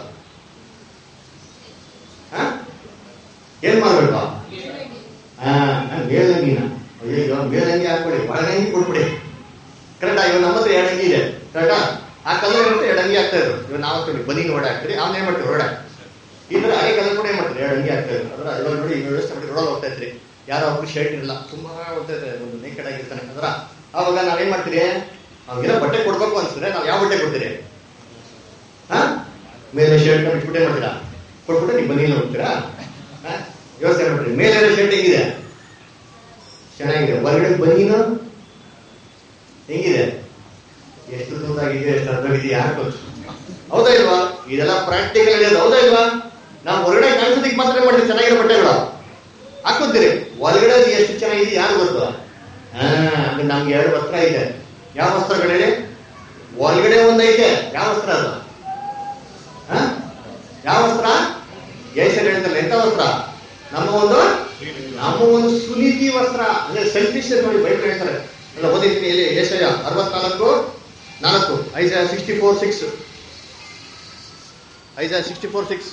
ಹಾ ಏನ್ ಮಾಡ್ಬೇಕು ಹಾ ಮೇಲಂಗಿನ ಅಯ್ಯೋ ಮೇಲಂಗಿ ಹಾಕ್ಬಿಡಿ ಒಳಗಂಗಿ ಕೊಟ್ಬಿಡಿ ಕರೆಕ್ಟಾ ಇವಾಗ ನಮ್ಮ ಹತ್ರ ಎಡಂಗಿ ಇದೆ ಕರೆಕ್ಟಾ ಆ ಕಲರ್ ಇರುತ್ತೆ ಎಡಂಗಿ ಆಗ್ತಾ ಇದ್ರು ಇವಾಗ ನಾವು ಹಾಕ್ತೀವಿ ಬನೀನ್ ಓಡ ಹಾಕ್ತೀರಿ ಅವ್ನ ಏನ್ ಮಾಡ್ತೀವಿ ಓಡ ಇದ್ರೆ ಅದೇ ಕಲರ್ ಕೂಡ ಏನ್ ಮಾಡ್ತೀರಿ ಎಡಂಗಿ ಆಗ್ತಾ ಇದ್ರು ಅದ್ರ ಇವಾಗ ನೋಡಿ ಈ ವ್ಯವಸ್ಥೆ ಮಾಡಿ ರೋಡಲ್ಲಿ ಹೋಗ್ತಾ ಇದ್ರಿ ಯಾರೋ ಒಬ್ರು ಶರ್ಟ್ ಇರಲ್ಲ ತುಂಬಾ ಹೋಗ್ತಾ ಇದ್ದಾರೆ ಒಂದು ನೇಕೆಡ್ ಆಗಿರ್ತಾನೆ ಅದ್ರ ಅವಾಗ ನಾವೇನ್ ಮಾಡ್ತೀರಿ ಅವ್ನಿಗೆಲ್ಲ ಬಟ್ಟೆ ಕೊಡ್ಬೇಕು ಅನ್ಸಿದ್ರೆ ನಾವ್ ಯಾವ ಬಟ್ಟೆ ಕೊಡ್ತೀರಿ ಹಾ ಮೇಲೆ ಶರ್ಟ್ ಬಿಟ್ಬಿಟ್ಟೆ ಮಾಡ್ತೀರಾ ಕೊಟ್ಬಿಟ್ಟು ನೀವು ಬನೀನ್ ಹೋಗ್ತೀರಾ ಹಾ? ಯೋಚನೆ ಮಾಡ್ರಿ ಮೇಲೆ ಶರ್ಟ್ ಹೆಂಗಿದೆ ಚೆನ್ನಾಗಿದೆ ಹೊರಗಡೆ ಬನೀನು ಹೆಂಗಿದೆ ಎಷ್ಟು ತುಂಡಾಗಿದೆ ಎಷ್ಟು ಅರ್ಧವಿದೆ ಯಾರು ಗೊತ್ತು ಹೌದಾ ಇಲ್ವಾ ಇದೆಲ್ಲ ಪ್ರಾಕ್ಟಿಕಲ್ ಇದೆ ಹೌದಾ ಇಲ್ವಾ ನಾವು ಹೊರಗಡೆ ಕಾಣಿಸೋದಕ್ಕೆ ಮಾತ್ರ ಮಾಡ್ತೀವಿ ಚೆನ್ನಾಗಿರೋ ಬಟ್ಟೆಗಳು ಹಾಕೋತೀರಿ ಒಳಗಡೆ ಅದು ಎಷ್ಟು ಚೆನ್ನಾಗಿದೆ ಯಾರು ಗೊತ್ತು ಹಾ ಅಂದ್ರೆ ನಮ್ಗೆ ಎರಡು ವಸ್ತ್ರ ಇದೆ ಯಾವ ವಸ್ತ್ರಗಳಲ್ಲಿ ಒಳಗಡೆ ಒಂದೈತೆ ಯಾವ ವಸ್ತ್ರ ಅದು ಹಾ? ಯಾವ ವಸ್ತ್ರ ಏಸರ್ ಹೇಳ್ತಾರೆ ಎಂತ ವಸ್ತ್ರ ನಮ್ಮ ಒಂದು ನಮ್ಮ ಒಂದು ಸುನೀತಿ ವಸ್ತ್ರ ಅಂದ್ರೆ ಸೆಲ್ಫಿಶ್ ನೋಡಿ ಬೈಬಲ್ ಹೇಳ್ತಾರೆ ಅಲ್ಲ ಓದಿದ್ದೀನಿ ಇಲ್ಲಿ ಏಷಯ ಅರವತ್ನಾಲ್ಕು ನಾಲ್ಕು Isaiah sixty four six Isaiah sixty four six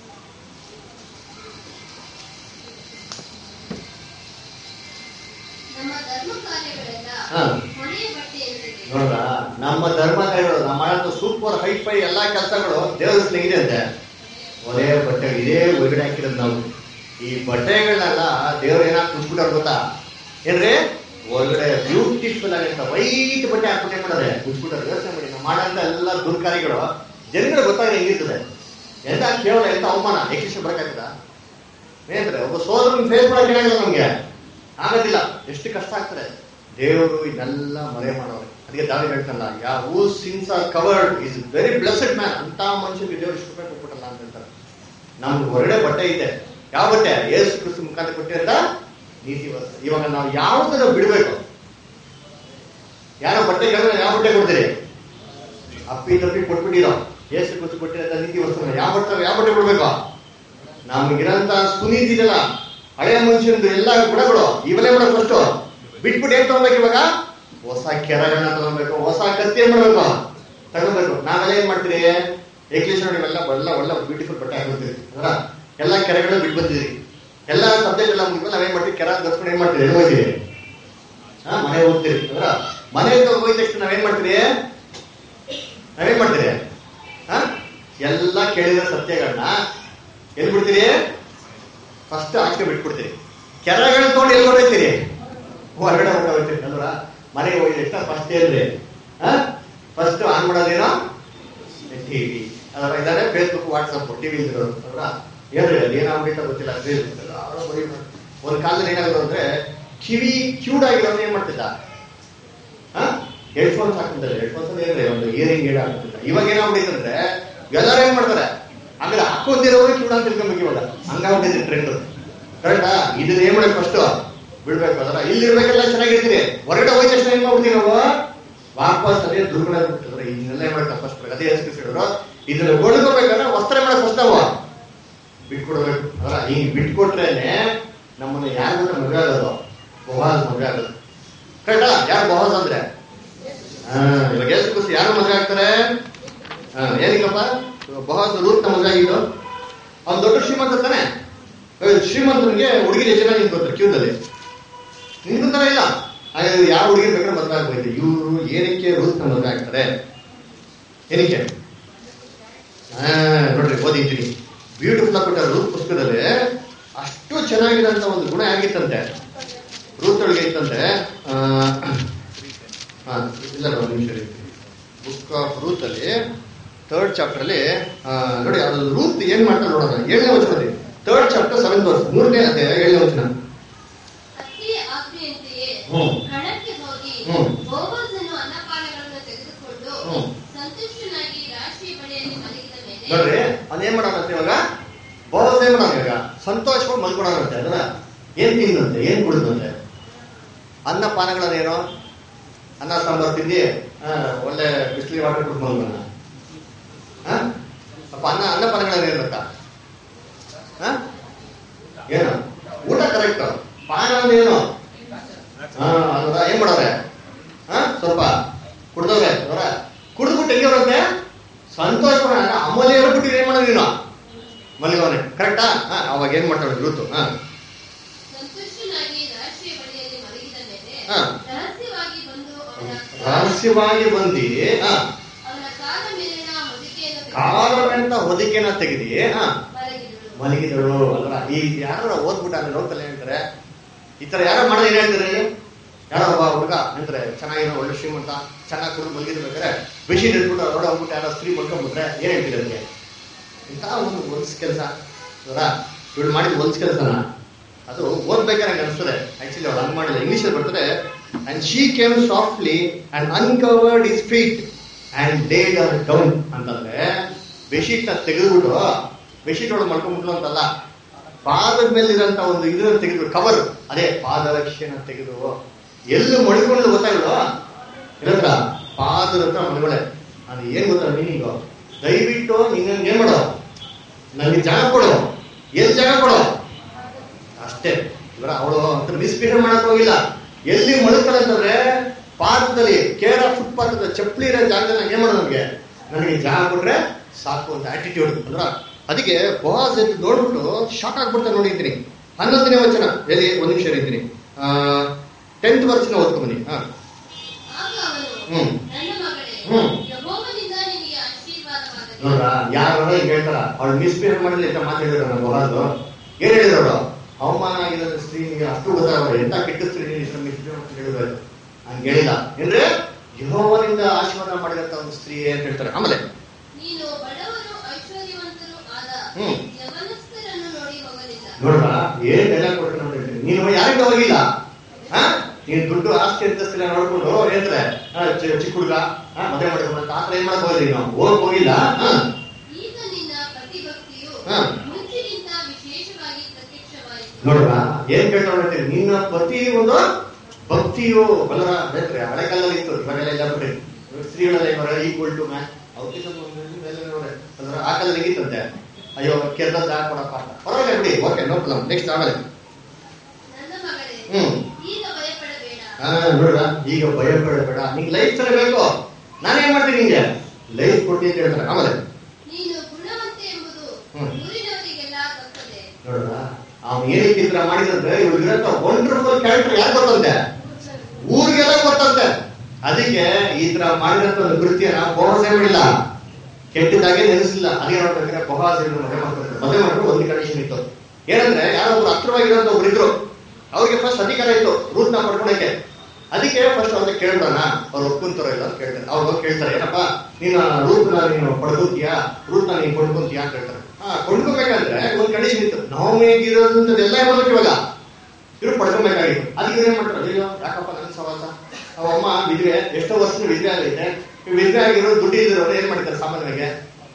ನಮ್ಮ ಧರ್ಮ ಕಾರ್ಯಗಳೆಲ್ಲ ಹಾ. ಹೊಣೆಯ ಬಟ್ಟೆಯಂತಿದೆ ನೋಡ್ರ ನಮ್ಮ ಧರ್ಮ ಕಾರ್ಯಗಳು ನಮ್ಮ ಮಾಡೋದು ಸೂಪರ್ ಹೈ ಫೈ ಎಲ್ಲಾ ಕೆಲಸಗಳು ದೇವರ ಇದೆ ಅಂತೆ ಒರೇ ಬಟ್ಟೆ ಇದೇ ಒಳಗಡೆ ಹಾಕಿರೋದು ನಾವು ಈ ಬಟ್ಟೆಗಳನ್ನೆಲ್ಲ ದೇವ್ರು ಏನಾಗ ಕುಚ್ಬಿಟ್ಟವ್ರು ಗೊತ್ತಾ ಏನ್ರಿ ಒಳಗಡೆ ಬ್ಯೂಟಿಫುಲ್ ಆಗಿರ್ತ ವೈಟ್ ಬಟ್ಟೆ ಹಾಕ್ಬಿಟ್ಟು ಏನ್ ಮಾಡೋರೆ ಕುಚ್ಬಿಟ್ಟವ್ರು ಯೋಚನೆ ಮಾಡಿ ನಾವು ಮಾಡೋಂಥ ಎಲ್ಲ ದುರ್ಕಾರ್ಯಗಳು ಜನಗಳು ಗೊತ್ತಾಗ ಹೆಂಗಿರ್ತದೆ ಎಂತ ಕೇವಲ ಎಂತ ಅವಮಾನ ಯಕ್ಷ ಬರಕಾಗ್ತದ ಏನಂದ್ರೆ ಒಬ್ಬ ಸೋದರನ್ ಫೇಸ್ ಮಾಡಕ್ ಏನಾಗಲ್ಲ ನಮ್ಗೆ ಆಗೋದಿಲ್ಲ ಎಷ್ಟು ಕಷ್ಟ ಆಗ್ತದೆ ದೇವರು ಇದನ್ನೆಲ್ಲ ಮರೆ ಮಾಡೋರು ಅದಕ್ಕೆ ದಾವಿ ಹೇಳ್ತಾರಲ್ಲ yeah who sins are covered is very blessed man ಅಂತ ಮನುಷ್ಯನಿಗೆ ದೇವರು ಇಷ್ಟು ರೂಪಾಯಿ ಕೊಟ್ಬಿಟ್ಟಲ್ಲ ಅಂತ ಹೇಳ್ತಾರೆ ನಮ್ಗೆ ಹೊರಗಡೆ ಬಟ್ಟೆ ಇದೆ ಯಾವ ಬಟ್ಟೆ ಏಸು ಕ್ರಿಸ್ತು ಮುಖಾಂತರ ಕೊಟ್ಟಿರಂತ ನೀತಿ ವಸ್ತ್ರ ಇವಾಗ ನಾವು ಯಾವ್ದನ್ನ ಬಿಡ್ಬೇಕು ಯಾರೋ ಬಟ್ಟೆ ಕೇಳಿದ್ರೆ ಯಾವ ಬಟ್ಟೆ ಕೊಡ್ತೀರಿ ಅಪ್ಪಿ ತಪ್ಪಿ ಕೊಟ್ಬಿಟ್ಟಿರೋ ಏಸು ಕ್ರಿಸ್ತು ಕೊಟ್ಟಿರಂತ ನೀತಿ ವಸ್ತ್ರ ಯಾವ ಬಟ್ಟೆ ಯಾವ ಬಟ್ಟೆ ಕೊಡ್ಬೇಕು ನಮ್ಗಿರಂತ ಸುನೀತಿ ಇದೆಯಲ್ಲ ಹಳೆಯ ಮನುಷ್ಯಂದು ಎಲ್ಲ ಗುಣಗಳು ಇವೆಲ್ಲ ಕೂಡ ಫಸ್ಟ್ ಬಿಟ್ಬಿಟ್ಟು ಏನ್ ತಗೊಬೇಕು ಇವಾಗ ಹೊಸ ಕೆರಗಳನ್ನ ತಗೊಬೇಕು ಹೊಸ ಕತ್ತಿ ಏನ್ ಮಾಡ್ಬೇಕು ತಗೊಬೇಕು ನಾವೆಲ್ಲ ಏನ್ ಮಾಡ್ತೀರಿ ಏಕ್ಲೇಶ್ ನೋಡಿ ಇವೆಲ್ಲ ಒಳ್ಳೆ ಒಳ್ಳೆ ಬ್ಯೂಟಿಫುಲ್ ಬಟ್ಟೆ ಹಾಕೋತೀರಿ ಅದರ ಎಲ್ಲ ಕೆರೆಗಳು ಬಿಟ್ಟು ಬಂದಿರಿ ಎಲ್ಲ ಸಬ್ಜೆಕ್ಟ್ ಎಲ್ಲ ಮುಗಿದ್ಮೇಲೆ ನಾವೇನ್ ಮಾಡ್ತೀವಿ ಕೆರ ದರ್ಸ್ಕೊಂಡು ಏನ್ ಮಾಡ್ತೀರಿ ಎಲ್ಲಿ ಹೋಗ್ತೀರಿ ಹಾ ಮನೆ ಹೋಗ್ತೀರಿ ಅದರ ಮನೆ ಹೋಗಿದ ತಕ್ಷಣ ನಾವೇನ್ ಮಾಡ್ತೀರಿ ನಾವೇನ್ ಮಾಡ್ತೀರಿ ಹಾ ಎಲ್ಲ ಕೇಳಿದ ಸತ್ಯಗಳನ್ನ ಎಲ್ಲಿ ಬಿಡ್ತೀರಿ ಫಸ್ಟ್ ಆಚೆ ಬಿಟ್ಬಿಡ್ತೀರಿ ಕೆಳಗಡೆ ತೊಗೊಂಡು ಎಲ್ಲಿ ಹೊರಡ್ತೀರಿ ಹೊರಗಡೆ ಹೊರಟೋಗ್ತೀರಿ ಅಲ್ವಾ ಮನೆಗೆ ಹೋಗಿ ಎಷ್ಟು ಫಸ್ಟ್ ಏನ್ರಿ ಫಸ್ಟ್ ಆನ್ ಮಾಡೋದೇನೋ ಟಿವಿ ಅದರ ಇದಾರೆ ಫೇಸ್ಬುಕ್ ವಾಟ್ಸಪ್ ಟಿವಿ ಇರೋದು ಅಲ್ವಾ ಏನ್ರಿ ಅದು ಏನಾಗ್ಬಿಟ್ಟು ಗೊತ್ತಿಲ್ಲ ಫೇಸ್ಬುಕ್ ಒಂದು ಕಾಲದಲ್ಲಿ ಏನಾಗೋದು ಅಂದ್ರೆ ಕಿವಿ ಕ್ಯೂಡ್ ಆಗಿರೋದು ಏನ್ ಮಾಡ್ತಿದ್ದ ಹೆಡ್ಫೋನ್ಸ್ ಹಾಕಿದ್ರೆ ಹೆಡ್ಫೋನ್ಸ್ ಏನ್ರಿ ಒಂದು ಇಯರಿಂಗ್ ಏಡ್ ಆಗ್ತಿಲ್ಲ ಇವಾಗ ಏನಾಗ್ಬಿಟ್ಟಿದೆ ಅಂದ್ರೆ ಎಲ್ಲರೂ ಏನ್ ಮಾಡ್ತಾರೆ ಆಮೇಲೆ ಹಾಕೊಂಡಿರೋರು ಕಿವಿಡ ಅಂತ ತಿಳ್ಕೊಬೇಕು ಇವಾಗ ಹಂಗಾಗ್ಬಿಟ್ಟಿದೆ ಟ್ರೆಂಡ್ ಕರೆಕ್ಟಾ ಇದನ್ನ ಏನ್ ಮಾಡ್ಬೇಕು ಫಸ್ಟ್ ಬಿಡ್ಬೇಕು ಅದರ ಇಲ್ಲಿ ಇರ್ಬೇಕೆಲ್ಲ ಚೆನ್ನಾಗಿರ್ತೀರಿ ಹೊರಗಡೆ ಹೋಯ್ತ ತಕ್ಷಣ ಏನ್ ಮಾಡ್ಬಿಡ್ತೀವಿ ನಾವು ವಾಪಸ್ ಅದೇ ದುರ್ಗುಣಾಗ್ಬಿಟ್ಟಿದ್ರೆ ಇದನ್ನೆಲ್ಲ ಏನ್ ಮಾಡ್ತಾರೆ ಫಸ್ಟ್ ಅದೇ ಹೆಸರು ಇದನ್ನ ಒಣಗೋಬೇಕಂದ್ರೆ ವಸ್ತ್ರ ಮಾಡಕ್ ಫಸ್ಟ್ ನಾವು ಬಿಟ್ಕೊಡ್ಬೇಕು ಅದರ ಹಿಂಗ್ ಬಿಟ್ಕೊಟ್ರೇನೆ ನಮ್ಮನ್ನ ಯಾರು ಗೊತ್ತ ಮದುವೆ ಆಗೋದು ಬೊಹಾಸ್ ಮದುವೆ ಆಗೋದು ಕರೆಕ್ಟಾ ಯಾರು ಬೊಹಾಸ್ ಅಂದ್ರೆ ಹಾ, ಇವಾಗ ಎಷ್ಟು ಖುಷಿ ಯಾರು ಮದುವೆ ಆಗ್ತಾರೆ ಹಾ, ಏನಕ್ಕಪ್ಪ ಬಹಳ ರೂಟ್ ಮದುವೆ ಆಗಿದ್ದು ಅವ್ನು ದೊಡ್ಡ ಶ್ರೀಮಂತ ತಾನೆ ಏ, ಶ್ರೀಮಂತನಿಗೆ ಹುಡುಗಿ ಚೆನ್ನಾಗಿ ನಿಂತ್ಕೊತಾರೆ ಕ್ಯೂದಲ್ಲಿ ನಿಂತ್ಕೊಂತಾರ ಇಲ್ಲ ಹಾಗಾದ್ರೆ ಯಾವ ಹುಡುಗಿ ಬೇಕಾದ್ರೆ ಮದುವೆ ಆಗ್ಬೇಕು ಇವರು ಏನಕ್ಕೆ ರೂಟ್ ಮದುವೆ ಆಗ್ತಾರೆ ಏನಕ್ಕೆ ಹಾ ನೋಡ್ರಿ ಓದಿದ್ದೀನಿ ಬ್ಯೂಟಿಫುಲ್ ಆಗ್ಬಿಟ್ಟ ರೂಟ್ ಪುಸ್ತಕದಲ್ಲಿ ಅಷ್ಟು ಚೆನ್ನಾಗಿರೋಂಥ ಒಂದು ಗುಣ ಆಗಿತ್ತಂತೆ ರೂತ್ ಒಳಗೆ ಇತ್ತಂತೆ ಆ, ಹಾ, ಇಲ್ಲ ಒಂದು ನಿಮಿಷ ಬುಕ್ ಆಫ್ ರೂತ್ ಅಲ್ಲಿ ಥರ್ಡ್ ಚಾಪ್ಟರ್ ಅಲ್ಲಿ ಆ, ನೋಡಿ ಅದು ರೂತ್ ಏನ್ ಮಾಡ್ತಾರೆ ನೋಡೋಣ ಏಳನೇ ವಚನದಲ್ಲಿ ಥರ್ಡ್ ಚಾಪ್ಟರ್ ಸೆವೆಂತ್ ವರ್ಷ ಮೂರನೇ ಅಧ್ಯಾಯ ಏಳನೇ ವಚನ ಹತ್ತಿಯ ಆಜ್ಞೆಯಂತೆಯೇ ಹ್ಮ್. ಕಣಕ್ಕೆ ಹೋಗಿ ಹ್ಮ್. ಬೋವಜನು ಅನ್ನಪಾನಗಳನ್ನು ತೆಗೆದುಕೊಂಡು ಹ್ಮ್. ಸಂತುಷ್ಟನಾಗಿ ರಾಶಿಯ ಬಳಿಯಲ್ಲಿ ಮಲಗಿದ ಮೇಲೆ ನೋಡ್ರಿ ಅದೇನ್ ಮಾಡೋಣಂತೆ ಇವಾಗ ಬೋಸ್ ಏನ್ ಮಾಡೋಣ ಇವಾಗ ಸಂತೋಷವಾಗಿ ಮಲ್ಕೊಳೋಣಂತೆ ಅದನ್ನ ಏನ್ ತಿಂದಂತೆ ಏನ್ ಕುಡಿದಂತೆ ಅನ್ನ ಪಾನಗಳನ್ನೇನು ಅನ್ನ ಸಾಂಬಾರ್ ತಿಂದಿ ಆ, ಒಳ್ಳೆ ಬಿಸಿಲಿ ವಾಟರ್ ಕುಡ್ದು ಮಲ್ಗೋಣ ಆ? ಅಪ್ಪ ಅನ್ನ ಅನ್ನ ಪಾನಗಳನ್ನೇನು ಗೊತ್ತಾ ಆ? ಏನು ಊಟ ಕರೆಕ್ಟ್ ಪಾನ ಅಂದ್ರೆ ಏನು ಹಾ ಅಲ್ವಾ ಏನ್ ಮಾಡೋರೆ ಹಾ ಸ್ವಲ್ಪ ಕುಡ್ದವ್ರೆ ಅವರ ಕುಡ್ದ್ಬಿಟ್ಟು ಹೆಂಗೆ ಬರುತ್ತೆ ಸಂತೋಷ ಅಮೂಲ್ಯ ಹೇಳ್ಬಿಟ್ಟು ಏನ್ ಮಾಡೋದು ನೀನು ಮಲಗವನೆ ಕರೆಕ್ಟಾ ಹಾ ಅವಾಗ ಏನ್ ಮಾಡ್ತಾಳೆ ಋತು ಹಾ ಸಂತುಷ್ಟನಾಗಿ ರಾಶಿಯ ಬಳಿಯಲ್ಲಿ ಮಲಗಿದ ಮೇಲೆ ಹಾ. ರಹಸ್ಯವಾಗಿ ಬಂದು ಅವನ ರಹಸ್ಯವಾಗಿ ಬಂದಿ ಹಾ ಅವನ ಕಾಲ ಮೇಲಿನ ಹೊದಿಕೆಯನ್ನು ತೆಗೆದು ಕಾಲವೆಂತ ಹೊದಿಕೆನ ತೆಗೆದಿ ಹಾ ಮಲಗಿದಳು ಮಲಗಿದಳು ಅಲ್ವಾ ಈ ಯಾರು ಓದ್ಬಿಟ್ಟ ಅಂದ್ರೆ ಲೋಕಲ್ ಹೇಳ್ತಾರೆ ಈ ತರ ಯಾರೋ ಮಾಡೋದು ಏನ್ ಹೇಳ್ತಾರೆ ಯಾರೋ ಒಬ್ಬ ಹುಡುಗ ಅಂತಾರೆ ಚೆನ್ನಾಗಿರೋ ಒಳ್ಳೆ ಶ್ರೀಮಂತ ಚೆನ್ನಾಗಿ ಕುಡಿದು ಮಲಗಿರ್ಬೇಕಾದ್ರೆ ಬೆಶೀಟ್ ಇಟ್ಬಿಟ್ಟು ರೋಡ್ ಹೋಗ್ಬಿಟ್ಟು ಯಾರೋ ಸ್ತ್ರೀ ಮಲ್ಕೊಂಡ್ಬಿಟ್ರೆ ಏನ್ ಹೇಳ್ತೀರಿ ಅದಕ್ಕೆ ಇಂಥ ಒಂದು ಹೊಲ್ಸ್ ಕೆಲಸ ಅವರಾ ಇವಳು ಮಾಡಿದ ಹೊಲ್ಸ್ ಕೆಲಸನ ಅದು ಓದ್ಬೇಕಾದ್ರೆ ನಂಗೆ ಅನಿಸ್ತದೆ ಆಕ್ಚುಲಿ ಅವಳು ಹಂಗ್ ಮಾಡಿಲ್ಲ ಇಂಗ್ಲಿಷಲ್ಲಿ ಬರ್ತದೆ and she came softly and uncovered his feet and laid her down ಅಂತಂದ್ರೆ ಬೆಶೀಟ್ ನ ತೆಗೆದ್ಬಿಟ್ಟು ಬೆಶೀಟ್ ಒಳಗೆ ಮಲ್ಕೊಂಡ್ಬಿಟ್ಲು ಅಂತಲ್ಲ ಪಾದದ ಮೇಲಿರೋಂಥ ಒಂದು ಇದನ್ನ ತೆಗೆದು ಕವರ್ ಅದೇ ಪಾದರಕ್ಷೆನ ತೆಗೆದು ಎಲ್ಲಿ ಮಡ್ಕೊಂಡು ಗೊತ್ತಾಗಲ್ವ ಇರತ್ರ ಪಾದದ ಹತ್ರ ಮಲ್ಗೊಳೆ ಅದು ಏನ್ ಗೊತ್ತಾ ಮೀನಿಂಗು ದಯವಿಟ್ಟು ನಿನ್ನ ಏನ್ ಮಾಡೋ ನನಗೆ ಜಾಗ ಕೊಡು ಎಲ್ಲಿ ಜಾಗ ಕೊಡು ಅಷ್ಟೇ ಇವರ ಅವಳು ಅಂತ ಮಿಸ್ಬಿಹೇವ್ ಮಾಡಕ್ ಹೋಗಿಲ್ಲ ಎಲ್ಲಿ ಮಲ್ತಾರೆ ಅಂತಂದ್ರೆ ಪಾದದಲ್ಲಿ ಕೇರ ಫುಟ್ಪಾತ್ ಚಪ್ಪಲಿ ಇರೋ ಜಾಗದಲ್ಲಿ ನಂಗೆ ಏನ್ ಮಾಡೋದು ನನಗೆ ನನಗೆ ಜಾಗ ಕೊಟ್ರೆ ಸಾಕು ಅಂತ ಆಟಿಟ್ಯೂಡ್ ಅಂದ್ರ ಅದಕ್ಕೆ ಬಾಸ್ ಎದ್ದು ನೋಡ್ಬಿಟ್ಟು ಶಾಕ್ ಆಗ್ಬಿಡ್ತಾರೆ ನೋಡಿದ್ದೀನಿ ಹನ್ನೊಂದನೇ ವಚನ ಎಲ್ಲಿ ಒಂದ್ ನಿಮಿಷ ಇದ್ದೀನಿ ಟೆಂತ್ ವರ್ಷನ ಓದ್ಕೊಂಬನಿ ಹಾ ಆಗ ಅವನು ಹ್ಮ್. ನನ್ನ ಮಗಳೇ ಹ್ಮ್. ಯೆಹೋವನಿಂದ ನಿನಗೆ ಆಶೀರ್ವಾದವಾಗಲಿ ನೋಡ್ರ ಯಾರು ಹಿಂಗ್ ಹೇಳ್ತಾರ ಅವ್ಳು ಮಿಸ್ಬಿಹೇವ್ ಮಾಡಿಲ್ಲ ಅಂತ ಮಾತಾಡಿದ್ರು ನಮ್ಮ ಹೊರದು ಏನ್ ಹೇಳಿದ್ರು ಅವಮಾನ ಆಗಿರೋದು ಸ್ತ್ರೀನಿಗೆ ಅಷ್ಟು ಗೊತ್ತಾಗ ಎಂತ ಕೆಟ್ಟ ಸ್ತ್ರೀ ಮಿಸ್ಬಿಹೇವ್ ಅಂತ ಹೇಳಿದ್ರು ಹಂಗ ಹೇಳಿಲ್ಲ ಏನ್ರಿ ಯಹೋವನಿಂದ ಆಶೀರ್ವಾದ ಮಾಡಿದಂತ ಒಂದು ಸ್ತ್ರೀ ಅಂತ ಹೇಳ್ತಾರೆ ಆಮೇಲೆ ನೀನು ಬಡವರು ಐಶ್ವರ್ಯವಂತರು ಆದ ಹ್ಮ್. ಯವನಸ್ಥರನ್ನು ನೋಡಿ ಹೋಗಲಿಲ್ಲ ನೋಡ್ರ ಏನ್ ಎಲ್ಲ ಕೊಟ್ಟು ಅಂತ ಹೇಳ್ತೀನಿ ನೀನು ಯಾರಿಂದ ಹೋಗಿಲ್ಲ ಹಾ ನೀನ್ ದುಡ್ಡು ಆಸ್ತಿ ಅಂತಸ್ತಿಲ್ಲ ನೋಡ್ಕೊಂಡು ಹೇಳ್ತಾರೆ ಆ, ಚಿ- ಚಿಕ್ಕ ಹುಡುಗ ಮದುವೆ ಮಾಡ್ಕೊಂಡು ಅಂತ ಆತರ ಏನ್ ಮಾಡಕ್ ಹೋಗಿಲ್ಲ ನೀನು ಹೋಗಕ್ ಹೋಗಿಲ್ಲ ಹಾ ಈಗ ನಿನ್ನ ಪ್ರತಿಭಕ್ತಿಯು ಹಾ. ಮುಂಚಿನಿಂದ ವಿಶೇಷವಾಗಿ ಪ್ರತ್ಯಕ್ಷವಾಯಿತು ನೋಡ್ರ ಏನ್ ಕೇಳ್ತಾ ನಿನ್ನ ಪ್ರತಿ ಒಂದು ಭಕ್ತಿಯು ಬಲರ ಬೇಕ್ರೆ ಹಳೆ ಕಾಲದಲ್ಲಿ ಇತ್ತು ಇವಾಗೆಲ್ಲ ಇಲ್ಲ ಬಿಡ್ರಿ ಇವಾಗ ಸ್ತ್ರೀಗಳೆಲ್ಲ ಇವಾಗ ಈಕ್ವಲ್ ಟು ಮ್ಯಾನ್ ಅವ್ರಿಗೆ ಸ್ವಲ್ಪ ಒಂದು ಮೇಲೆ ನೋಡ್ರಿ ಅಂದ್ರೆ ಆ ಕಾಲದಲ್ಲಿ ಹೇಗಿತ್ತಂತೆ ಅಯ್ಯೋ ಕೆರ್ದ ಜಾಗ ಕೊಡಪ್ಪ ಅಂತ ಪರವಾಗಿಲ್ಲ ಬಿಡಿ ಓಕೆ ನೋ ಪ್ರಾಬ್ಲಮ್ ನೆಕ್ಸ್ಟ್ ಆಮೇಲೆ ನನ್ನ ಮಗಳೇ ಹ್ಮ್ ಈಗ ಭಯಪಡಬೇಡ ಹಾ ನೋಡ್ರ ಈಗ ಭಯ ಬೇಡ ನಿಂಗೆ ಲೈಫ್ ತರ ಬೇಕು ನಾನೇನ್ ಮಾಡ್ತೀನಿ ನಿಂಗೆ ಲೈಫ್ ಕೊಡ್ತೀನಿ ಅಂತ ಹೇಳ್ತಾರೆ ಆಮೇಲೆ ನೀನು ಗುಣವಂತೆ ಎಂಬುದು ಹ್ಮ್. ಊರಿನವರಿಗೆಲ್ಲ ಗೊತ್ತದೆ ನೋಡ್ರ ಅವ್ನು ಏನಕ್ಕೆ ಈ ತರ ಮಾಡಿದಂದ್ರೆ ಇವ್ರಿಗಿರಂತ ವಂಡರ್ಫುಲ್ ಕ್ಯಾರೆಕ್ಟರ್ ಯಾರು ಗೊತ್ತಂತೆ ಊರಿಗೆಲ್ಲ ಗೊತ್ತಂತೆ ಅದಕ್ಕೆ ಈ ತರ ಮಾಡಿದಂತ ಒಂದು ಕೃತ್ಯನ ಬೋಹಸೆ ಮಾಡಿಲ್ಲ ಕೆಟ್ಟದಾಗೆ ನೆನೆಸಿಲ್ಲ ಅದೇ ನೋಡ್ಬೇಕಾದ್ರೆ ಬೋಹಾಸ್ ಮದುವೆ ಮಾಡ್ತಾರೆ ಮದುವೆ ಮಾಡಿದ್ರು ಒಂದು ಕಂಡೀಷನ್ ಇತ್ತು ಏನಂದ್ರೆ ಯಾರೋ ಒಬ್ರು ಹತ್ರವಾಗಿರೋಂಥ ಒಬ್ರು ಇದ್ರು ಅವ್ರಿಗೆ ಫಸ್ಟ್ ಅಧಿಕಾರ ಇತ್ತು ರೂಟ್ನ ಪಡ್ಕೊಳಕ್ಕೆ ಅದಕ್ಕೆ ಫಸ್ಟ್ ಅವ್ರಿಗೆ ಕೇಳ್ಬಿಡೋಣ ಅವ್ರು ಒಪ್ಕೊಂತಾರೋ ಇಲ್ಲ ಅಂತ ಕೇಳ್ತಾರೆ ಅವ್ರು ಹೋಗಿ ಕೇಳ್ತಾರೆ ಏನಪ್ಪ ನೀನು ರೂಟ್ನ ನೀನು ಪಡ್ಕೊಂತೀಯಾ ರೂಟ್ನ ನೀನು ಕೊಂಡ್ಕೊಂತೀಯಾ ಅಂತ ಹೇಳ್ತಾರೆ ಹಾ ಕೊಂಡ್ಕೊಬೇಕಂದ್ರೆ ಒಂದ್ ಕಂಡೀಷನ್ ಇತ್ತು ನಾವು ಹೇಗಿರೋದಂಥದ್ದೆಲ್ಲ ಬರ್ಬೇಕು ಇವಾಗ ಇವ್ರು ಪಡ್ಕೊಬೇಕಾಗಿತ್ತು ಅದಕ್ಕೆ ಏನ್ ಮಾಡ್ತಾರೆ ಅಯ್ಯೋ ಯಾಕಪ್ಪ ನನ್ನ ಸವಾಸ ಅವ ಅಮ್ಮ ವಿದ್ವೆ ಎಷ್ಟೋ ವರ್ಷ ವಿದ್ವೆ ಆಗೈತೆ ಈ ವಿದ್ವೆ ಆಗಿರೋ ದುಡ್ಡು ಇದ್ದಿರೋರು ಏನ್ ಮಾಡ್ತಾರೆ ಸಾಮಾನ್ಯವಾಗಿ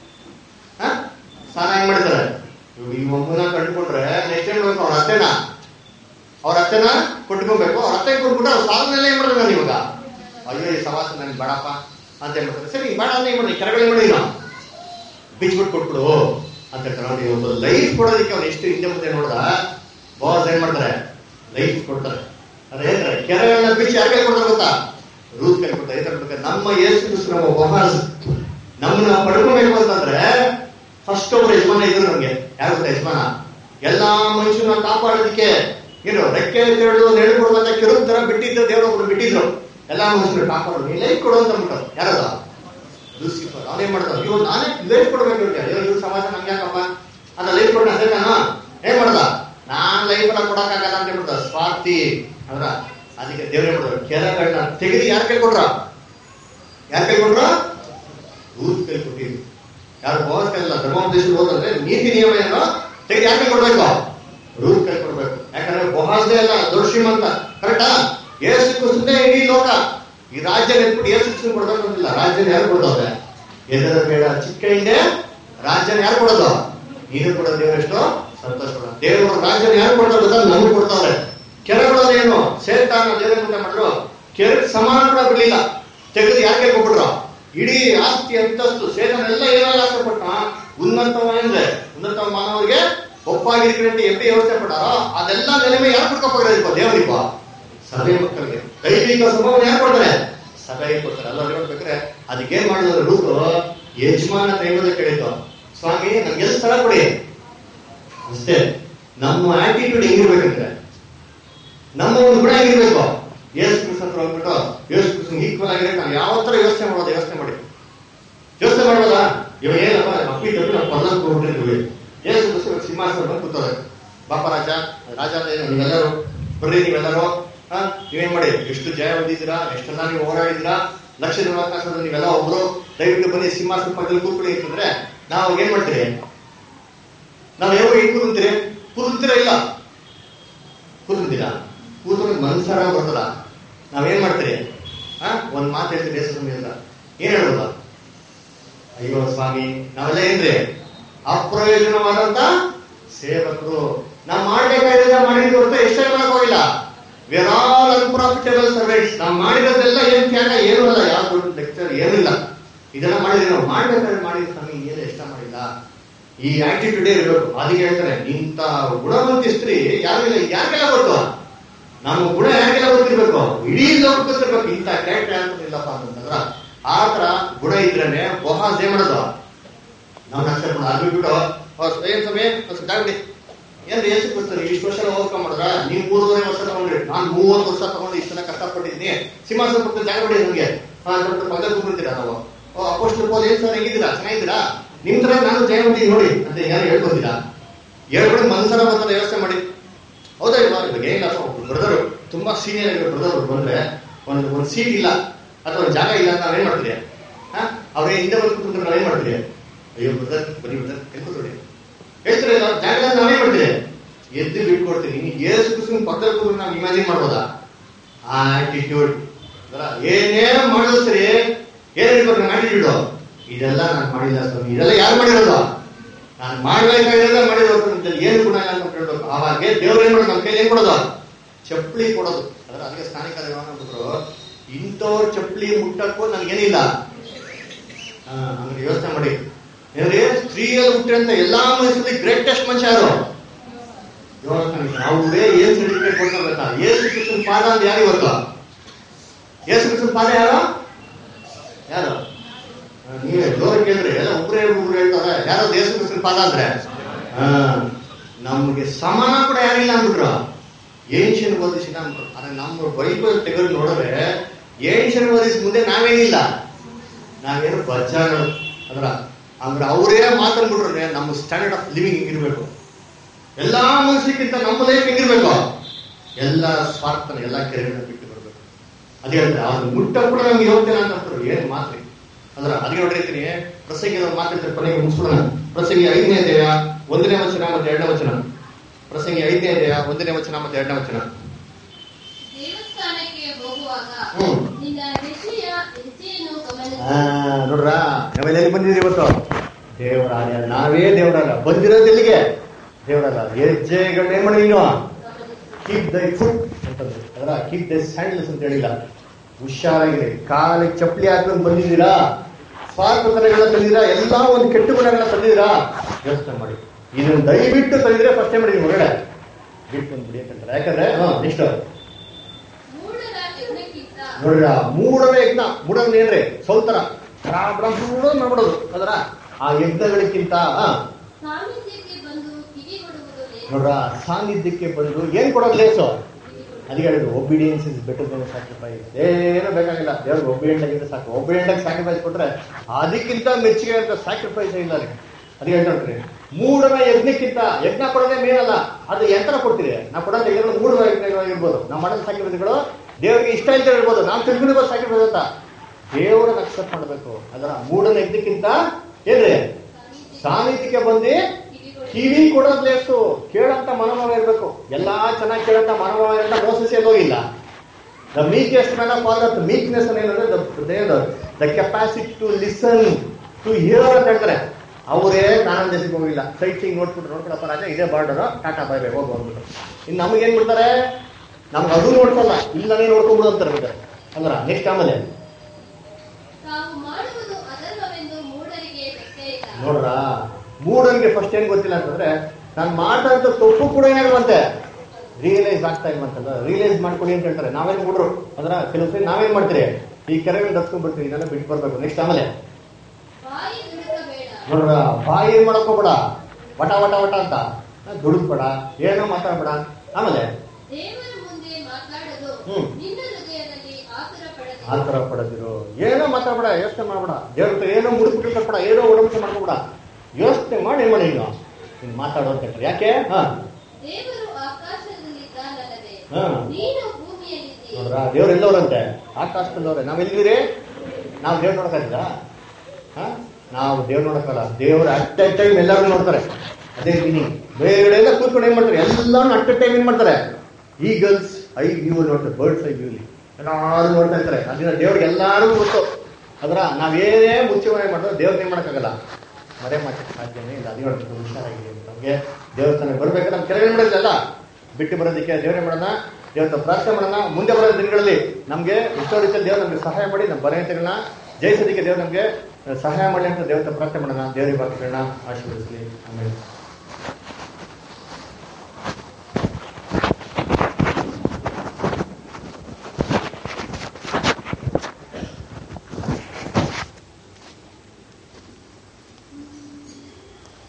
ಹಾ ಸ್ನಾನ ಹೆಂಗ್ ಮಾಡ್ತಾರೆ ಇವ್ರು ಈ ಅಮ್ಮನ ಕಂಡುಕೊಂಡ್ರೆ ನೆಕ್ಸ್ಟ್ ಏನ್ ಮಾಡ್ಬೇಕು ಅವ್ರ ಅತ್ತೆನ ಅವ್ರ ಅತ್ತೆನ ಕೊಟ್ಕೊಬೇಕು ಅವ್ರ ಅತ್ತೆ ಕೊಟ್ಬಿಟ್ಟು ಅವ್ರ ಸಾಲನೆಲ್ಲ ಏನ್ ಮಾಡ್ತಾರೆ ನಾನು ಇವಾಗ ಅಯ್ಯೋ ಈ ಸವಾಸ ನನ್ಗೆ ಬೇಡಪ್ಪ ಅಂತ ಏನ್ ಮಾಡ್ತಾರೆ ಸರಿ ಬೇಡ ಅಂತ ಏನ್ ಮಾಡಿ ಕೆಳಗಡೆ ಮಾಡಿ ನಾವು ಬಿಚ್ಬಿಟ್ಟು ಕೊಟ್ಬಿಡು ಅಂತ ಹೇಳ್ತಾರೆ ನೋಡಿ ಒಂದು ಲೈಫ್ ಕೊಡೋದಕ್ಕೆ ಅವ್ನು ಎಷ್ಟು ಹಿಂದೆ ಮುಂದೆ ನೋಡ್ದ ಬಾಸ್ ಏನ್ ಮಾಡ್ತಾರೆ ಲೈಫ್ ಕೊಡ್ತಾರೆ ಅದೇ ಹೇಳ್ತಾರೆ ಕೆರೆಗಳನ್ನ ಬಿಚ್ಚಿ ಯಾಕೆ ಕೊಡ್ತಾರೆ ಗೊತ್ತಾ ರೂಲ್ ಕೈ ಕೊಡ್ತಾರೆ ಈ ತರ ಕೊಡ್ತಾರೆ. ನಮ್ಮ ಯೇಸು ಕ್ರಿಸ್ತು ನಮ್ಮ ಬಾಸ್ ನಮ್ಮನ್ನ ಪಡ್ಕೋಬೇಕು ಅಂತಂದ್ರೆ ಫಸ್ಟ್ ಒಬ್ರು ಯಜಮಾನ ಇದ್ರು ನಮ್ಗೆ ಯಾರು ಗೊತ್ತಾ ಯಜಮಾನ ಎಲ್ಲಾ ಮನುಷ್ಯನ ಕಾಪಾಡೋದಕ್ಕೆ ಏನು ರೆಕ್ಕೆ ತೆರಳು ನೆರಳು ಕೊಡುವಂತ ಕೆಲವು ತರ ಬಿಟ್ಟಿದ್ರು ದೇವರೊಬ್ರು ಬಿಟ್ಟಿದ್ರು ಎಲ್ಲಾ ಮನುಷ್ಯರು ಕಾಪಾಡೋದು ನೀ ಲೈಫ್ ಕೊಡು ಅಂತ ಅಂದ್ಬಿಟ್ಟು ಯಾರದ ಲೂಸಿಫರ್ ಅವನೇನ್ ಮಾಡ್ತಾವ ಇವ್ ನಾನೇ ಲೈಫ್ ಕೊಡ್ಬೇಕು ಇವ್ರಿಗೆ ಅಯ್ಯೋ ಇವ್ರ ಸಮಾಜ ನಮ್ಗೆ ಯಾಕಪ್ಪ ಅದ ಲೈಫ್ ಕೊಡ ಅದೇ ನಾನು ಏನ್ ಮಾಡ್ದ ನಾನ್ ಲೈಫ್ ಎಲ್ಲ ಕೊಡಕ್ಕಾಗಲ್ಲ ಅಂತ ಹೇಳ್ಬಿಡ್ತ ಸ್ವಾರ್ಥಿ ಹೌದ ಅದಕ್ಕೆ ದೇವ್ರೇ ಮಾಡ್ತಾರೆ ಕೆರೆಗಳನ್ನ ತೆಗೆದು ಯಾರ ಕೈ ಕೊಟ್ರ ಯಾರ ಕೈ ಕೊಟ್ರ ರೂಲ್ ಕೈ ಕೊಟ್ಟಿದ್ರು ಯಾರು ಬೋಸ್ ಕೈ ಇಲ್ಲ ಧರ್ಮೋಪದೇಶ ಹೋದಂದ್ರೆ ನೀತಿ ನಿಯಮ ಏನೋ ತೆಗೆದು ಯಾರ ಕೈ ಕೊಡ್ಬೇಕು ರೂಲ್ ಕೈ ಕೊಡ್ಬೇಕು ಯಾಕಂದ್ರೆ ಬೊಹಾಸ್ದೇ ಅಲ್ಲ ದೊಡ್ಡ ಶ್ರೀಮಂತ ಕರೆಕ್ಟಾ ಏಸು ಕುಸುಂದೇ ಇಡೀ ಲೋಕ ಈ ರಾಜ್ಯ ನೆಟ್ಬಿಟ್ಟು ಏಸು ಕುಸುಮ್ ಕೊಡ್ಬೇಕು ಅಂತಿಲ್ಲ ರಾಜ್ಯನ ಯಾರು ಕೊಡೋದೆ ಎದರ ಬೇಡ ಚಿಕ್ಕ ಹಿಂದೆ ರಾಜ್ಯನ ಯಾರು ಕೊಡೋದು ನೀನು ಕೊಡೋದು ದೇವರೆಷ್ಟು ಸಂತೋಷ ಪಡೋದು ದೇವರು ರಾಜ್ಯನ ಯಾರು ಕೊಡ್ತಾರೆ ಗೊತ್ತಾ ನಮ್ಗೆ ಕೊಡ್ತಾವ್ರೆ ಕೆರೆ ಕೊಡೋದೇನು ಸೇರ್ತಾನ ದೇವರ ಮುಂದೆ ಮಾಡಿದ್ರು ಕೆರೆ ಸಮಾನ ಕೂಡ ಬಿಡ್ಲಿಲ್ಲ ತೆಗೆದು ಯಾಕೆ ಕೊಟ್ಬಿಟ್ರು ಇಡೀ ಆಸ್ತಿ ಅಂತಸ್ತು ಸೇತನೆಲ್ಲ ಏನೆಲ್ಲ ಆಸೆ ಪಟ್ಟ ಉನ್ನತವಾಗಿದೆ ಉನ್ನತ ಮಾನವರಿಗೆ ಒಪ್ಪಾಗಿರ್ತೀವಿ ಅಂತ ಎಪ್ಪಿ ವ್ಯವಸ್ಥೆ ಪಟ್ಟಾರೋ ಅದೆಲ್ಲ ನೆಲೆಮೆ ಯಾರು ಕೊಟ್ಕೊಪ್ಪ ದೇವರಿಪ್ಪ ಸಭೆ ಮಕ್ಕಳಿಗೆ ದೈವಿಕ ಸ್ವಭಾವ ಯಾರು ಕೊಡ್ತಾರೆ ಸಭೆಗೆ ಕೊಡ್ತಾರೆ ಎಲ್ಲ ಹೇಳ್ಬೇಕಾದ್ರೆ ಅದಕ್ಕೇನ್ ಮಾಡಿದ್ರು ರೂಪು ಯಜಮಾನ ದೈವದ ಕೇಳಿದ್ದು ಸ್ವಾಮಿ ನಮ್ಗೆಲ್ಲ ಸ್ಥಳ ಕೊಡಿ ಅಷ್ಟೇ ನಮ್ಮ ಆಟಿಟ್ಯೂಡ್ ಹೆಂಗಿರ್ಬೇಕಂದ್ರೆ ನಮ್ಮ ಒಂದು ಗುಣ ಹೆಂಗಿರ್ಬೇಕು ಯೇಸು ಕ್ರಿಸ್ತ ಹತ್ರ ಹೋಗ್ಬಿಟ್ಟು ಯೇಸು ಕ್ರಿಸ್ತನ್ ಈಕ್ವಲ್ ಆಗಿರಕ್ಕೆ ನಾವು ಯಾವ ತರ ಯೋಚನೆ ಮಾಡೋದು ಯೋಚನೆ ಮಾಡಿ ಯೋಚನೆ ಮಾಡ್ಬೋದಾ ಇವಾಗ ಏನಪ್ಪ ಅಪ್ಪಿ ತಪ್ಪಿ ನಾವು ಪರ್ಲಕ್ಕೆ ಹೋಗ್ಬಿಟ್ಟಿರ್ತೀವಿ ಯೇಸು ಕ್ರಿಸ್ತ ಇವಾಗ ಸಿಂಹಾಸನ ಬಂದು ಕೂತವ್ರೆ ಬಾಪ ರಾಜ ರಾಜ ಅಂದ್ರೆ ಏನು ನೀವೆಲ್ಲರೂ ಬರ್ರಿ ನೀವೆಲ್ಲರೂ ಹಾ ನೀವೇನ್ ಮಾಡಿ ಎಷ್ಟು ಜಯ ಹೊಂದಿದ್ದೀರಾ ಎಷ್ಟೆಲ್ಲ ನೀವು ಹೋರಾಡಿದ್ದೀರಾ ಲಕ್ಷ ಜನ ನೀವೆಲ್ಲ ಒಬ್ರು ದಯವಿಟ್ಟು ಬನ್ನಿ ಸಿಂಹಾಸನ ಪಕ್ಕದಲ್ಲಿ ಕೂತ್ಕೊಳ್ಳಿ ಅಂತಂದ್ರೆ ನಾವು ಏನ್ ಮಾಡ್ತೀರಿ ನಾವು ಯಾವ ಹೆಂಗ್ ಕೂತ್ಕೊಂತೀರಿ ಕೂತ್ಕೊಂತೀರಾ ಇಲ್ಲ ಕೂತ್ಕೊಂತೀರಾ ಕೂತ್ಕೊಂಡು ಮನ್ಸಾರ ಬರ್ತದ ನಾವೇನ್ ಮಾಡ್ತೀರಿ ಹಾ ಒಂದ್ ಮಾತು ಹೇಳ್ತೀರಿ ಯೇಸು ಸ್ವಾಮಿ ಅಂತ ಏನ್ ಹೇಳೋದು ಅಯ್ಯೋ ಸ್ವಾಮಿ ನಾವೆಲ್ಲ ಏನ್ರಿ ಅಪ್ರಯೋಜನವಾದಂತ ಸೇವಕರು ನಾವು ಮಾಡ್ಬೇಕಾಗಿದ್ದ ಮಾಡಿದ್ವಿ ಅಂತ ಎಷ್ಟೇ ಮಾಡಕ್ ಹೋಗಿಲ್ಲ ವೇರ್ ಆಲ್ ಅನ್ಪ್ರಾಫಿಟಬಲ್ ಸರ್ವೆಂಟ್ಸ್ ನಾವು ಮಾಡಿರೋದೆಲ್ಲ ಏನ್ ತ್ಯಾಗ ಏನೂ ಅಲ್ಲ ಯಾವ ದೊಡ್ಡ ಲೆಕ್ಚರ್ ಏನಿಲ್ಲ ಇದೆಲ್ಲ ಮಾಡಿದ್ವಿ ನಾವು ಮಾಡ್ಬೇಕಾದ್ರೆ ಮಾಡಿದ್ವಿ ಸ್ವಾಮಿ ಏನು ಇಷ್ಟ ಮಾಡಿಲ್ಲ ಈ ಆಟಿಟ್ಯೂಡೇ ಇರಬೇಕು ಅದಕ್ಕೆ ಹೇಳ್ತಾರೆ ಇಂಥ ಗುಣವಂತ ಸ್ತ್ರೀ ಯಾರಿಗೆಲ್ಲ ಯಾರಿಗೆಲ್ಲ ಗೊತ್ತು ನಮ್ಮ ಗುಣ ಯಾರಿಗೆಲ್ಲ ಗೊತ್ತಿರ್ಬೇಕು ಇಡೀ ಲೋಕ ಗೊತ್ತಿರ್ಬೇಕು ಇಂಥ ಕ್ಯಾರೆಕ್ಟರ್ ಯಾರು ಇಲ್ಲಪ್ಪ ಅಂತಂದ್ರ ಆ ತರ ಗುಣ ಇದ್ರೇನೆ ಬೊಹಾಸ್ ಏನ್ ಮಾಡೋದು ನಾವು ಅಷ್ಟೇ ಮಾಡೋದು ಅದು ಬಿಟ್ಟು ಅವ್ರ್ ಏನ್ ಸಮಯ ಜಾಗಡಿ ಏನ್ ಏಸು ಕೊಡ್ತಾರೆ ಇಷ್ಟು ವರ್ಷ ಓದ್ಕೊಂಡ್ ಮಾಡಿದ್ರ ನೀವು ಮೂರುವರೆ ವರ್ಷ ತಗೊಂಡ್ರಿ ನಾನ್ ಮೂವತ್ತು ವರ್ಷ ತಗೊಂಡು ಇಷ್ಟನ್ನ ಕಷ್ಟಪಟ್ಟಿದ್ದೀನಿ ಸಿಂಹಾಸನ ಕೊಟ್ಟು ಜಾಗ ಬಿಡಿ ನಮ್ಗೆ ಹಾ ದೊಡ್ಡ ಪದ ಕೂತ್ಕೊಂತೀರಾ ನಾವು ಅಪೋಸ್ಟ್ ಪೋಲ್ ಏನ್ ಸರ್ ಹೇಗಿದ್ದೀರಾ ಚೆನ್ನಾಗಿದ್ದೀರಾ ನಿಮ್ ತರ ನಾನು ಜಯ ಹೊಂದಿದ್ದೀನಿ ನೋಡಿ ಅಂತ ಯಾರು ಹೇಳ್ಕೊತೀರಾ ಹೇಳ್ಬಿಡಿ ಮನ್ಸರ ಬರ್ತಾರೆ ವ್ಯವಸ್ಥೆ ಮಾಡಿ ಹೌದಾ ಇಲ್ವಾ ಇವಾಗ ಏನಿಲ್ಲ ಒಬ್ರು ಬ್ರದರು ತುಂಬಾ ಸೀನಿಯರ್ ಆಗಿರೋ ಬ್ರದರ್ ಬಂದ್ರೆ ಒಂದು ಒಂದು ಸೀಟ್ ಇಲ್ಲ ಅಥವಾ ಒಂದು ಜಾಗ ಇಲ್ಲ ಅಂತ ನಾವೇನ್ ಮಾಡ್ತೀರಿ ಹಾ ಅವ್ರೇ ಹಿಂದೆ ಬಂದು ಕೂತ್ಕೊಂಡ್ರೆ ನಾವೇನ್ ಮಾಡ್ತೀರಿ ಅಯ್ಯೋ ಬ್ರದರ್ ಬನ್ನಿ ಬ್ರದರ್ ಹೇಳ್ಕೊಡ್ರಿ ಹೇಳ್ತೀರಿ ಇಲ್ಲ ಜಾಗ ಇಲ್ಲ ನಾವೇನ್ ಮಾಡ್ತೀರಿ ಎದ್ದು ಬಿಟ್ಕೊಡ್ತೀನಿ ನೀನು ಏಸು ಕುಸುಮ್ ಪಕ್ಕದಲ್ಲಿ ಕೂತ್ಕೊಂಡು ನಾವು ಇಮ್ಯಾಜಿನ್ ಮಾಡ್ಬೋದಾ ಆ ಆಟಿಟ್ಯೂಡ್ ಏನೇ ಮಾಡಿದ್ರು ಸರಿ ಏನ್ ಹೇಳ್ಬೇಕು ನಮ್ಮ ಆಟಿಟ್ಯೂಡ್ ಇದೆಲ್ಲ ನಾನು ಮಾಡಿಲ್ಲ ಸ್ವಾಮಿ ಇದೆಲ್ಲ ಯಾರು ಮಾಡಿರೋದು ನಾನು ಮಾಡ್ಬೇಕಾಗಿರೋದ ಮಾಡಿರೋದು ನಿಮ್ಮಲ್ಲಿ ಏನು ಗುಣ ಇಲ್ಲ ಅಂತ ಹೇಳ್ಬೇಕು ಆವಾಗ ದೇವ್ರು ಏನ್ ಮಾಡೋದು ನಮ್ಮ ಕೈಲಿ ಏನ್ ಕೊಡೋದು ಚಪ್ಪಲಿ ಕೊಡೋದು ಅದ್ರ ಅದಕ್ಕೆ ಸ್ಥಾನಿಕ ಅಂದ್ಬಿಟ್ರು ಇಂಥವ್ರ ಚಪ್ಪಲಿ ಮುಟ್ಟಕ್ಕೂ ನನಗೇನಿಲ್ಲ ಹಾ ಹಂಗ್ರೆ ಯೋಚನೆ ಮಾಡಿ ಏನ್ರಿ ಸ್ತ್ರೀಯಲ್ಲಿ ಹುಟ್ಟಿರಂತ ಎಲ್ಲಾ ಮನುಷ್ಯರಲ್ಲಿ ಗ್ರೇಟೆಸ್ಟ್ ಮನುಷ್ಯ ಯಾರು ಅವರೇ ಏನ್ ಸರ್ಟಿಫಿಕೇಟ್ ಕೊಡ್ತಾರೆ ಗೊತ್ತಾ ಏಸು ಕೃಷ್ಣನ್ ಪಾದ ಅಂತ ಯಾರು ಇವತ್ತು ಏಸು ಕೃಷ್ಣನ್ ಪಾದ ಯಾರು ಯಾರು ಆ, ನೀವೇ ಜೋರ ಕೇಳ್ರಿ ಎಲ್ಲ ಒಬ್ಬರೇ ಒಬ್ರು ಹೇಳ್ತಾರೆ ಯಾರೋ ದೇಶ ಕೃಷ್ಣನ್ ಪಾದ ಅಂದ್ರೆ ಆ, ನಮ್ಗೆ ಸಮಾನ ಕೂಡ ಯಾರಿಲ್ಲ ಅಂದ್ಬಿಟ್ರು ಏನ್ಷನ್ ಓದಿಸಿದ ಅಂದ್ಬಿಟ್ರು ಆದ್ರೆ ನಮ್ಮ ಬೈಬಲ್ ತೆಗೆದು ನೋಡಿದ್ರೆ ಏನ್ಷನ್ ಓದಿಸ್ ಮುಂದೆ ನಾವೇನಿಲ್ಲ ನಾವೇನು ಬಜ್ಜಾಗಳು ಅದ್ರ ಅಂದ್ರೆ ಅವರೇ ಮಾತಾಡ್ಬಿಟ್ರೆ ನಮ್ಮ ಸ್ಟ್ಯಾಂಡರ್ಡ್ ಆಫ್ ಲಿವಿಂಗ್ ಇರಬೇಕು ಎಲ್ಲಾ ಮನುಷ್ಯಕ್ಕಿಂತ ನಮ್ಮ ಲೈಫ್ ಹೆಂಗಿರ್ಬೇಕು ಎಲ್ಲ ಸ್ವಾರ್ಥನ ಎಲ್ಲ ಕೆರೆಗಳನ್ನ ಬಿಟ್ಟು ಬರ್ಬೇಕು ಅದೇ ಹೇಳ್ತಾರೆ ಅವ್ರು ಮುಟ್ಟ ಕೂಡ ನಮ್ಗೆ ಯೋಗ್ಯನ ಅಂತ ಅಂತಾರೆ ಏನ್ ಮಾತ್ರಿ ಅಂದ್ರ ಅದಕ್ಕೆ ನೋಡಿರ್ತೀನಿ ಪ್ರಸಂಗಿ ಮಾತಾಡ್ತಾರೆ ಕೊನೆಗೆ ಮುಗಿಸ್ಬಿಡೋಣ ಪ್ರಸಂಗಿ ಐದನೇ ಅಧ್ಯಾಯ ಒಂದನೇ ವಚನ ಮತ್ತೆ ಎರಡನೇ ವಚನ ಪ್ರಸಂಗಿ ಐದನೇ ಅಧ್ಯಾಯ ಒಂದನೇ ವಚನ ಮತ್ತೆ ಎರಡನೇ ವಚನ ದೇವಸ್ಥಾನಕ್ಕೆ ಹೋಗುವಾಗ ಹ್ಮ್. ನಿನ್ನ ಹೆಜ್ಜೆಯ ಹೆಜ್ಜೆಯನ್ನು ಗಮನಿಸಿ ಆ, ನೋಡ್ರ ನಾವೆಲ್ಲ ಎಲ್ಲಿ ಬಂದಿದ್ದೀವಿ ಇವತ್ತು ದೇವರ ಆಲಯ ನಾವೇ ದೇವರಲ್ಲ ಬಂದಿರೋದು ಎಲ್ಲಿಗೆ ದೇವರಲ್ಲ ಹೆಜ್ಜೆಗಳನ್ನ ಏನ್ ಮಾಡಿ ನೀನು ಕೀಪ್ ದೈ ಫುಟ್ ಅಂತಂದ್ರೆ ಅದರ ಕೀಪ್ ದೈ ಸ್ಯಾಂಡಲ್ಸ್ ಅಂತ ಹೇಳಿಲ್ಲ ಹುಷಾರಾಗಿದೆ ಕಾಲಿಗೆ ಚಪ್ಪಲಿ ಹಾಕೊಂಡು ಬಂದಿದ್ದೀರಾ ಸ್ವಾತಂತ್ರ್ಯಗಳ ತಂದಿದ್ದೀರಾ ಎಲ್ಲ ಒಂದು ಕೆಟ್ಟ ಗುಣಗಳನ್ನ ತಂದಿದ್ದೀರಾ ಯೋಚನೆ ಮಾಡಿ ಇದನ್ನ ದಯವಿಟ್ಟು ತಂದಿದ್ರೆ ಫಸ್ಟ್ ಟೈಮ್ ಮಾಡಿ ಹೊರಗಡೆ ಬಿಟ್ಟು ಬಂದ್ಬಿಡಿ ಅಂತಂತಾರೆ ಯಾಕಂದ್ರೆ ನೆಕ್ಸ್ಟ್ ಮೂಢರ ಯಜ್ಞಕ್ಕಿಂತ ನೋಡ್ರ ಮೂಡವೇ ಯಜ್ಞ ಮೂಡವ್ ಏನ್ರಿ ಸೌತರ ಮಾಡ್ಬಿಡೋದು ಅದರ ಆ ಯಜ್ಞಗಳಿಗಿಂತ ಆ, ಸಾಮೀಪ್ಯಕ್ಕೆ ಬಂದು ಕಿವಿ ಕೊಡುವುದು ಲೇಸು. ನೋಡ್ರ ಸಾನ್ನಿಧ್ಯಕ್ಕೆ ಬಂದು ಏನ್ ಕೊಡೋದು ಲೇಸು ಅದಕ್ಕೆ ಹೇಳಿದ್ರು obedience is better than sacrifice ಏನು ಬೇಕಾಗಿಲ್ಲ ದೇವ್ರಿಗೆ ಒಬಿಡಿಯಂಟ್ ಆಗಿದ್ರೆ ಸಾಕು ಒಬಿಡಿಯಂಟ್ ಆಗಿ ಸ್ಯಾಕ್ರಿಫೈಸ್ ಕೊಟ್ರೆ ಅದಕ್ಕಿಂತ ಮೆಚ್ಚುಗೆ ಅಂತ ಸ್ಯಾಕ್ರಿಫೈಸ್ ಇಲ್ಲ ರೀ ಅದಕ್ಕೆ ಹೇಳ್ತಾರೆ ಮೂಡನ ಯಜ್ಞಕ್ಕಿಂತ ಯಜ್ಞ ಕೊಡೋದೇ ಮೇಲಲ್ಲ ಅದು ಎಂತರ ಕೊಡ್ತೀರಿ ನಾವು ಕೊಡೋ ಯಜ್ಞಗಳು ಮೂಡುವ ಯಜ್ಞಗಳಾಗಿರ್ಬೋದು ನಾವು ಮಾಡೋ ಸ್ಯಾಕ್ರಿಫೈಸ್ಗಳು ದೇವರಿಗೆ ಇಷ್ಟ ಅಂತ ಹೇಳ್ಬೋದು ನಾವು ತಿಳ್ಕೊಂಡಿರ್ಬೋದು ಸ್ಯಾಕ್ರಿಫೈಸ್ ಅಂತ ದೇವರನ್ನ ಅಕ್ಸೆಪ್ಟ್ ಮಾಡಬೇಕು ಅದರ ಮೂಡನ ಯಜ್ಞಕ್ಕಿಂತ ಏನ್ರಿ ಸಾನ್ನಿಧ್ಯಕ್ಕೆ ಬಂದು ಕಿವಿ ಕೊಡುವುದು ಕಿವಿ ಕೊಡೋದ್ ಲೇಸು ಕೇಳಂತ ಮನೋಭಾವ ಇರ್ಬೇಕು ಎಲ್ಲಾ ಚೆನ್ನಾಗಿ ಕೇಳಂತ ಮನೋಭಾವ ಇರಂತ ಮೋಸಸ್ ಹೋಗಿಲ್ಲ the meekest man of all that meekness ಏನಂದ್ರೆ the capacity to listen to hear ಅಂತ ಹೇಳ್ತಾರೆ ಅವರೇ ಕಾನೂನು ದೇಶಕ್ಕೆ ಹೋಗಿಲ್ಲ ಸೈಟ್ ಸೀಂಗ್ ನೋಡ್ಬಿಟ್ಟು ನೋಡ್ಕೊಳಪ್ಪ ರಾಜ ಇದೇ ಬಾರ್ಡರ್ ಟಾಟಾ ಬೈ ಬೈ ಹೋಗಿ ಬಂದ್ಬಿಟ್ಟು ಇನ್ನು ನಮ್ಗೆ ಏನ್ ಬಿಡ್ತಾರೆ ನಮ್ಗೆ ಅದು ನೋಡ್ಕೊಲ್ಲ ಇಲ್ಲನೇ ನೋಡ್ಕೊಂಡ್ಬಿಡು ಅಂತಾರೆ ಬೇಕಾರೆ ಅಂದ್ರ ನೆಕ್ಸ್ಟ್ ಆಮೇಲೆ ತಾವು ಮಾಡುವುದು ಅಧರ್ಮವೆಂದು ಮೂಢರಿಗೆ ಲೆಕ್ಕ ಇಲ್ಲ ನೋಡ್ರ ಮೂಡನ್ಗೆ ಫಸ್ಟ್ ಏನ್ ಗೊತ್ತಿಲ್ಲ ಅಂತಂದ್ರೆ ನಾನು ಮಾಡ್ತಾ ಇದ್ದ ತಪ್ಪು ಕೂಡ ಏನಾಗಲ್ವಂತೆ ರಿಯಲೈಸ್ ಆಗ್ತಾ ಇಲ್ವಂತಲ್ಲ ರಿಯಲೈಸ್ ಮಾಡ್ಕೊಳ್ಳಿ ಅಂತ ಹೇಳ್ತಾರೆ ನಾವೇನ್ ಮೂಡ್ರು ಅದ್ರ ಕೆಲವು ಸರಿ ನಾವೇನ್ ಮಾಡ್ತೀರಿ ಈ ಕೆರೆಗೆ ದರ್ಸ್ಕೊಂಡ್ ಬರ್ತೀವಿ ಇದೆಲ್ಲ ಬಿಟ್ಟು ಬರ್ಬೇಕು ನೆಕ್ಸ್ಟ್ ಆಮೇಲೆ ಬಾಯಿ ದುಡುಕಬೇಡ ನೋಡ್ರ ಬಾಯಿ ಏನ್ ಮಾಡಕ್ ಹೋಗ್ಬೇಡ ವಟ ವಟ ವಟ ಅಂತ ದುಡುಕ್ಬೇಡ ಏನೋ ಮಾತಾಡ್ಬೇಡ ಆಮೇಲೆ ದೇವರ ಮುಂದೆ ಮಾತಾಡಲು ಹ್ಮ್. ನಿನ್ನ ಹೃದಯದಲ್ಲಿ ಆತುರ ಪಡದೆ ಆತರ ಪಡೆದಿರು ಏನೋ ಮಾತಾಡ್ಬೇಡ ಯೋಚನೆ ಮಾಡ್ಬೇಡ ದೇವ್ರ ಹತ್ರ ಏನೋ ಮುಡುಕ್ಬಿಟ್ಟು ಕಟ್ಬೇಡ ಏನೋ ಒಡಂಬಡಿಕೆ ಮಾಡ್ಕೊಬೇಡ ಯೋಚನೆ ಮಾಡಿ ಏನ್ ಮಾಡಿ ನೀನು ನೀನ್ ಮಾತಾಡೋ ಅಂತ ಹೇಳ್ತಾರೆ ಯಾಕೆ ಹಾ ದೇವರು ಆಕಾಶದಲ್ಲಿದ್ದಾನಲ್ಲದೆ ಹಾ. ನೀನು ಭೂಮಿಯಲ್ಲಿದ್ದೀ ನೋಡ್ರ ದೇವ್ರು ಎಲ್ಲವ್ರಂತೆ ಆಕಾಶದಲ್ಲವ್ರೆ ನಾವ್ ಎಲ್ಲಿದ್ದೀರಿ ನಾವು ದೇವ್ರು ನೋಡಕ್ಕಾಗಿಲ್ಲ ಹಾ ನಾವು ದೇವ್ರು ನೋಡಕ್ಕಲ್ಲ ದೇವ್ರು ಅಟ್ ಎ ಟೈಮ್ ಎಲ್ಲರೂ ನೋಡ್ತಾರೆ ಅದೇ ಮೀನಿಂಗ್ ಬೇರೆ ಎಲ್ಲ ಕೂತ್ಕೊಂಡು ಏನ್ ಮಾಡ್ತಾರೆ ಎಲ್ಲಾನು ಅಟ್ ಎ ಟೈಮ್ ಏನ್ ಮಾಡ್ತಾರೆ ಈಗಲ್ಸ್ ಐ ವ್ಯೂ ನೋಡ್ತಾರೆ ಬರ್ಡ್ಸ್ ಐ ವ್ಯೂಲಿ ಎಲ್ಲಾರು ನೋಡ್ತಾ ಇರ್ತಾರೆ ಅದನ್ನ ದೇವ್ರಿಗೆ ಎಲ್ಲಾರು ಗೊತ್ತು ಅದ್ರ ನಾವೇನೇ ಮುಚ್ಚುವಣೆ ಮಾಡಿದ್ರೆ ದೇವ್ರಿಗೆ ಏನ್ ಮಾಡಕ್ಕಾಗಲ್ಲ ಮರೆ ಮಾಡಕ್ಕೆ ಸಾಧ್ಯನೇ ಇಲ್ಲ ಅದು ಹೇಳ್ಬೇಕು ಹುಷಾರಾಗಿದೆ ನಮಗೆ ದೇವಸ್ಥಾನಕ್ಕೆ ಬರ್ಬೇಕಾದ್ರೆ ನಮ್ಮ ಕೆಳಗಡೆ ಮಾಡಿದ್ರಲ್ಲ ಬಿಟ್ಟು ಬರೋದಕ್ಕೆ ದೇವರೇ ಮಾಡೋಣ ದೇವರ ಪ್ರಾರ್ಥನೆ ಮಾಡೋಣ ಮುಂದೆ ಬರೋ ದಿನಗಳಲ್ಲಿ ನಮಗೆ ಎಷ್ಟೋ ರೀತಿಯಲ್ಲಿ ದೇವರು ನಮಗೆ ಸಹಾಯ ಮಾಡಿ ನಮ್ಮ ಬರಹತೆಗಳನ್ನ ಜಯಿಸೋದಕ್ಕೆ ದೇವರು ನಮಗೆ ಸಹಾಯ ಮಾಡಲಿ ಅಂತ ದೇವರ ಪ್ರಾರ್ಥನೆ ಮಾಡೋಣ ದೇವರಿಗೆ ವಾಕ್ಯಗಳನ್ನ ಆಶೀರ್ವದಿಸಲಿ ಆಮೇಲೆ